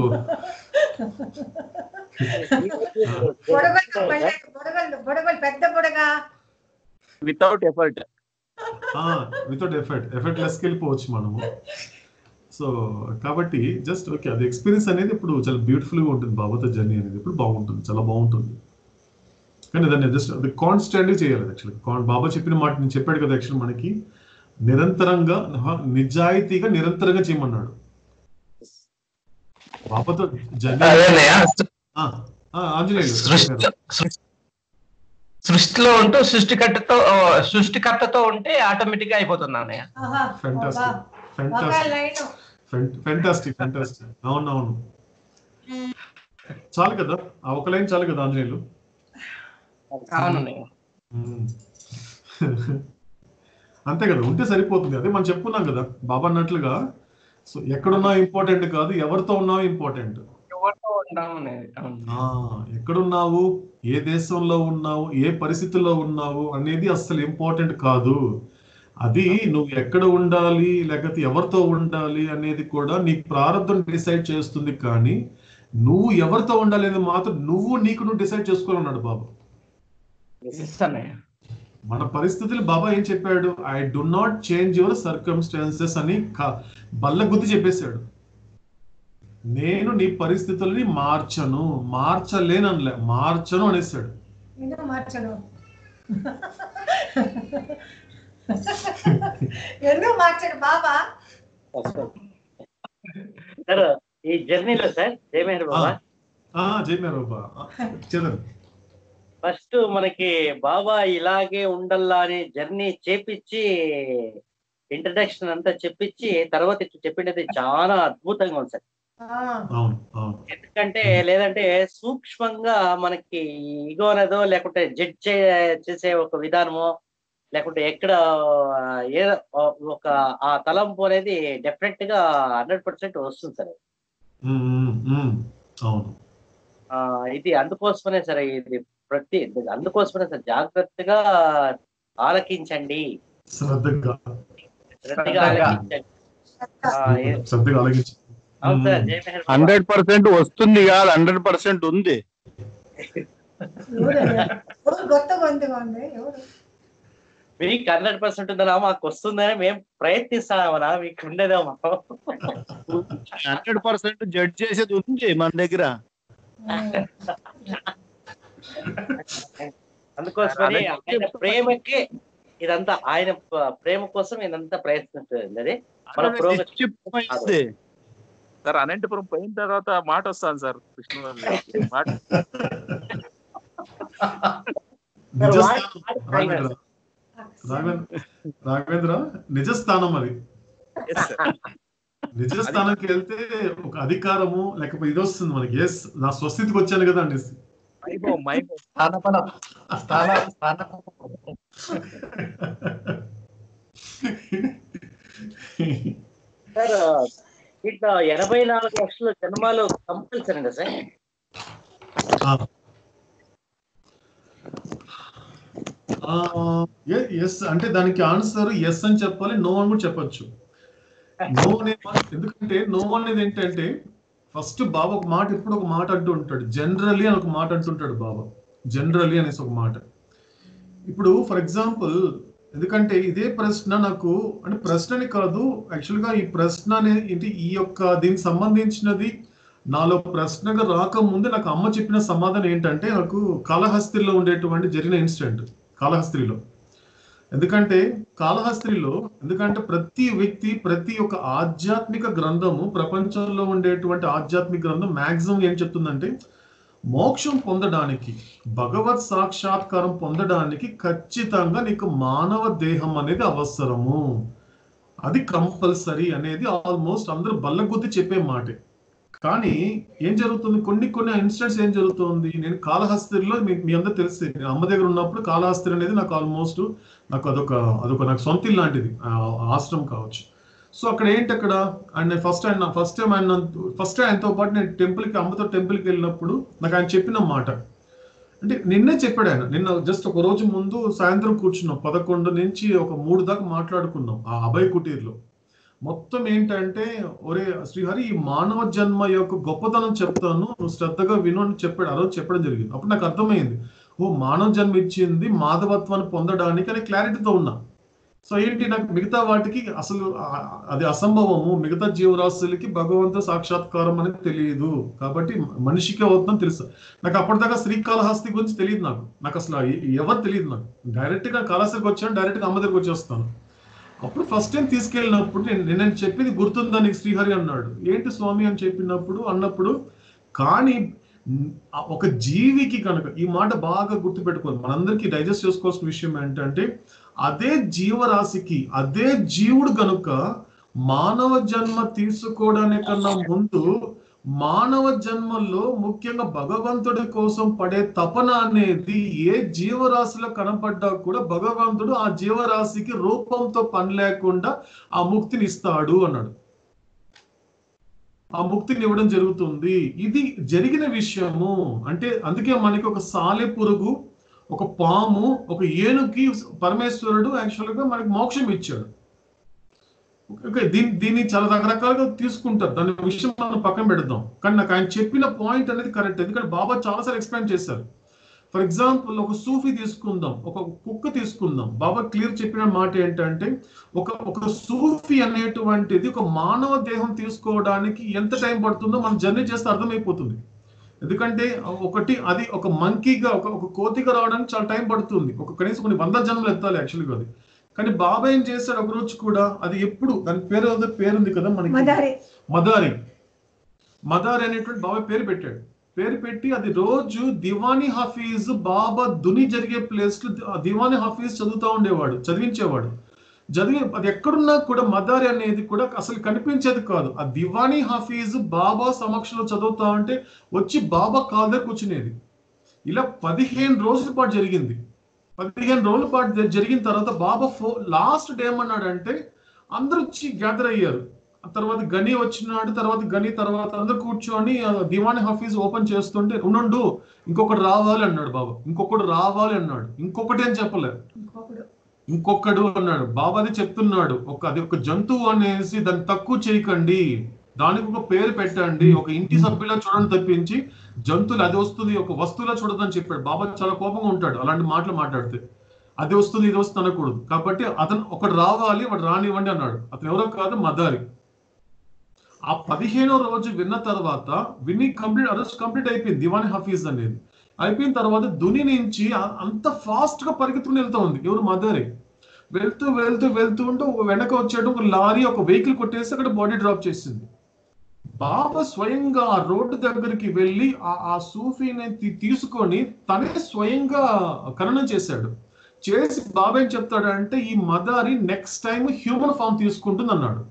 బుడగలతో పనిలే బుడగలు బుడగలు పెద్ద బుడగ without effort without effort effort లెస్కి వెళ్ళిపోవచ్చు మనము సో కాబట్టి జస్ట్ ఓకే అది ఎక్స్పీరియన్స్ అనేది ఇప్పుడు చాలా బ్యూటిఫుల్ గా ఉంటుంది బాబాతో జర్నీ అనేది ఇప్పుడు బాగుంటుంది చాలా బాగుంటుంది కానీ దాన్ని జస్ట్ అది కాన్స్టెంట్లీ చేయాలి యాక్చువల్లీ బాబా చెప్పిన మాట నేను చెప్పాడు కదా యాక్చువల్ మనకి నిరంతరంగా ఆహా, నిజాయితీగా నిరంతరంగా చేయమన్నాడు బాబాతో జర్నీ అదేనయ్య ఆ, ఆ, ఆంజనేయులు సృష్టి సృ- సృష్టిలో ఉంటూ సృష్టికర్తతో సృష్టికర్తతో ఉంటే ఆటోమేటిక్ గా అయిపోతుంది అన్నయ్య ఆహా ఫెంటాస్టిక్ ఒక ఫెంటాస్టిక్ లైన్ ఫెంటాస్టిక్ ఫెంటాస్టిక్ అవును అవును చాలు కదా ఆ ఒక లైన్ చాలు కదా ఆంజనేయులు అవునన్నయ్య మ్మ్. అంతే కదా ఉంటే సరిపోతుంది అదే మనం చెప్పుకున్నాం కదా బాబా అన్నట్లుగా సో ఎక్కడున్నా ఇంపార్టెంట్ కాదు ఎవరితో ఉన్నావు ఇంపార్టెంట్ ఎవరితో ఉంటాం అనేది అవును. ఆ, ఎక్కడున్నావు ఏ దేశంలో ఉన్నావు ఏ పరిస్థితుల్లో ఉన్నావు అనేది అస్సలు ఇంపార్టెంట్ కాదు అది నువ్వు ఎక్కడ ఉండాలి లేకపోతే ఎవరితో ఉండాలి అనేది కూడా నీ ప్రారంభం డిసైడ్ చేస్తుంది కానీ నువ్వు ఎవరితో ఉండాలి అనేది మాత్రం నువ్వు నీకు నువ్వు డిసైడ్ చేసుకోవాలన్నాడు బాబా Yes, అన్నయ్య మన పరిస్థితులు బాబా ఏం చెప్పాడు I do not change your circumstances అని క- బల్ల గుద్ది చెప్పేశాడు నేను నీ పరిస్థితుల్ని మార్చను మార్చలేనలే మార్చను అనేసాడు ఎందుకు మార్చను ఎందుకు మార్చడు బాబా సార్ ఈ జర్నీలో సార్ జయమేహర్ బాబా ఆ, జై మేర్ బాబా ఆ, చదవండి ఫస్ట్ మనకి బాబా ఇలాగే ఉండాలా అని జర్నీ చేపించి ఇంట్రడక్షన్ అంతా చెప్పించి తర్వాత ఇట్లా చెప్పిండేది చాలా అద్భుతంగా ఉంది సార్ అవును అవును ఎందుకంటే లేదంటే సూక్ష్మంగా మనకి ఇగో అనేదో లేకుంటే జడ్జ్ చేసే ఒక విధానమో లేకుంటే ఎక్కడ ఆ, ఏ ఒక ఆ తలంపు అనేది డెఫినెట్ గా హండ్రెడ్ పర్సెంట్ వస్తుంది సార్ ఉమ్, ఉమ్, ఉమ్, అవును ఆ, ఇది అందుకోసమనే సరే ఇది ప్రతి అందుకోసమనే సార్ జాగ్రత్తగా ఆలకించండి శ్రద్ధగా శ్రద్ధగా ఆలకించండి ఆ, ఏ- శ్రద్ధగా ఆలోచించి అవును సార్ జై మెహర్ బాబా. హండ్రెడ్ పర్సెంట్ వస్తుంది కాదు హండ్రెడ్ పర్సెంట్ ఉంది ఎవరు ఎవరు కొత్త గొంతుగా ఉంది ఎవరు మీకు హండ్రెడ్ పర్సెంట్ ఉందనా మాకు వస్తుందని మేము ప్రయత్నిస్తామన్నా మీకు ఉండేదేమో హండ్రెడ్ పర్సెంట్ జడ్జ్ చేసేది ఉంది మన దగ్గర అందుకోసమని ఆయన ప్రేమకి ఇదంతా ఆయన ప- ప్రేమ కోసం ఇదంతా ప్రయత్నిస్తుంది అది మన పురోగతి నిశ్చితమైంది. సార్ అనంతపురం పోయిన తర్వాత మాట వస్తాను సార్ కృష్ణ మాట నిజస్థానం రాఘవేంద్ర రాఘవేంద్ర రాఘవేంద్ర నిజస్థానం అది Yes, sir. నిజస్థానంకి వెళ్తే ఒక అధికారము లేకపోతే ఇది వస్తుంది మనకి ఎస్ నా స్వస్థితికి వచ్చాను కదా అనేసి వైభవం వైభవం స్థానపలం స్థాన స్థానపలం సార్ ఇట్లా ఎనభై నాలుగు లక్షల జన్మాలు కంపల్సరీ అండి సార్ ఎస్ అంటే దానికి ఆన్సర్ ఎస్ అని చెప్పాలి నో అని కూడా చెప్పొచ్చు నో అనే మాట ఎందుకంటే నో అనేది ఏంటంటే ఫస్ట్ బాబా ఒక మాట ఎప్పుడు ఒక మాట అంటూ ఉంటాడు జనరలీ అని ఒక మాట అంటుంటాడు బాబా జనరలీ అనేసి ఒక మాట ఇప్పుడు ఫర్ ఎగ్జాంపుల్ ఎందుకంటే ఇదే ప్రశ్న నాకు అంటే ప్రశ్నని కాదు యాక్చువల్ గా ఈ ప్రశ్న అనే- ఏంటి ఈ యొక్క దీనికి సంబంధించినది నాలో ప్రశ్నగా రాకముందే నాకు అమ్మ చెప్పిన సమాధానం ఏంటంటే నాకు కాళహస్తిలో ఉండేటువంటి జరిగిన ఇన్సిడెంట్ కాళహస్తిలో ఎందుకంటే కాళహస్తిలో ఎందుకంటే ప్రతి వ్యక్తి ప్రతి ఒక్క ఆధ్యాత్మిక గ్రంథము ప్రపంచంలో ఉండేటువంటి ఆధ్యాత్మిక గ్రంథం మాక్సిమం ఏం చెప్తుందంటే మోక్షం పొందడానికి భగవత్ సాక్షాత్కారం పొందడానికి ఖచ్చితంగా నీకు మానవ దేహం అనేది అవసరము అది కంపల్సరీ అనేది ఆల్మోస్ట్ అందరూ బల్లగుద్ది చెప్పే మాటే కానీ ఏం జరుగుతుంది కొన్ని కొన్ని ఇన్సిడెంట్స్ ఏం జరుగుతుంది నేను కాళహస్తిలో మీ మీ అందరూ తెలిసి నేను అమ్మ దగ్గర ఉన్నప్పుడు కాళహస్తి అనేది నాకు ఆల్మోస్ట్ నాకు అదొక అదొక నాకు సొంత ఇల్లు లాంటిది ఆ ఆశ్రమం కావచ్చు సో అక్కడ ఏంటి అక్కడ అండ్ ఫస్ట్ ఆయన ఫస్ట్ టైం ఆయన ఫస్ట్ టైం ఆయనతో పాటు నేను టెంపుల్కి అమ్మతో టెంపుల్కి వెళ్ళినప్పుడు నాకు ఆయన చెప్పిన మాట అంటే నిన్నే చెప్పాడు ఆయన నిన్న జస్ట్ ఒక రోజు ముందు సాయంత్రం కూర్చున్నాం పదకొండు నుంచి ఒక మూడు దాకా మాట్లాడుకున్నాం ఆ అభయ్ కుటీర్లో మొత్తం ఏంటంటే ఒరే శ్రీహరి ఈ మానవ జన్మ యొక్క గొప్పతనం చెప్తాను నువ్వు శ్రద్ధగా విను అని చెప్పాడు ఆ రోజు చెప్పడం జరిగింది అప్పుడు నాకు అర్థమైంది ఓ మానవ జన్మ ఇచ్చింది మాధవత్వాన్ని పొందడానికి అని క్లారిటీతో ఉన్నా సో ఏంటి నాకు మిగతా వాటికి అసలు ఆ- అది అసంభవము మిగతా జీవరాశులకి భగవంతు సాక్షాత్కారం అనేది తెలియదు కాబట్టి మనిషికి అవుతుందని తెలుసు నాకు అప్పటిదాకా శ్రీకాళహస్తి గురించి తెలియదు నాకు నాకు అసలు ఎ- ఎవరు తెలియదు నాకు డైరెక్ట్ గా కాళహస్తికి వచ్చాను డైరెక్ట్ గా అమ్మ దగ్గరికి వచ్చేస్తాను అప్పుడు ఫస్ట్ టైం తీసుకెళ్ళినప్పుడు నేను నేను చెప్పింది గుర్తుందా నీకు శ్రీహరి అన్నాడు ఏంటి స్వామి అని చెప్పినప్పుడు అన్నప్పుడు కానీ మ్, ఆ ఒక జీవికి కనుక ఈ మాట బాగా గుర్తుపెట్టుకోవాలి మనందరికీ డైజెస్ట్ చేసుకోవాల్సిన విషయం ఏంటంటే అదే జీవరాశికి అదే జీవుడు కనుక మానవ జన్మ తీసుకోవడానికన్నా ముందు మానవ జన్మల్లో ముఖ్యంగా భగవంతుడి కోసం పడే తపన అనేది ఏ జీవరాశిలో కనపడ్డా కూడా భగవంతుడు ఆ జీవరాశికి రూపంతో పని లేకుండా ఆ ముక్తిని ఇస్తాడు అన్నాడు ఆ ముక్తిని ఇవ్వడం జరుగుతుంది ఇది జరిగిన విషయము అంటే అందుకే మనకి ఒక సాలె పురుగు ఒక పాము ఒక ఏనుగుకి పరమేశ్వరుడు యాక్చువల్ గా మనకి మోక్షం ఇచ్చాడు ఓకే దీన్ని దీన్ని చాలా రకరకాలుగా తీసుకుంటారు దాని విషయం మనం పక్కన పెడదాం కానీ నాకు ఆయన చెప్పిన పాయింట్ అనేది కరెక్ట్ ఎందుకంటే బాబా చాలాసార్లు ఎక్స్ప్లెయిన్ చేశారు ఫర్ ఎగ్జాంపుల్ ఒక సూఫీ తీసుకుందాం ఒక కుక్క తీసుకుందాం బాబా క్లియర్ చెప్పిన మాట ఏంటంటే ఒక ఒక సూఫీ అనేటువంటిది ఒక మానవ దేహం తీసుకోవడానికి ఎంత టైం పడుతుందో మనం జర్నీ చేస్తే అర్థమైపోతుంది ఎందుకంటే ఒకటి అది ఒక మంకీగా ఒక ఒక కోతిగా రావడానికి చాలా టైం పడుతుంది ఒక కనీసం కొన్ని వంద జన్మలు ఎత్తాలి యాక్చువల్గా అది కానీ బాబా ఏం చేశాడు ఒక రోజు కూడా అది ఎప్పుడు దాని పేరు ఏదో పేరు ఉంది కదా మనకి మదారి మదారి మదారి అనేటువంటి బాబా పేరు పెట్టాడు పేరు పెట్టి అది రోజు దివానీ హఫీజ్ బాబా దుని జరిగే ప్లేస్ లో ఆ దివానీ హఫీజ్ చదువుతా ఉండేవాడు చదివించేవాడు చదివి అది ఎక్కడున్నా కూడా మదారి అనేది కూడా అసలు కనిపించేది కాదు ఆ దివానీ హఫీజ్ బాబా సమక్షంలో చదువుతా ఉంటే వచ్చి బాబా కాల్ దగ్గర కూర్చునేది ఇలా పదిహేను రోజుల పాటు జరిగింది పదిహేను రోజుల పాటు జ- జరిగిన తర్వాత బాబా ఫో లాస్ట్ డే ఏమన్నాడంటే అందరూ వచ్చి గ్యాదర్ అయ్యారు ఆ తర్వాత గని వచ్చినాడు తర్వాత గని తర్వాత అందరూ కూర్చొని ఆ దివానీ హఫీజ్ ఓపెన్ చేస్తుంటే ఉండు ఇంకొకటి రావాలి అన్నాడు బాబా ఇంకొకటి రావాలి అన్నాడు ఇంకొకటి అని చెప్పలేదు ఇంకొకడు ఇంకొకడు అన్నాడు బాబాది చెప్తున్నాడు ఒక అది ఒక జంతువు అనేసి దాన్ని తక్కువ చేయకండి దానికి ఒక పేరు పెట్టండి ఒక ఇంటి సభ్యులా చూడండి తప్పించి జంతువులు అది వస్తుంది ఒక వస్తువులా చూడదని చెప్పాడు బాబా చాలా కోపంగా ఉంటాడు అలాంటి మాటలు మాట్లాడితే అది వస్తుంది ఇది వస్తుంది అనకూడదు కాబట్టి అతను ఒకడు రావాలి వాడు రానివ్వండి అన్నాడు అతను ఎవరో కాదు మదారి ఆ పదిహేనో రోజు విన్న తర్వాత విని కంప్లీట్ అరెస్ట్ కంప్లీట్ అయిపోయింది దివాని హఫీజ్ అనేది అయిపోయిన తర్వాత దుని నుంచి ఆ- అంత ఫాస్ట్ గా పరిగెత్తుకుని వెళ్తా ఉంది ఎవరు మదరే వెళ్తూ వెళ్తూ వెళ్తూ ఉంటూ ఒక వెనక వచ్చేట ఒక లారీ ఒక వెహికల్ కొట్టేసి అక్కడ బాడీ డ్రాప్ చేసింది బాబా స్వయంగా ఆ రోడ్డు దగ్గరికి వెళ్ళి ఆ ఆ సూఫీని తీ- తీసుకొని తనే స్వయంగా ఖననం చేశాడు చేసి బాబా ఏం చెప్తాడంటే ఈ మదారి నెక్స్ట్ టైం హ్యూమన్ ఫామ్ తీసుకుంటుంది అన్నాడు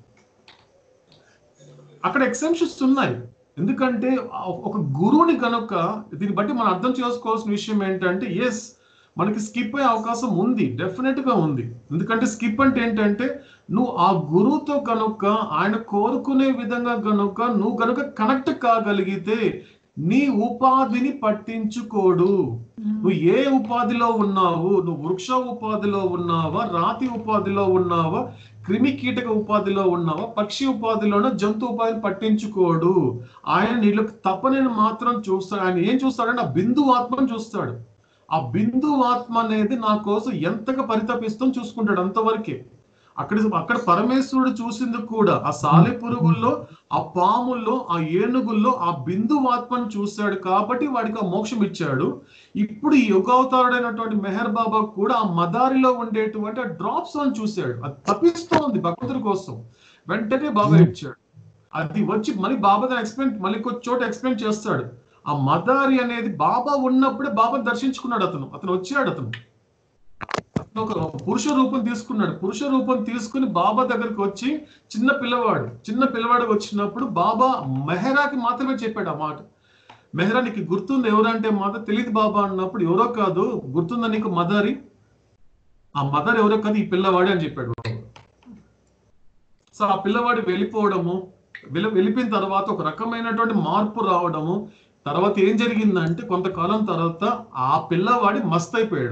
అక్కడ ఎక్సెప్షన్స్ ఉన్నాయి ఎందుకంటే ఆ- ఒక గురువుని కనుక దీన్ని బట్టి మనం అర్థం చేసుకోవాల్సిన విషయం ఏంటంటే ఎస్ మనకి స్కిప్ అయ్యే అవకాశం ఉంది డెఫినెట్ గా ఉంది ఎందుకంటే స్కిప్ అంటే ఏంటంటే నువ్వు ఆ గురువుతో కనుక ఆయన కోరుకునే విధంగా కనుక నువ్వు కనుక కనెక్ట్ కాగలిగితే నీ ఉపాధిని పట్టించుకోడు నువ్వు ఏ ఉపాధిలో ఉన్నావు నువ్వు వృక్ష ఉపాధిలో ఉన్నావా రాతి ఉపాధిలో ఉన్నావా క్రిమి కీటక ఉపాధిలో ఉన్నావా పక్షి ఉపాధిలోనో జంతు ఉపాధిని పట్టించుకోడు ఆయన నీళ్ళు తప్పనని మాత్రం చూస్తాడు ఆయన ఏం చూస్తాడంటే ఆ బిందు ఆత్మను చూస్తాడు ఆ బిందు ఆత్మ అనేది నా కోసం ఎంతగా పరితపిస్తాం చూసుకుంటాడు అంతవరకే అక్కడ అక్కడ పరమేశ్వరుడు చూసింది కూడా ఆ సాలె పురుగుల్లో ఆ పాముల్లో ఆ ఏనుగుల్లో ఆ బిందు ఆత్మను చూశాడు కాబట్టి వాడికి ఆ మోక్షం ఇచ్చాడు ఇప్పుడు ఈ యుగావతారుడైనటువంటి మెహర్ బాబా కూడా ఆ మదారిలో ఉండేటువంటి ఆ డ్రాప్స్ అని చూశాడు అది తప్పిస్తోంది భగవంతుడి కోసం వెంటనే బాబా ఇచ్చాడు అది వచ్చి మళ్ళీ బాబా దాన్ని ఎక్స్ప్లెయిన్ మళ్ళీ కొంచెం చోట ఎక్స్ప్లెయిన్ చేస్తాడు ఆ మదారి అనేది బాబా ఉన్నప్పుడే బాబా దర్శించుకున్నాడు అతను అతను వచ్చాడు అతను అతను ఒక పురుష రూపం తీసుకున్నాడు పురుష రూపం తీసుకుని బాబా దగ్గరికి వచ్చి చిన్న పిల్లవాడు చిన్న పిల్లవాడు వచ్చినప్పుడు బాబా మెహరాకి మాత్రమే చెప్పాడు ఆ మాట మెహరా నీకు గుర్తుంది ఎవరంటే మాట తెలియదు బాబా అన్నప్పుడు ఎవరో కాదు గుర్తుందా నీకు మదారి ఆ మదర్ ఎవరో కాదు ఈ పిల్లవాడే అని చెప్పాడు బాబా. సో ఆ పిల్లవాడు వెళ్ళిపోవడము వెళ్ళ- వెళ్ళిపోయిన తర్వాత ఒక రకమైనటువంటి మార్పు రావడము తర్వాత ఏం జరిగిందంటే కొంతకాలం తర్వాత ఆ పిల్లవాడి మస్త్ అయిపోయాడు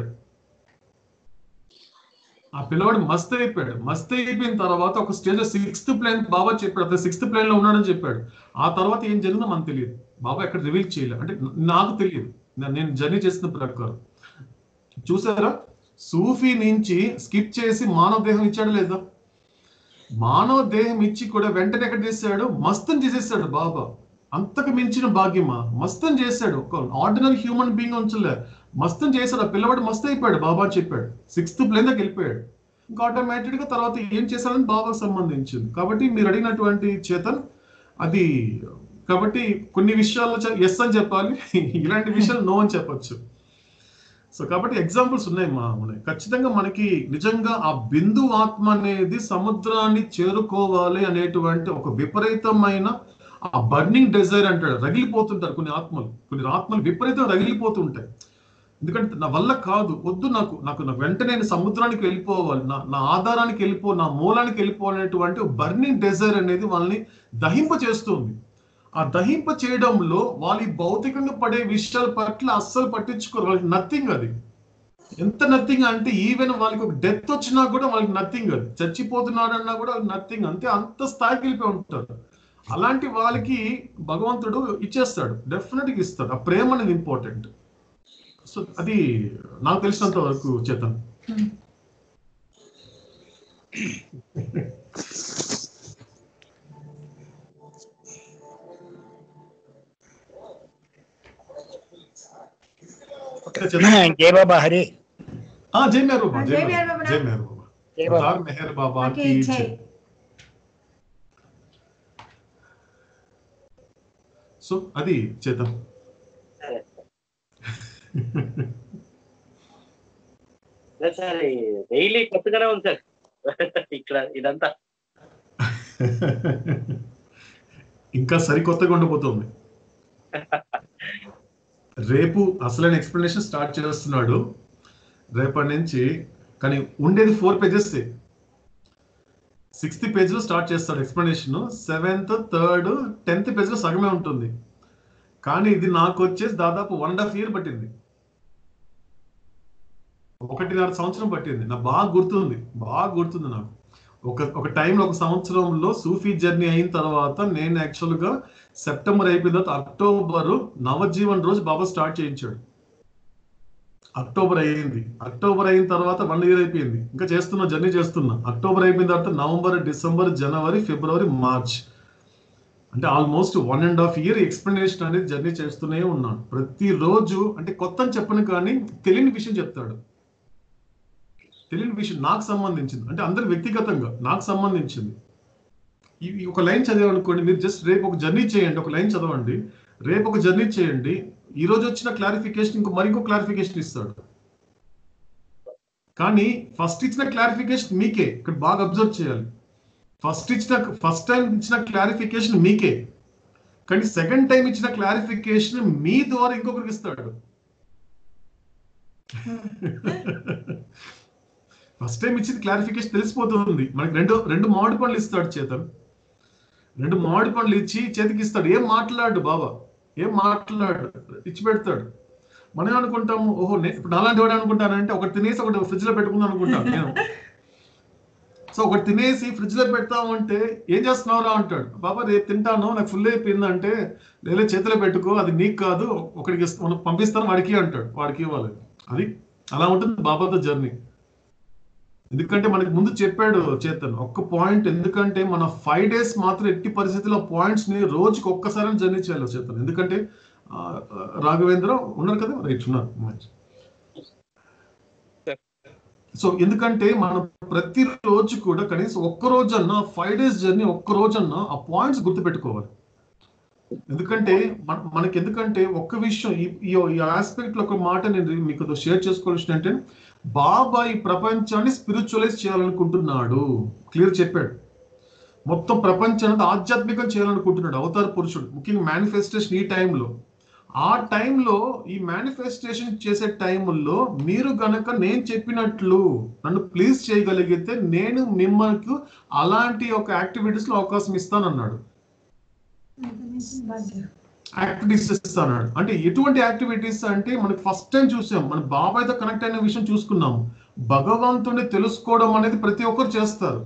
ఆ పిల్లవాడు మస్త్ అయిపోయాడు మస్త్ అయిపోయిన తర్వాత ఒక స్టేజ్ సిక్స్త్ ప్లేన్ బాబా చెప్పాడు అతను సిక్స్త్ ప్లేన్ లో ఉన్నాడని చెప్పాడు ఆ తర్వాత ఏం జరిగిందో మనకు తెలియదు బాబా ఎక్కడ రివీల్ చేయలేదు అంటే నాకు తెలియదు నా- నేను జర్నీ చేసిన ప్రకారం చూసారా సూఫీ నుంచి స్కిప్ చేసి మానవ దేహం ఇచ్చాడు లేదా మానవ దేహం ఇచ్చి కూడా వెంటనే ఎక్కడ చేశాడు మస్తం చేసేసాడు బాబా అంతకు మించిన భాగ్యమా మస్తం చేశాడు ఒక ఆర్డినరీ హ్యూమన్ బీయింగ్ ఉంచలే మస్తం చేశాడు ఆ పిల్లవాడు మస్త్ అయిపోయాడు బాబా చెప్పాడు సిక్స్త్ ప్లేన్ దగ్గర వెళ్ళిపోయాడు ఇంకా ఆటోమేటిక్ గా తర్వాత ఏం చేశాడని బాబాకు సంబంధించింది కాబట్టి మీరు అడిగినటువంటి చేతన్ అది కాబట్టి కొన్ని విషయాల్లో ఎస్ అని చెప్పాలి ఇలాంటి విషయాలు నో అని చెప్పొచ్చు సో కాబట్టి ఎగ్జాంపుల్స్ ఉన్నాయి మా ఉన్నాయి ఖచ్చితంగా మనకి నిజంగా ఆ బిందు ఆత్మ అనేది సముద్రాన్ని చేరుకోవాలి అనేటువంటి ఒక విపరీతమైన ఆ బర్నింగ్ డిజైర్ అంటాడు రగిలిపోతుంటారు కొన్ని ఆత్మలు కొన్ని ఆత్మలు విపరీతంగా రగిలిపోతుంటాయి ఎందుకంటే నా వల్ల కాదు వద్దు నాకు నాకు నాకు వెంటనే నేను సముద్రానికి వెళ్ళిపోవాలి నా నా ఆధారానికి వెళ్ళిపో నా మూలానికి వెళ్ళిపోవాలనేటువంటి బర్నింగ్ డిజైర్ అనేది వాళ్ళని దహింప చేస్తుంది ఆ దహింప చేయడంలో వాళ్ళు ఈ భౌతికంగా పడే విషయాల పట్ల అస్సలు పట్టించుకోరు వాళ్ళకి నథింగ్ అది ఎంత నథింగ్ అంటే ఈవెన్ వాళ్ళకి ఒక డెత్ వచ్చినా కూడా వాళ్ళకి నథింగ్ అది చచ్చిపోతున్నాడు అన్నా కూడా నథింగ్ అంతే అంత స్థాయికి వెళ్ళిపోయి ఉంటారు అలాంటి వాళ్ళకి భగవంతుడు ఇచ్చేస్తాడు డెఫినెట్ గా ఇస్తాడు ఆ ప్రేమ అనేది ఇంపార్టెంట్ సో అది నాకు తెలిసినంత వరకు చేతన్ చేతన్ జై బాబా హరి ఆ, జై మేర్ బాబా జై జై మేర్ మేర్ బాబా. జై మేర్ బాబా జై బాబా ఖుదా మెహర్ బాబా ఓకే, की జై. जय సో అది చేద్దాం లేదు సార్ డైలీ కొత్తగానే ఉంది సార్ ఇక్కడ ఇదంతా ఇంకా సరికొత్తగా ఉండబోతుంది రేపు అసలైన ఎక్స్ప్లెనేషన్ స్టార్ట్ చేస్తున్నాడు రేపటి నుంచి కానీ ఉండేది ఫోర్ పేజెస్ సిక్స్త్ పేజ్ లో స్టార్ట్ చేస్తాడు explanation seventh third tenth page లో సగమే ఉంటుంది కానీ ఇది నాకు వచ్చేసి దాదాపు వన్ అండ్ హాఫ్ ఇయర్ పట్టింది ఒకటిన్నర సంవత్సరం పట్టింది నాకు బాగా గుర్తుంది బాగా గుర్తుంది నాకు ఒక ఒక టైంలో ఒక సంవత్సరంలో సూఫీ జర్నీ అయిన తర్వాత నేను యాక్చువల్ గా సెప్టెంబర్ అయిపోయిన తర్వాత అక్టోబర్ నవజీవన్ రోజు బాబా స్టార్ట్ చేయించాడు అక్టోబర్ అయింది అక్టోబర్ అయిన తర్వాత వన్ ఇయర్ అయిపోయింది ఇంకా చేస్తున్నా జర్నీ చేస్తున్నా అక్టోబర్ అయిపోయిన తర్వాత నవంబర్ డిసెంబర్ జనవరి ఫిబ్రవరి మార్చ్ అంటే almost one and half year explanation అనేది జర్నీ చేస్తూనే ఉన్నాను ప్రతిరోజు అంటే కొత్త అని చెప్పను కానీ తెలియని విషయం చెప్తాడు తెలియని విషయం నాకు సంబంధించింది అంటే అందరి వ్యక్తిగతంగా నాకు సంబంధించింది ఈ ఈ ఒక లైన్ చదివామనుకోండి మీరు జస్ట్ రేపు ఒక జర్నీ చేయండి ఒక లైన్ చదవండి రేపు ఒక జర్నీ చేయండి ఈ రోజు వచ్చిన క్లారిఫికేషన్ ఇంకో మరింకో క్లారిఫికేషన్ ఇస్తాడు కానీ ఫస్ట్ ఇచ్చిన క్లారిఫికేషన్ మీకే ఇక్కడ బాగా అబ్జర్వ్ చేయాలి ఫస్ట్ ఇచ్చిన ఫస్ట్ టైం ఇచ్చిన క్లారిఫికేషన్ మీకే కానీ సెకండ్ టైం ఇచ్చిన క్లారిఫికేషన్ మీ ద్వారా ఇంకొకరికి ఇస్తాడు ఫస్ట్ టైం ఇచ్చింది క్లారిఫికేషన్ తెలిసిపోతుంది మనకి రెండు రెండు మామిడి పండ్లు ఇస్తాడు చేతన్ రెండు మామిడి పండ్లు ఇచ్చి చేతికి ఇస్తాడు ఏం మాట్లాడు బాబా ఏం మాట్లాడు ఇచ్చి పెడతాడు మనం అనుకుంటాము ఓహో నే- ఇప్పుడు అలాంటి వాడు అనుకుంటానంటే ఒకటి తినేసి ఒకటి ఫ్రిడ్జ్ లో పెట్టుకుందాం అనుకుంటాను నేను సో ఒకటి తినేసి ఫ్రిడ్జ్ లో పెడతాము అంటే ఏం చేస్తున్నావురా అంటాడు బాబా రేపు తింటాను నాకు ఫుల్ అయిపోయింది అంటే లేదా చేతిలో పెట్టుకో అది నీకు కాదు ఒకడికి ఇస్త- మనం పంపిస్తాను వాడికి అంటాడు వాడికి ఇవ్వాలి అది అలా ఉంటుంది బాబాతో జర్నీ ఎందుకంటే మనకి ముందు చెప్పాడు చేతన్ ఒక్క పాయింట్ ఎందుకంటే మన ఫైవ్ డేస్ మాత్రం ఎట్టి పరిస్థితుల్లో పాయింట్స్ ని రోజుకి ఒక్కసారి జర్నీ చేయాలి చేతన్ ఎందుకంటే ఆ, ఆ, రాఘవేంద్ర ఉన్నారు కదా రైట్ ఉన్నారు మంచి. సో ఎందుకంటే మనం ప్రతి రోజు కూడా కనీసం ఒక్క రోజన్నా ఫైవ్ డేస్ జర్నీ ఒక్క రోజన్నా ఆ పాయింట్స్ గుర్తుపెట్టుకోవాలి ఎందుకంటే మన- మనకి ఎందుకంటే ఒక్క విషయం ఈ ఈ- ఈ ఆస్పెక్ట్ లో ఒక మాట నేను మీకు షేర్ చేసుకోవాల్సిన అంటే బాబా ఈ ప్రపంచాన్ని స్పిరిచువలైజ్ చేయాలనుకుంటున్నాడు క్లియర్ చెప్పాడు మొత్తం ప్రపంచాన్ని ఆధ్యాత్మికం చేయాలనుకుంటున్నాడు అవతార పురుషుడు ముఖ్యంగా మేనిఫెస్టేషన్ ఈ టైంలో ఆ టైంలో ఈ మేనిఫెస్టేషన్ చేసే టైంలో మీరు గనక నేను చెప్పినట్లు నన్ను ప్లీజ్ చేయగలిగితే నేను మిమ్మల్ని అలాంటి ఒక యాక్టివిటీస్ లో అవకాశం ఇస్తానన్నాడు యాక్టివిటీస్ ఇస్తాడు అంటే ఎటువంటి యాక్టివిటీస్ అంటే మనకి ఫస్ట్ టైం చూసాం మన బాబాయ్తో కనెక్ట్ అయిన విషయం చూసుకున్నాము భగవంతుని తెలుసుకోవడం అనేది ప్రతి ఒక్కరు చేస్తారు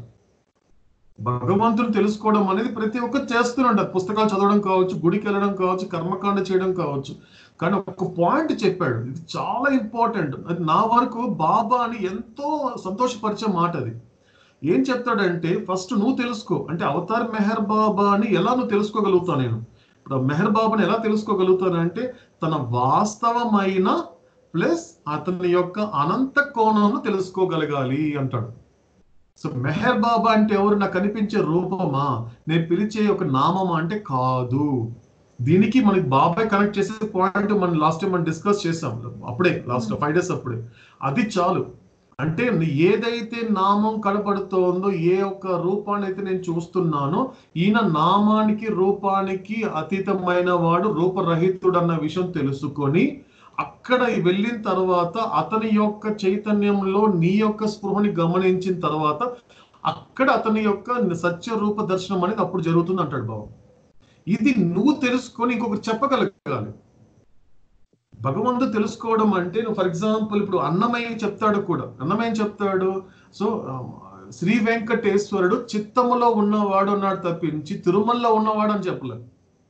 భగవంతుని తెలుసుకోవడం అనేది ప్రతి ఒక్కరు చేస్తున్నాడు పుస్తకాలు చదవడం కావచ్చు గుడికి వెళ్ళడం కావచ్చు కర్మకాండ చేయడం కావచ్చు కానీ ఒక పాయింట్ చెప్పాడు ఇది చాలా ఇంపార్టెంట్ అది నా వరకు బాబా అని ఎంతో సంతోషపరిచే మాట అది ఏం చెప్తాడంటే ఫస్ట్ నువ్వు తెలుసుకో అంటే అవతార్ మెహర్ బాబా అని ఎలా నువ్వు తెలుసుకోగలుగుతావు నేను ఇప్పుడు ఆ మెహర్ బాబాని ఎలా తెలుసుకోగలుగుతానంటే తన వాస్తవమైన ప్లస్ అతని యొక్క అనంత కోణంను తెలుసుకోగలగాలి అంటాడు సో మెహర్ బాబా అంటే ఎవరు నాకు కనిపించే రూపమా నేను పిలిచే ఒక నామమా అంటే కాదు దీనికి మనకి బాబాయ్ కనెక్ట్ చేసే పాయింట్ మనం లాస్ట్ టైం మనం డిస్కస్ చేసాం అప్పుడే లాస్ట్ ఫైవ్ డేస్ అప్పుడే అది చాలు అంటే నీ- ఏదైతే నామం కనపడుతోందో ఏ ఒక్క రూపాన్ని అయితే నేను చూస్తున్నానో ఈయన నామానికి రూపానికి అతీతమైన వాడు రూపరహితుడు అన్న విషయం తెలుసుకొని అక్కడ వెళ్ళిన తర్వాత అతని యొక్క చైతన్యంలో నీ యొక్క స్పృహని గమనించిన తర్వాత అక్కడ అతని యొక్క సత్య రూప దర్శనం అనేది అప్పుడు జరుగుతుంది అంటాడు బాబు ఇది నువ్వు తెలుసుకొని ఇంకొకరు చెప్పగలగాలి భగవంతుడు తెలుసుకోవడం అంటే నువ్వు ఫర్ ఎగ్జాంపుల్ ఇప్పుడు అన్నమయ్య చెప్తాడు కూడా అన్నమయ్య చెప్తాడు సో ఆ, శ్రీ వెంకటేశ్వరుడు చిత్తములో ఉన్నవాడు అన్నాడు తప్పించి తిరుమలలో ఉన్నవాడు అని చెప్పలేదు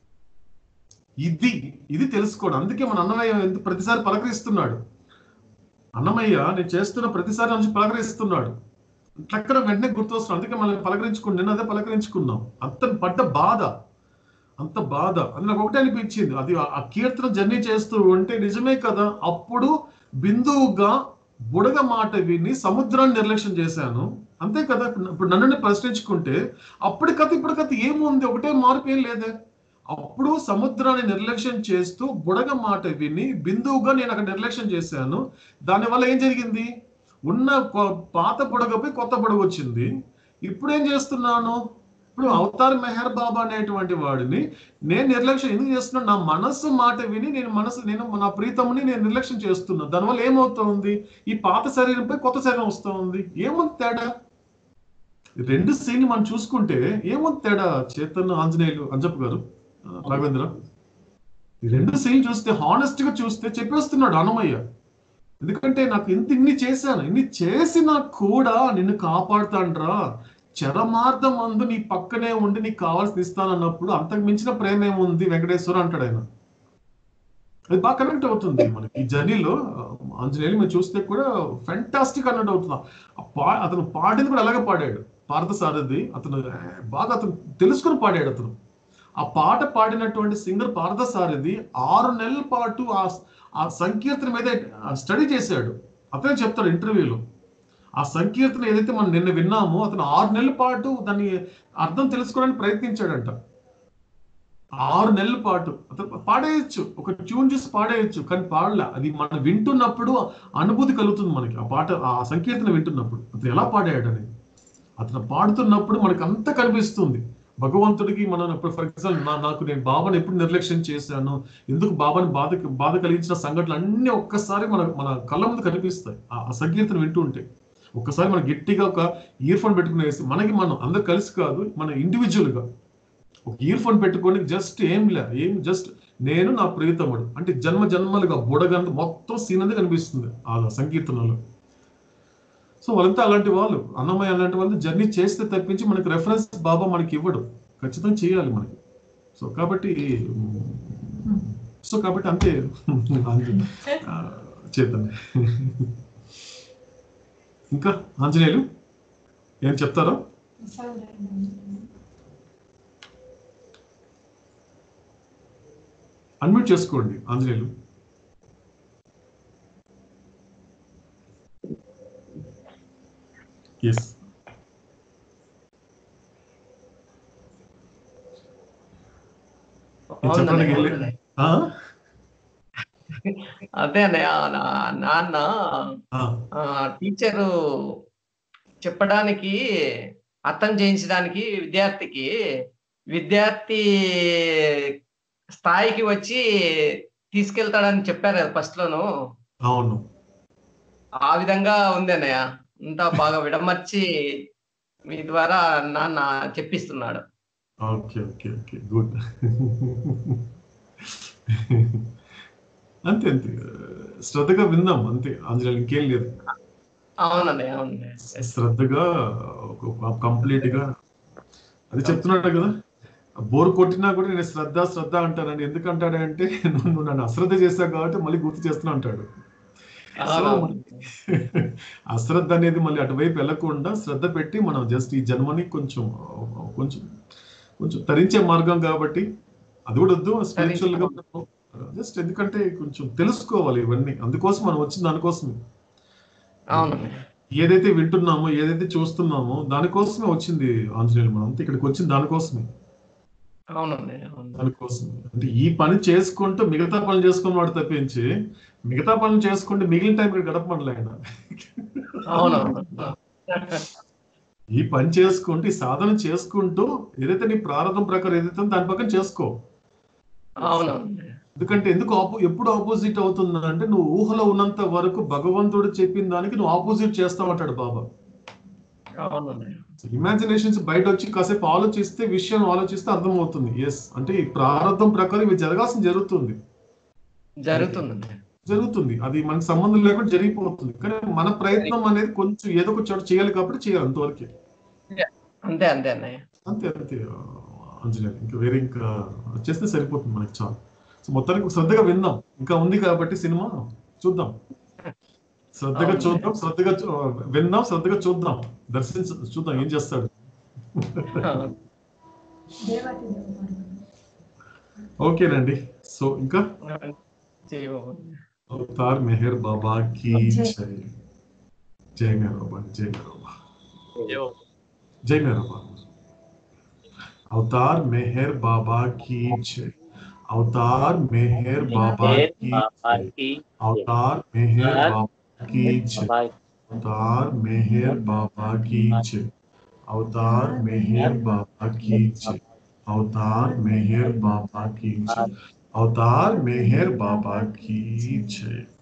ఇది ఇది తెలుసుకోవడం అందుకే మన అన్నమయ్య ఎంత- ప్రతిసారి పలకరిస్తున్నాడు అన్నమయ్య నేను చేస్తున్న ప్రతిసారి నుంచి పలకరిస్తున్నాడు అక్కడ వెంటనే గుర్తొస్తున్నాడు అందుకే మనం పలకరించుకుని నిన్న అదే పలకరించుకున్నాం అంత పడ్డ బాధ అంత బాధ అది నాకు ఒకటే అనిపించింది అది ఆ- ఆ కీర్తన జర్నీ చేస్తూ ఉంటే నిజమే కదా అప్పుడు బిందువుగా బుడగ మాట విని సముద్రాన్ని నిర్లక్ష్యం చేశాను అంతే కదా ఇప్పుడు ఇప్పుడు నన్ను నేను ప్రశ్నించుకుంటే అప్పటి కథ ఇప్పుడు కథ ఏముంది ఒకటే మార్పు ఏం లేదే అప్పుడు సముద్రాన్ని నిర్లక్ష్యం చేస్తూ బుడగ మాట విని బిందువుగా నేను అక్కడ నిర్లక్ష్యం చేశాను దానివల్ల ఏం జరిగింది ఉన్న కొ- పాత బుడగపై కొత్త బుడగ వచ్చింది ఇప్పుడు ఏం చేస్తున్నాను ఇప్పుడు అవతార్ మెహర్ బాబా అనేటువంటి వాడిని నేను నిర్లక్ష్యం ఎందుకు చేస్తున్నాను నా మనస్సు మాట విని నేను మనసు నేను నా ప్రీతముని నేను నిర్లక్ష్యం చేస్తున్నా దానివల్ల ఏమవుతుంది ఈ పాత శరీరంపై కొత్త శరీరం వస్తుంది ఏముంది తేడా ఈ రెండు సీన్ మనం చూసుకుంటే ఏముంది తేడా చేతన్ ఆంజనేయులు అంజప్ గారు ఆ, రాఘవేంద్ర ఈ రెండు సీన్ చూస్తే హానెస్ట్ గా చూస్తే చెప్పేస్తున్నాడు అన్నమయ్య ఎందుకంటే నాకు ఇంత ఇన్ని చేశాను ఇన్ని చేసినా కూడా నిన్ను కాపాడుతాండ్రా చరమార్థం అందు నీ పక్కనే ఉండి నీకు కావాల్సిన ఇస్తానన్నప్పుడు అంతకు మించిన ప్రేమ ఏముంది వెంకటేశ్వర అంటాడు ఆయన అది బాగా కనెక్ట్ అవుతుంది మనకి ఈ జర్నీలో ఆంజనేయులు మీరు చూస్తే కూడా ఫెంటాస్టిక్ అన్నట్టు అవుతుంది ఆ పా అతను పాడింది కూడా అలాగే పాడాడు పార్థ సారథి అతను ఆ, బాగా అతను తెలుసుకుని పాడాడు అతను ఆ పాట పాడినటువంటి సింగర్ పార్థ సారథి ఆరు నెలల పాటు ఆ ఆ సంకీర్తన మీద స్టడీ చేశాడు అతనే చెప్తాడు ఇంటర్వ్యూలో ఆ సంకీర్తన ఏదైతే మనం నిన్న విన్నామో అతను ఆరు నెలల పాటు దాన్ని అర్థం తెలుసుకోవడానికి ప్రయత్నించాడంట ఆరు నెలల పాటు అతను పాడేయచ్చు ఒక ట్యూన్ చూసి పాడేయచ్చు కానీ పాడలే అది మనం వింటున్నప్పుడు అనుభూతి కలుగుతుంది మనకి ఆ పాట ఆ సంకీర్తన వింటున్నప్పుడు అతను ఎలా పాడాడు అనేది అతను పాడుతున్నప్పుడు మనకు అంత కనిపిస్తుంది భగవంతుడికి మనం ఇప్పుడు ఫర్ ఎగ్జాంపుల్ నా నాకు నేను బాబాని ఎప్పుడు నిర్లక్ష్యం చేశాను ఎందుకు బాబాని బాధ బాధ కలిగించిన సంఘటనలు అన్ని ఒక్కసారి మన మన కళ్ళ ముందు కనిపిస్తాయి ఆ ఆ సంకీర్తన వింటూ ఉంటే ఒక్కసారి మనం గట్టిగా ఒక ఇయర్ ఫోన్ పెట్టుకునేసి మనకి మనం అందరు కలిసి కాదు మన ఇండివిజువల్ గా ఒక ఇయర్ ఫోన్ పెట్టుకొని జస్ట్ ఏం లే ఏం జస్ట్ నేను నా ప్రియతముడు అంటే జన్మ జన్మలుగా బుడగంత మొత్తం సీన్ అంతా కనిపిస్తుంది ఆ సంకీర్తనలో సో వాళ్ళంతా అలాంటి వాళ్ళు అన్నమయ్య అలాంటి వాళ్ళు జర్నీ చేస్తే తప్పించి మనకి రెఫరెన్స్ బాబా మనకి ఇవ్వడు ఖచ్చితంగా చేయాలి మనకి సో కాబట్టి సో కాబట్టి అంతే ఆ, చేద్దాం ఇంకా ఆంజనేయులు ఏం చెప్తారా అన్మ్యూట్ చేసుకోండి ఆంజనేయులు ఎస్ చెప్పడానికి ఏం లేదు. ఆ? అదే అన్నయ్య నా- నాన్న ఆ, టీచరు చెప్పడానికి అర్థం చేయించడానికి విద్యార్థికి విద్యార్థి స్థాయికి వచ్చి తీసుకెళ్తాడని చెప్పారు కదా ఫస్ట్ లోను అవును ఆ విధంగా ఉంది అన్నయ్య అంతా బాగా విడమర్చి మీ ద్వారా నాన్న చెప్పిస్తున్నాడు ఓకే ఓకే ఓకే గుడ్ అంతే అంతే శ్రద్ధగా విందాం అంతే ఆంజనేయులు ఇంకేం లేదు అవునన్నయ్య అవునన్నయ్య శ్రద్ధగా కంప్లీట్ గా అది చెప్తున్నాడు కదా బోర్ కొట్టినా కూడా నేను శ్రద్ధ శ్రద్ధ అంటానండి ఎందుకు అంటాడంటే నువ్వు నన్ను అశ్రద్ధ చేశావు కాబట్టి మళ్ళీ గుర్తు చేస్తున్నా అంటాడు సో అవునవును. అశ్రద్ధ అనేది మళ్ళీ అటువైపు వెళ్లకుండా శ్రద్ధ పెట్టి మనం జస్ట్ ఈ జన్మని కొంచెం కొంచెం కొంచెం తరించే మార్గం కాబట్టి అది కూడా వద్దు స్పిరిచువల్ గా జస్ట్ ఎందుకంటే కొంచెం తెలుసుకోవాలి ఇవన్నీ అందుకోసం మనం వచ్చిన దానికోసమే అవునన్నయ్య ఏదైతే వింటున్నామో ఏదైతే చూస్తున్నామో దానికోసమే వచ్చింది ఆంజనేయులు మనం అంతే ఇక్కడికి వచ్చింది దానికోసమే అవునన్నయ్య అవును దానికోసమే అంటే ఈ పని చేసుకుంటూ మిగతా పనులు చేసుకుని వాడు తప్పించి మిగతా పనులు చేసుకుంటే మిగిలిన టైం ఇక్కడ గడపమనలే ఆయన అవునవును ఈ పని చేసుకుంటూ ఈ సాధన చేసుకుంటూ ఏదైతే నీ ప్రారంభం ప్రకారం ఏదైతే ఉందో దాని పక్కన చేసుకో అవునవును ఎందుకంటే ఎందుకు ఆపో ఎప్పుడు ఆపోజిట్ అవుతుందంటే నువ్వు ఊహలో ఉన్నంత వరకు భగవంతుడు చెప్పిన దానికి నువ్వు ఆపోజిట్ చేస్తావు బాబా అవునన్నయ్య ఇమాజినేషన్స్ బయట వచ్చి కాసేపు ఆలోచిస్తే విషయం ఆలోచిస్తే అర్థమవుతుంది ఎస్ అంటే ఈ ప్రారంభం ప్రకారం ఇవి జరగాల్సిన జరుగుతుంది జరుగుతుందండి జరుగుతుంది అది మనకు సంబంధం లేకుండా జరిగిపోతుంది కానీ మన ప్రయత్నం అనేది కొంచెం ఏదో ఒక చోట చేయాలి కాబట్టి చేయాలి అంతవరకే అంతే అంతే అన్నయ్య అంతే అంతే అంజనేయ ఇంకా వేరే ఇంకా చేస్తే సరిపోతుంది మనకి చాలు సో మొత్తానికి శ్రద్ధగా విందాం ఇంకా ఉంది కాబట్టి సినిమా చూద్దాం శ్రద్ధగా అవును. చూద్దాం శ్రద్ధగా చూ- విందాం శ్రద్ధగా చూద్దాం దర్శించ చూద్దాం ఏం చేస్తాడు ఓకేనండి సో ఇంకా అవతార్ మెహర్ బాబా की जय जय मेहर बाबा जय मेहर बाबा जय मेहर बाबा अवतार मेहर बाबा की जय अवतार मेहर बाबा मेहर की बाबा जय की अवतार मेहर अवतार बाबा की जय बाबा अवतार मेहर बाबा की जय अवतार मेहर बाबा की जय अवतार मेहर बाबा की जय अवतार मेहर बाबा की जय